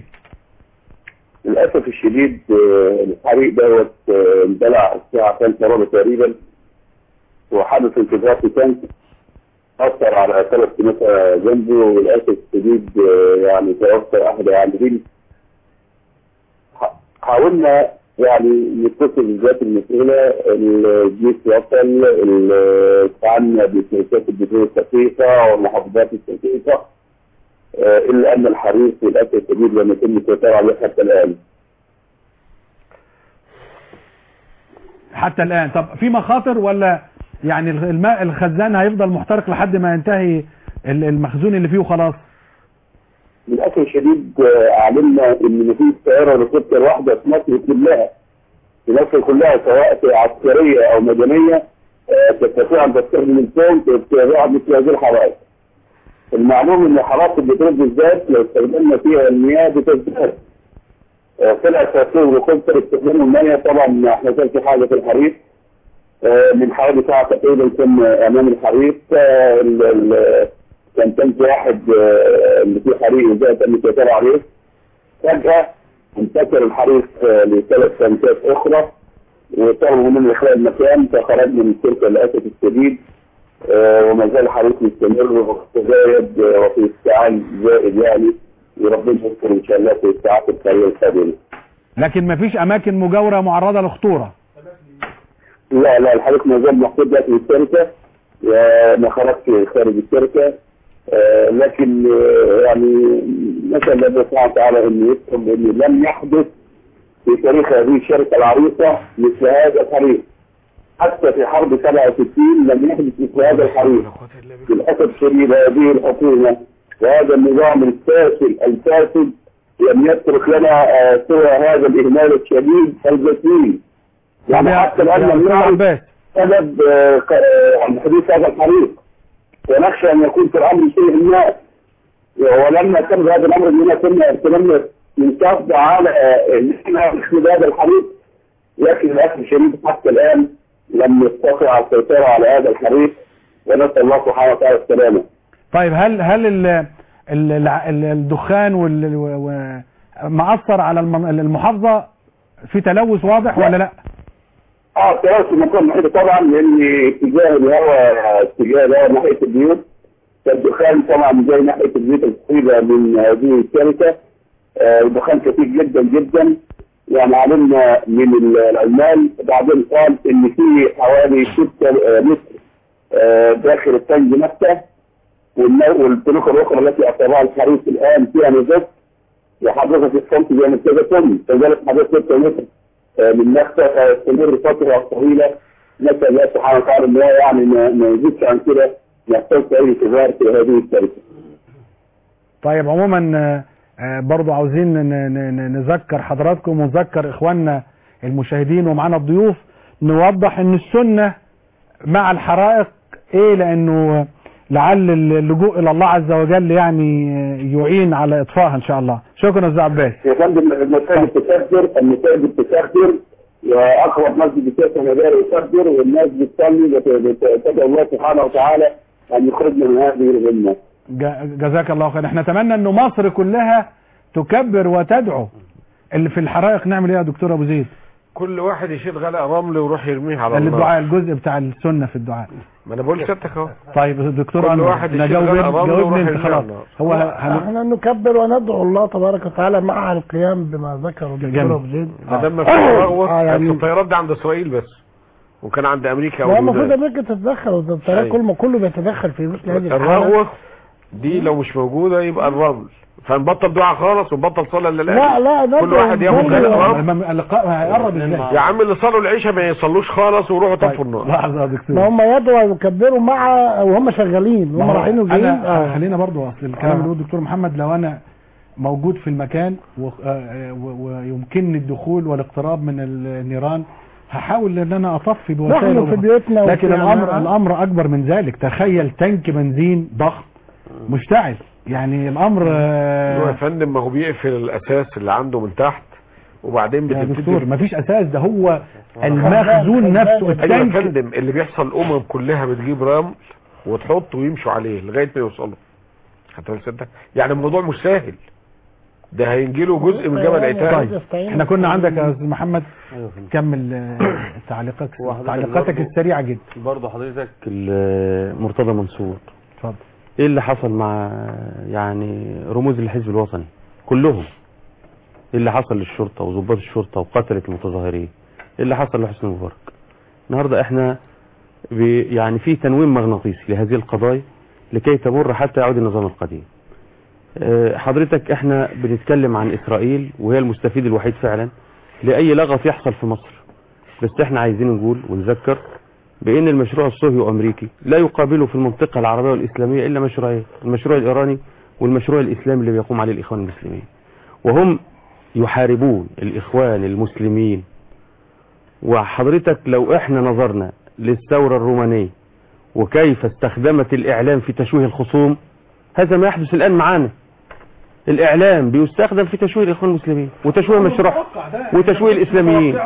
للأسف الشديد آه، الحريق دوت آه، اندلع الساعة 5 ربع تقريبا وحدث انفجار في تانك أثر على ثلاث كنيسة جنبه وللأسف الشديد آه، يعني توفى أحد العاملين ح- حاولنا يعني نتصل بالذات المسؤولة الجيش وصل ال- استعنا بشركات البترول الشقيقة والمحافظات الشقيقة آه، إلا أن الحريق للأسف الشديد لم يتم السيطرة عليه حتى الآن حتى الان طب في مخاطر ولا يعني الماء الخزان هيفضل محترق لحد ما ينتهي ال- المخزون اللي فيه وخلاص للأسف الشديد آه، علمنا إن مفيش طائرة هليكوبتر واحدة في مصر كلها في مصر كلها سواء في عسكرية أو مدنية آه، تستطيع أن تستخدم الصوت وتتابع مثل هذه الحرائق. المعلوم إن حرائق البترول بالذات لو استخدمنا فيها المياه بتزداد. آه، طلع تأثير هليكوبتر استخدام المياه طبعا ما حصلش حاجة في الحريق. آه، من حوالي ساعة تقريبا كنا أمام الحريق آه، ال- ال- كان تانك واحد آه، اللي فيه حريق وده تم السيطرة عليه فجأة انتشر الحريق آه، لثلاث تنكات أخرى وطلبوا مننا إخلاء المكان فخرجنا من الشركة للأسف الشديد آه، وما زال الحريق مستمر وتزايد آه، وفي استعان زائد يعني وربنا يستر إن شاء الله في الساعات القليلة القادمة. لكن مفيش اماكن مجاوره معرضه لخطوره لا لا الحريق ما زال محطوط داخل الشركة وما خرجش خارج الشركة آه، لكن آه، يعني نسأل الله سبحانه وتعالى أن يفهم أن لم يحدث في تاريخ هذه الشركة العريقة مثل هذا الحريق حتى في حرب 67 لم يحدث مثل هذا الحريق للأسف الشديد هذه الحكومة وهذا النظام الفاسد الفاسد لم يترك لنا آه، سوى هذا الإهمال الشديد الجسيم يعني حتى الآن لم نعرف سبب آه، ق- آه، عن حدوث هذا الحريق ونخشى أن يكون في الأمر شيء ما ولما كان هذا الأمر أننا كنا ارتمنا من كف على آه، أن احنا نخلي هذا الحريق لكن للأسف الشديد حتى الآن لم نستطع السيطرة على هذا الحريق ونسأل الله سبحانه وتعالى السلامة طيب هل هل ال ال ال الدخان وال و- و- مأثر على المن- المحافظة في تلوث واضح ولا لا؟ اه التراث المكان المحيط طبعا لان اتجاه الهواء اتجاه الهواء ناحيه البيوت فالدخان طبعا جاي ناحيه البيوت القريبه من هذه الشركه آه، الدخان كثير جدا جدا يعني علمنا من العمال بعدين قال ان في حوالي 6 متر آه، داخل التنج نفسه والنو- والبنوك الاخرى التي اصابها الحريق الان فيها نزف وحضرتك الصمت زي ما كده طن كذلك حضرتك 6 متر آه، من نفسه تستمر فتره طويله نسال الله سبحانه وتعالى ان هو يعني ما ما يزيدش عن كده يحتاج اي انتظار في هذه الشركه. طيب عموما آه، آه، برضو عاوزين ن- ن- ن- نذكر حضراتكم ونذكر اخواننا المشاهدين ومعنا الضيوف نوضح ان السنة مع الحرائق ايه لانه لعل اللجوء الى الله عز وجل يعني آه، يعين على اطفائها ان شاء الله شكرا يا استاذ عباس يا فندم المساجد تكبر المساجد تكبر واقرب مسجد فيها مدار يكبر والناس بتصلي وت- تدعو الله سبحانه وتعالى ان يخرجنا من هذه الغمه. ج- جزاك الله خير احنا نتمنى انه مصر كلها تكبر وتدعو اللي في الحرائق نعمل ايه يا دكتور ابو زيد كل واحد يشيل غلاء رمل ويروح يرميه على اللي الله الدعاء الجزء بتاع السنة في الدعاء ما انا بقول لسيادتك اهو طيب دكتور كل انور واحد يشيل نجاوب غلاء رمل جاوبني ويروح انت يرميه خلاص على النار. هو هن- احنا نكبر وندعو الله تبارك وتعالى مع القيام بما ذكر الدكتور جميل. ابو زيد ما دام ما فيش تلوث آه، يعني- يعني الطيارات دي عند اسرائيل بس وكان عند امريكا لا المفروض واليونان. امريكا تتدخل والطيارات أيوة. كل ما كله بيتدخل في مثل هذه الحالات الرغوة دي لو مش موجودة يبقى الرمل فنبطل دعاء خالص ونبطل صلاة لله لا لا ده كل واحد ياخد غلاء رمل اللقاء هيقرب ازاي يا عم اللي صلوا العشاء ما يصلوش خالص ويروحوا طفوا النار لحظه يا دكتور ما هم يدعوا ويكبروا مع وهم شغالين ما هم هو رايحين وجايين انا آه. خلينا برضو اصل الكلام آه. اللي بيقوله الدكتور محمد لو انا موجود في المكان و- آه، و- ويمكنني الدخول والاقتراب من النيران هحاول ان انا اطفي بوسائل نحن في أخرى. بيوتنا لكن وفي الامر عمارة. الامر اكبر من ذلك تخيل تانك بنزين ضخم مشتعل يعني الامر هو آه، يا فندم ما هو بيقفل الاساس اللي عنده من تحت وبعدين يا بتبتدي دكتور مفيش اساس ده هو المخزون نفسه ايوه يا التانك فندم اللي بيحصل الامم كلها بتجيب رمل وتحط ويمشوا عليه لغايه ما يوصلوا هتقول صدق يعني الموضوع مش سهل ده هينجله جزء من جبل عتاب طيب احنا كنا عندك يا استاذ محمد كمل آه، تعليقك تعليقاتك برضو- السريعه جدا برضه حضرتك ال- مرتضى منصور اتفضل ايه اللي حصل مع يعني رموز الحزب الوطني كلهم ايه اللي حصل للشرطة وضباط الشرطة وقتلة المتظاهرين ايه اللي حصل لحسني مبارك النهاردة احنا بي يعني في تنويم مغناطيسي لهذه القضايا لكي تمر حتى يعود النظام القديم اه، حضرتك احنا بنتكلم عن اسرائيل وهي المستفيد الوحيد فعلا لاي لغط يحصل في مصر بس احنا عايزين نقول ونذكر بان المشروع الصهيوني امريكي لا يقابله في المنطقة العربية والاسلامية الا مشروعين المشروع الايراني والمشروع الاسلامي اللي بيقوم عليه الاخوان المسلمين وهم يحاربون الاخوان المسلمين وحضرتك لو احنا نظرنا للثورة الرومانية وكيف استخدمت الاعلام في تشويه الخصوم هذا ما يحدث الان معانا الاعلام بيستخدم في تشويه الاخوان المسلمين وتشويه مشروع وتشويه الاسلاميين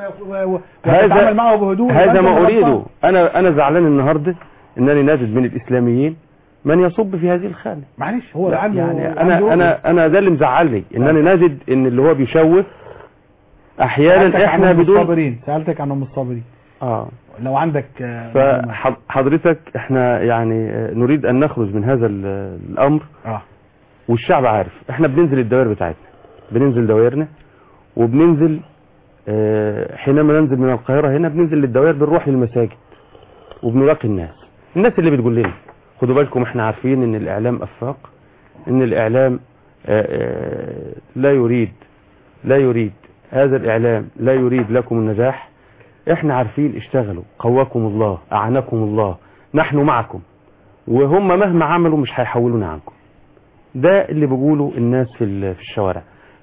هذا معه بهدوء هذا ما وأنت اريده غلطان. انا انا زعلان النهارده انني نجد من الاسلاميين من يصب في هذه الخانه معلش هو لا، عنده يعني عنده انا انا انا ده اللي مزعلني انني نجد ان اللي هو بيشوه احيانا سألتك احنا عن بدون الصابرين سألتك عن ام الصابرين اه لو عندك آه، فحضرتك احنا يعني آه، نريد ان نخرج من هذا ال- الامر اه والشعب عارف احنا بننزل الدوائر بتاعتنا بننزل دوائرنا وبننزل آه، حينما ننزل من القاهرة هنا بننزل للدوائر بنروح للمساجد وبنلاقي الناس الناس اللي بتقول لنا خدوا بالكم احنا عارفين ان الاعلام افاق ان الاعلام آه، آه، لا يريد لا يريد هذا الاعلام لا يريد لكم النجاح احنا عارفين اشتغلوا قواكم الله اعنكم الله نحن معكم وهم مهما عملوا مش هيحولونا عنكم ده اللي بيقوله الناس في ال- في الشوارع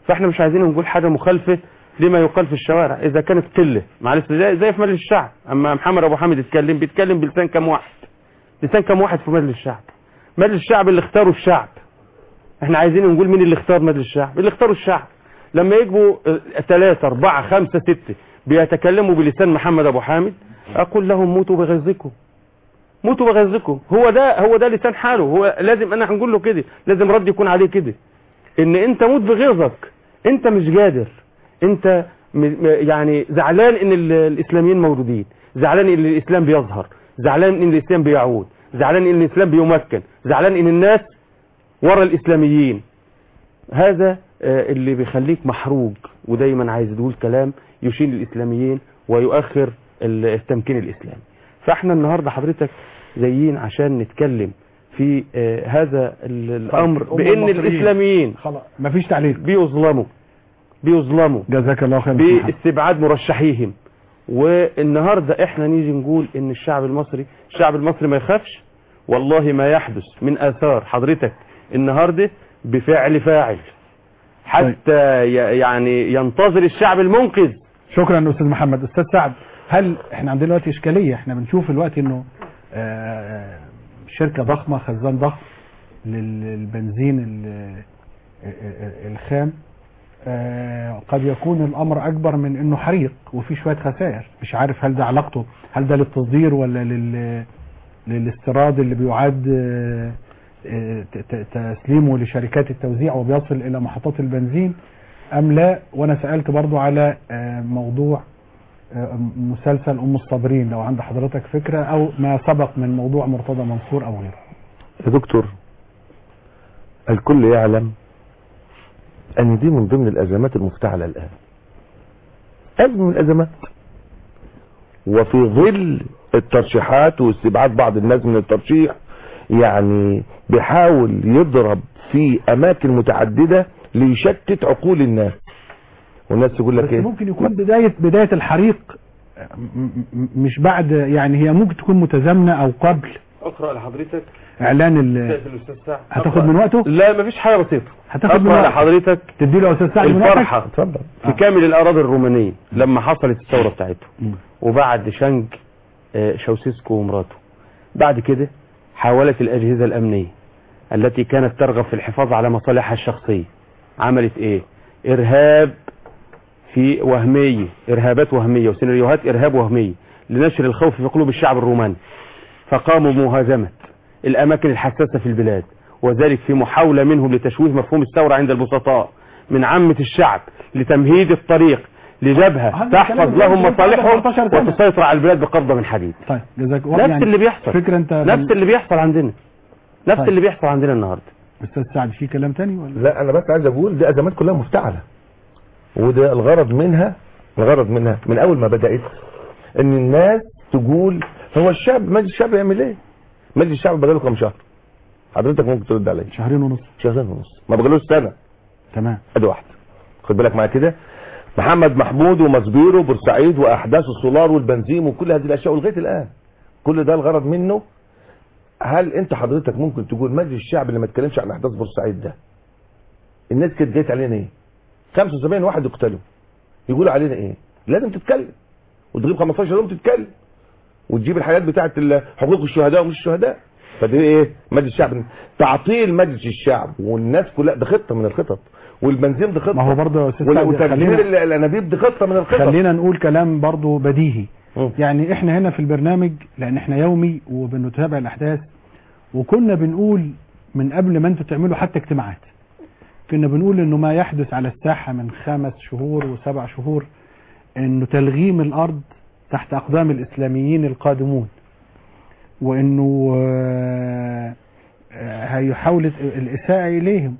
فاحنا مش عايزين نقول حاجه مخالفه لما يقال في الشوارع اذا كانت قله معلش زي, زي في مجلس الشعب اما محمد ابو حامد يتكلم بيتكلم بلسان كام واحد لسان كام واحد في مجلس الشعب مجلس الشعب اللي اختاره الشعب احنا عايزين نقول مين اللي اختار مجلس الشعب اللي اختاره الشعب لما يجوا ثلاثة أربعة خمسة ستة بيتكلموا بلسان محمد أبو حامد أقول لهم موتوا بغيظكم موتوا بغيظكم هو ده هو ده لسان حاله هو لازم أنا هنقول له كده لازم رد يكون عليه كده إن أنت موت بغيظك أنت مش قادر أنت م- م- يعني زعلان إن ال- الإسلاميين موجودين زعلان إن الإسلام بيظهر زعلان إن الإسلام بيعود زعلان إن الإسلام بيمكن زعلان إن الناس ورا الإسلاميين هذا آه، اللي بيخليك محروق ودايما عايز تقول كلام يشين الإسلاميين ويؤخر ال- التمكين الإسلامي فاحنا النهاردة حضرتك جايين عشان نتكلم في آه، هذا ال- الأمر الأمة بأن المصريين. الإسلاميين خلاص مفيش تعليق بيظلموا بيظلموا جزاك الله خير محمد. باستبعاد مرشحيهم والنهاردة احنا نيجي نقول ان الشعب المصري الشعب المصري ما يخافش والله ما يحدث من اثار حضرتك النهاردة بفعل فاعل حتى ي- يعني ينتظر الشعب المنقذ شكرا استاذ محمد استاذ سعد هل احنا عندنا دلوقتي اشكاليه احنا بنشوف دلوقتي انه آه، شركه ضخمه خزان ضخم لل- للبنزين ال- ال- الخام آه، قد يكون الامر اكبر من انه حريق وفي شويه خسائر مش عارف هل ده علاقته هل ده للتصدير ولا لل للاستيراد اللي بيعاد آه، آه، ت- ت- تسليمه لشركات التوزيع وبيصل الى محطات البنزين ام لا وانا سالت برضو على آه، موضوع آه، مسلسل ام الصابرين لو عند حضرتك فكره او ما سبق من موضوع مرتضى منصور او غيره يا دكتور الكل يعلم ان دي من ضمن الازمات المفتعله الان ازمه من الازمات وفي ظل الترشيحات واستبعاد بعض الناس من الترشيح يعني بيحاول يضرب في اماكن متعدده ليشتت عقول الناس والناس تقول لك بس ايه ممكن يكون بدايه بدايه الحريق آه، م- م- مش بعد يعني هي ممكن تكون متزامنه او قبل اقرا لحضرتك اعلان ال الاستاذ سعد هتاخد من وقته لا مفيش حاجه بسيطه هتاخد من اقرا وقته لحضرتك تدي له يا استاذ سعد من وقتك الفرحه اتفضل في كامل الاراضي الرومانيه لما حصلت الثوره بتاعتهم وبعد شنج آه، شوسيسكو ومراته بعد كده حاولت الاجهزه الامنيه التي كانت ترغب في الحفاظ على مصالحها الشخصيه عملت ايه ارهاب في وهميه ارهابات وهميه وسيناريوهات ارهاب وهميه لنشر الخوف في قلوب الشعب الروماني فقاموا بمهاجمه الاماكن الحساسه في البلاد وذلك في محاوله منهم لتشويه مفهوم الثوره عند البسطاء من عامه الشعب لتمهيد الطريق لجبهه هذا تحفظ الكلام لهم ده بعد مصالحهم 14 سنة. وتسيطر على البلاد بقبضه من حديد طيب جزاك نفس اللي بيحصل فكره انت نفس اللي بيحصل عندنا نفس طيب. اللي بيحصل عندنا النهارده استاذ سعد في كلام تاني ولا لا انا بس عايز اقول دي ازمات كلها مفتعله وده الغرض منها الغرض منها من اول ما بدات ان الناس تقول هو الشعب مجلس الشعب يعمل ايه مجلس الشعب بقاله كام شهر حضرتك ممكن ترد عليا شهرين ونص شهرين ونص ما بقالوش سنه تمام ادي واحده خد بالك معايا كده محمد محمود ومصبيرو بورسعيد واحداث السولار والبنزين وكل هذه الاشياء ولغايه الان كل ده الغرض منه هل انت حضرتك ممكن تقول مجلس الشعب اللي ما اتكلمش عن احداث بورسعيد ده الناس كانت جايه علينا ايه 75 واحد يقتلوا يقولوا علينا ايه لازم تتكلم وتغيب 15 يوم تتكلم وتجيب الحاجات بتاعه ال- حقوق الشهداء ومش الشهداء فدي ايه مجلس الشعب تعطيل مجلس الشعب والناس كلها ده خطه من الخطط والبنزين دي خطه ما هو برضه يا استاذ وال- سعد وتدمير خلينا ال- الانابيب دي خطه من الخطط خلينا نقول كلام برضه بديهي يعني احنا هنا في البرنامج لان احنا يومي وبنتابع الاحداث وكنا بنقول من قبل ما انتوا تعملوا حتى اجتماعات كنا بنقول انه ما يحدث على الساحة من خمس شهور وسبع شهور انه تلغيم الارض تحت اقدام الاسلاميين القادمون وانه آه، آه، هيحاول الاساءة اليهم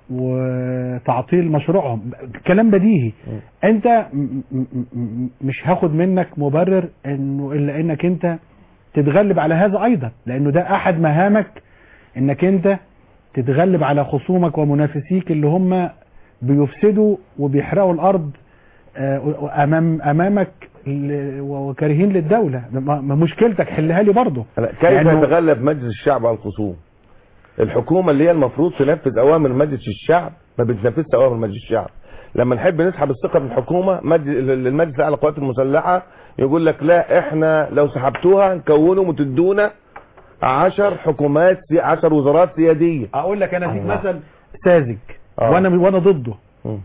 وتعطيل مشروعهم كلام بديهي انت م- م- م- مش هاخد منك مبرر انه الا انك انت تتغلب على هذا ايضا لانه ده احد مهامك انك انت تتغلب على خصومك ومنافسيك اللي هم بيفسدوا وبيحرقوا الارض آه، امام امامك ل- وكارهين للدوله ما ما مشكلتك حلها لي برضه كيف لأنه- يتغلب مجلس الشعب على الخصوم الحكومة اللي هي المفروض تنفذ اوامر مجلس الشعب ما بتنفذش اوامر مجلس الشعب لما نحب نسحب الثقه من الحكومه مجلس المجلس الاعلى للقوات المسلحه يقول لك لا احنا لو سحبتوها نكونهم وتدونا 10 حكومات 10 وزارات سياديه اقول لك انا اديك مثل ساذج آه. وانا وانا ضده مم.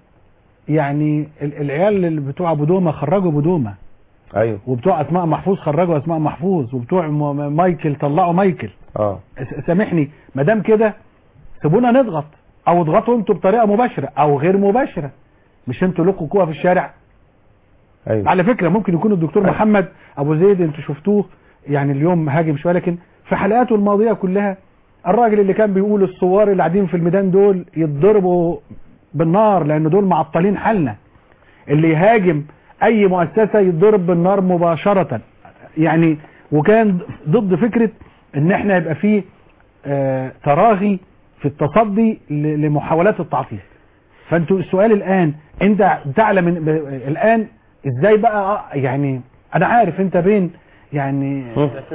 يعني ال- العيال اللي بتوع ابو دومه خرجوا ابو دومه ايوه وبتوع اسماء محفوظ خرجوا اسماء محفوظ وبتوع م- مايكل طلعوا مايكل اه س- سامحني ما دام كده سيبونا نضغط او اضغطوا انتوا بطريقه مباشره او غير مباشره مش انتوا لكم قوه في الشارع ايوه على فكره ممكن يكون الدكتور محمد ابو زيد انتوا شفتوه يعني اليوم هاجم شويه لكن في حلقاته الماضيه كلها الراجل اللي كان بيقول الثوار اللي قاعدين في الميدان دول يتضربوا بالنار لان دول معطلين حالنا اللي يهاجم اي مؤسسه يتضرب بالنار مباشره يعني وكان ضد فكره ان احنا يبقى فيه آه تراغي في التصدي ل- لمحاولات التعطيل فانتوا السؤال الان انت تعلم إن- ب- الان ازاي بقى آه، يعني انا عارف انت بين يعني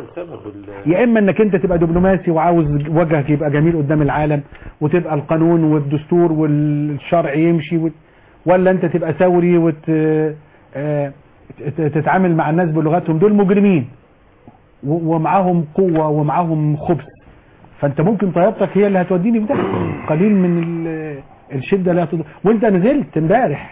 يا اما انك انت تبقى دبلوماسي وعاوز وجهك يبقى جميل قدام العالم وتبقى القانون والدستور والشرع يمشي وت- ولا انت تبقى ثوري وت آه، ت- تتعامل مع الناس بلغتهم دول مجرمين و- ومعاهم قوة ومعاهم خبث فانت ممكن طيارتك هي اللي هتوديني في ده قليل من ال- الشدة لا تض... وانت نزلت امبارح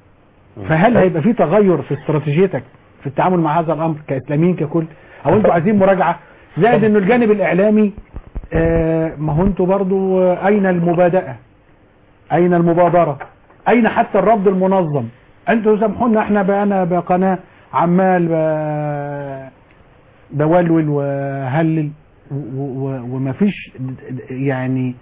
فهل هيبقى في تغير في استراتيجيتك في التعامل مع هذا الامر كاسلاميين ككل او انتوا عايزين مراجعه زائد انه الجانب الاعلامي آه، ما هو انتوا برضو آه، اين المبادئه اين المبادره اين حتى الرفض المنظم انتوا سامحونا احنا بقى انا بقناه عمال ب- بولول وهلل و- و- ومفيش يعني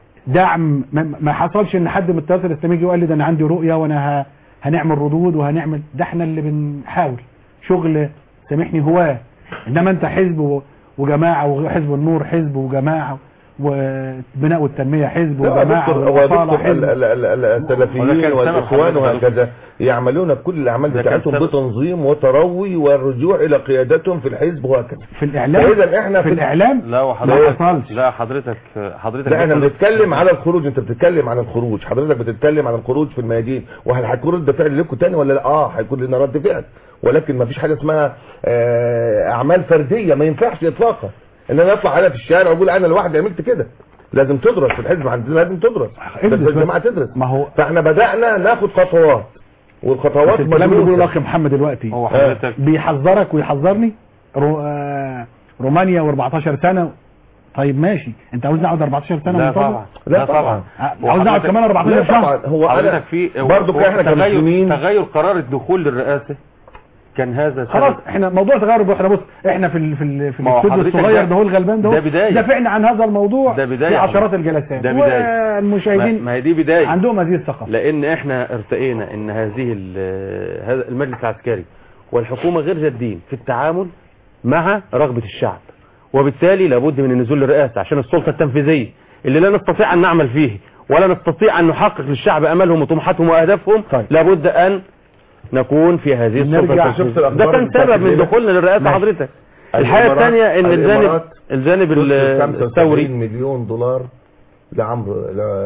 دعم ما- ما حصلش ان حد من التيار الاسلامي يجي وقال لي ده انا عندي رؤيه وانا ه- هنعمل ردود وهنعمل ده احنا اللي بنحاول شغل سامحني هواه انما انت حزب و- وجماعه وحزب النور حزب وجماعه والبناء والتنميه حزب لا، وجماعه دكتور هو ووصالة دكتور حزب ال- ال- ال- السلفيين وده كان والاخوان سبب حضرتك وهكذا يعملون كل الاعمال ده كان بتاعتهم سبب. بتنظيم وتروي والرجوع الى قيادتهم في الحزب وهكذا في الاعلام فاذا احنا في الاعلام لا ما وحضرتك حصلش لا حضرتك حضرتك لا احنا بتقول- بنتكلم على الخروج انت بتتكلم عن الخروج حضرتك بتتكلم عن الخروج في الميادين وهل هيكون رد فعل لكم تاني ولا لا اه هيكون لنا رد فعل ولكن ما فيش حاجه اسمها آه، اعمال فرديه ما ينفعش اطلاقا ان انا اطلع انا في الشارع واقول انا لوحدي عملت كده لازم تدرس في الحزب عندنا لازم تدرس ادرس بس الجماعه تدرس ما هو فاحنا بدانا ناخد خطوات والخطوات بس الكلام اللي بيقوله مدروسه الاخ محمد دلوقتي هو حضرتك بيحذرك ويحذرني رو... آه... رومانيا و14 سنه طيب ماشي انت عاوز نقعد 14 سنه لا منتظر؟ طبعا لا طبعا آه، عاوز نقعد كمان 14 لا سنه طبعا هو حضرتك انا في برضو احنا تغير كمسلمين تغير قرار الدخول للرئاسه كان هذا خلاص سبب. احنا موضوع تغير احنا بص احنا في ال... في ال... في ما هو الاستوديو حضرتك الصغير ده- ده هو الغلبان ده ده هو بداية. دافعنا عن هذا الموضوع ده بداية في يا عشرات حضرتك. الجلسات ده بداية. ما والمشاهدين ما هي دي بدايه عندهم هذه الثقافه لان احنا ارتئينا ان هذه ال- هذا المجلس العسكري والحكومه غير جادين في التعامل مع رغبه الشعب وبالتالي لابد من النزول للرئاسه عشان السلطه التنفيذيه اللي لا نستطيع ان نعمل فيه ولا نستطيع ان نحقق للشعب املهم وطموحاتهم واهدافهم طيب. لابد ان نكون في هذه السلطه نرجع التنفيذية. شفت الأخبار ده كان بتاعت سبب من الليلة؟ دخولنا للرئاسه ماشي. حضرتك الحاجه الإمارات- الثانيه ان الجانب الإمارات الجانب ال- 75 الثوري مليون دولار لعمرو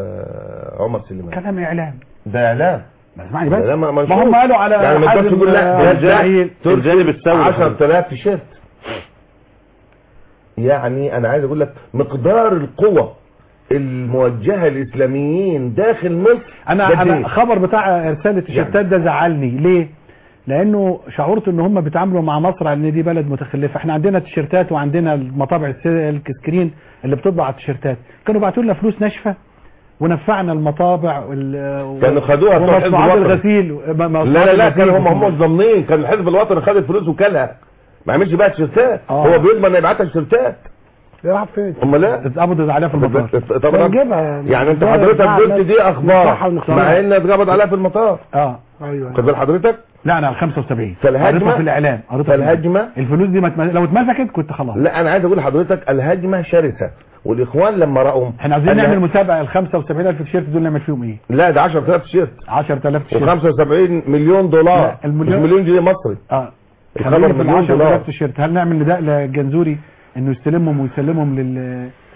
لعمر سليمان كلام اعلام ده اعلام ما اسمعني بس لا، ما- ما ما هم نشوف. قالوا على يعني ما حازم، تقدرش تقول لا آه، ده الجانب الجانب الثوري 10000 تيشيرت يعني انا عايز اقول لك مقدار القوة الموجهة للاسلاميين داخل مصر انا ده انا دين. خبر بتاع ارسال التيشيرتات ده زعلني ليه لانه شعرت ان هم بيتعاملوا مع مصر على ان دي بلد متخلفه احنا عندنا تيشيرتات وعندنا المطابع الس- السكرين اللي بتطبع التيشيرتات كانوا بعتوا لنا فلوس ناشفه ونفعنا المطابع وال- كانوا خدوها بتوع الحزب ومصنوعات الوطني. الغسيل م- لا مصنوعات لا لا الغسيل كانوا هم هم ضامنين كان الحزب الوطني خد الفلوس وكلها ما عملش بقى تيشيرتات آه. هو بيضمن ان يبعتها تيشيرتات راح فين امال لا اتقبضت عليها في المطار طبعا نجيبها يعني انت ده- حضرتك ده قلت الناس دي اخبار نصحها ونقنعها. مع ان اتقبض عليها في المطار اه ايوه خد بال حضرتك لا انا على 75 فالهجمة- قريتها في الاعلام قريتها في فالهجمة الفلوس دي ما اتم- لو اتمسكت كنت خلاص لا انا عايز اقول لحضرتك الهجمه شرسه والاخوان لما راوا احنا عايزين أن- نعمل مسابقه ال 75000 تيشيرت دول نعمل فيهم ايه لا ده 10000 تيشيرت 10000 تيشيرت و75 مليون دولار لا، المليون- مش مليون جنيه مصري اه الخبر خلينا في ال مليون دولار 10000 تيشيرت هل نعمل نداء للجنزوري انه يستلمهم ويسلمهم لل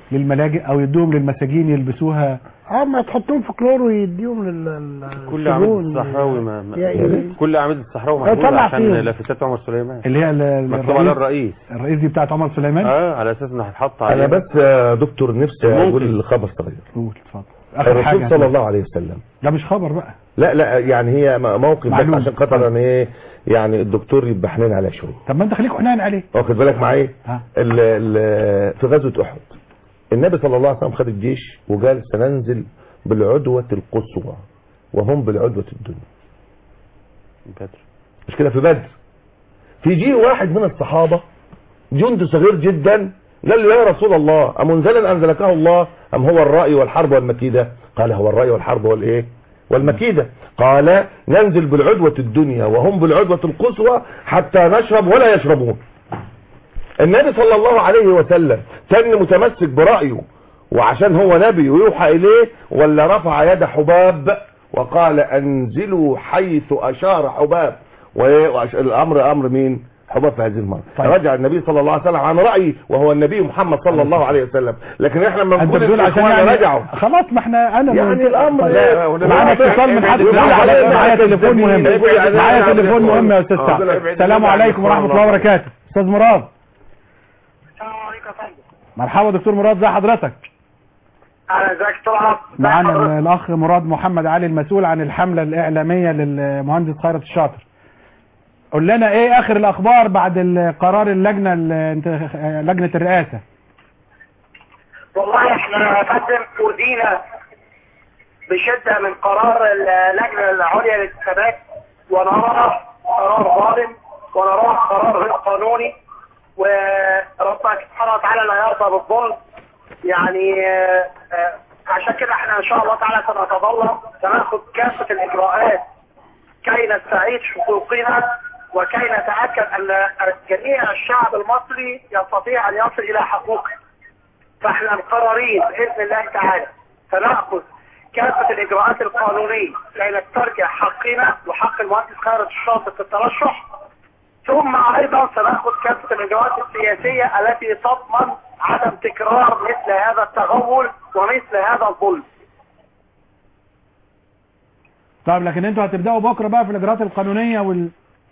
للملاجئ او يدوهم للمساجين يلبسوها اه ما تحطهم في كلور ويديهم لل كل عميد الصحراوي ما ما- يا- يا- كل عميد الصحراوي يطلع محمود عشان فيهم. لافتات عمر سليمان اللي هي ال- مكتوب على الرئيس الرئيس الرئيس دي بتاعت عمر سليمان اه على اساس انه هيتحط عليه انا بس يا دكتور نفسي ممكن. اقول خبر صغير قول اتفضل اخر حاجه الرسول صلى الله عليه وسلم ده مش خبر بقى لا لا يعني هي م- موقف بس معلوم. عشان خاطر انا ايه يعني الدكتور يبقى حنين عليها شويه طب ما انت خليك حنان عليه واخد بالك معايا ها. ال- ال- في غزوه احد النبي صلى الله عليه وسلم خد الجيش وقال سننزل بالعدوه القصوى وهم بالعدوه الدنيا بدر مش كده في بدر في جيل واحد من الصحابه جند صغير جدا قال له يا رسول الله أمنزلا أنزلكه الله أم هو الرأي والحرب والمكيدة قال هو الرأي والحرب والإيه والمكيدة قال ننزل بالعدوة الدنيا وهم بالعدوة القصوى حتى نشرب ولا يشربون النبي صلى الله عليه وسلم كان متمسك برأيه وعشان هو نبي ويوحى إليه ولا رفع يد حباب وقال أنزلوا حيث أشار حباب والأمر أمر مين حباب في هذه المرة طيب. رجع النبي صلى الله عليه وسلم عن رأيه وهو النبي محمد صلى الله عليه وسلم لكن احنا لما انت نقول بتقول عشان الإخوان يعني رجعوا خلاص ما احنا انا يعني الامر معانا اتصال من حد معايا معايا تليفون مهم معايا تليفون مهم يا استاذ سعد السلام عليكم ورحمه الله وبركاته استاذ مراد مرحبا دكتور مراد ازي حضرتك انا ازيك طلعت معانا الاخ مراد محمد علي المسؤول عن الحمله الاعلاميه للمهندس خيرت الشاطر قول لنا ايه اخر الاخبار بعد القرار اللجنه الانت- لجنه الرئاسه والله احنا نقدم اذينا بشدة من قرار اللجنة العليا للانتخابات ونراه قرار ظالم ونراه قرار غير قانوني وربنا سبحانه وتعالى لا يرضى بالظلم يعني آه، آه، عشان كده احنا ان شاء الله تعالى سنتظلم سناخد كافة الاجراءات كي نستعيد حقوقنا وكي نتأكد ان جميع الشعب المصري يستطيع ان يصل الى حقوقه فاحنا مقررين باذن الله تعالى سناخذ كافه الاجراءات القانونيه كي نسترجع حقنا وحق المهندس خيرت الشاطر في الترشح ثم ايضا سناخذ كافه الاجراءات السياسيه التي تضمن عدم تكرار مثل هذا التغول ومثل هذا الظلم طيب لكن انتوا هتبداوا بكره بقى في الاجراءات القانونيه وال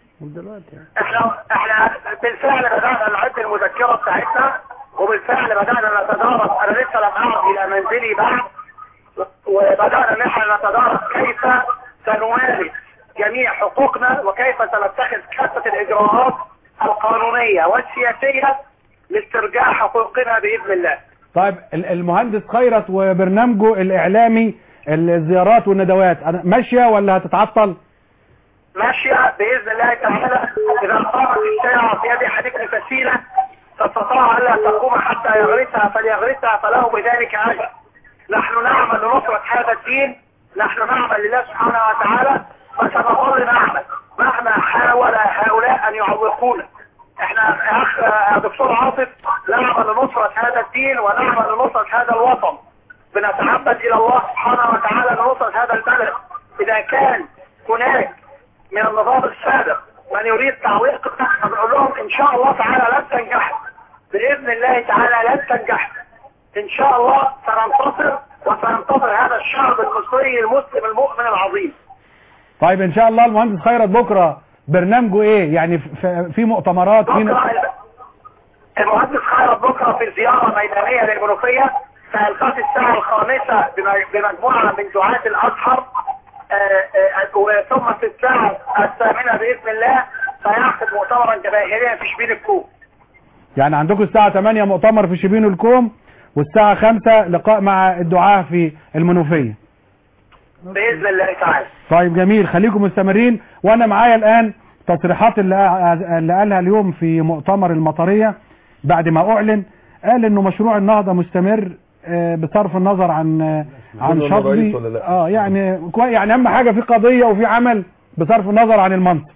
احنا احنا بالفعل بدانا نعد المذكره بتاعتنا وبالفعل بدانا نتدارس انا لسه لم اعد الى منزلي بعد وبدانا ان احنا نتدارس كيف سنمارس جميع حقوقنا وكيف سنتخذ كافه الاجراءات القانونيه والسياسيه لاسترجاع حقوقنا باذن الله. طيب ال- المهندس خيرت وبرنامجه الاعلامي الزيارات والندوات أنا- ماشيه ولا هتتعطل ماشية بإذن الله تعالى إذا قامت الساعة في يد حديث فسيلة فاستطاع ألا تقوم حتى يغرسها فليغرسها فله بذلك أجر نحن نعمل لنصرة هذا الدين نحن نعمل لله سبحانه وتعالى وسنظل نعمل مهما حاول هؤلاء أن يعوقونا احنا يا أخ يا دكتور عاطف نعمل لنصرة هذا الدين ونعمل لنصرة هذا الوطن بنتعبد إلى الله سبحانه وتعالى لنصرة هذا البلد إذا كان هناك من النظام السابق من يريد تعويقنا فبنقول لهم ان شاء الله تعالى لن تنجحوا باذن الله تعالى لن تنجحوا ان شاء الله سننتصر وسننتصر هذا الشعب المصري المسلم المؤمن العظيم طيب ان شاء الله المهندس خيرت بكره برنامجه ايه يعني في- في مؤتمرات في بكره المهندس خيرت بكره في زياره ميدانيه للمنوفيه سيلقاك الساعه الخامسه بم- بمجموعه من دعاة الازهر آه، آه، وثم في الساعه الثامنه باذن الله سيعقد مؤتمرا جماهيريا في شبين الكوم يعني عندكم الساعه 8 مؤتمر في شبين الكوم والساعه 5 لقاء مع الدعاة في المنوفيه باذن الله تعالى طيب جميل خليكم مستمرين وانا معايا الان تصريحات اللي اللي قالها اليوم في مؤتمر المطرية بعد ما اعلن قال انه مشروع النهضة مستمر آه، بصرف النظر عن آه، عن يكون شطبي رئيس ولا لا؟ اه يعني كوي يعني اهم حاجة في قضية وفي عمل بصرف النظر عن المنطق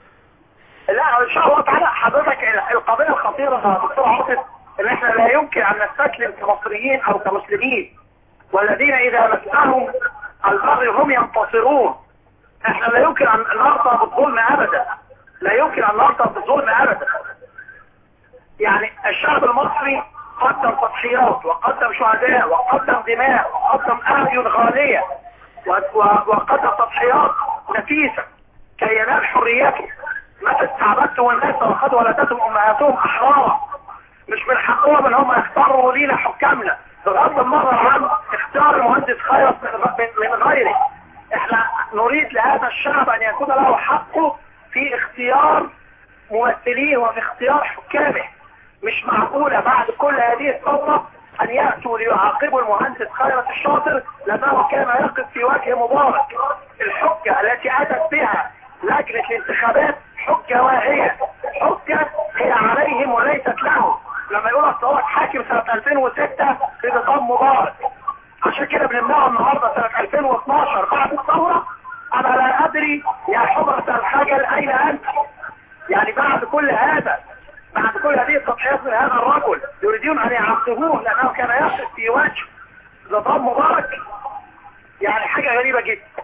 لا ان شاء الله تعالى حضرتك القضيه الخطيره يا دكتور عاطف ان احنا لا يمكن ان نستسلم كمصريين او كمسلمين والذين اذا مسهم البغي هم ينتصرون احنا لا يمكن ان نرضى بالظلم ابدا لا يمكن ان نرضى بالظلم ابدا يعني الشعب المصري قدم تضحيات وقدم شهداء وقدم دماء وقدم أعين غالية و- و- وقدم تضحيات نفيسة كي ينال حريته متى استعبدتم الناس وأخذوا ولدتهم أمهاتهم أحرارا مش من حقهم ان هم يختاروا لينا حكامنا بغض النظر عن اختيار المهندس خيرت من من- من غيره احنا نريد لهذا الشعب ان يكون له حقه في اختيار ممثليه وفي اختيار حكامه مش معقولة بعد كل هذه الثورة ان يأتوا ليعاقبوا المهندس خيرت الشاطر لانه كان يقف في وجه مبارك الحجة التي اتت بها لجنة الانتخابات حجة واهية حجة هي عليهم وليست لهم لما يقول اصل هو اتحاكم سنة 2006 في نظام مبارك عشان كده بنمنعه النهارده سنة 2012 بعد الثورة انا لا ادري يا حمرة الخجل اين انت يعني بعد كل هذا بعد كل هذه التضحيات من هذا الرجل يريدون ان يعاقبوه لانه كان يقف في وجه نظام مبارك يعني حاجة غريبة جدا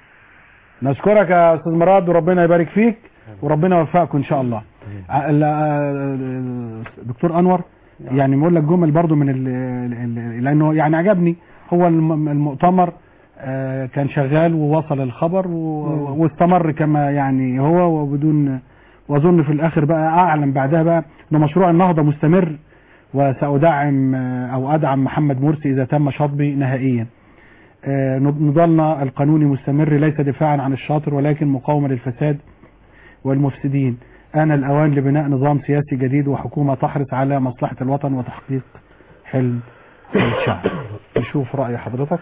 نشكرك يا استاذ مراد وربنا يبارك فيك وربنا يوفقكم ان شاء الله ع- ال- آه، دكتور انور يعني بقول لك جمل برضو من ال ال لانه يعني عجبني هو الم- المؤتمر آه، كان شغال ووصل الخبر و- واستمر كما يعني هو وبدون واظن في الاخر بقى اعلن بعدها بقى ان مشروع النهضه مستمر وسادعم آه، او ادعم محمد مرسي اذا تم شطبي نهائيا آه، نضالنا القانوني مستمر ليس دفاعا عن الشاطر ولكن مقاومة للفساد والمفسدين آن الأوان لبناء نظام سياسي جديد وحكومة تحرص على مصلحة الوطن وتحقيق حلم الشعب نشوف رأي حضرتك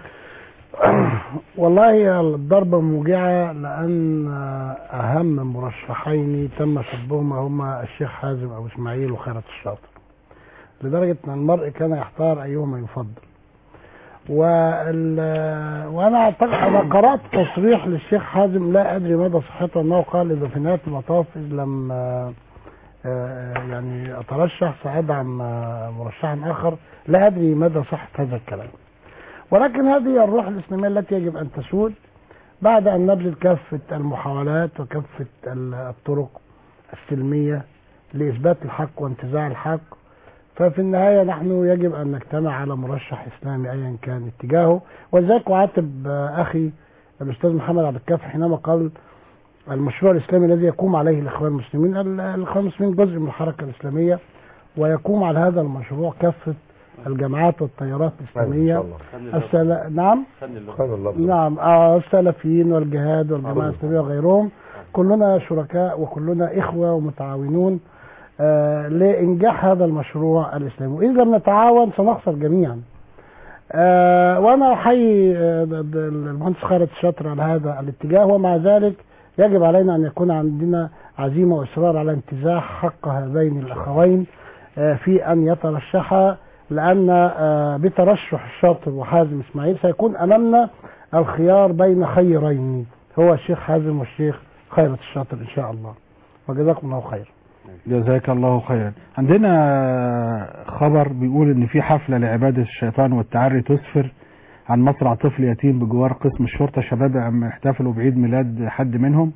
والله هي الضربة موجعة لأن أهم مرشحين تم شطبهما هما الشيخ حازم أو إسماعيل وخيرت الشاطر لدرجة أن المرء كان يحتار أيهما يفضل وال... وأنا أعتقد أنا قرأت تصريح للشيخ حازم لا أدري مدى صحته أنه قال إذا في نهاية المطاف إذ لم آه، آه، يعني أترشح سأدعم آه، مرشحا آخر لا أدري مدى صحة هذا الكلام ولكن هذه الروح الإسلامية التي يجب أن تسود بعد أن نبذل كافة المحاولات وكافة ال- الطرق السلمية لإثبات الحق وانتزاع الحق ففي النهاية نحن يجب أن نجتمع على مرشح إسلامي أيا كان اتجاهه ولذلك أعاتب آه، أخي الأستاذ محمد عبد الكافي حينما قال المشروع الإسلامي الذي يقوم عليه الإخوان المسلمين ال- الإخوان المسلمين جزء من الحركة الإسلامية ويقوم على هذا المشروع كافة الجماعات والتيارات الإسلامية السل... نعم نعم آه، السلفيين والجهاد والجماعة الإسلامية وغيرهم كلنا شركاء وكلنا إخوة ومتعاونون آه، لإنجاح هذا المشروع الإسلامي وإذا لم نتعاون سنخسر جميعا آه، وأنا أحيي آه، ضد المهندس خالد الشاطر على هذا الاتجاه ومع ذلك يجب علينا أن يكون عندنا عزيمة وإصرار على انتزاع حق هذين الأخوين آه، في أن يترشحا لأن آه، بترشح الشاطر وحازم إسماعيل سيكون أمامنا الخيار بين خيرين هو الشيخ حازم والشيخ خيرت الشاطر إن شاء الله وجزاكم الله خير جزاك الله خيرا عندنا خبر بيقول ان في حفلة لعبادة الشيطان والتعري تسفر عن مصرع طفل يتيم بجوار قسم الشرطة شباب عم احتفلوا بعيد ميلاد حد منهم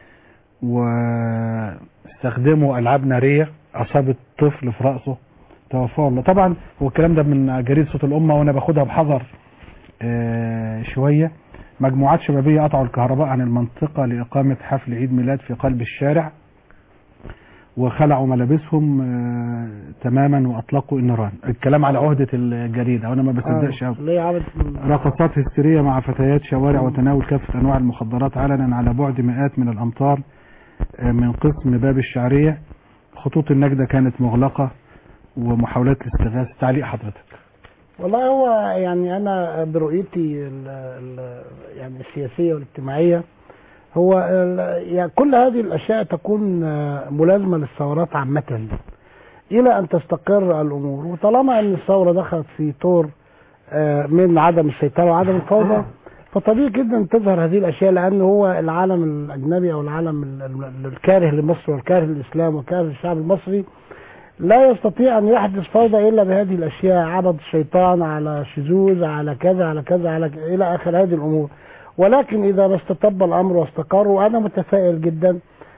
واستخدموا العاب نارية اصابت طفل في رأسه توفاه الله طبعا هو الكلام ده من جريدة صوت الامة وانا باخدها بحذر آه، شوية مجموعات شبابية قطعوا الكهرباء عن المنطقة لإقامة حفل عيد ميلاد في قلب الشارع وخلعوا ملابسهم آه، تماما واطلقوا النيران الكلام على عهدة الجريدة وانا ما بصدقش آه، أوي. ليه عبد رقصات هستيرية مع فتيات شوارع وتناول كافة انواع المخدرات علنا على بعد مئات من الامتار آه، من قسم باب الشعرية خطوط النجدة كانت مغلقة ومحاولات الاستغاثة تعليق حضرتك والله هو يعني انا برؤيتي ال ال يعني السياسيه والاجتماعيه هو ال- يعني كل هذه الاشياء تكون آه، ملازمه للثورات عامه الى ان تستقر الامور وطالما ان الثوره دخلت في طور آه، من عدم السيطره وعدم الفوضى فطبيعي جدا تظهر هذه الاشياء لان هو العالم الاجنبي او العالم ال- ال- الكاره لمصر والكاره للاسلام والكاره للشعب المصري لا يستطيع ان يحدث فوضى الا بهذه الاشياء عبد الشيطان على شذوذ على كذا على كذا على ك... الى اخر هذه الامور ولكن اذا ما استتب الامر واستقر وانا متفائل جدا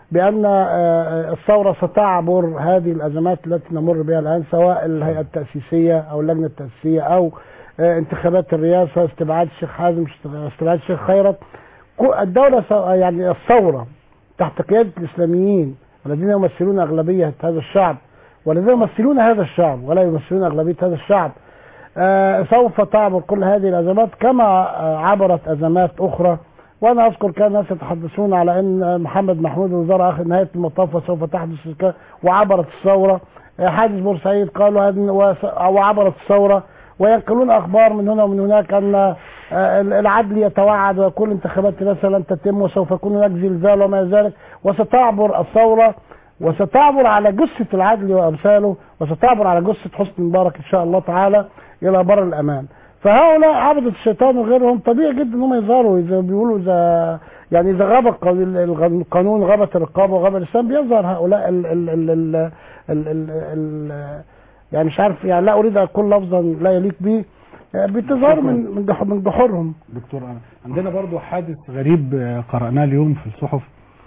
بأن آه، الثورة ستعبر هذه الأزمات التي نمر بها الآن سواء الهيئة التأسيسية أو اللجنة التأسيسية أو آه، انتخابات الرئاسة استبعاد الشيخ حازم استبعاد الشيخ خيرت كو- الدولة س- يعني الثورة تحت قيادة الإسلاميين الذين يمثلون أغلبية هذا الشعب والذين يمثلون هذا الشعب ولا يمثلون أغلبية هذا الشعب آه، سوف تعبر كل هذه الأزمات كما آه، عبرت أزمات أخرى وأنا أذكر كان الناس يتحدثون على أن محمد محمود الوزراء آخر نهاية المطاف وسوف تحدث الك- وعبرت الثورة آه، حادث بورسعيد قالوا هذه وس- وعبرت الثورة وينقلون أخبار من هنا ومن هناك أن آه، العدل يتوعد ويقول انتخابات الرئاسة لن تتم وسوف يكون هناك زلزال وما إلى ذلك وستعبر الثورة وستعبر على جثة العدل وأمثاله وستعبر على جثة حسني مبارك إن شاء الله تعالى إلى بر الأمان فهؤلاء عبدة الشيطان وغيرهم طبيعي جدا ان هم يظهروا اذا بيقولوا اذا يعني اذا غاب الق- الغ- القانون غابت الرقابه وغاب الاسلام بيظهر هؤلاء ال ال ال ال ال ال ال يعني مش عارف يعني لا اريد ان اقول لفظا لا يليق به آه، بتظهر من من جح- من جحورهم دكتور أنا. عندنا برضو حادث غريب آه، قرأناه اليوم في الصحف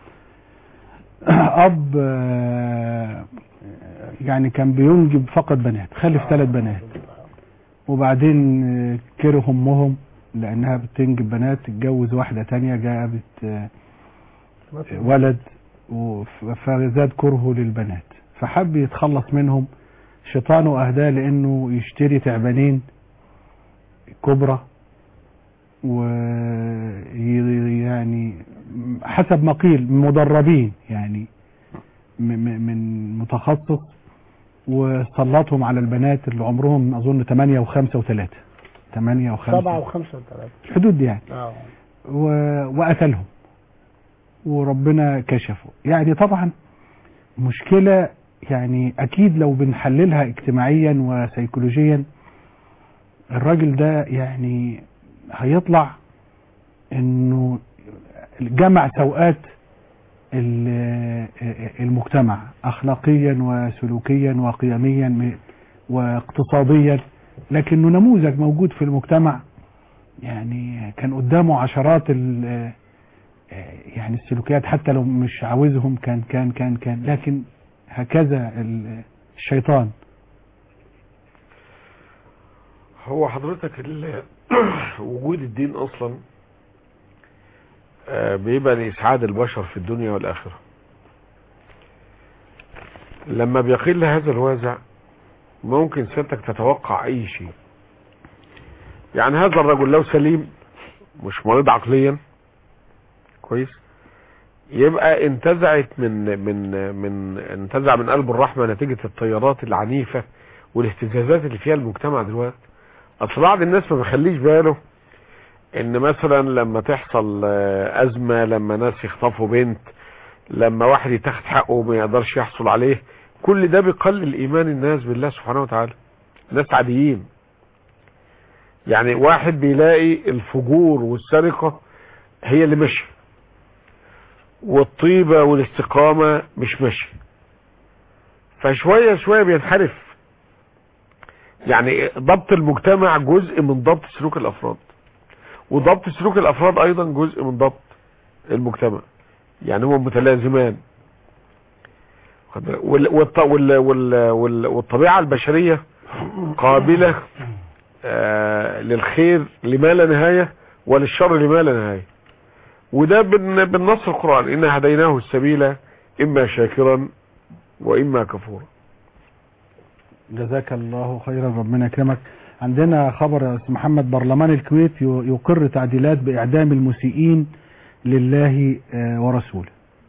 أب آه، يعني كان بينجب فقط بنات خلف ثلاث بنات وبعدين آه، كره أمهم لأنها بتنجب بنات اتجوز واحدة تانية جابت آه، ولد وف- فزاد كرهه للبنات فحب يتخلص منهم شيطانه أهداه لأنه يشتري تعبانين كبرى ويعني حسب ما قيل مدربين يعني م- م- من متخصص وسلطهم على البنات اللي عمرهم اظن 8 و5 و3 8 و5 سبعة وخمسة وثلاثة الحدود دي يعني اه و... وقتلهم وربنا كشفه يعني طبعا مشكلة يعني اكيد لو بنحللها اجتماعيا وسيكولوجيا الراجل ده يعني هيطلع انه جمع سوءات ال- المجتمع اخلاقيا وسلوكيا وقيميا م- واقتصاديا لكنه نموذج موجود في المجتمع يعني كان قدامه عشرات ال- يعني السلوكيات حتى لو مش عاوزهم كان كان كان كان لكن هكذا ال- الشيطان هو حضرتك ال- وجود الدين اصلا آه، بيبقى لاسعاد البشر في الدنيا والاخره لما بيقل هذا الوازع ممكن سيادتك تتوقع اي شيء يعني هذا الرجل لو سليم مش مريض عقليا كويس يبقى انتزعت من من من انتزع من قلب الرحمه نتيجه التيارات العنيفه والاهتزازات اللي فيها المجتمع دلوقتي اصل بعض الناس ما بيخليش باله ان مثلا لما تحصل آه، ازمه لما ناس يخطفوا بنت لما واحد يتاخد حقه وما يقدرش يحصل عليه كل ده بيقلل ايمان الناس بالله سبحانه وتعالى ناس عاديين يعني واحد بيلاقي الفجور والسرقه هي اللي ماشيه والطيبه والاستقامه مش ماشيه فشويه شويه بينحرف يعني ضبط المجتمع جزء من ضبط سلوك الافراد وضبط سلوك الافراد ايضا جزء من ضبط المجتمع يعني هما متلازمان واخد بالك؟ وال- والط- وال- وال- وال- والطبيعة البشرية قابلة آه، للخير لما لا نهاية وللشر لما لا نهاية وده بال- بالنص القرآن إن هديناه السبيل إما شاكرا وإما كفورا جزاك الله خيرا ربنا يكرمك عندنا خبر يا أستاذ محمد برلمان الكويت ي- يقر تعديلات بإعدام المسيئين لله آه، ورسوله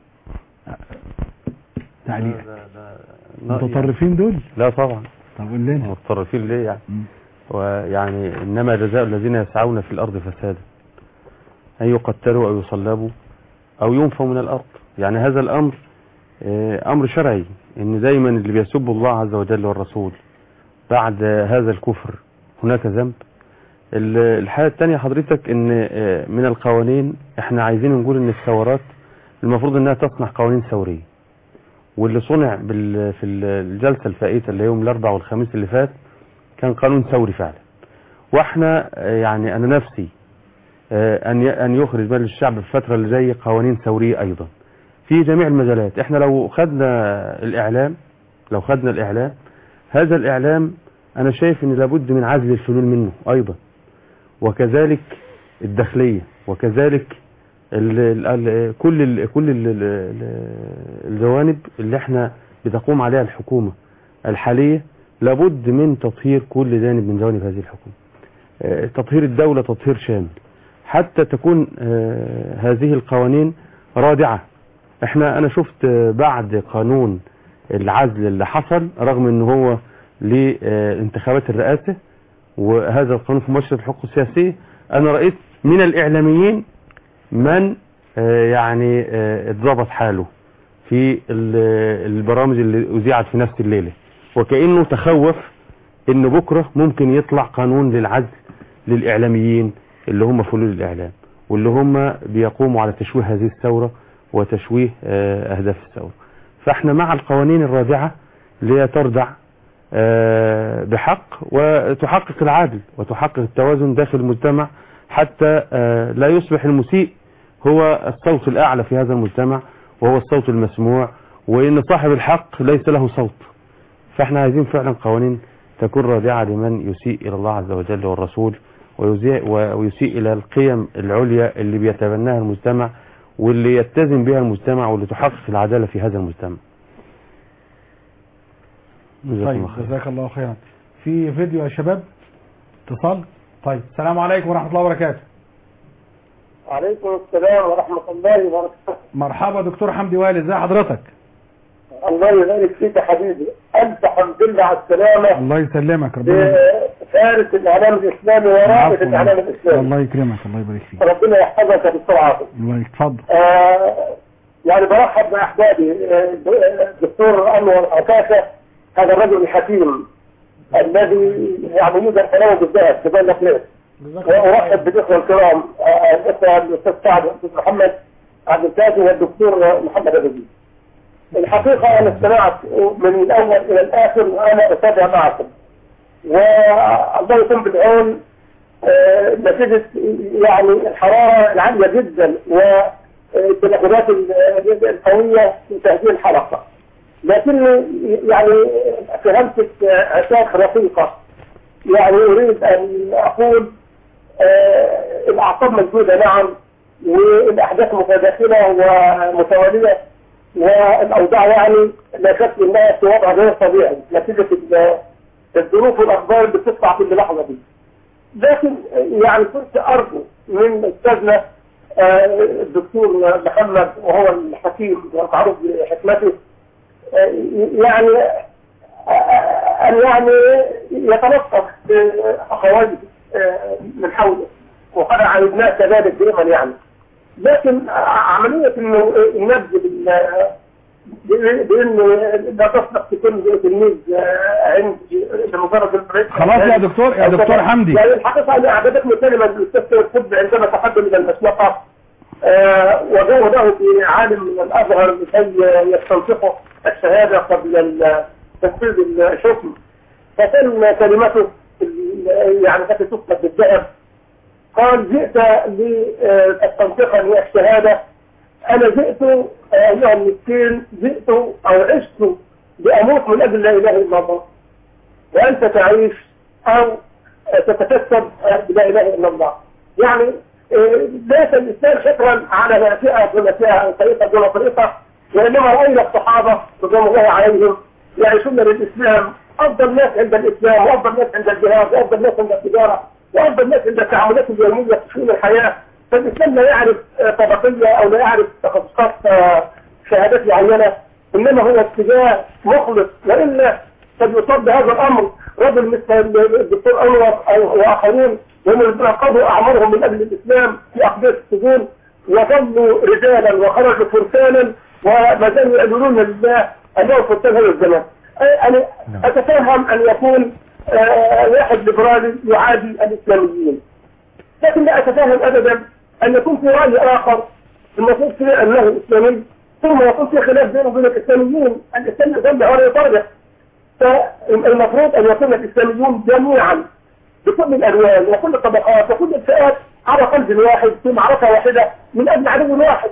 تعليق متطرفين دول لا طبعا طب قول لنا متطرفين ليه يعني ويعني انما جزاء الذين يسعون في الارض فسادا ان يقتلوا او يصلبوا او ينفوا من الارض يعني هذا الامر آه، امر شرعي ان دايما اللي بيسب الله عز وجل والرسول بعد هذا الكفر هناك ذنب ال- الحاجه الثانيه حضرتك ان آه، من القوانين احنا عايزين نقول ان الثورات المفروض انها تصنع قوانين ثوريه واللي صنع بال... في الجلسه الفائته اللي يوم الاربعاء والخميس اللي فات كان قانون ثوري فعلا واحنا آه، يعني انا نفسي آه، ان ي- ان يخرج مجلس الشعب في الفتره اللي جايه قوانين ثوريه ايضا في جميع المجالات احنا لو خدنا الاعلام لو خدنا الاعلام هذا الاعلام انا شايف ان لابد من عزل الفلول منه ايضا وكذلك الداخلية وكذلك ال ال ال كل ال كل ال ال الجوانب اللي احنا بتقوم عليها الحكومة الحالية لابد من تطهير كل جانب من جوانب هذه الحكومة آه، تطهير الدولة تطهير شامل حتى تكون آه، هذه القوانين رادعة احنا انا شفت آه، بعد قانون العزل اللي حصل رغم ان هو لانتخابات الرئاسة وهذا القانون في مؤشر الحقوق السياسية انا رأيت من الاعلاميين من آه، يعني آه، اتظبط حاله في ال- البرامج اللي اذيعت في نفس الليلة وكأنه تخوف ان بكرة ممكن يطلع قانون للعزل للاعلاميين اللي هم فلول الاعلام واللي هم بيقوموا على تشويه هذه الثورة وتشويه آه، اهداف الثورة فاحنا مع القوانين الرادعة اللي هي تردع آه، بحق وتحقق العدل وتحقق التوازن داخل المجتمع حتى آه، لا يصبح المسيء هو الصوت الأعلى في هذا المجتمع وهو الصوت المسموع وإن صاحب الحق ليس له صوت فاحنا عايزين فعلا قوانين تكون رادعة لمن يسيء إلى الله عز وجل والرسول ويسيء, ويسيء إلى القيم العليا اللي بيتبناها المجتمع واللي يتزن بها المجتمع واللي تحقق العدالة في هذا المجتمع جزاكم طيب الله خير. جزاك الله خيرا في فيديو يا شباب اتصال طيب السلام عليكم ورحمة الله وبركاته وعليكم السلام ورحمة الله وبركاته مرحبا دكتور حمدي والي ازي حضرتك الله يبارك فيك يا حبيبي ألف حمد لله على السلامة الله يسلمك ربنا يبارك. فارس الإعلام الإسلامي ورابط عفواً. الإعلام الإسلامي الله يكرمك الله يبارك فيك ربنا يحفظك يا دكتور عاطف الله يك- اتفضل آه، يعني برحب بأحبابي آه، الدكتور أنور عكاشة هذا الرجل الحكيم الذي يعني يوجد كلامه بالذات في بين ناس وأرحب بالإخوة الكرام آه، الإخوة الأستاذ سعد والأستاذ محمد عبد الكافي والدكتور محمد أبو زيد. الحقيقة أنا استمعت من الأول إلى الآخر وأنا أتابع معكم والله يكون بالعون آه، نتيجة يعني الحرارة العالية جدا والتنقلات ال- القوية في هذه الحلقة لكني يعني فهمت عشاق رقيقة يعني أريد أن أقول آه، الأعصاب مسدودة نعم والأحداث متداخلة ومتوالية والأوضاع يعني لا شك أنها في وضع غير طبيعي نتيجة ال- الظروف والأخبار اللي بتطلع كل لحظة دي لكن يعني كنت أرجو من أستاذنا آه، الدكتور محمد وهو الحكيم والمعروف بحكمته آه، يعني آه، أن يعني يتلطف بأخويه آه، من حوله وقد عهدناه كذلك دائما يعني لكن عملية انه النبذ بال- بان لا تصلح تكون تلميذ عند لمجرد البريد خلاص يا دكتور- يا دكتور حمدي. يعني الحقيقة أنا أعجبتني كلمة الأستاذ الطب عندما تقدم إلى المسلقة آه، وجوده في عالم من الأزهر لكي يستنطقه الشهادة قبل ال- تنفيذ الحكم فكان كلمته ال- يعني كانت تكتب بالذهب قال جئت لتستنطقني الشهادة أنا جئت أيها المسكين جئت أو عشت لأموت من أجل لا إله إلا الله وأنت تعيش أو تتكسب بلا إله إلا الله يعني آه، ليس الإسلام شكرا على فئة دون فئة أو طريقة دون طريقة وإنما رأينا الصحابة رضوان الله عليهم يعيشون للإسلام أفضل ناس عند الإسلام وأفضل ناس عند الجهاد وأفضل ناس عند التجارة وأفضل ناس عند التعاملات اليومية في شؤون الحياة فالإسلام لا يعرف آه، طبقية أو لا يعرف تخصصات آه، شهادات معينة إنما هو اتجاه مخلص وإلا قد يصاب بهذا الأمر رجل مثل الدكتور أنور أو وآخرون وهم الذين قضوا أعمارهم من أجل الإسلام في أقداس السجون وظلوا رجالا وخرجوا فرسانا وما زالوا يأذنون لله أنهم فرسان هذا الزمان أي- أنا أتفهم أن يكون آه، واحد ليبرالي يعادي الإسلاميين لكن لا أتفهم أبدا أن يكون في رأي آخر المفروض فيه أنه إسلامي ثم يكون في خلاف بينه وبين الإسلاميين الإسلام يدل على يطرح فالمفروض أن يكون الإسلاميون جميعا بكل الألوان وكل الطبقات وكل الفئات على قلب واحد في معركة واحدة من أجل عدو واحد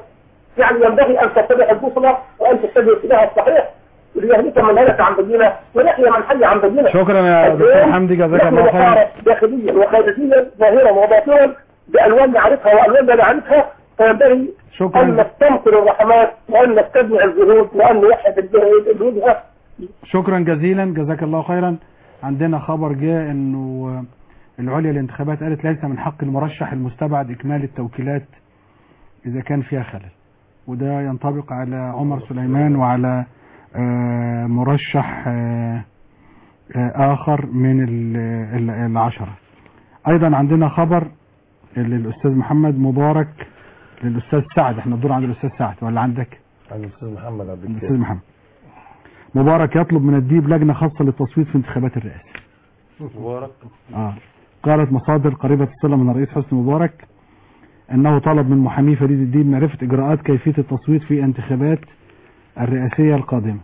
يعني ينبغي ان تتبع البوصله وان تتبع اتجاهها الصحيح ليهلك من هلك عن بينه ويحيى من حي عن بينه شكرا يا دكتور اليوم حمدي جزاك نحن الله خيرا نتعارف داخليا وخارجيا ظاهرا وباطنا بالوان نعرفها والوان لا نعرفها فينبغي شكرا. ان نستنكر الرحمات وان نستجمع الجهود وان نوحد الجهود- الوجهه شكرا جزيلا جزاك الله خيرا عندنا خبر جاء انه العليا للانتخابات قالت ليس من حق المرشح المستبعد اكمال التوكيلات اذا كان فيها خلل وده ينطبق على عمر سليمان وعلى آه، مرشح آه، آه، اخر من ال- ال- العشرة ايضا عندنا خبر للاستاذ محمد مبارك للاستاذ سعد احنا الدور عند الاستاذ سعد ولا عندك عن الاستاذ محمد عبد الاستاذ الكريم محمد مبارك يطلب من الديب لجنة خاصة للتصويت في انتخابات الرئاسة مبارك آه. قالت مصادر قريبة الصلة من الرئيس حسني مبارك أنه طلب من محامي فريد الدين معرفة إجراءات كيفية التصويت في انتخابات الرئاسية القادمة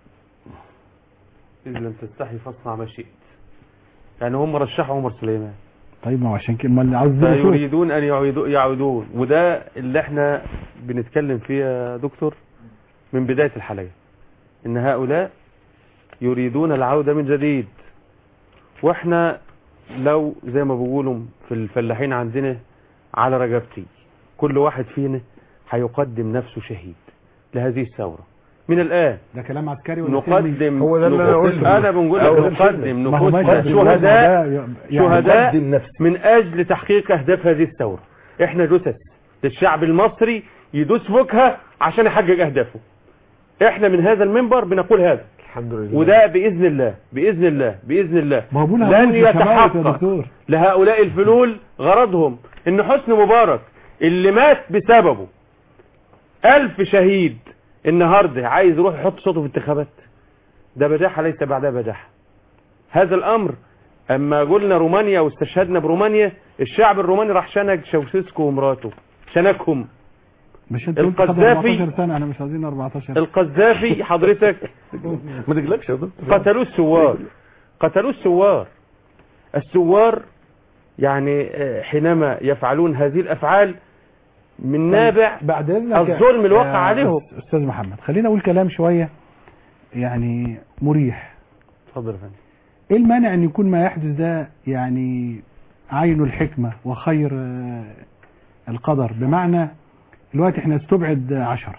إذ لم تستحي فاصنع ما شئت يعني هم رشحوا عمر سليمان طيب ما هو عشان كده ما اللي عاوز يصوت. فيريدون أن يعيدوا يعودون وده اللي احنا بنتكلم فيه يا دكتور من بداية الحلقة إن هؤلاء يريدون العودة من جديد واحنا لو زي ما بيقولوا في الفلاحين عندنا على رقبتي كل واحد فينا هيقدم نفسه شهيد لهذه الثورة من الآن ده كلام عسكري ولا سلمي؟ نقدم هو ده اللي أنا نقدم- قلته. انا بنقول أو لك ده نقدم ما هو نفوسنا ماشي. شهداء يعني شهداء نقدم نفسي. من اجل تحقيق اهداف هذه الثوره احنا جثث للشعب المصري يدوس فوقها عشان يحقق اهدافه احنا من هذا المنبر بنقول هذا الحمد لله وده باذن الله باذن الله باذن الله ما هو بقولها لن موت وشماتة يا يتحقق دكتور. لهؤلاء الفلول غرضهم ان حسني مبارك اللي مات بسببه ألف شهيد النهارده عايز يروح يحط صوته في انتخابات ده بجاحة ليس بعدها بجاحة هذا الأمر أما قلنا رومانيا واستشهدنا برومانيا الشعب الروماني راح شنك شوسيسكو ومراته شنكهم مش انت قلت خد القذافي 14 سنة انا مش عايزين 14 القذافي حضرتك ما تقلقش يا دكتور قتلوه الثوار قتلوه الثوار الثوار يعني آه، حينما يفعلون هذه الأفعال من نابع بعد اذنك الظلم الواقع يا عليهم استاذ محمد خلينا اقول كلام شوية يعني مريح اتفضل يا فندم ايه المانع ان يكون ما يحدث ده يعني عين الحكمة وخير آه، القدر بمعنى الوقت احنا استبعد عشرة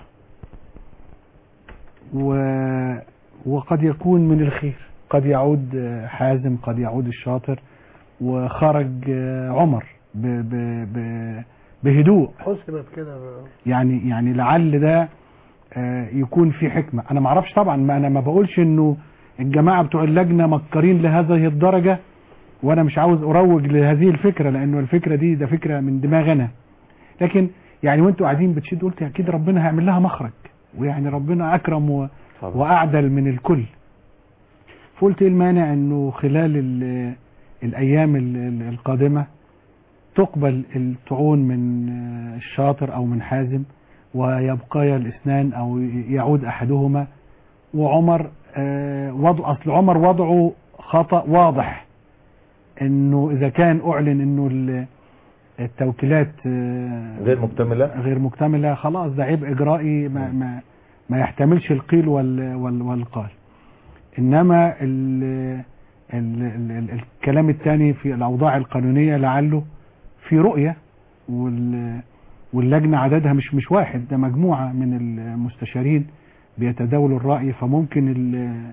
و وقد يكون من الخير قد يعود آه، حازم قد يعود الشاطر وخرج آه، عمر ب ب ب بهدوء حسنت كده يعني يعني لعل ده آه، يكون في حكمة انا ما اعرفش طبعا ما انا ما بقولش انه الجماعة بتوع اللجنة مكرين لهذه الدرجة وانا مش عاوز اروج لهذه الفكرة لانه الفكرة دي ده فكرة من دماغنا لكن يعني وانتوا قاعدين بتشدوا قلت اكيد ربنا هيعمل لها مخرج ويعني ربنا اكرم و... واعدل من الكل فقلت ايه المانع انه خلال ال... الايام ال- ال- القادمة تقبل الطعون من آه، الشاطر او من حازم ويبقايا الاثنان او يعود احدهما وعمر آه، وضع اصل عمر وضعه خطأ واضح انه اذا كان اعلن انه ال- التوكيلات آه، غير مكتملة غير مكتملة خلاص ده عيب اجرائي ما, ما, ما يحتملش القيل وال وال والقال انما ال ال ال ال الكلام الثاني في الاوضاع القانونية لعله في رؤية وال واللجنة عددها مش مش واحد ده مجموعة من المستشارين بيتداولوا الرأي فممكن ال-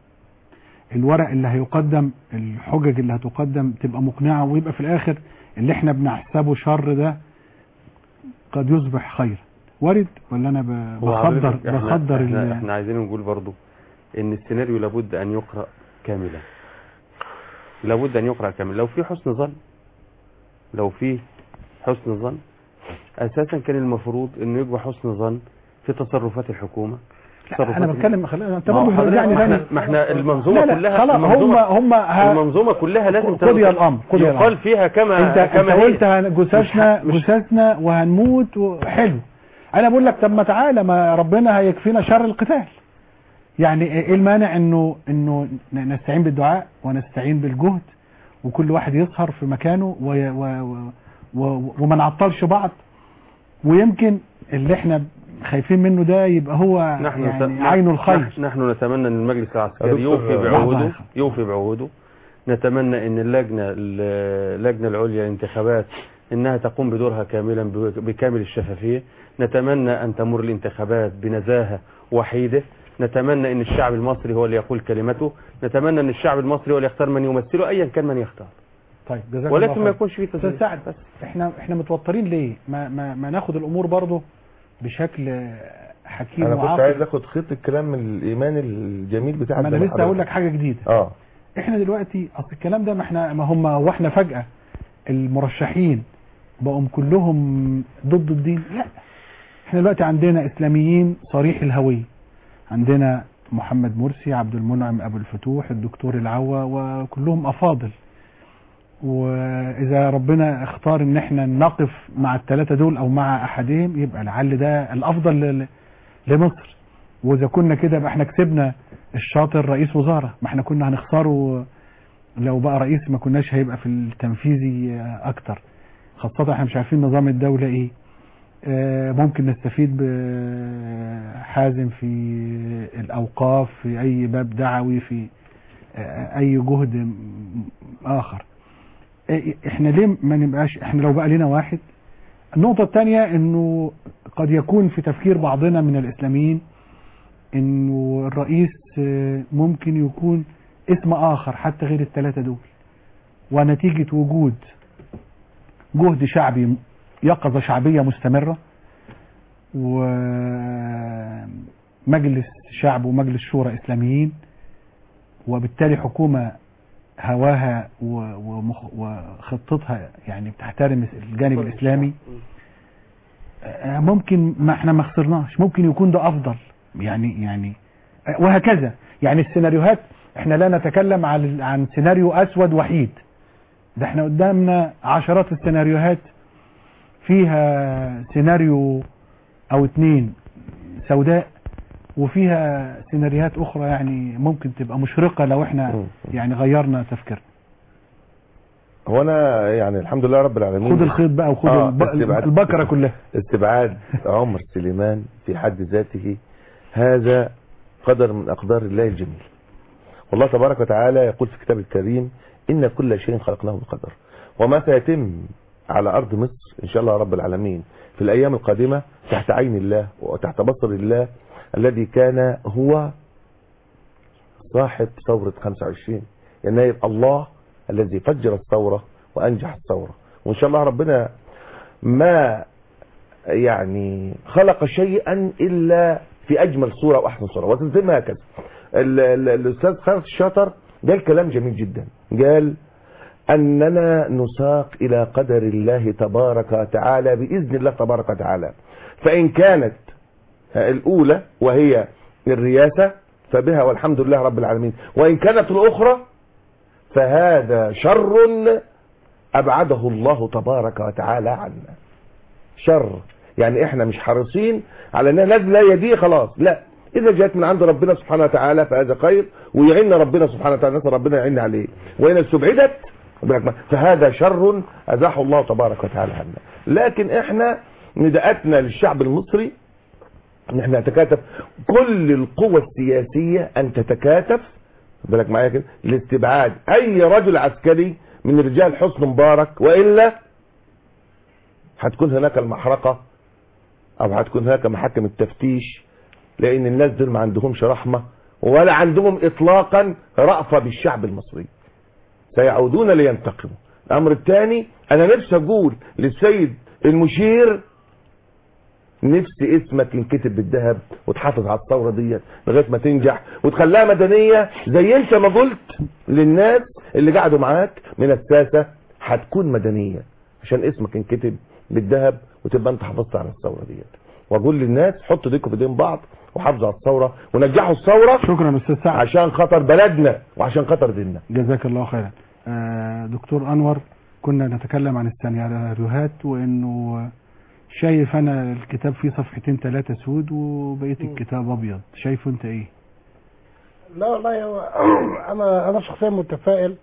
الورق اللي هيقدم الحجج اللي هتقدم تبقى مقنعة ويبقى في الآخر اللي احنا بنحسبه شر ده قد يصبح خير وارد ولا انا ب- هو بخدر حضرتك احنا, بخدر احنا, ال- احنا عايزين نقول برضو ان السيناريو لابد ان يقرأ كاملا لابد ان يقرأ كاملا لو في حسن ظن لو في حسن ظن اساسا كان المفروض انه يبقى حسن ظن في تصرفات الحكومة لا انا بتكلم خلي انت ما هو برضه حضرتك- يعني ما احنا, تاني ما احنا المنظومة لا لا كلها خلاص هم المنظومة, هم ه- المنظومة كلها لازم قضي الامر قضي يقال الامر فيها كما انت انت كما هي. قلت هن- جثثنا مش- مش- جثثنا وهنموت و- حلو انا بقول لك طب ما تعالى ما ربنا هيكفينا شر القتال يعني ايه المانع انه انه ن- نستعين بالدعاء ونستعين بالجهد وكل واحد يسهر في مكانه و و و و وما نعطلش بعض ويمكن اللي احنا خايفين منه ده يبقى هو نحن يعني نت- عين الخير نحن- نحن نتمنى ان المجلس العسكري دكتور، يوفي لحظة بعهوده يا يوفي بعهوده نتمنى ان اللجنه اللجنه العليا للانتخابات انها تقوم بدورها كاملا ب- بكامل الشفافيه نتمنى ان تمر الانتخابات بنزاهه وحيده نتمنى ان الشعب المصري هو اللي يقول كلمته نتمنى ان الشعب المصري هو اللي يختار من يمثله ايا كان من يختار طيب جزاك ولكن الله ما خير. يكونش فيه استاذ تزوير سعد بس احنا احنا متوترين ليه ما ما, ما ناخد الامور برضه بشكل حكيم انا كنت وعاقل عايز اخد خيط الكلام من الايمان الجميل بتاع ما انا الجماعة لسه اقول حضرتك. لك حاجه جديده اه احنا دلوقتي اصل الكلام ده ما احنا ما هم واحنا فجاه المرشحين بقوا كلهم ضد الدين لا احنا دلوقتي عندنا اسلاميين صريح الهويه عندنا محمد مرسي عبد المنعم ابو الفتوح الدكتور العوا وكلهم افاضل واذا ربنا اختار ان احنا نقف مع الثلاثه دول او مع احدهم يبقى لعل ده الافضل ل- لمصر واذا كنا كده يبقى احنا كسبنا الشاطر رئيس وزاره ما احنا كنا هنخسره لو بقى رئيس ما كناش هيبقى في التنفيذي اكتر خاصة احنا مش عارفين نظام الدولة ايه آه، ممكن نستفيد بحازم في الاوقاف في اي باب دعوي في آه، اي جهد م- اخر آه، احنا ليه ما نبقاش احنا لو بقى لنا واحد النقطة الثانية انه قد يكون في تفكير بعضنا من الاسلاميين انه الرئيس آه، ممكن يكون اسم اخر حتى غير الثلاثة دول ونتيجة وجود جهد شعبي يقظة شعبية مستمرة ومجلس شعب ومجلس شورى إسلاميين وبالتالي حكومة هواها و- ومخ- وخطتها يعني بتحترم الجانب الإسلامي آه، ممكن ما احنا ما خسرناش ممكن يكون ده أفضل يعني يعني آه، وهكذا يعني السيناريوهات احنا لا نتكلم عن عن سيناريو أسود وحيد ده احنا قدامنا عشرات السيناريوهات فيها سيناريو او اتنين سوداء وفيها سيناريوهات اخرى يعني ممكن تبقى مشرقة لو احنا يعني غيرنا تفكيرنا هو انا يعني الحمد لله رب العالمين خد الخيط بقى وخد آه، الب- استبعاد- البكرة كلها استبعاد عمر سليمان في حد ذاته هذا قدر من أقدار الله الجميل والله تبارك وتعالى يقول في كتاب الكريم إن كل شيء خلقناه بقدر وما سيتم على أرض مصر إن شاء الله رب العالمين في الأيام القادمة تحت عين الله وتحت بصر الله الذي كان هو صاحب ثورة 25 يناير الله الذي فجر الثورة وأنجح الثورة وإن شاء الله ربنا ما يعني خلق شيئا إلا في أجمل صورة وأحسن صورة وتتم هكذا ال- ال- الأستاذ خالد الشاطر قال كلام جميل جدا قال أننا نساق إلى قدر الله تبارك وتعالى بإذن الله تبارك وتعالى فإن كانت الأولى وهي الرياسة فبها والحمد لله رب العالمين وإن كانت الأخرى فهذا شر أبعده الله تبارك وتعالى عنا شر يعني احنا مش حريصين على انها نازله يدي خلاص لا اذا جاءت من عند ربنا سبحانه وتعالى فهذا خير ويعين ربنا سبحانه وتعالى نسال ربنا يعين عليه وان استبعدت فهذا شر ازاحه الله تبارك وتعالى عنا لكن احنا نداءتنا للشعب المصري ان احنا نتكاتف كل القوى السياسيه ان تتكاتف بالك معايا كده لاستبعاد اي رجل عسكري من رجال حسن مبارك والا هتكون هناك المحرقة او هتكون هناك محاكم التفتيش لان الناس دول ما عندهمش رحمة ولا عندهم اطلاقا رأفة بالشعب المصري سيعودون لينتقموا الامر الثاني انا نفسي اقول للسيد المشير نفسي اسمك ينكتب بالذهب وتحافظ على الثوره ديت لغايه ما تنجح وتخليها مدنيه زي انت ما قلت للناس اللي قعدوا معاك من الساسه هتكون مدنيه عشان اسمك ينكتب بالذهب وتبقى انت حافظت على الثوره ديت واقول للناس حطوا ايديكم في ايدين بعض وحافظوا على الثوره ونجحوا الثوره شكرا استاذ سعد عشان خاطر بلدنا وعشان خاطر ديننا جزاك الله خيرا آه، دكتور انور كنا نتكلم عن السيناريوهات وانه شايف انا الكتاب فيه صفحتين ثلاثة سود وبقية الكتاب ابيض شايفه انت ايه لا والله هو انا انا شخصيا متفائل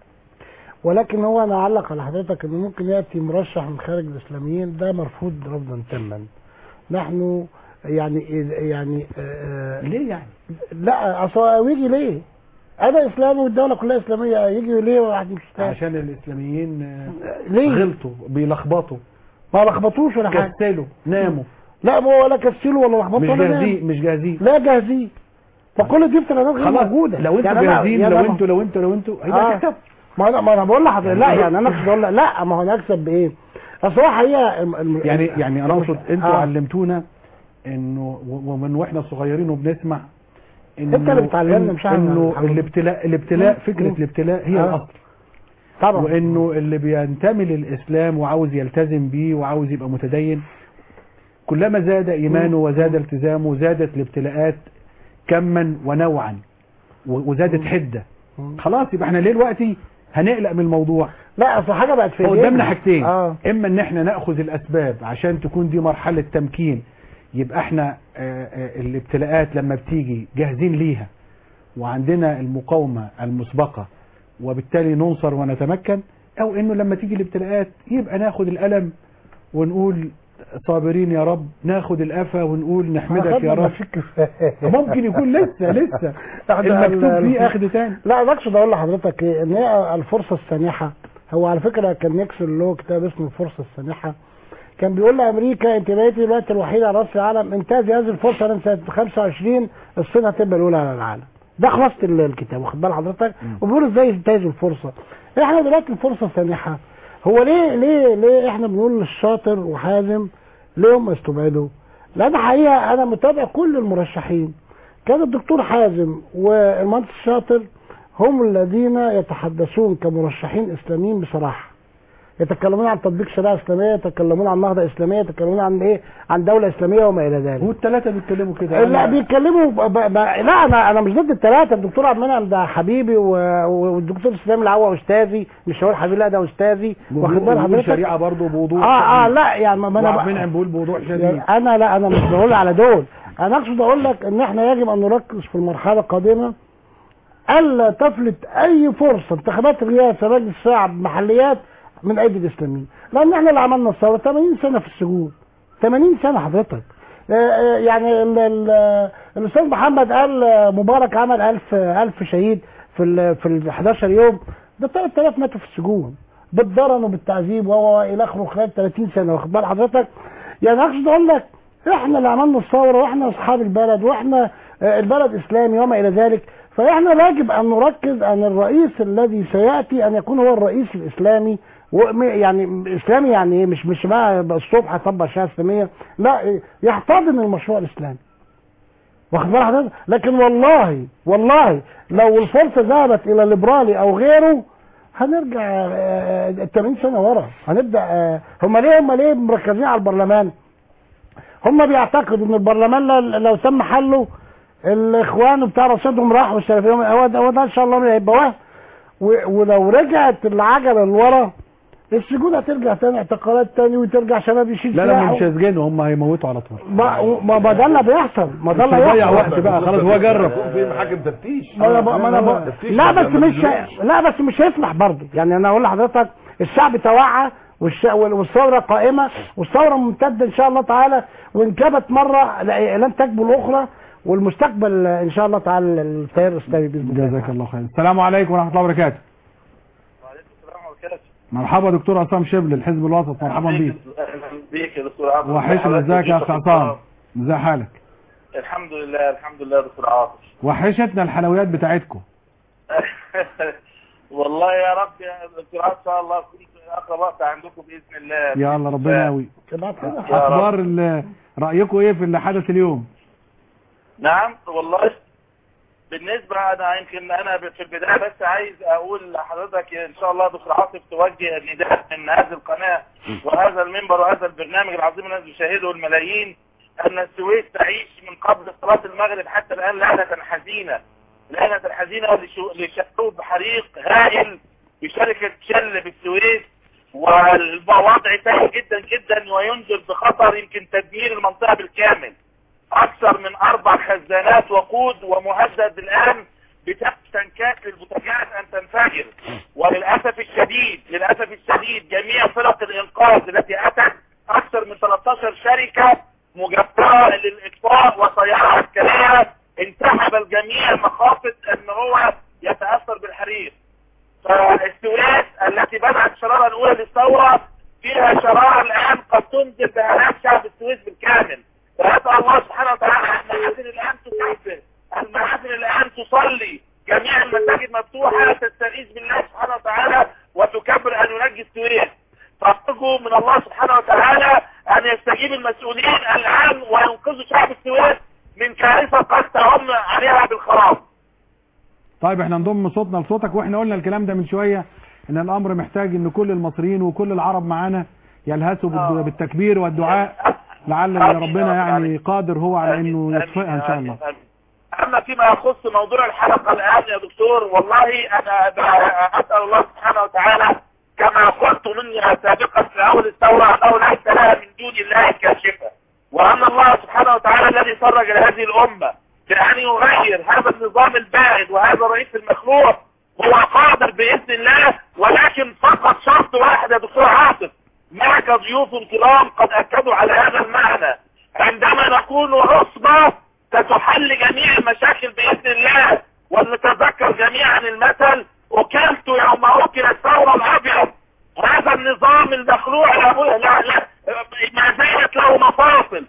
ولكن هو انا اعلق على حضرتك انه ممكن ياتي مرشح من خارج الاسلاميين ده مرفوض رفضا تاما نحن يعني يعني آه، ليه يعني لا اصل هو يجي ليه انا اسلامي والدوله كلها اسلاميه يجي ليه واحد مش فاهم عشان الاسلاميين آه، ليه؟ غلطوا بيلخبطوا ما لخبطوش ولا حاجه كسلوا ناموا لا ما هو ولا كسلوا ولا لخبطوا مش ولا ناموا. جاهزين مش جاهزين لا جاهزين فكل دي افتراضات غير خلاص موجوده لو انتوا يعني أنا- جاهزين يعني لو أنا- انتوا لو انتوا لو انتوا هيبقى آه. هتكسبوا ما انا ما انا بقول لحضرتك لا يعني انا اقصد اقول لك لا ما هو نكسب بايه اصل هو حقيقه الم- الم- يعني يعني انا اقصد انتوا آه. علمتونا انه و- ومن واحنا صغيرين وبنسمع انه انت اللي بتعلمنا مش انا انه الحمد لله. الابتلاء الابتلاء مم. فكره مم. الابتلاء هي آه. الاصل طبعا وانه اللي بينتمي للاسلام وعاوز يلتزم بيه وعاوز يبقى متدين كلما زاد ايمانه وزاد التزامه زادت الابتلاءات كما ونوعا و- وزادت حده خلاص يبقى احنا ليه دلوقتي هنقلق من الموضوع لا اصل حاجه بقت في هو إيدينا. قدامنا حاجتين اه اما ان احنا ناخذ الاسباب عشان تكون دي مرحله تمكين يبقى احنا آه، آه، الابتلاءات لما بتيجي جاهزين ليها وعندنا المقاومه المسبقه وبالتالي ننصر ونتمكن او انه لما تيجي الابتلاءات يبقى ناخد الالم ونقول صابرين يا رب ناخد الافه ونقول نحمدك يا أخدنا رب فيك ممكن يكون لسه لسه إحنا المكتوب ال- فيه اخد تاني لا انا اقصد اقول لحضرتك ايه ان هي الفرصه السانحه هو على فكره كان نيكسون له كتاب اسمه الفرصه السانحه كان بيقول لامريكا انت بقيتي دلوقتي الوحيده على راس العالم انتهزي هذه الفرصه لان سنه 25 الصين هتبقى الاولى على العالم ده خلاصه ال- الكتاب واخد بال حضرتك وبيقول ازاي ينتهزوا الفرصه احنا دلوقتي الفرصه السانحه هو ليه ليه ليه احنا بنقول للشاطر وحازم ليه هم استبعدوا لان حقيقه انا متابع كل المرشحين كان الدكتور حازم والمهندس الشاطر هم الذين يتحدثون كمرشحين اسلاميين بصراحه يتكلمون عن تطبيق شريعه اسلاميه يتكلمون عن نهضه اسلاميه يتكلمون عن ايه عن دوله اسلاميه وما الى ذلك والثلاثه بيتكلموا كده لا أنا- بيتكلموا ب... ب... ب... لا انا انا مش ضد الثلاثه الدكتور عبد المنعم ده حبيبي و... والدكتور اسلام العوا استاذي مش هقول حبيبي لا ده استاذي واخد بال بيقول حضرتك شريعه برضه بوضوح اه اه لا يعني ما انا وعبد بقى- المنعم بيقول بوضوح شديد يعني انا لا انا مش بقول على دول انا اقصد اقول لك ان احنا يجب ان نركز في المرحله القادمه الا تفلت اي فرصه انتخابات رئاسه مجلس الشعب محليات من ايدي الاسلاميين لان احنا اللي عملنا الثوره 80 سنه في السجون 80 سنه حضرتك آه، آه، يعني ال- ال- الاستاذ محمد قال آه، مبارك عمل 1000 1000 شهيد في ال في ال 11 يوم ده 3000 ماتوا في السجون بالضرر وبالتعذيب وهو الى اخره خلال 30 سنه واخد بال حضرتك يعني اقصد اقول لك احنا اللي عملنا الثوره واحنا اصحاب البلد واحنا آه، البلد اسلامي وما الى ذلك فاحنا يجب ان نركز ان الرئيس الذي سياتي ان يكون هو الرئيس الاسلامي وم- يعني اسلامي يعني ايه مش مش بقى يبقى الصبح يطبق شهاده اسلاميه لا إيه، يحتضن المشروع الاسلامي واخد بال حضرتك لكن والله والله لو الفرصه ذهبت الى ليبرالي او غيره هنرجع آه، 80 سنه ورا هنبدا آه، هم ليه هم ليه مركزين على البرلمان هم بيعتقدوا ان البرلمان لو- لو تم حله الاخوان بتاع رصيدهم راحوا السلفيين هو ده هو ده ان شاء الله هيبقى وهم و- ولو رجعت العجله لورا السجون هترجع تاني اعتقالات تاني وترجع شباب يشيل لا لا سلاحه. مش هيسجنوا هم هيموتوا على طول ما ما ما ده اللي بيحصل ما ده مش اللي هيضيع هيحصل وقت بقى خلاص هو جرب في محاكم تفتيش ما انا بق- ما انا بق- تفتيش لا ما بس مش بيعملوش. لا بس مش هيسمح برضه يعني انا اقول لحضرتك الشعب توعى والش... وال- والثوره قائمه والثوره ممتده ان شاء الله تعالى وان كبت مره لا- لن تكبل اخرى والمستقبل ان شاء الله تعالى التيار الاسلامي باذن الله جزاك الله خير السلام عليكم ورحمه الله وبركاته مرحبا دكتور عصام شبل الحزب الوسط مرحبا بيك اهلا بيك يا دكتور عاطف وحشنا ازيك يا اخ عصام ازي حالك الحمد لله الحمد لله يا دكتور عاطف وحشتنا الحلويات بتاعتكم والله يا رب يا دكتور عاطف ان شاء الله كنت اقرب وقت عندكم باذن الله يا الله ربنا يقوي يا رب. اخبار ال- رايكم ايه في اللي حدث اليوم نعم والله بالنسبة أنا يمكن أنا في البداية بس عايز أقول لحضرتك إن شاء الله دكتور عاطف توجه نداء من هذه القناة وهذا المنبر وهذا البرنامج العظيم الذي يشاهده الملايين أن السويس تعيش من قبل صلاة المغرب حتى الآن لعنة حزينة لعنة حزينة لشو- لشعوب حريق هائل بشركة شل بالسويس والوضع سيء جدا جدا وينذر بخطر يمكن تدمير المنطقة بالكامل اكثر من اربع خزانات وقود ومهدد الان بتنكات للبوتاجاز ان تنفجر وللاسف الشديد للاسف الشديد جميع فرق الانقاذ التي اتت اكثر من 13 شركة مجبرة لل- المساجد مفتوحة تستغيث بالله سبحانه وتعالى وتكبر أن ينجي السويس فأرجو من الله سبحانه وتعالى أن يستجيب المسؤولين الآن وينقذوا شعب السويس من كارثة قد تعم عليها بالخراب طيب احنا نضم صوتنا لصوتك واحنا قلنا الكلام ده من شوية ان الامر محتاج ان كل المصريين وكل العرب معانا يلهثوا بالد- بالتكبير والدعاء لعل ربنا يعني قادر هو على انه يطفئها ان شاء الله أما فيما يخص موضوع الحلقة الآن يا دكتور والله أنا ب- أسأل الله سبحانه وتعالى كما قلت مني سابقا في أول الثورة أنه ليس لها من دون الله كاشفة وأن الله سبحانه وتعالى الذي فرج لهذه الأمة بأن يغير هذا النظام البائد وهذا الرئيس المخلوع هو قادر بإذن الله ولكن فقط شرط واحد يا دكتور عاطف معك ضيوف كرام قد أكدوا على هذا المعنى عندما نكون عصبة ستحل جميع المشاكل بإذن الله ولنتذكر جميعا المثل أكلت يوم أكل الثورة الأبيض هذا النظام المخلوع لا لا لا ما زالت له مفاصل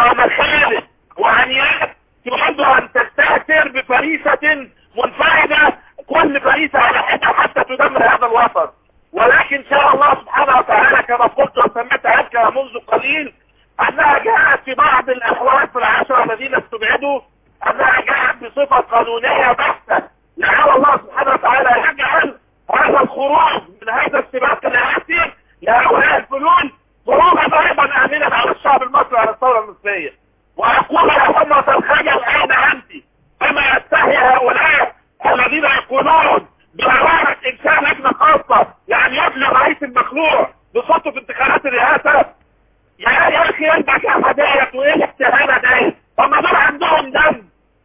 ومخالف وعنيات تريد أن تستأثر بفريسة منفردة كل فريسة على حدة حتى تدمر هذا الوطن ولكن شاء الله سبحانه وتعالى كما قلت وسمعت عنك منذ قليل أنها جاءت في بعض الأحوال في العشرة الذين استبعدوا أنها جاءت بصفة قانونية بحتة لعل الله سبحانه وتعالى يجعل هذا الخروج من هذا السباق الآتي لهؤلاء الفنون خروجا أيضا آمنا على الشعب المصري على الثورة المصرية وأقول يا أمة الخجل أين أنت كما يستحي هؤلاء الذين يقولون بإرادة إنشاء لجنة خاصة يعني يبلغ رئيس المخلوع بصوته في انتخابات الرئاسة يا يا أخي أنت كيف ديت وإيه الاستهانة ديت هم دول عندهم دم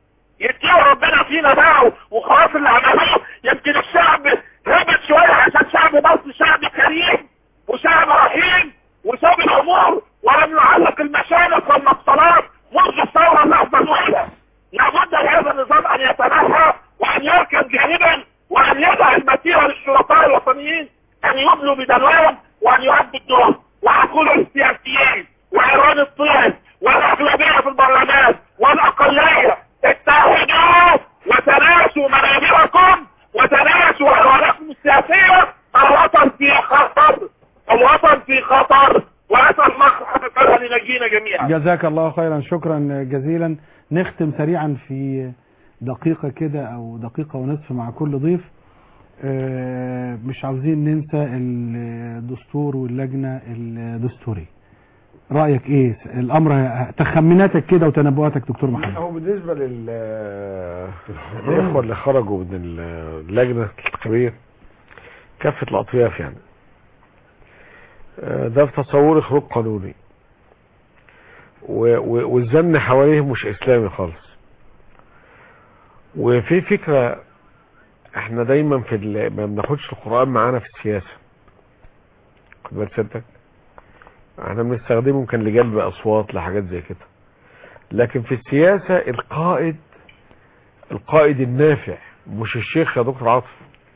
يتقوا ربنا فينا بقى وخلاص اللي عملوه يمكن الشعب هبط شوية عشان شعب مصر شعب كريم وشعب رحيم وساب الأمور ولم يعلق المشانق والمقصلات منذ الثورة اللحظة الأولى لابد لهذا النظام أن يتنحى وأن يركن جانبا وأن يدع المسيرة للشرطاء الوطنيين أن يبلوا بدلوهم وأن يعدوا الدور وأقول السياسيين وإيران الطيب والأغلبية في البرلمان والأقلية اتحدوا وتناسوا منابركم وتناسوا ألوانكم السياسية الوطن في خطر الوطن في خطر وأسأل الله سبحانه وتعالى أن ينجينا جميعا جزاك الله خيرا شكرا جزيلا نختم سريعا في دقيقة كده او دقيقة ونصف مع كل ضيف آه، مش عاوزين ننسى الدستور واللجنة الدستوري رأيك ايه الامر تخميناتك كده وتنبؤاتك دكتور محمد هو بالنسبة لل الإخوة اللي خرجوا من اللجنة الانتخابية كافة الأطياف يعني آه، ده في تصوري خروج قانوني و- و- والزن حواليهم مش إسلامي خالص وفي فكرة احنا دايما في ال- ما بناخدش القرآن معانا في السياسة خد بالك سيادتك احنا بنستخدمه ممكن لجلب اصوات لحاجات زي كده لكن في السياسة القائد القائد النافع مش الشيخ يا دكتور عاطف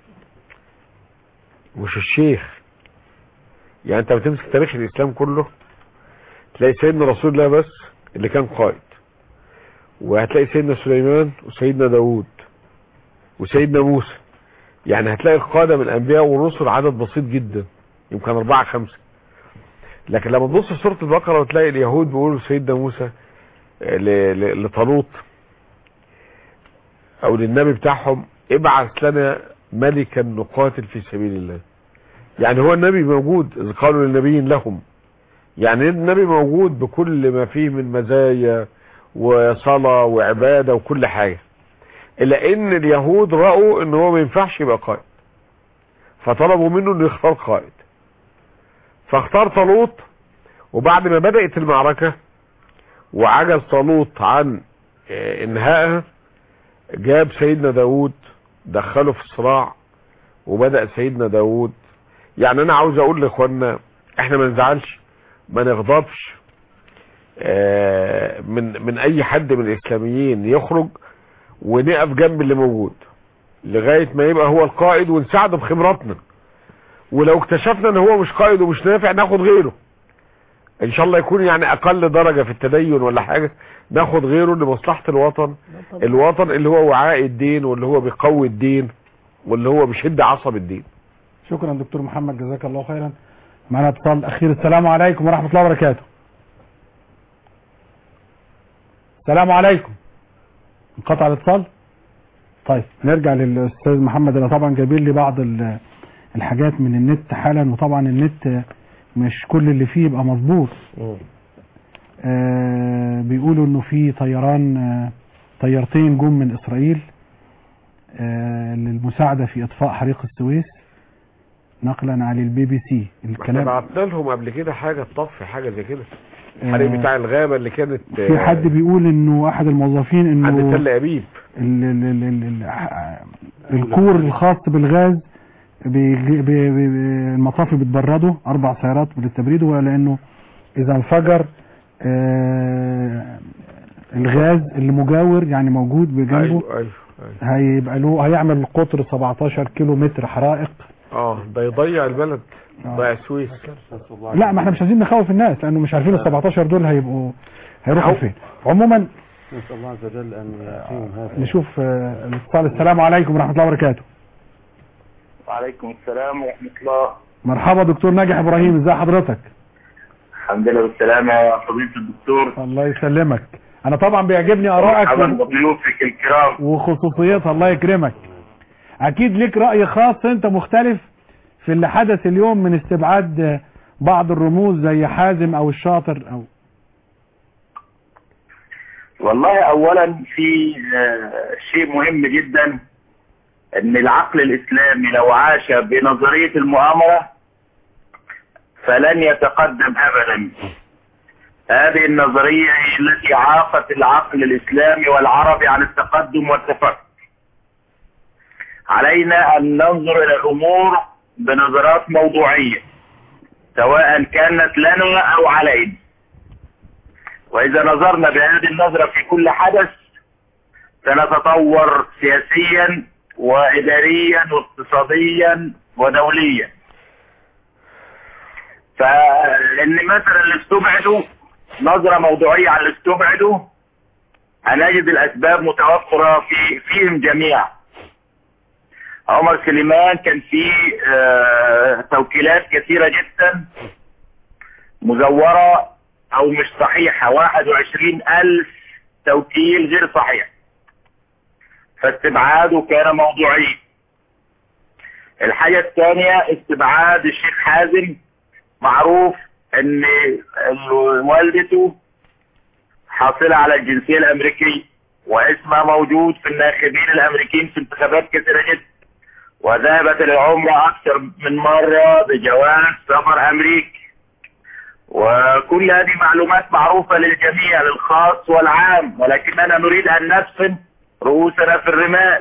مش الشيخ يعني انت بتمسك تاريخ الاسلام كله تلاقي سيدنا رسول الله بس اللي كان قائد وهتلاقي سيدنا سليمان وسيدنا داوود وسيدنا موسى يعني هتلاقي القادة من الانبياء والرسل عدد بسيط جدا يمكن اربعة خمسة لكن لما تبص في سورة البقرة وتلاقي اليهود بيقولوا سيدنا موسى ل- ل- لطالوت او للنبي بتاعهم ابعث لنا ملكا نقاتل في سبيل الله يعني هو النبي موجود اذ قالوا للنبي لهم يعني النبي موجود بكل ما فيه من مزايا وصلاة وعبادة وكل حاجة الا ان اليهود رأوا ان هو ما ينفعش يبقى قائد فطلبوا منه انه يختار قائد فاختار طالوت وبعد ما بدأت المعركة وعجز طالوت عن آه، انهائها جاب سيدنا داود دخله في الصراع وبدأ سيدنا داود يعني انا عاوز اقول لاخواننا احنا ما نزعلش ما نغضبش آه، من من اي حد من الاسلاميين يخرج ونقف جنب اللي موجود لغاية ما يبقى هو القائد ونساعده بخبراتنا ولو اكتشفنا ان هو مش قائد ومش نافع ناخد غيره ان شاء الله يكون يعني اقل درجة في التدين ولا حاجة ناخد غيره لمصلحة الوطن الوطن اللي هو وعاء الدين واللي هو بيقوي الدين واللي هو بيشد عصب الدين شكرا دكتور محمد جزاك الله خيرا معنا اتصال اخير السلام عليكم ورحمة الله وبركاته السلام عليكم انقطع الاتصال طيب نرجع للاستاذ محمد انا طبعا جايبين لي بعض ال- الحاجات من النت حالا وطبعا النت مش كل اللي فيه يبقى مظبوط آه بيقولوا انه في طيران آه طيارتين جم من اسرائيل آه للمساعدة في اطفاء حريق السويس نقلا عن البي بي سي احنا الكلام بعتنا لهم قبل كده حاجة تطفي حاجة زي كده آه، الحريق بتاع الغابة اللي كانت في حد بيقول انه احد الموظفين انه عند تل ابيب ال ال ال ال ال الكور الخاص بالغاز بيجي- بي- بي- بي- المطافي بتبرده اربع سيارات للتبريد ولانه اذا انفجر آه، الغاز اللي مجاور يعني موجود بجنبه ايوه ايوه ايوه هيبقى له هيعمل قطر 17 كيلو متر حرائق اه ده يضيع البلد ضيع السويس لا ما احنا مش عايزين نخوف الناس لانه مش عارفين ال 17 دول هيبقوا هيروحوا فين عموما نسأل الله عز وجل أن يعطيهم هذا نشوف آه، الاتصال السلام عليكم ورحمه الله وبركاته وعليكم السلام ورحمة الله مرحبا دكتور ناجح ابراهيم ازي حضرتك الحمد لله بالسلامة يا فضيلة الدكتور الله يسلمك انا طبعا بيعجبني ارائك مرحبا و- بضيوفك الكرام وخصوصيتها الله يكرمك اكيد ليك راي خاص انت مختلف في اللي حدث اليوم من استبعاد آه، بعض الرموز زي حازم او الشاطر او والله اولا في آه، شيء مهم جدا ان العقل الاسلامي لو عاش بنظرية المؤامرة فلن يتقدم ابدا هذه النظرية هي التي عاقت العقل الاسلامي والعربي عن التقدم والتفكر علينا ان ننظر الى الامور بنظرات موضوعية سواء كانت لنا او علينا وإذا نظرنا بهذه النظرة في كل حدث سنتطور سياسيا وإداريا واقتصاديا ودوليا فإن مثلا اللي استبعدوا نظرة موضوعية على اللي استبعدوا هنجد الأسباب متوفرة في فيهم جميعا عمر سليمان كان فيه آه، توكيلات كثيرة جدا مزورة او مش صحيحة 21 الف توكيل غير صحيح فاستبعاده كان موضوعي الحاجة الثانية استبعاد الشيخ حازم معروف ان ال- والدته حاصلة على الجنسية الامريكية واسمها موجود في الناخبين الامريكيين في انتخابات كثيرة جدا وذهبت للعمرة اكثر من مرة بجواز سفر امريكي وكل هذه معلومات معروفة للجميع للخاص والعام ولكننا نريد أن ندفن رؤوسنا في الرمال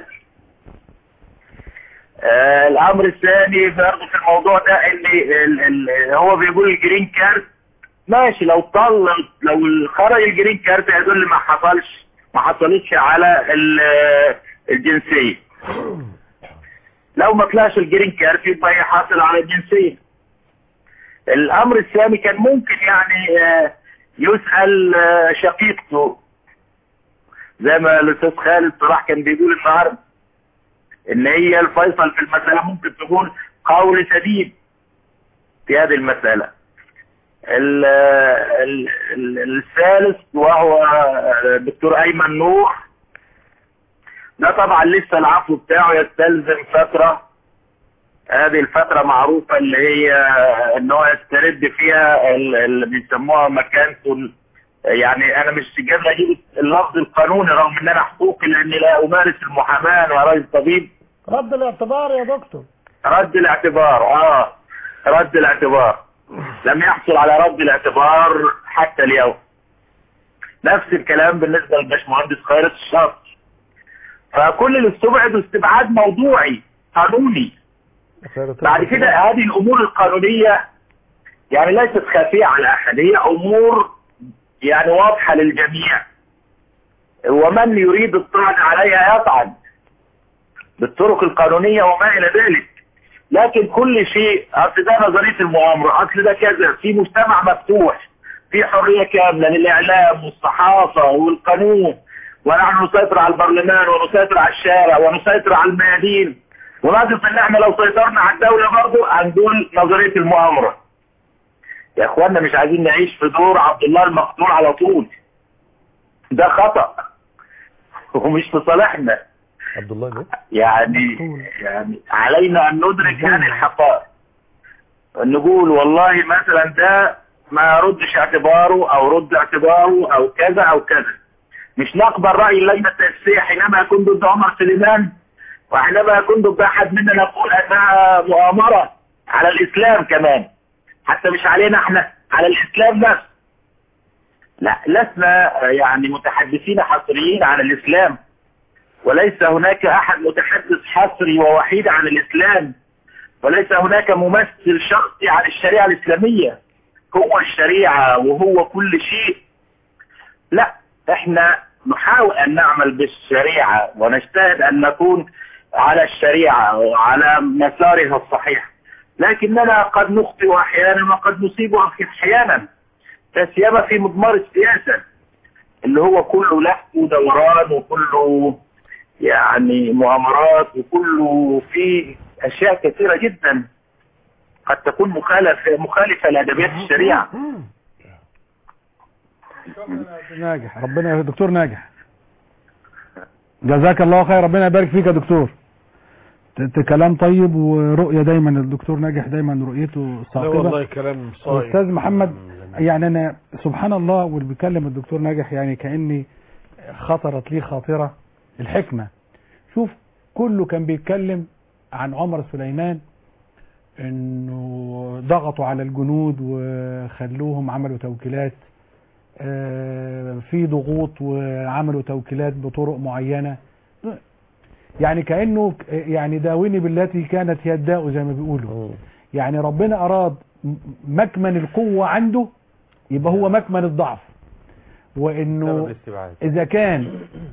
آه الأمر الثاني برضه في الموضوع ده إن ال ال هو بيقول الجرين كارت ماشي لو طل لو خرج الجرين كارت يدل ما حصلش ما حصلتش على ال- الجنسية لو ما طلعش الجرين كارت يبقى هي حاصل على الجنسية الامر الثاني كان ممكن يعني آه، يسأل آه، شقيقته زي ما الاستاذ خالد صلاح كان بيقول النهارده ان هي الفيصل في المسألة ممكن تكون قول سديد في هذه المسألة ال- ال- ال- الثالث وهو آه، الدكتور ايمن نور ده طبعا لسه العفو بتاعه يستلزم فترة هذه الفترة معروفة اللي هي ان هو يسترد فيها ال- اللي بيسموها مكانته ال- يعني انا مش قادر اجيب اللفظ القانوني رغم ان انا حقوقي لاني لا امارس المحاماة انا راجل طبيب رد الاعتبار يا دكتور رد الاعتبار اه رد الاعتبار لم يحصل على رد الاعتبار حتى اليوم نفس الكلام بالنسبة للباشمهندس خيرت الشاطر فكل اللي استبعدوا استبعاد موضوعي قانوني بعد كده هذه الامور القانونية يعني ليست خافية على احد هي امور يعني واضحة للجميع ومن يريد الطعن عليها يطعن بالطرق القانونية وما الى ذلك لكن كل شيء اصل ده نظرية المؤامرة اصل ده كذا في مجتمع مفتوح في حرية كاملة للإعلام والصحافة والقانون ونحن نسيطر على البرلمان ونسيطر على الشارع ونسيطر على الميادين ونقف ان احنا لو سيطرنا على الدولة برضو هنقول نظرية المؤامرة يا اخوانا مش عايزين نعيش في دور عبد الله المقتول على طول ده خطأ ومش في صالحنا عبد الله ده يعني يعني علينا ان ندرك هذه الحقائق نقول والله مثلا ده ما ردش اعتباره او رد اعتباره او كذا او كذا مش نقبل رأي اللجنة التأسيسية حينما يكون ضد عمر سليمان وحينما يكون ضد احد منا نقول انها مؤامرة على الاسلام كمان حتى مش علينا احنا على الاسلام نفسه لا لسنا يعني متحدثين حصريين عن الاسلام وليس هناك احد متحدث حصري ووحيد عن الاسلام وليس هناك ممثل شخصي عن الشريعة الاسلامية هو الشريعة وهو كل شيء لا احنا نحاول ان نعمل بالشريعة ونجتهد ان نكون على الشريعة وعلى مسارها الصحيح لكننا قد نخطئ احيانا وقد نصيب احيانا لا سيما في مضمار السياسة اللي هو كله لف ودوران وكله يعني مؤامرات وكله فيه اشياء كثيرة جدا قد تكون مخالفة مخالفة لادبيات الشريعة ناجح ربنا دكتور ناجح جزاك الله خير ربنا يبارك فيك يا دكتور ت- ت- كلام طيب ورؤية دايما الدكتور ناجح دايما رؤيته لا صاقبة والله كلام صايم استاذ محمد يعني انا سبحان الله واللي بيكلم الدكتور ناجح يعني كاني خطرت لي خاطره الحكمه شوف كله كان بيتكلم عن عمر سليمان انه ضغطوا على الجنود وخلوهم عملوا توكيلات آه، في ضغوط وعملوا توكيلات بطرق معينه يعني كانه ك- يعني داوني بالتي كانت هي الداء زي ما بيقولوا يعني ربنا اراد م- مكمن القوه عنده يبقى هو مكمن الضعف وانه الاستبعاد اذا كان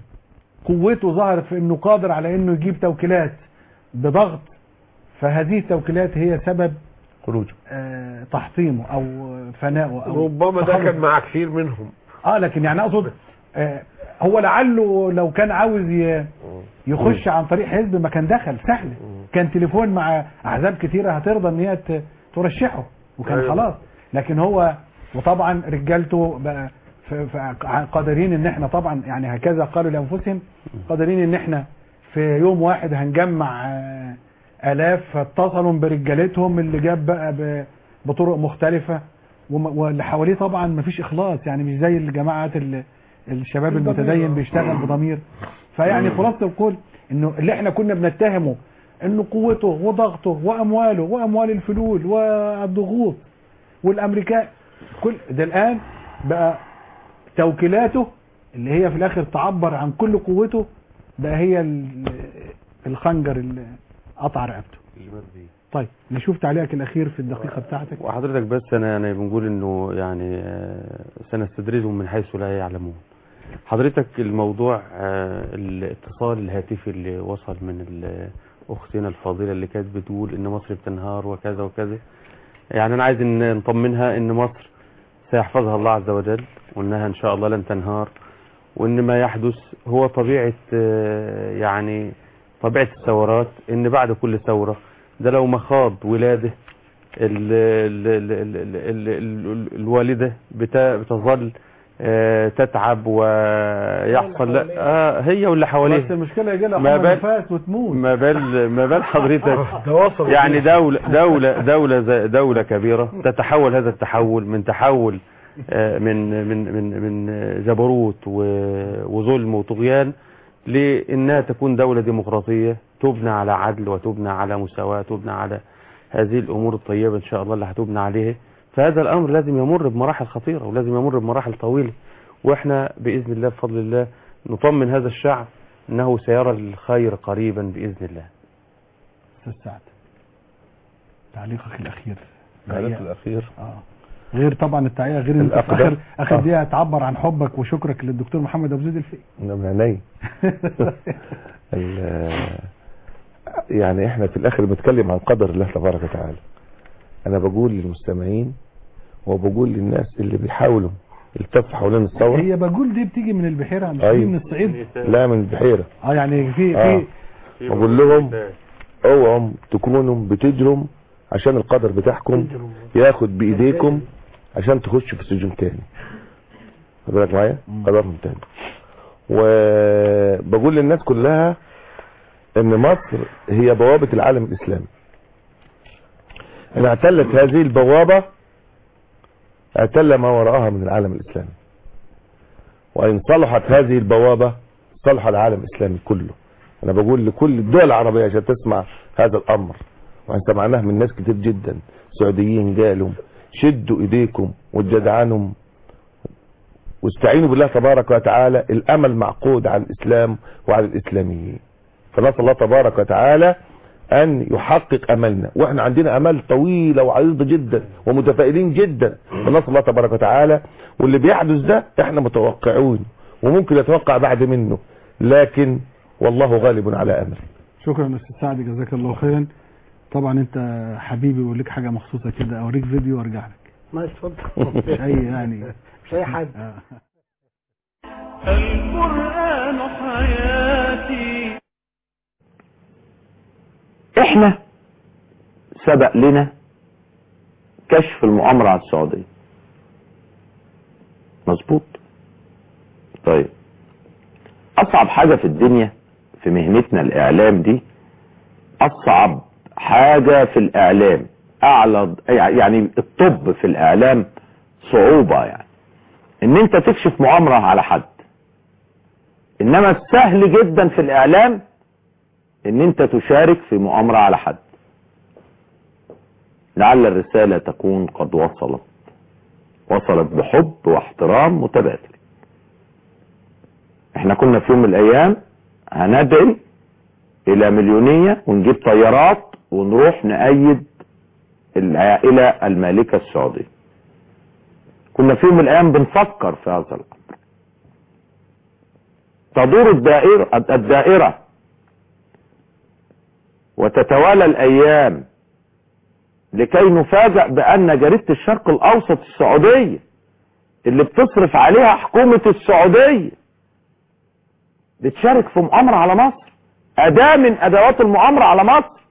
قوته ظهرت في انه قادر على انه يجيب توكيلات بضغط فهذه التوكيلات هي سبب خروجه آه، تحطيمه او فنائه او ربما ده تخلص. كان مع كثير منهم اه لكن يعني اقصد آه هو لعله لو كان عاوز ي- يخش عن طريق حزب ما كان دخل سهل كان تليفون مع احزاب كتيره هترضى ان هي ت- ترشحه وكان أيوة. خلاص لكن هو وطبعا رجالته بقى ف- ف- قادرين ان احنا طبعا يعني هكذا قالوا لانفسهم قادرين ان احنا في يوم واحد هنجمع آه، الاف فاتصلوا برجالتهم اللي جاب بقى ب- بطرق مختلفه وم- واللي حواليه طبعا مفيش اخلاص يعني مش زي الجماعات ال- الشباب الضمير. المتدين بيشتغل بضمير فيعني خلاصه القول انه اللي احنا كنا بنتهمه انه قوته وضغطه وامواله واموال الفلول والضغوط والامريكان كل ده الان بقى توكيلاته اللي هي في الاخر تعبر عن كل قوته بقى هي ال- الخنجر اللي قطع رقبته طيب نشوف تعليقك الاخير في الدقيقه بتاعتك وحضرتك بس انا انا بنقول انه يعني آه، سنستدرجهم من حيث لا يعلمون حضرتك الموضوع آه، الاتصال الهاتفي اللي وصل من ال- اختنا الفاضله اللي كانت بتقول ان مصر بتنهار وكذا وكذا يعني انا عايز ان نطمنها ان مصر سيحفظها الله عز وجل وانها ان شاء الله لن تنهار وان ما يحدث هو طبيعه آه، يعني طبيعه الثورات ان بعد كل ثوره ده لو مخاض ولاده ال ال ال ال ال ال ال الوالدة بت- بتظل آه، تتعب ويحصل لا آه هي واللي بس حواليها المشكله يجي لها ما حمى بال- نفاس وتموت ما بال ما بال حضرتك ده وصل يعني دولة دولة دولة زي- دولة كبيرة تتحول هذا التحول من تحول آه، من من من من جبروت و- وظلم وطغيان لانها تكون دولة ديمقراطية تبنى على عدل وتبنى على مساواة تبنى على هذه الامور الطيبة ان شاء الله اللي هتبنى عليها فهذا الامر لازم يمر بمراحل خطيرة ولازم يمر بمراحل طويلة واحنا باذن الله بفضل الله نطمن هذا الشعب انه سيرى الخير قريبا باذن الله استاذ سعد تعليقك الاخير تعليق الاخير اه غير طبعا التعليق غير انت في الأقدم. اخر اخر آه. دقيقه تعبر عن حبك وشكرك للدكتور محمد ابو زيد الفقي من عيني ال- يعني احنا في الاخر بنتكلم عن قدر الله تبارك وتعالى انا بقول للمستمعين وبقول للناس اللي بيحاولوا يلتفوا حوالين الثوره هي بقول دي بتيجي من البحيره مش أيوة. دي من الصعيد لا من البحيره اه يعني في آه. في بقول لهم اوعوا تكونوا بتجرم عشان القدر بتاعكم ياخد بايديكم عشان تخشوا في سجن تاني خد بالك معايا قدرهم تاني وبقول للناس كلها ان مصر هي بوابة العالم الاسلامي ان اعتلت هذه البوابة اعتل ما وراءها من العالم الاسلامي وان صلحت هذه البوابة صلح العالم الاسلامي كله انا بقول لكل الدول العربية عشان تسمع هذا الامر واحنا سمعناه من ناس كتير جدا سعوديين قالوا شدوا ايديكم وجدعانهم واستعينوا بالله تبارك وتعالى الامل معقود على الاسلام وعلى الاسلاميين فنسال الله تبارك وتعالى ان يحقق املنا واحنا عندنا امال طويله وعريضه جدا ومتفائلين جدا فنسال الله تبارك وتعالى واللي بيحدث ده احنا متوقعون وممكن يتوقع بعد منه لكن والله غالب على امره شكرا استاذ سعد جزاك الله خيرا طبعا انت حبيبي وليك حاجه مخصوصه كده اوريك فيديو وارجع لك ماشي اتفضل مش اي يعني مش اي حد آه. القرآن حياتي احنا سبق لنا كشف المؤامرة على السعودية مظبوط طيب اصعب حاجة في الدنيا في مهنتنا الاعلام دي اصعب حاجة في الاعلام اعلى يعني الطب في الاعلام صعوبة يعني ان انت تكشف مؤامرة على حد انما السهل جدا في الاعلام ان انت تشارك في مؤامرة على حد لعل الرسالة تكون قد وصلت وصلت بحب واحترام متبادل احنا كنا في يوم من الايام هندعي الى مليونية ونجيب طيارات ونروح نأيد العائلة المالكة السعودية كنا في يوم من الايام بنفكر في هذا الامر تدور الدائرة الدائرة وتتوالى الايام لكي نفاجأ بان جريدة الشرق الاوسط السعودية اللي بتصرف عليها حكومة السعودية بتشارك في مؤامرة على مصر اداة من ادوات المؤامرة على مصر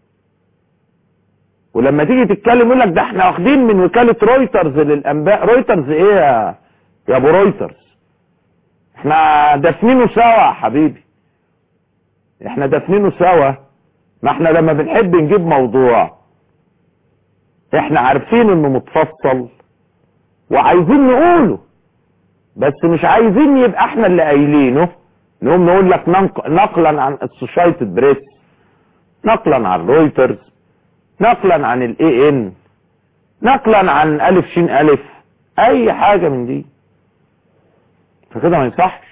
ولما تيجي تتكلم يقول لك ده احنا واخدين من وكالة رويترز للانباء رويترز ايه يا يا ابو رويترز احنا دافنينه سوا يا حبيبي احنا دافنينه سوا ما احنا لما بنحب نجيب موضوع احنا عارفين انه متفصل وعايزين نقوله بس مش عايزين يبقى احنا اللي قايلينه نقوم نقول لك ننق- نقلا عن السوشيتد بريس نقلا عن رويترز نقلا عن الاي ان نقلا عن الف شين الف اي حاجة من دي فكده ما يصحش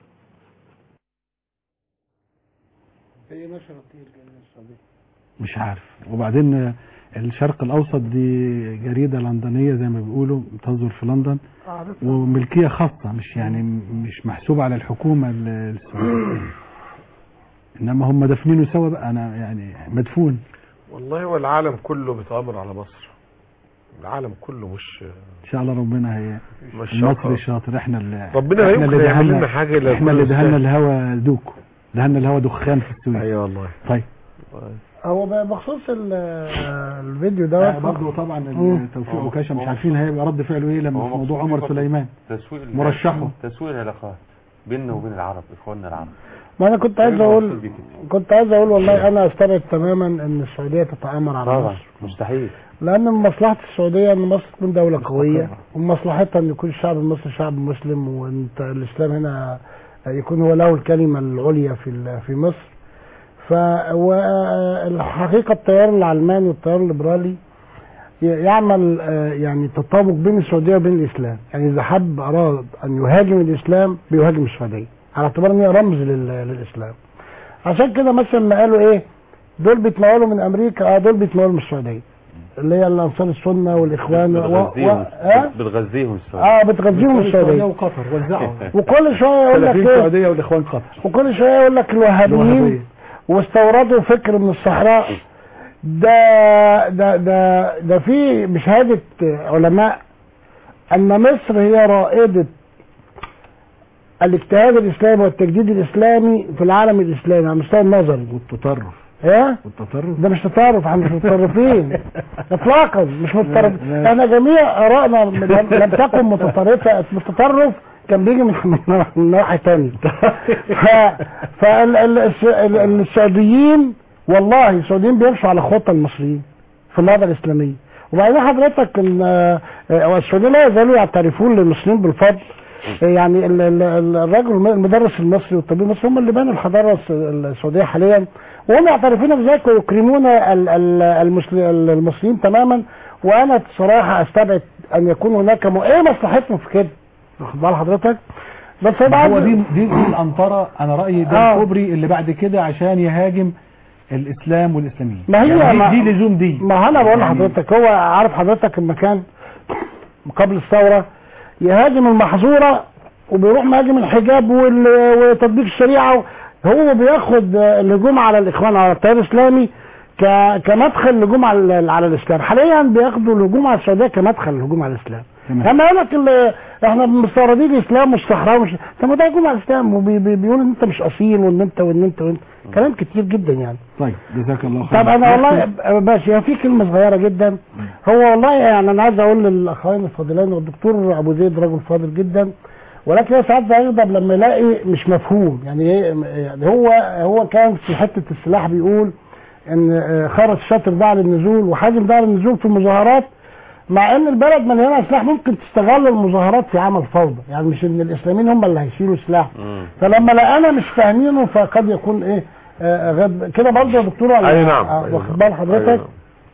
مش عارف وبعدين الشرق الاوسط دي جريده لندنيه زي ما بيقولوا تصدر في لندن وملكيه خاصه مش يعني مش محسوبه على الحكومه ال- السعوديه انما هم دافنينه سوا بقى انا يعني مدفون والله هو العالم كله بيتآمر على مصر العالم كله مش ان شاء الله ربنا هي مش المصري شاطر. شاطر احنا اللي ربنا لا احنا يمكن اللي يعمل دهنا- لنا حاجة إلا احنا اللي يكون دهنا يستاهل. الهوا دوكو دهنا الهوا دخان في السويس ايوه والله طيب هو ب- بخصوص ال- الفيديو آه، ده برضه طبعا مم. توفيق وكاشة مش عارفين هيبقى رد فعله ايه لما في موضوع عمر سليمان تسويق ال- مرشحه تسويق العلاقات بيننا وبين العرب اخواننا العرب ما انا كنت عايز اقول مقصود بيه كده. كنت عايز اقول والله انا استبعد تماما ان السعوديه تتآمر على طبعا مصر مستحيل لان من مصلحه السعوديه ان مصر تكون دوله قويه ومن مصلحتها ان يكون الشعب المصري شعب مسلم وان الاسلام هنا يكون هو له الكلمه العليا في ال- في مصر فالحقيقه التيار العلماني والتيار الليبرالي ي- يعمل آه، يعني تطابق بين السعوديه وبين الاسلام يعني اذا حب اراد ان يهاجم الاسلام بيهاجم السعوديه على اعتبار ان هي رمز لل- للاسلام عشان كده مثلا ما قالوا ايه دول بيتناولوا من امريكا اه دول بيتناولوا من السعوديه اللي هي الانصار السنه والاخوان و... و... بتغذيهم آه؟ بتغذيهم السعودية اه بتغذيهم السعوديه السعوديه وقطر وزعوا وكل شويه يقول لك سلفيين ايه السعوديه والاخوان قطر وكل شويه يقول لك الوهابيين الوهابية. واستوردوا فكر من الصحراء ده ده ده ده في بشهاده علماء ان مصر هي رائدة الاجتهاد الاسلامي والتجديد الاسلامي في العالم الاسلامي على المستوى النظري والتطرف ايه والتطرف ده مش تطرف احنا مش متطرفين اطلاقا مش متطرف لا، لا. احنا جميع ارائنا لم لم تكن متطرفه التطرف كان بيجي من من من ناحيه ثانيه فالسعوديين والله السعوديين بيمشوا على خطى المصريين في النهضه الاسلاميه وبعدين حضرتك ال- آه، والسعوديين لا يزالوا يعترفون للمسلمين بالفضل آه، يعني ال- ال- ال- الرجل الم- المدرس المصري والطبيب المصري هم اللي بنوا الحضاره الس- السعوديه حاليا وهم يعترفون بذلك ويكرمون ال- ال- المسل- المصريين تماما وانا بصراحه استبعد ان يكون هناك م... ايه مصلحتهم في كده واخد بال حضرتك بس هو بعد دي دي, دي الانطره انا رايي ده آه. الكوبري اللي بعد كده عشان يهاجم الاسلام والاسلاميين ما هي يعني ما دي, دي لزوم دي ما انا بقول يعني- لحضرتك هو عارف حضرتك المكان قبل الثوره يهاجم المحظوره وبيروح مهاجم الحجاب وال- وتطبيق الشريعه هو بياخد الهجوم على الاخوان على التيار الاسلامي ك- كمدخل لهجوم على على الاسلام حاليا بياخدوا الهجوم على السعوديه كمدخل للهجوم على الاسلام تمام. لما يقول لك ال- احنا مستوردين الاسلام والصحراء مش طب ما ده هجوم على الاسلام وبيقول ان انت مش اصيل وان انت وان انت وان كلام كتير جدا يعني طيب جزاك الله خير طب انا والله ماشي هي في كلمه صغيره جدا هو والله يعني انا عايز اقول للاخوين الفاضلين والدكتور ابو زيد رجل فاضل جدا ولكن هو ساعات بيغضب لما يلاقي مش مفهوم يعني ايه يعني هو هو كان في حته السلاح بيقول ان آه، خرج الشاطر ده على النزول وحازم ده على النزول في المظاهرات مع ان البلد مليانه سلاح ممكن تستغل المظاهرات في عمل فوضى يعني مش ان الاسلاميين هم اللي هيشيلوا سلاح فلما لقانا مش فاهمينه فقد يكون ايه آه، غد كده برضه يا دكتور ولا- اي نعم آه، أي واخد نعم. بال حضرتك أي نعم.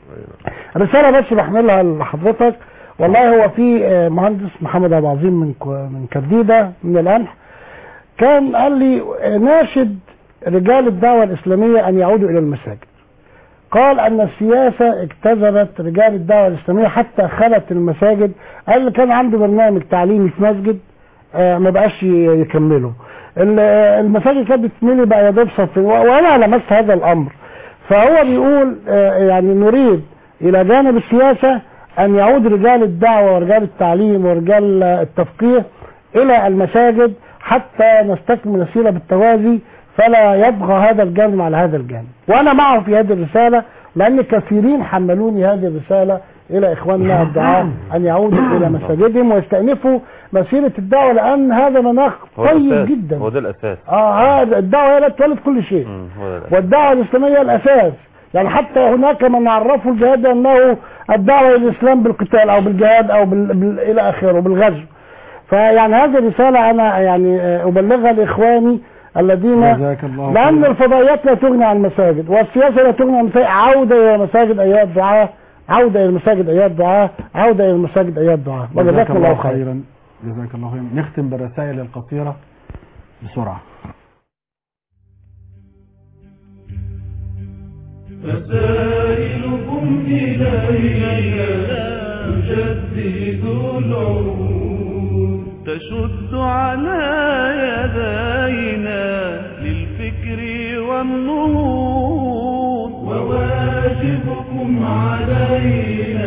رساله بس بحملها لحضرتك والله هو في آه، مهندس محمد ابو عظيم من كو- من كرديده من القمح كان قال لي آه، ناشد رجال الدعوه الاسلاميه ان يعودوا الى المساجد قال ان السياسه اجتذبت رجال الدعوه الاسلاميه حتى خلت المساجد قال اللي كان عنده برنامج تعليمي في مسجد آه، ما بقاش ي- يكمله ال- آه، المساجد كانت بتتملي بقى يا دوب صف و- وانا لمست هذا الامر فهو بيقول آه، يعني نريد الى جانب السياسه ان يعود رجال الدعوه ورجال التعليم ورجال آه، التفقيه الى المساجد حتى نستكمل السيره بالتوازي فلا يبغى هذا الجانب على هذا الجانب وانا معه في هذه الرساله لان كثيرين حملوني هذه الرساله الى اخواننا الدعاء ان يعودوا الى مساجدهم ويستأنفوا مسيره الدعوه لان هذا مناخ هو ده طيب الأساس. جدا هو ده الاساس اه هذا الدعوه هي لا تولد كل شيء مم، هو ده الاساس والدعوة الإسلامية الأساس يعني حتى هناك من عرفوا الجهاد بأنه الدعوة إلى الإسلام بالقتال أو بالجهاد أو بال... بال... إلى آخره بالغزو فيعني هذه الرسالة أنا يعني آه، أبلغها لإخواني الذين جزاك الله لأن خير. الفضائيات لا تغني عن المساجد والسياسة لا تغني عن المساجد عودة إلى المساجد أيها الدعاة عودة إلى المساجد أيها الدعاة عودة إلى المساجد أيها الدعاة جزاك وجزاكم الله خيرا خيرا جزاك الله خيرا نختم بالرسائل القصيرة بسرعة رسائلكم إلينا تجدد العهود تشد على يدينا للفكر والنهوض وواجبكم علينا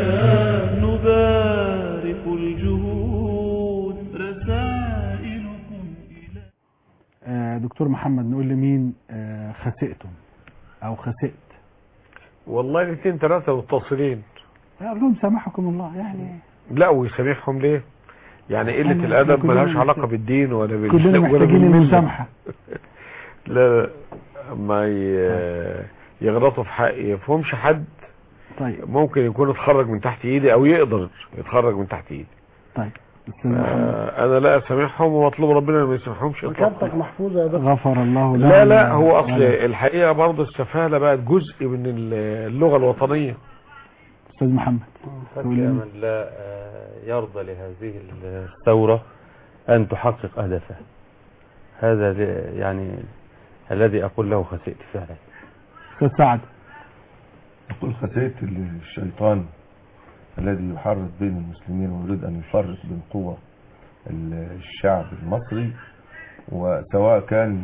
نبارك الجهود رسائلكم آه، دكتور محمد نقول لمين آه، خسئتم او خسئت والله الاثنين ثلاثة متصلين اقول لهم سامحكم الله يعني لا ويسامحهم ليه يعني قلة أنا- الأدب كلنا ملهاش محتاج- علاقة بالدين ولا بال كلنا ولا محتاجين بالملة. المسامحة لا لا ما ي- يغلطوا في حقي يفهمش حد طيب ممكن يكون اتخرج من تحت ايدي او يقدر يتخرج من تحت ايدي طيب أستاذ محمد آه انا لا اسامحهم ومطلوب ربنا ما يسامحهمش رسالتك إطلاقاً. محفوظة يا دكتور غفر الله لا لنا لا هو اصل ولكم. الحقيقة برضه السفالة بقت جزء من اللغة الوطنية استاذ محمد فك من لا آه، يرضى لهذه الثورة أن تحقق أهدافها هذا ل- يعني الذي أقول له خسئت فعلا استاذ سعد يقول خسيت الشيطان الذي يحرض بين المسلمين ويريد أن يفرق بين قوى الشعب المصري وسواء كان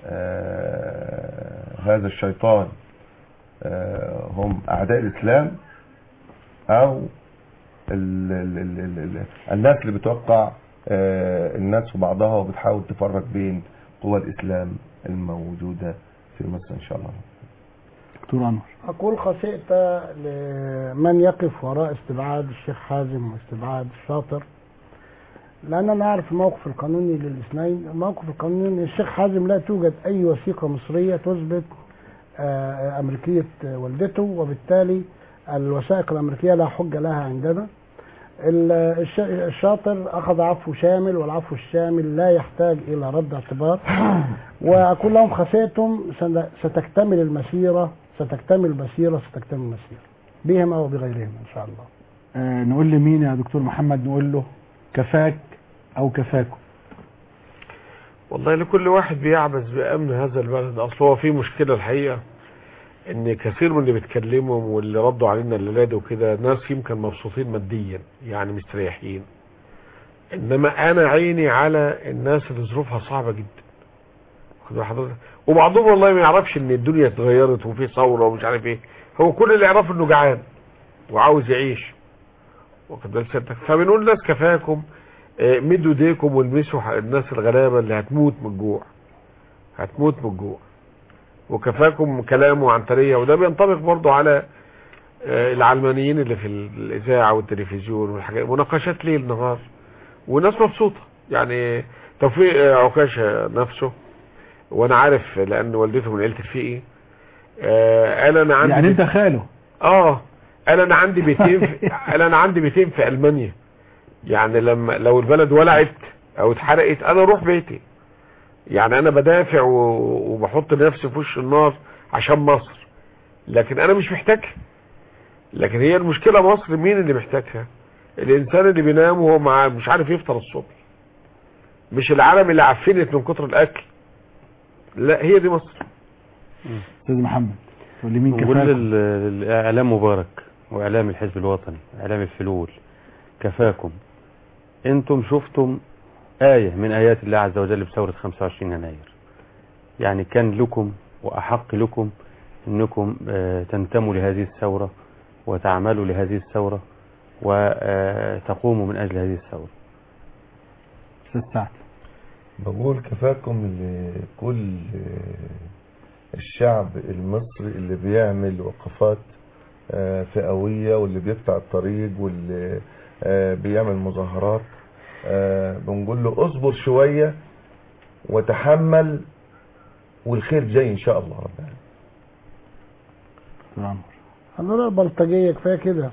آه، هذا الشيطان آه، هم أعداء الإسلام أو ال ال ال ال ال الناس اللي بتوقع آه، الناس في بعضها وبتحاول تفرق بين قوى الاسلام الموجوده في مصر ان شاء الله دكتور انور أقول خسئت لمن يقف وراء استبعاد الشيخ حازم واستبعاد الشاطر لأننا نعرف الموقف القانوني للاثنين الموقف القانوني أن الشيخ حازم لا توجد أي وثيقة مصرية تثبت آه، أمريكية والدته وبالتالي الوثائق الأمريكية لا حجة لها عندنا ال- الش- الشاطر أخذ عفو شامل والعفو الشامل لا يحتاج إلى رد اعتبار وأقول لهم خسئتم سن- ستكتمل المسيرة ستكتمل المسيرة ستكتمل المسيرة بهم أو بغيرهم إن شاء الله آه نقول لمين يا دكتور محمد نقول له كفاك او كفاكم والله لكل واحد بيعبث بأمن هذا البلد أصل هو في مشكلة الحقيقة إن كثير من اللي بيتكلموا واللي ردوا علينا الليلة وكده ناس يمكن مبسوطين ماديا يعني مستريحين إنما أنا عيني على الناس اللي ظروفها صعبة جدا واخد بال حضرتك وبعضهم والله ما يعرفش إن الدنيا اتغيرت وفي ثورة ومش عارف إيه هو كل اللي يعرفه إنه جعان وعاوز يعيش واخد بال سيادتك فبنقول ناس كفاكم آه، مدوا ايديكم والمسوا ح- الناس الغلابه اللي هتموت من الجوع هتموت من الجوع وكفاكم كلام وعنتريه وده بينطبق برضو على آه، العلمانيين اللي في الاذاعه والتلفزيون والحاجات مناقشات ليل نهار وناس مبسوطه يعني توفيق آه، عكاشه نفسه وانا عارف لان والدته من عيله الفقي آه، قال انا عندي يعني بيت- انت خاله اه قال انا عندي بيتين في قال انا عندي بيتين في المانيا يعني لما لو البلد ولعت او اتحرقت انا اروح بيتي يعني انا بدافع و- وبحط نفسي في وش النار عشان مصر لكن انا مش محتاجها لكن هي المشكله مصر مين اللي محتاجها الانسان اللي بينام وهو مع مش عارف يفطر الصبح مش العالم اللي عفنت من كتر الاكل لا هي دي مصر استاذ محمد تقول لي مين نقول كفاكم لل- للاعلام مبارك واعلام الحزب الوطني اعلام الفلول كفاكم انتم شفتم آية من آيات الله عز وجل بثورة 25 يناير يعني كان لكم وأحق لكم أنكم آه، تنتموا لهذه الثورة وتعملوا لهذه الثورة وتقوموا من أجل هذه الثورة استاذ سعد بقول كفاكم لكل الشعب المصري اللي بيعمل وقفات آه، فئوية واللي بيقطع الطريق واللي آه، بيعمل مظاهرات آه، بنقول له اصبر شوية وتحمل والخير جاي ان شاء الله رب العالمين هنقول البلطجية كفاية كده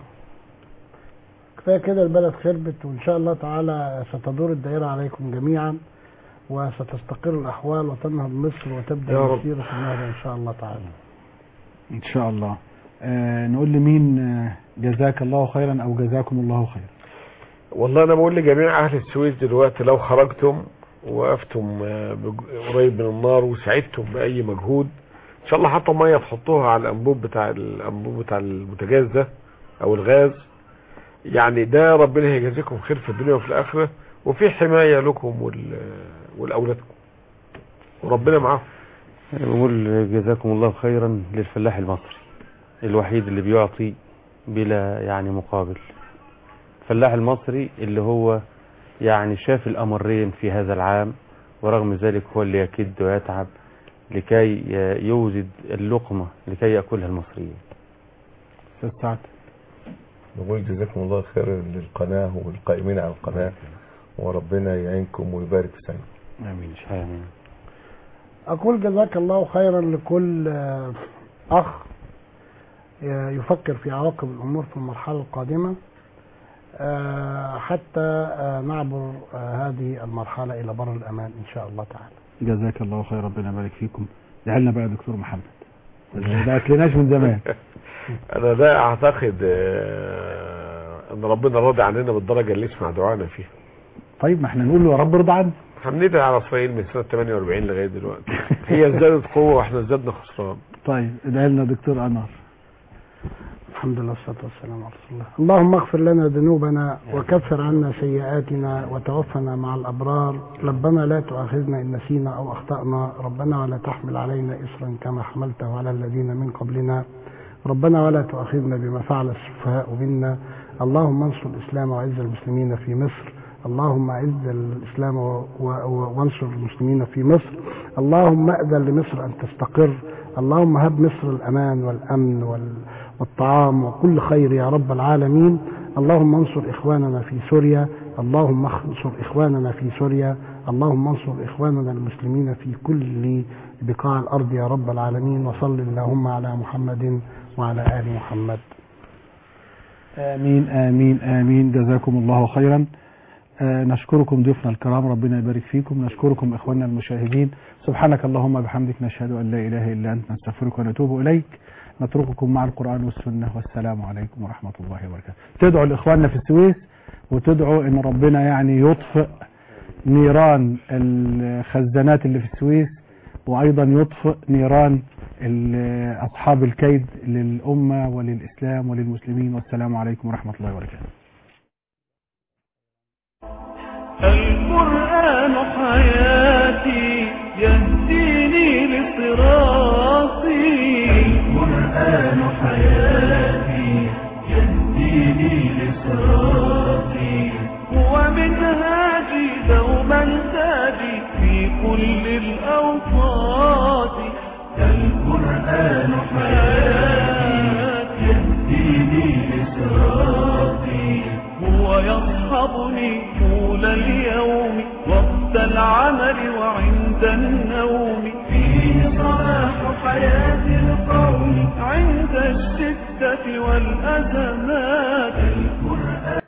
كفاية كده البلد خربت وإن شاء الله تعالى ستدور الدائرة عليكم جميعا وستستقر الأحوال وتنهض مصر وتبدأ يا رب. مسيرة النهضة إن شاء الله تعالى ان شاء الله آه نقول لمين آه جزاك الله خيرا او جزاكم الله خيرا والله انا بقول لجميع اهل السويس دلوقتي لو خرجتم وقفتم آه، بج- قريب من النار وساعدتم باي مجهود ان شاء الله حتى ميه تحطوها على الانبوب بتاع الانبوب بتاع البوتاجاز ده او الغاز يعني ده ربنا هيجازيكم خير في الدنيا وفي الاخره وفي حمايه لكم وال ولاولادكم وربنا معاكم بقول جزاكم الله خيرا للفلاح المصري الوحيد اللي بيعطي بلا يعني مقابل الفلاح المصري اللي هو يعني شاف الأمرين في هذا العام ورغم ذلك هو اللي يكد ويتعب لكي يوجد اللقمة لكي يأكلها المصريين استاذ سعد نقول جزاكم الله خير للقناة والقائمين على القناة وربنا يعينكم ويبارك في سعيكم امين آمين أقول جزاك الله خيرا لكل آه، أخ آه، يفكر في عواقب الأمور في المرحلة القادمة آه، حتى آه، نعبر آه، هذه المرحلة إلى بر الأمان إن شاء الله تعالى جزاك الله خير ربنا يبارك فيكم لعلنا بقى يا دكتور محمد ما اكلناش من زمان انا ده اعتقد آه، ان ربنا راضي عننا بالدرجه اللي يسمع دعانا فيها طيب ما احنا نقول له يا رب ارضى عنا هندعي على اسرائيل من سنه 48 لغايه دلوقتي هي ازدادت قوه واحنا ازدادنا خسران طيب ادعي لنا دكتور انور الحمد لله والصلاة والسلام على رسول الله اللهم اغفر لنا ذنوبنا وكفر عنا سيئاتنا وتوفنا مع الأبرار ربنا لا تؤاخذنا إن نسينا أو أخطأنا ربنا ولا تحمل علينا إصرا كما حملته على الذين من قبلنا ربنا ولا تؤاخذنا بما فعل السفهاء منا اللهم انصر الإسلام وعز المسلمين في مصر اللهم اعز الإسلام و- و- وانصر المسلمين في مصر اللهم أذن لمصر أن تستقر اللهم هب مصر الأمان والأمن وال- والطعام وكل خير يا رب العالمين اللهم انصر إخواننا في سوريا اللهم انصر إخواننا في سوريا اللهم انصر إخواننا المسلمين في كل بقاع الأرض يا رب العالمين وصل اللهم على محمد وعلى آل محمد آمين آمين آمين جزاكم الله خيرا آه، نشكركم ضيوفنا الكرام ربنا يبارك فيكم نشكركم إخواننا المشاهدين سبحانك اللهم بحمدك نشهد أن لا إله إلا أنت نستغفرك ونتوب إليك نترككم مع القرآن والسنة والسلام عليكم ورحمة الله وبركاته تدعوا لإخواننا في السويس وتدعوا إن ربنا يعني يطفئ نيران الخزانات اللي في السويس وأيضا يطفئ نيران ال- أصحاب الكيد للأمة وللإسلام وللمسلمين والسلام عليكم ورحمة الله وبركاته القرآن حياتي يهديني لصراطي القرآن حياتي يهديني لصراطي هو منهاجي دوما تاجي في كل الأوقات القرآن حياتي يهديني لصراطي هو يصحبني طول اليوم وقت العمل وعند النوم فيه صلاح حياة القوم عند الشدة والأزمات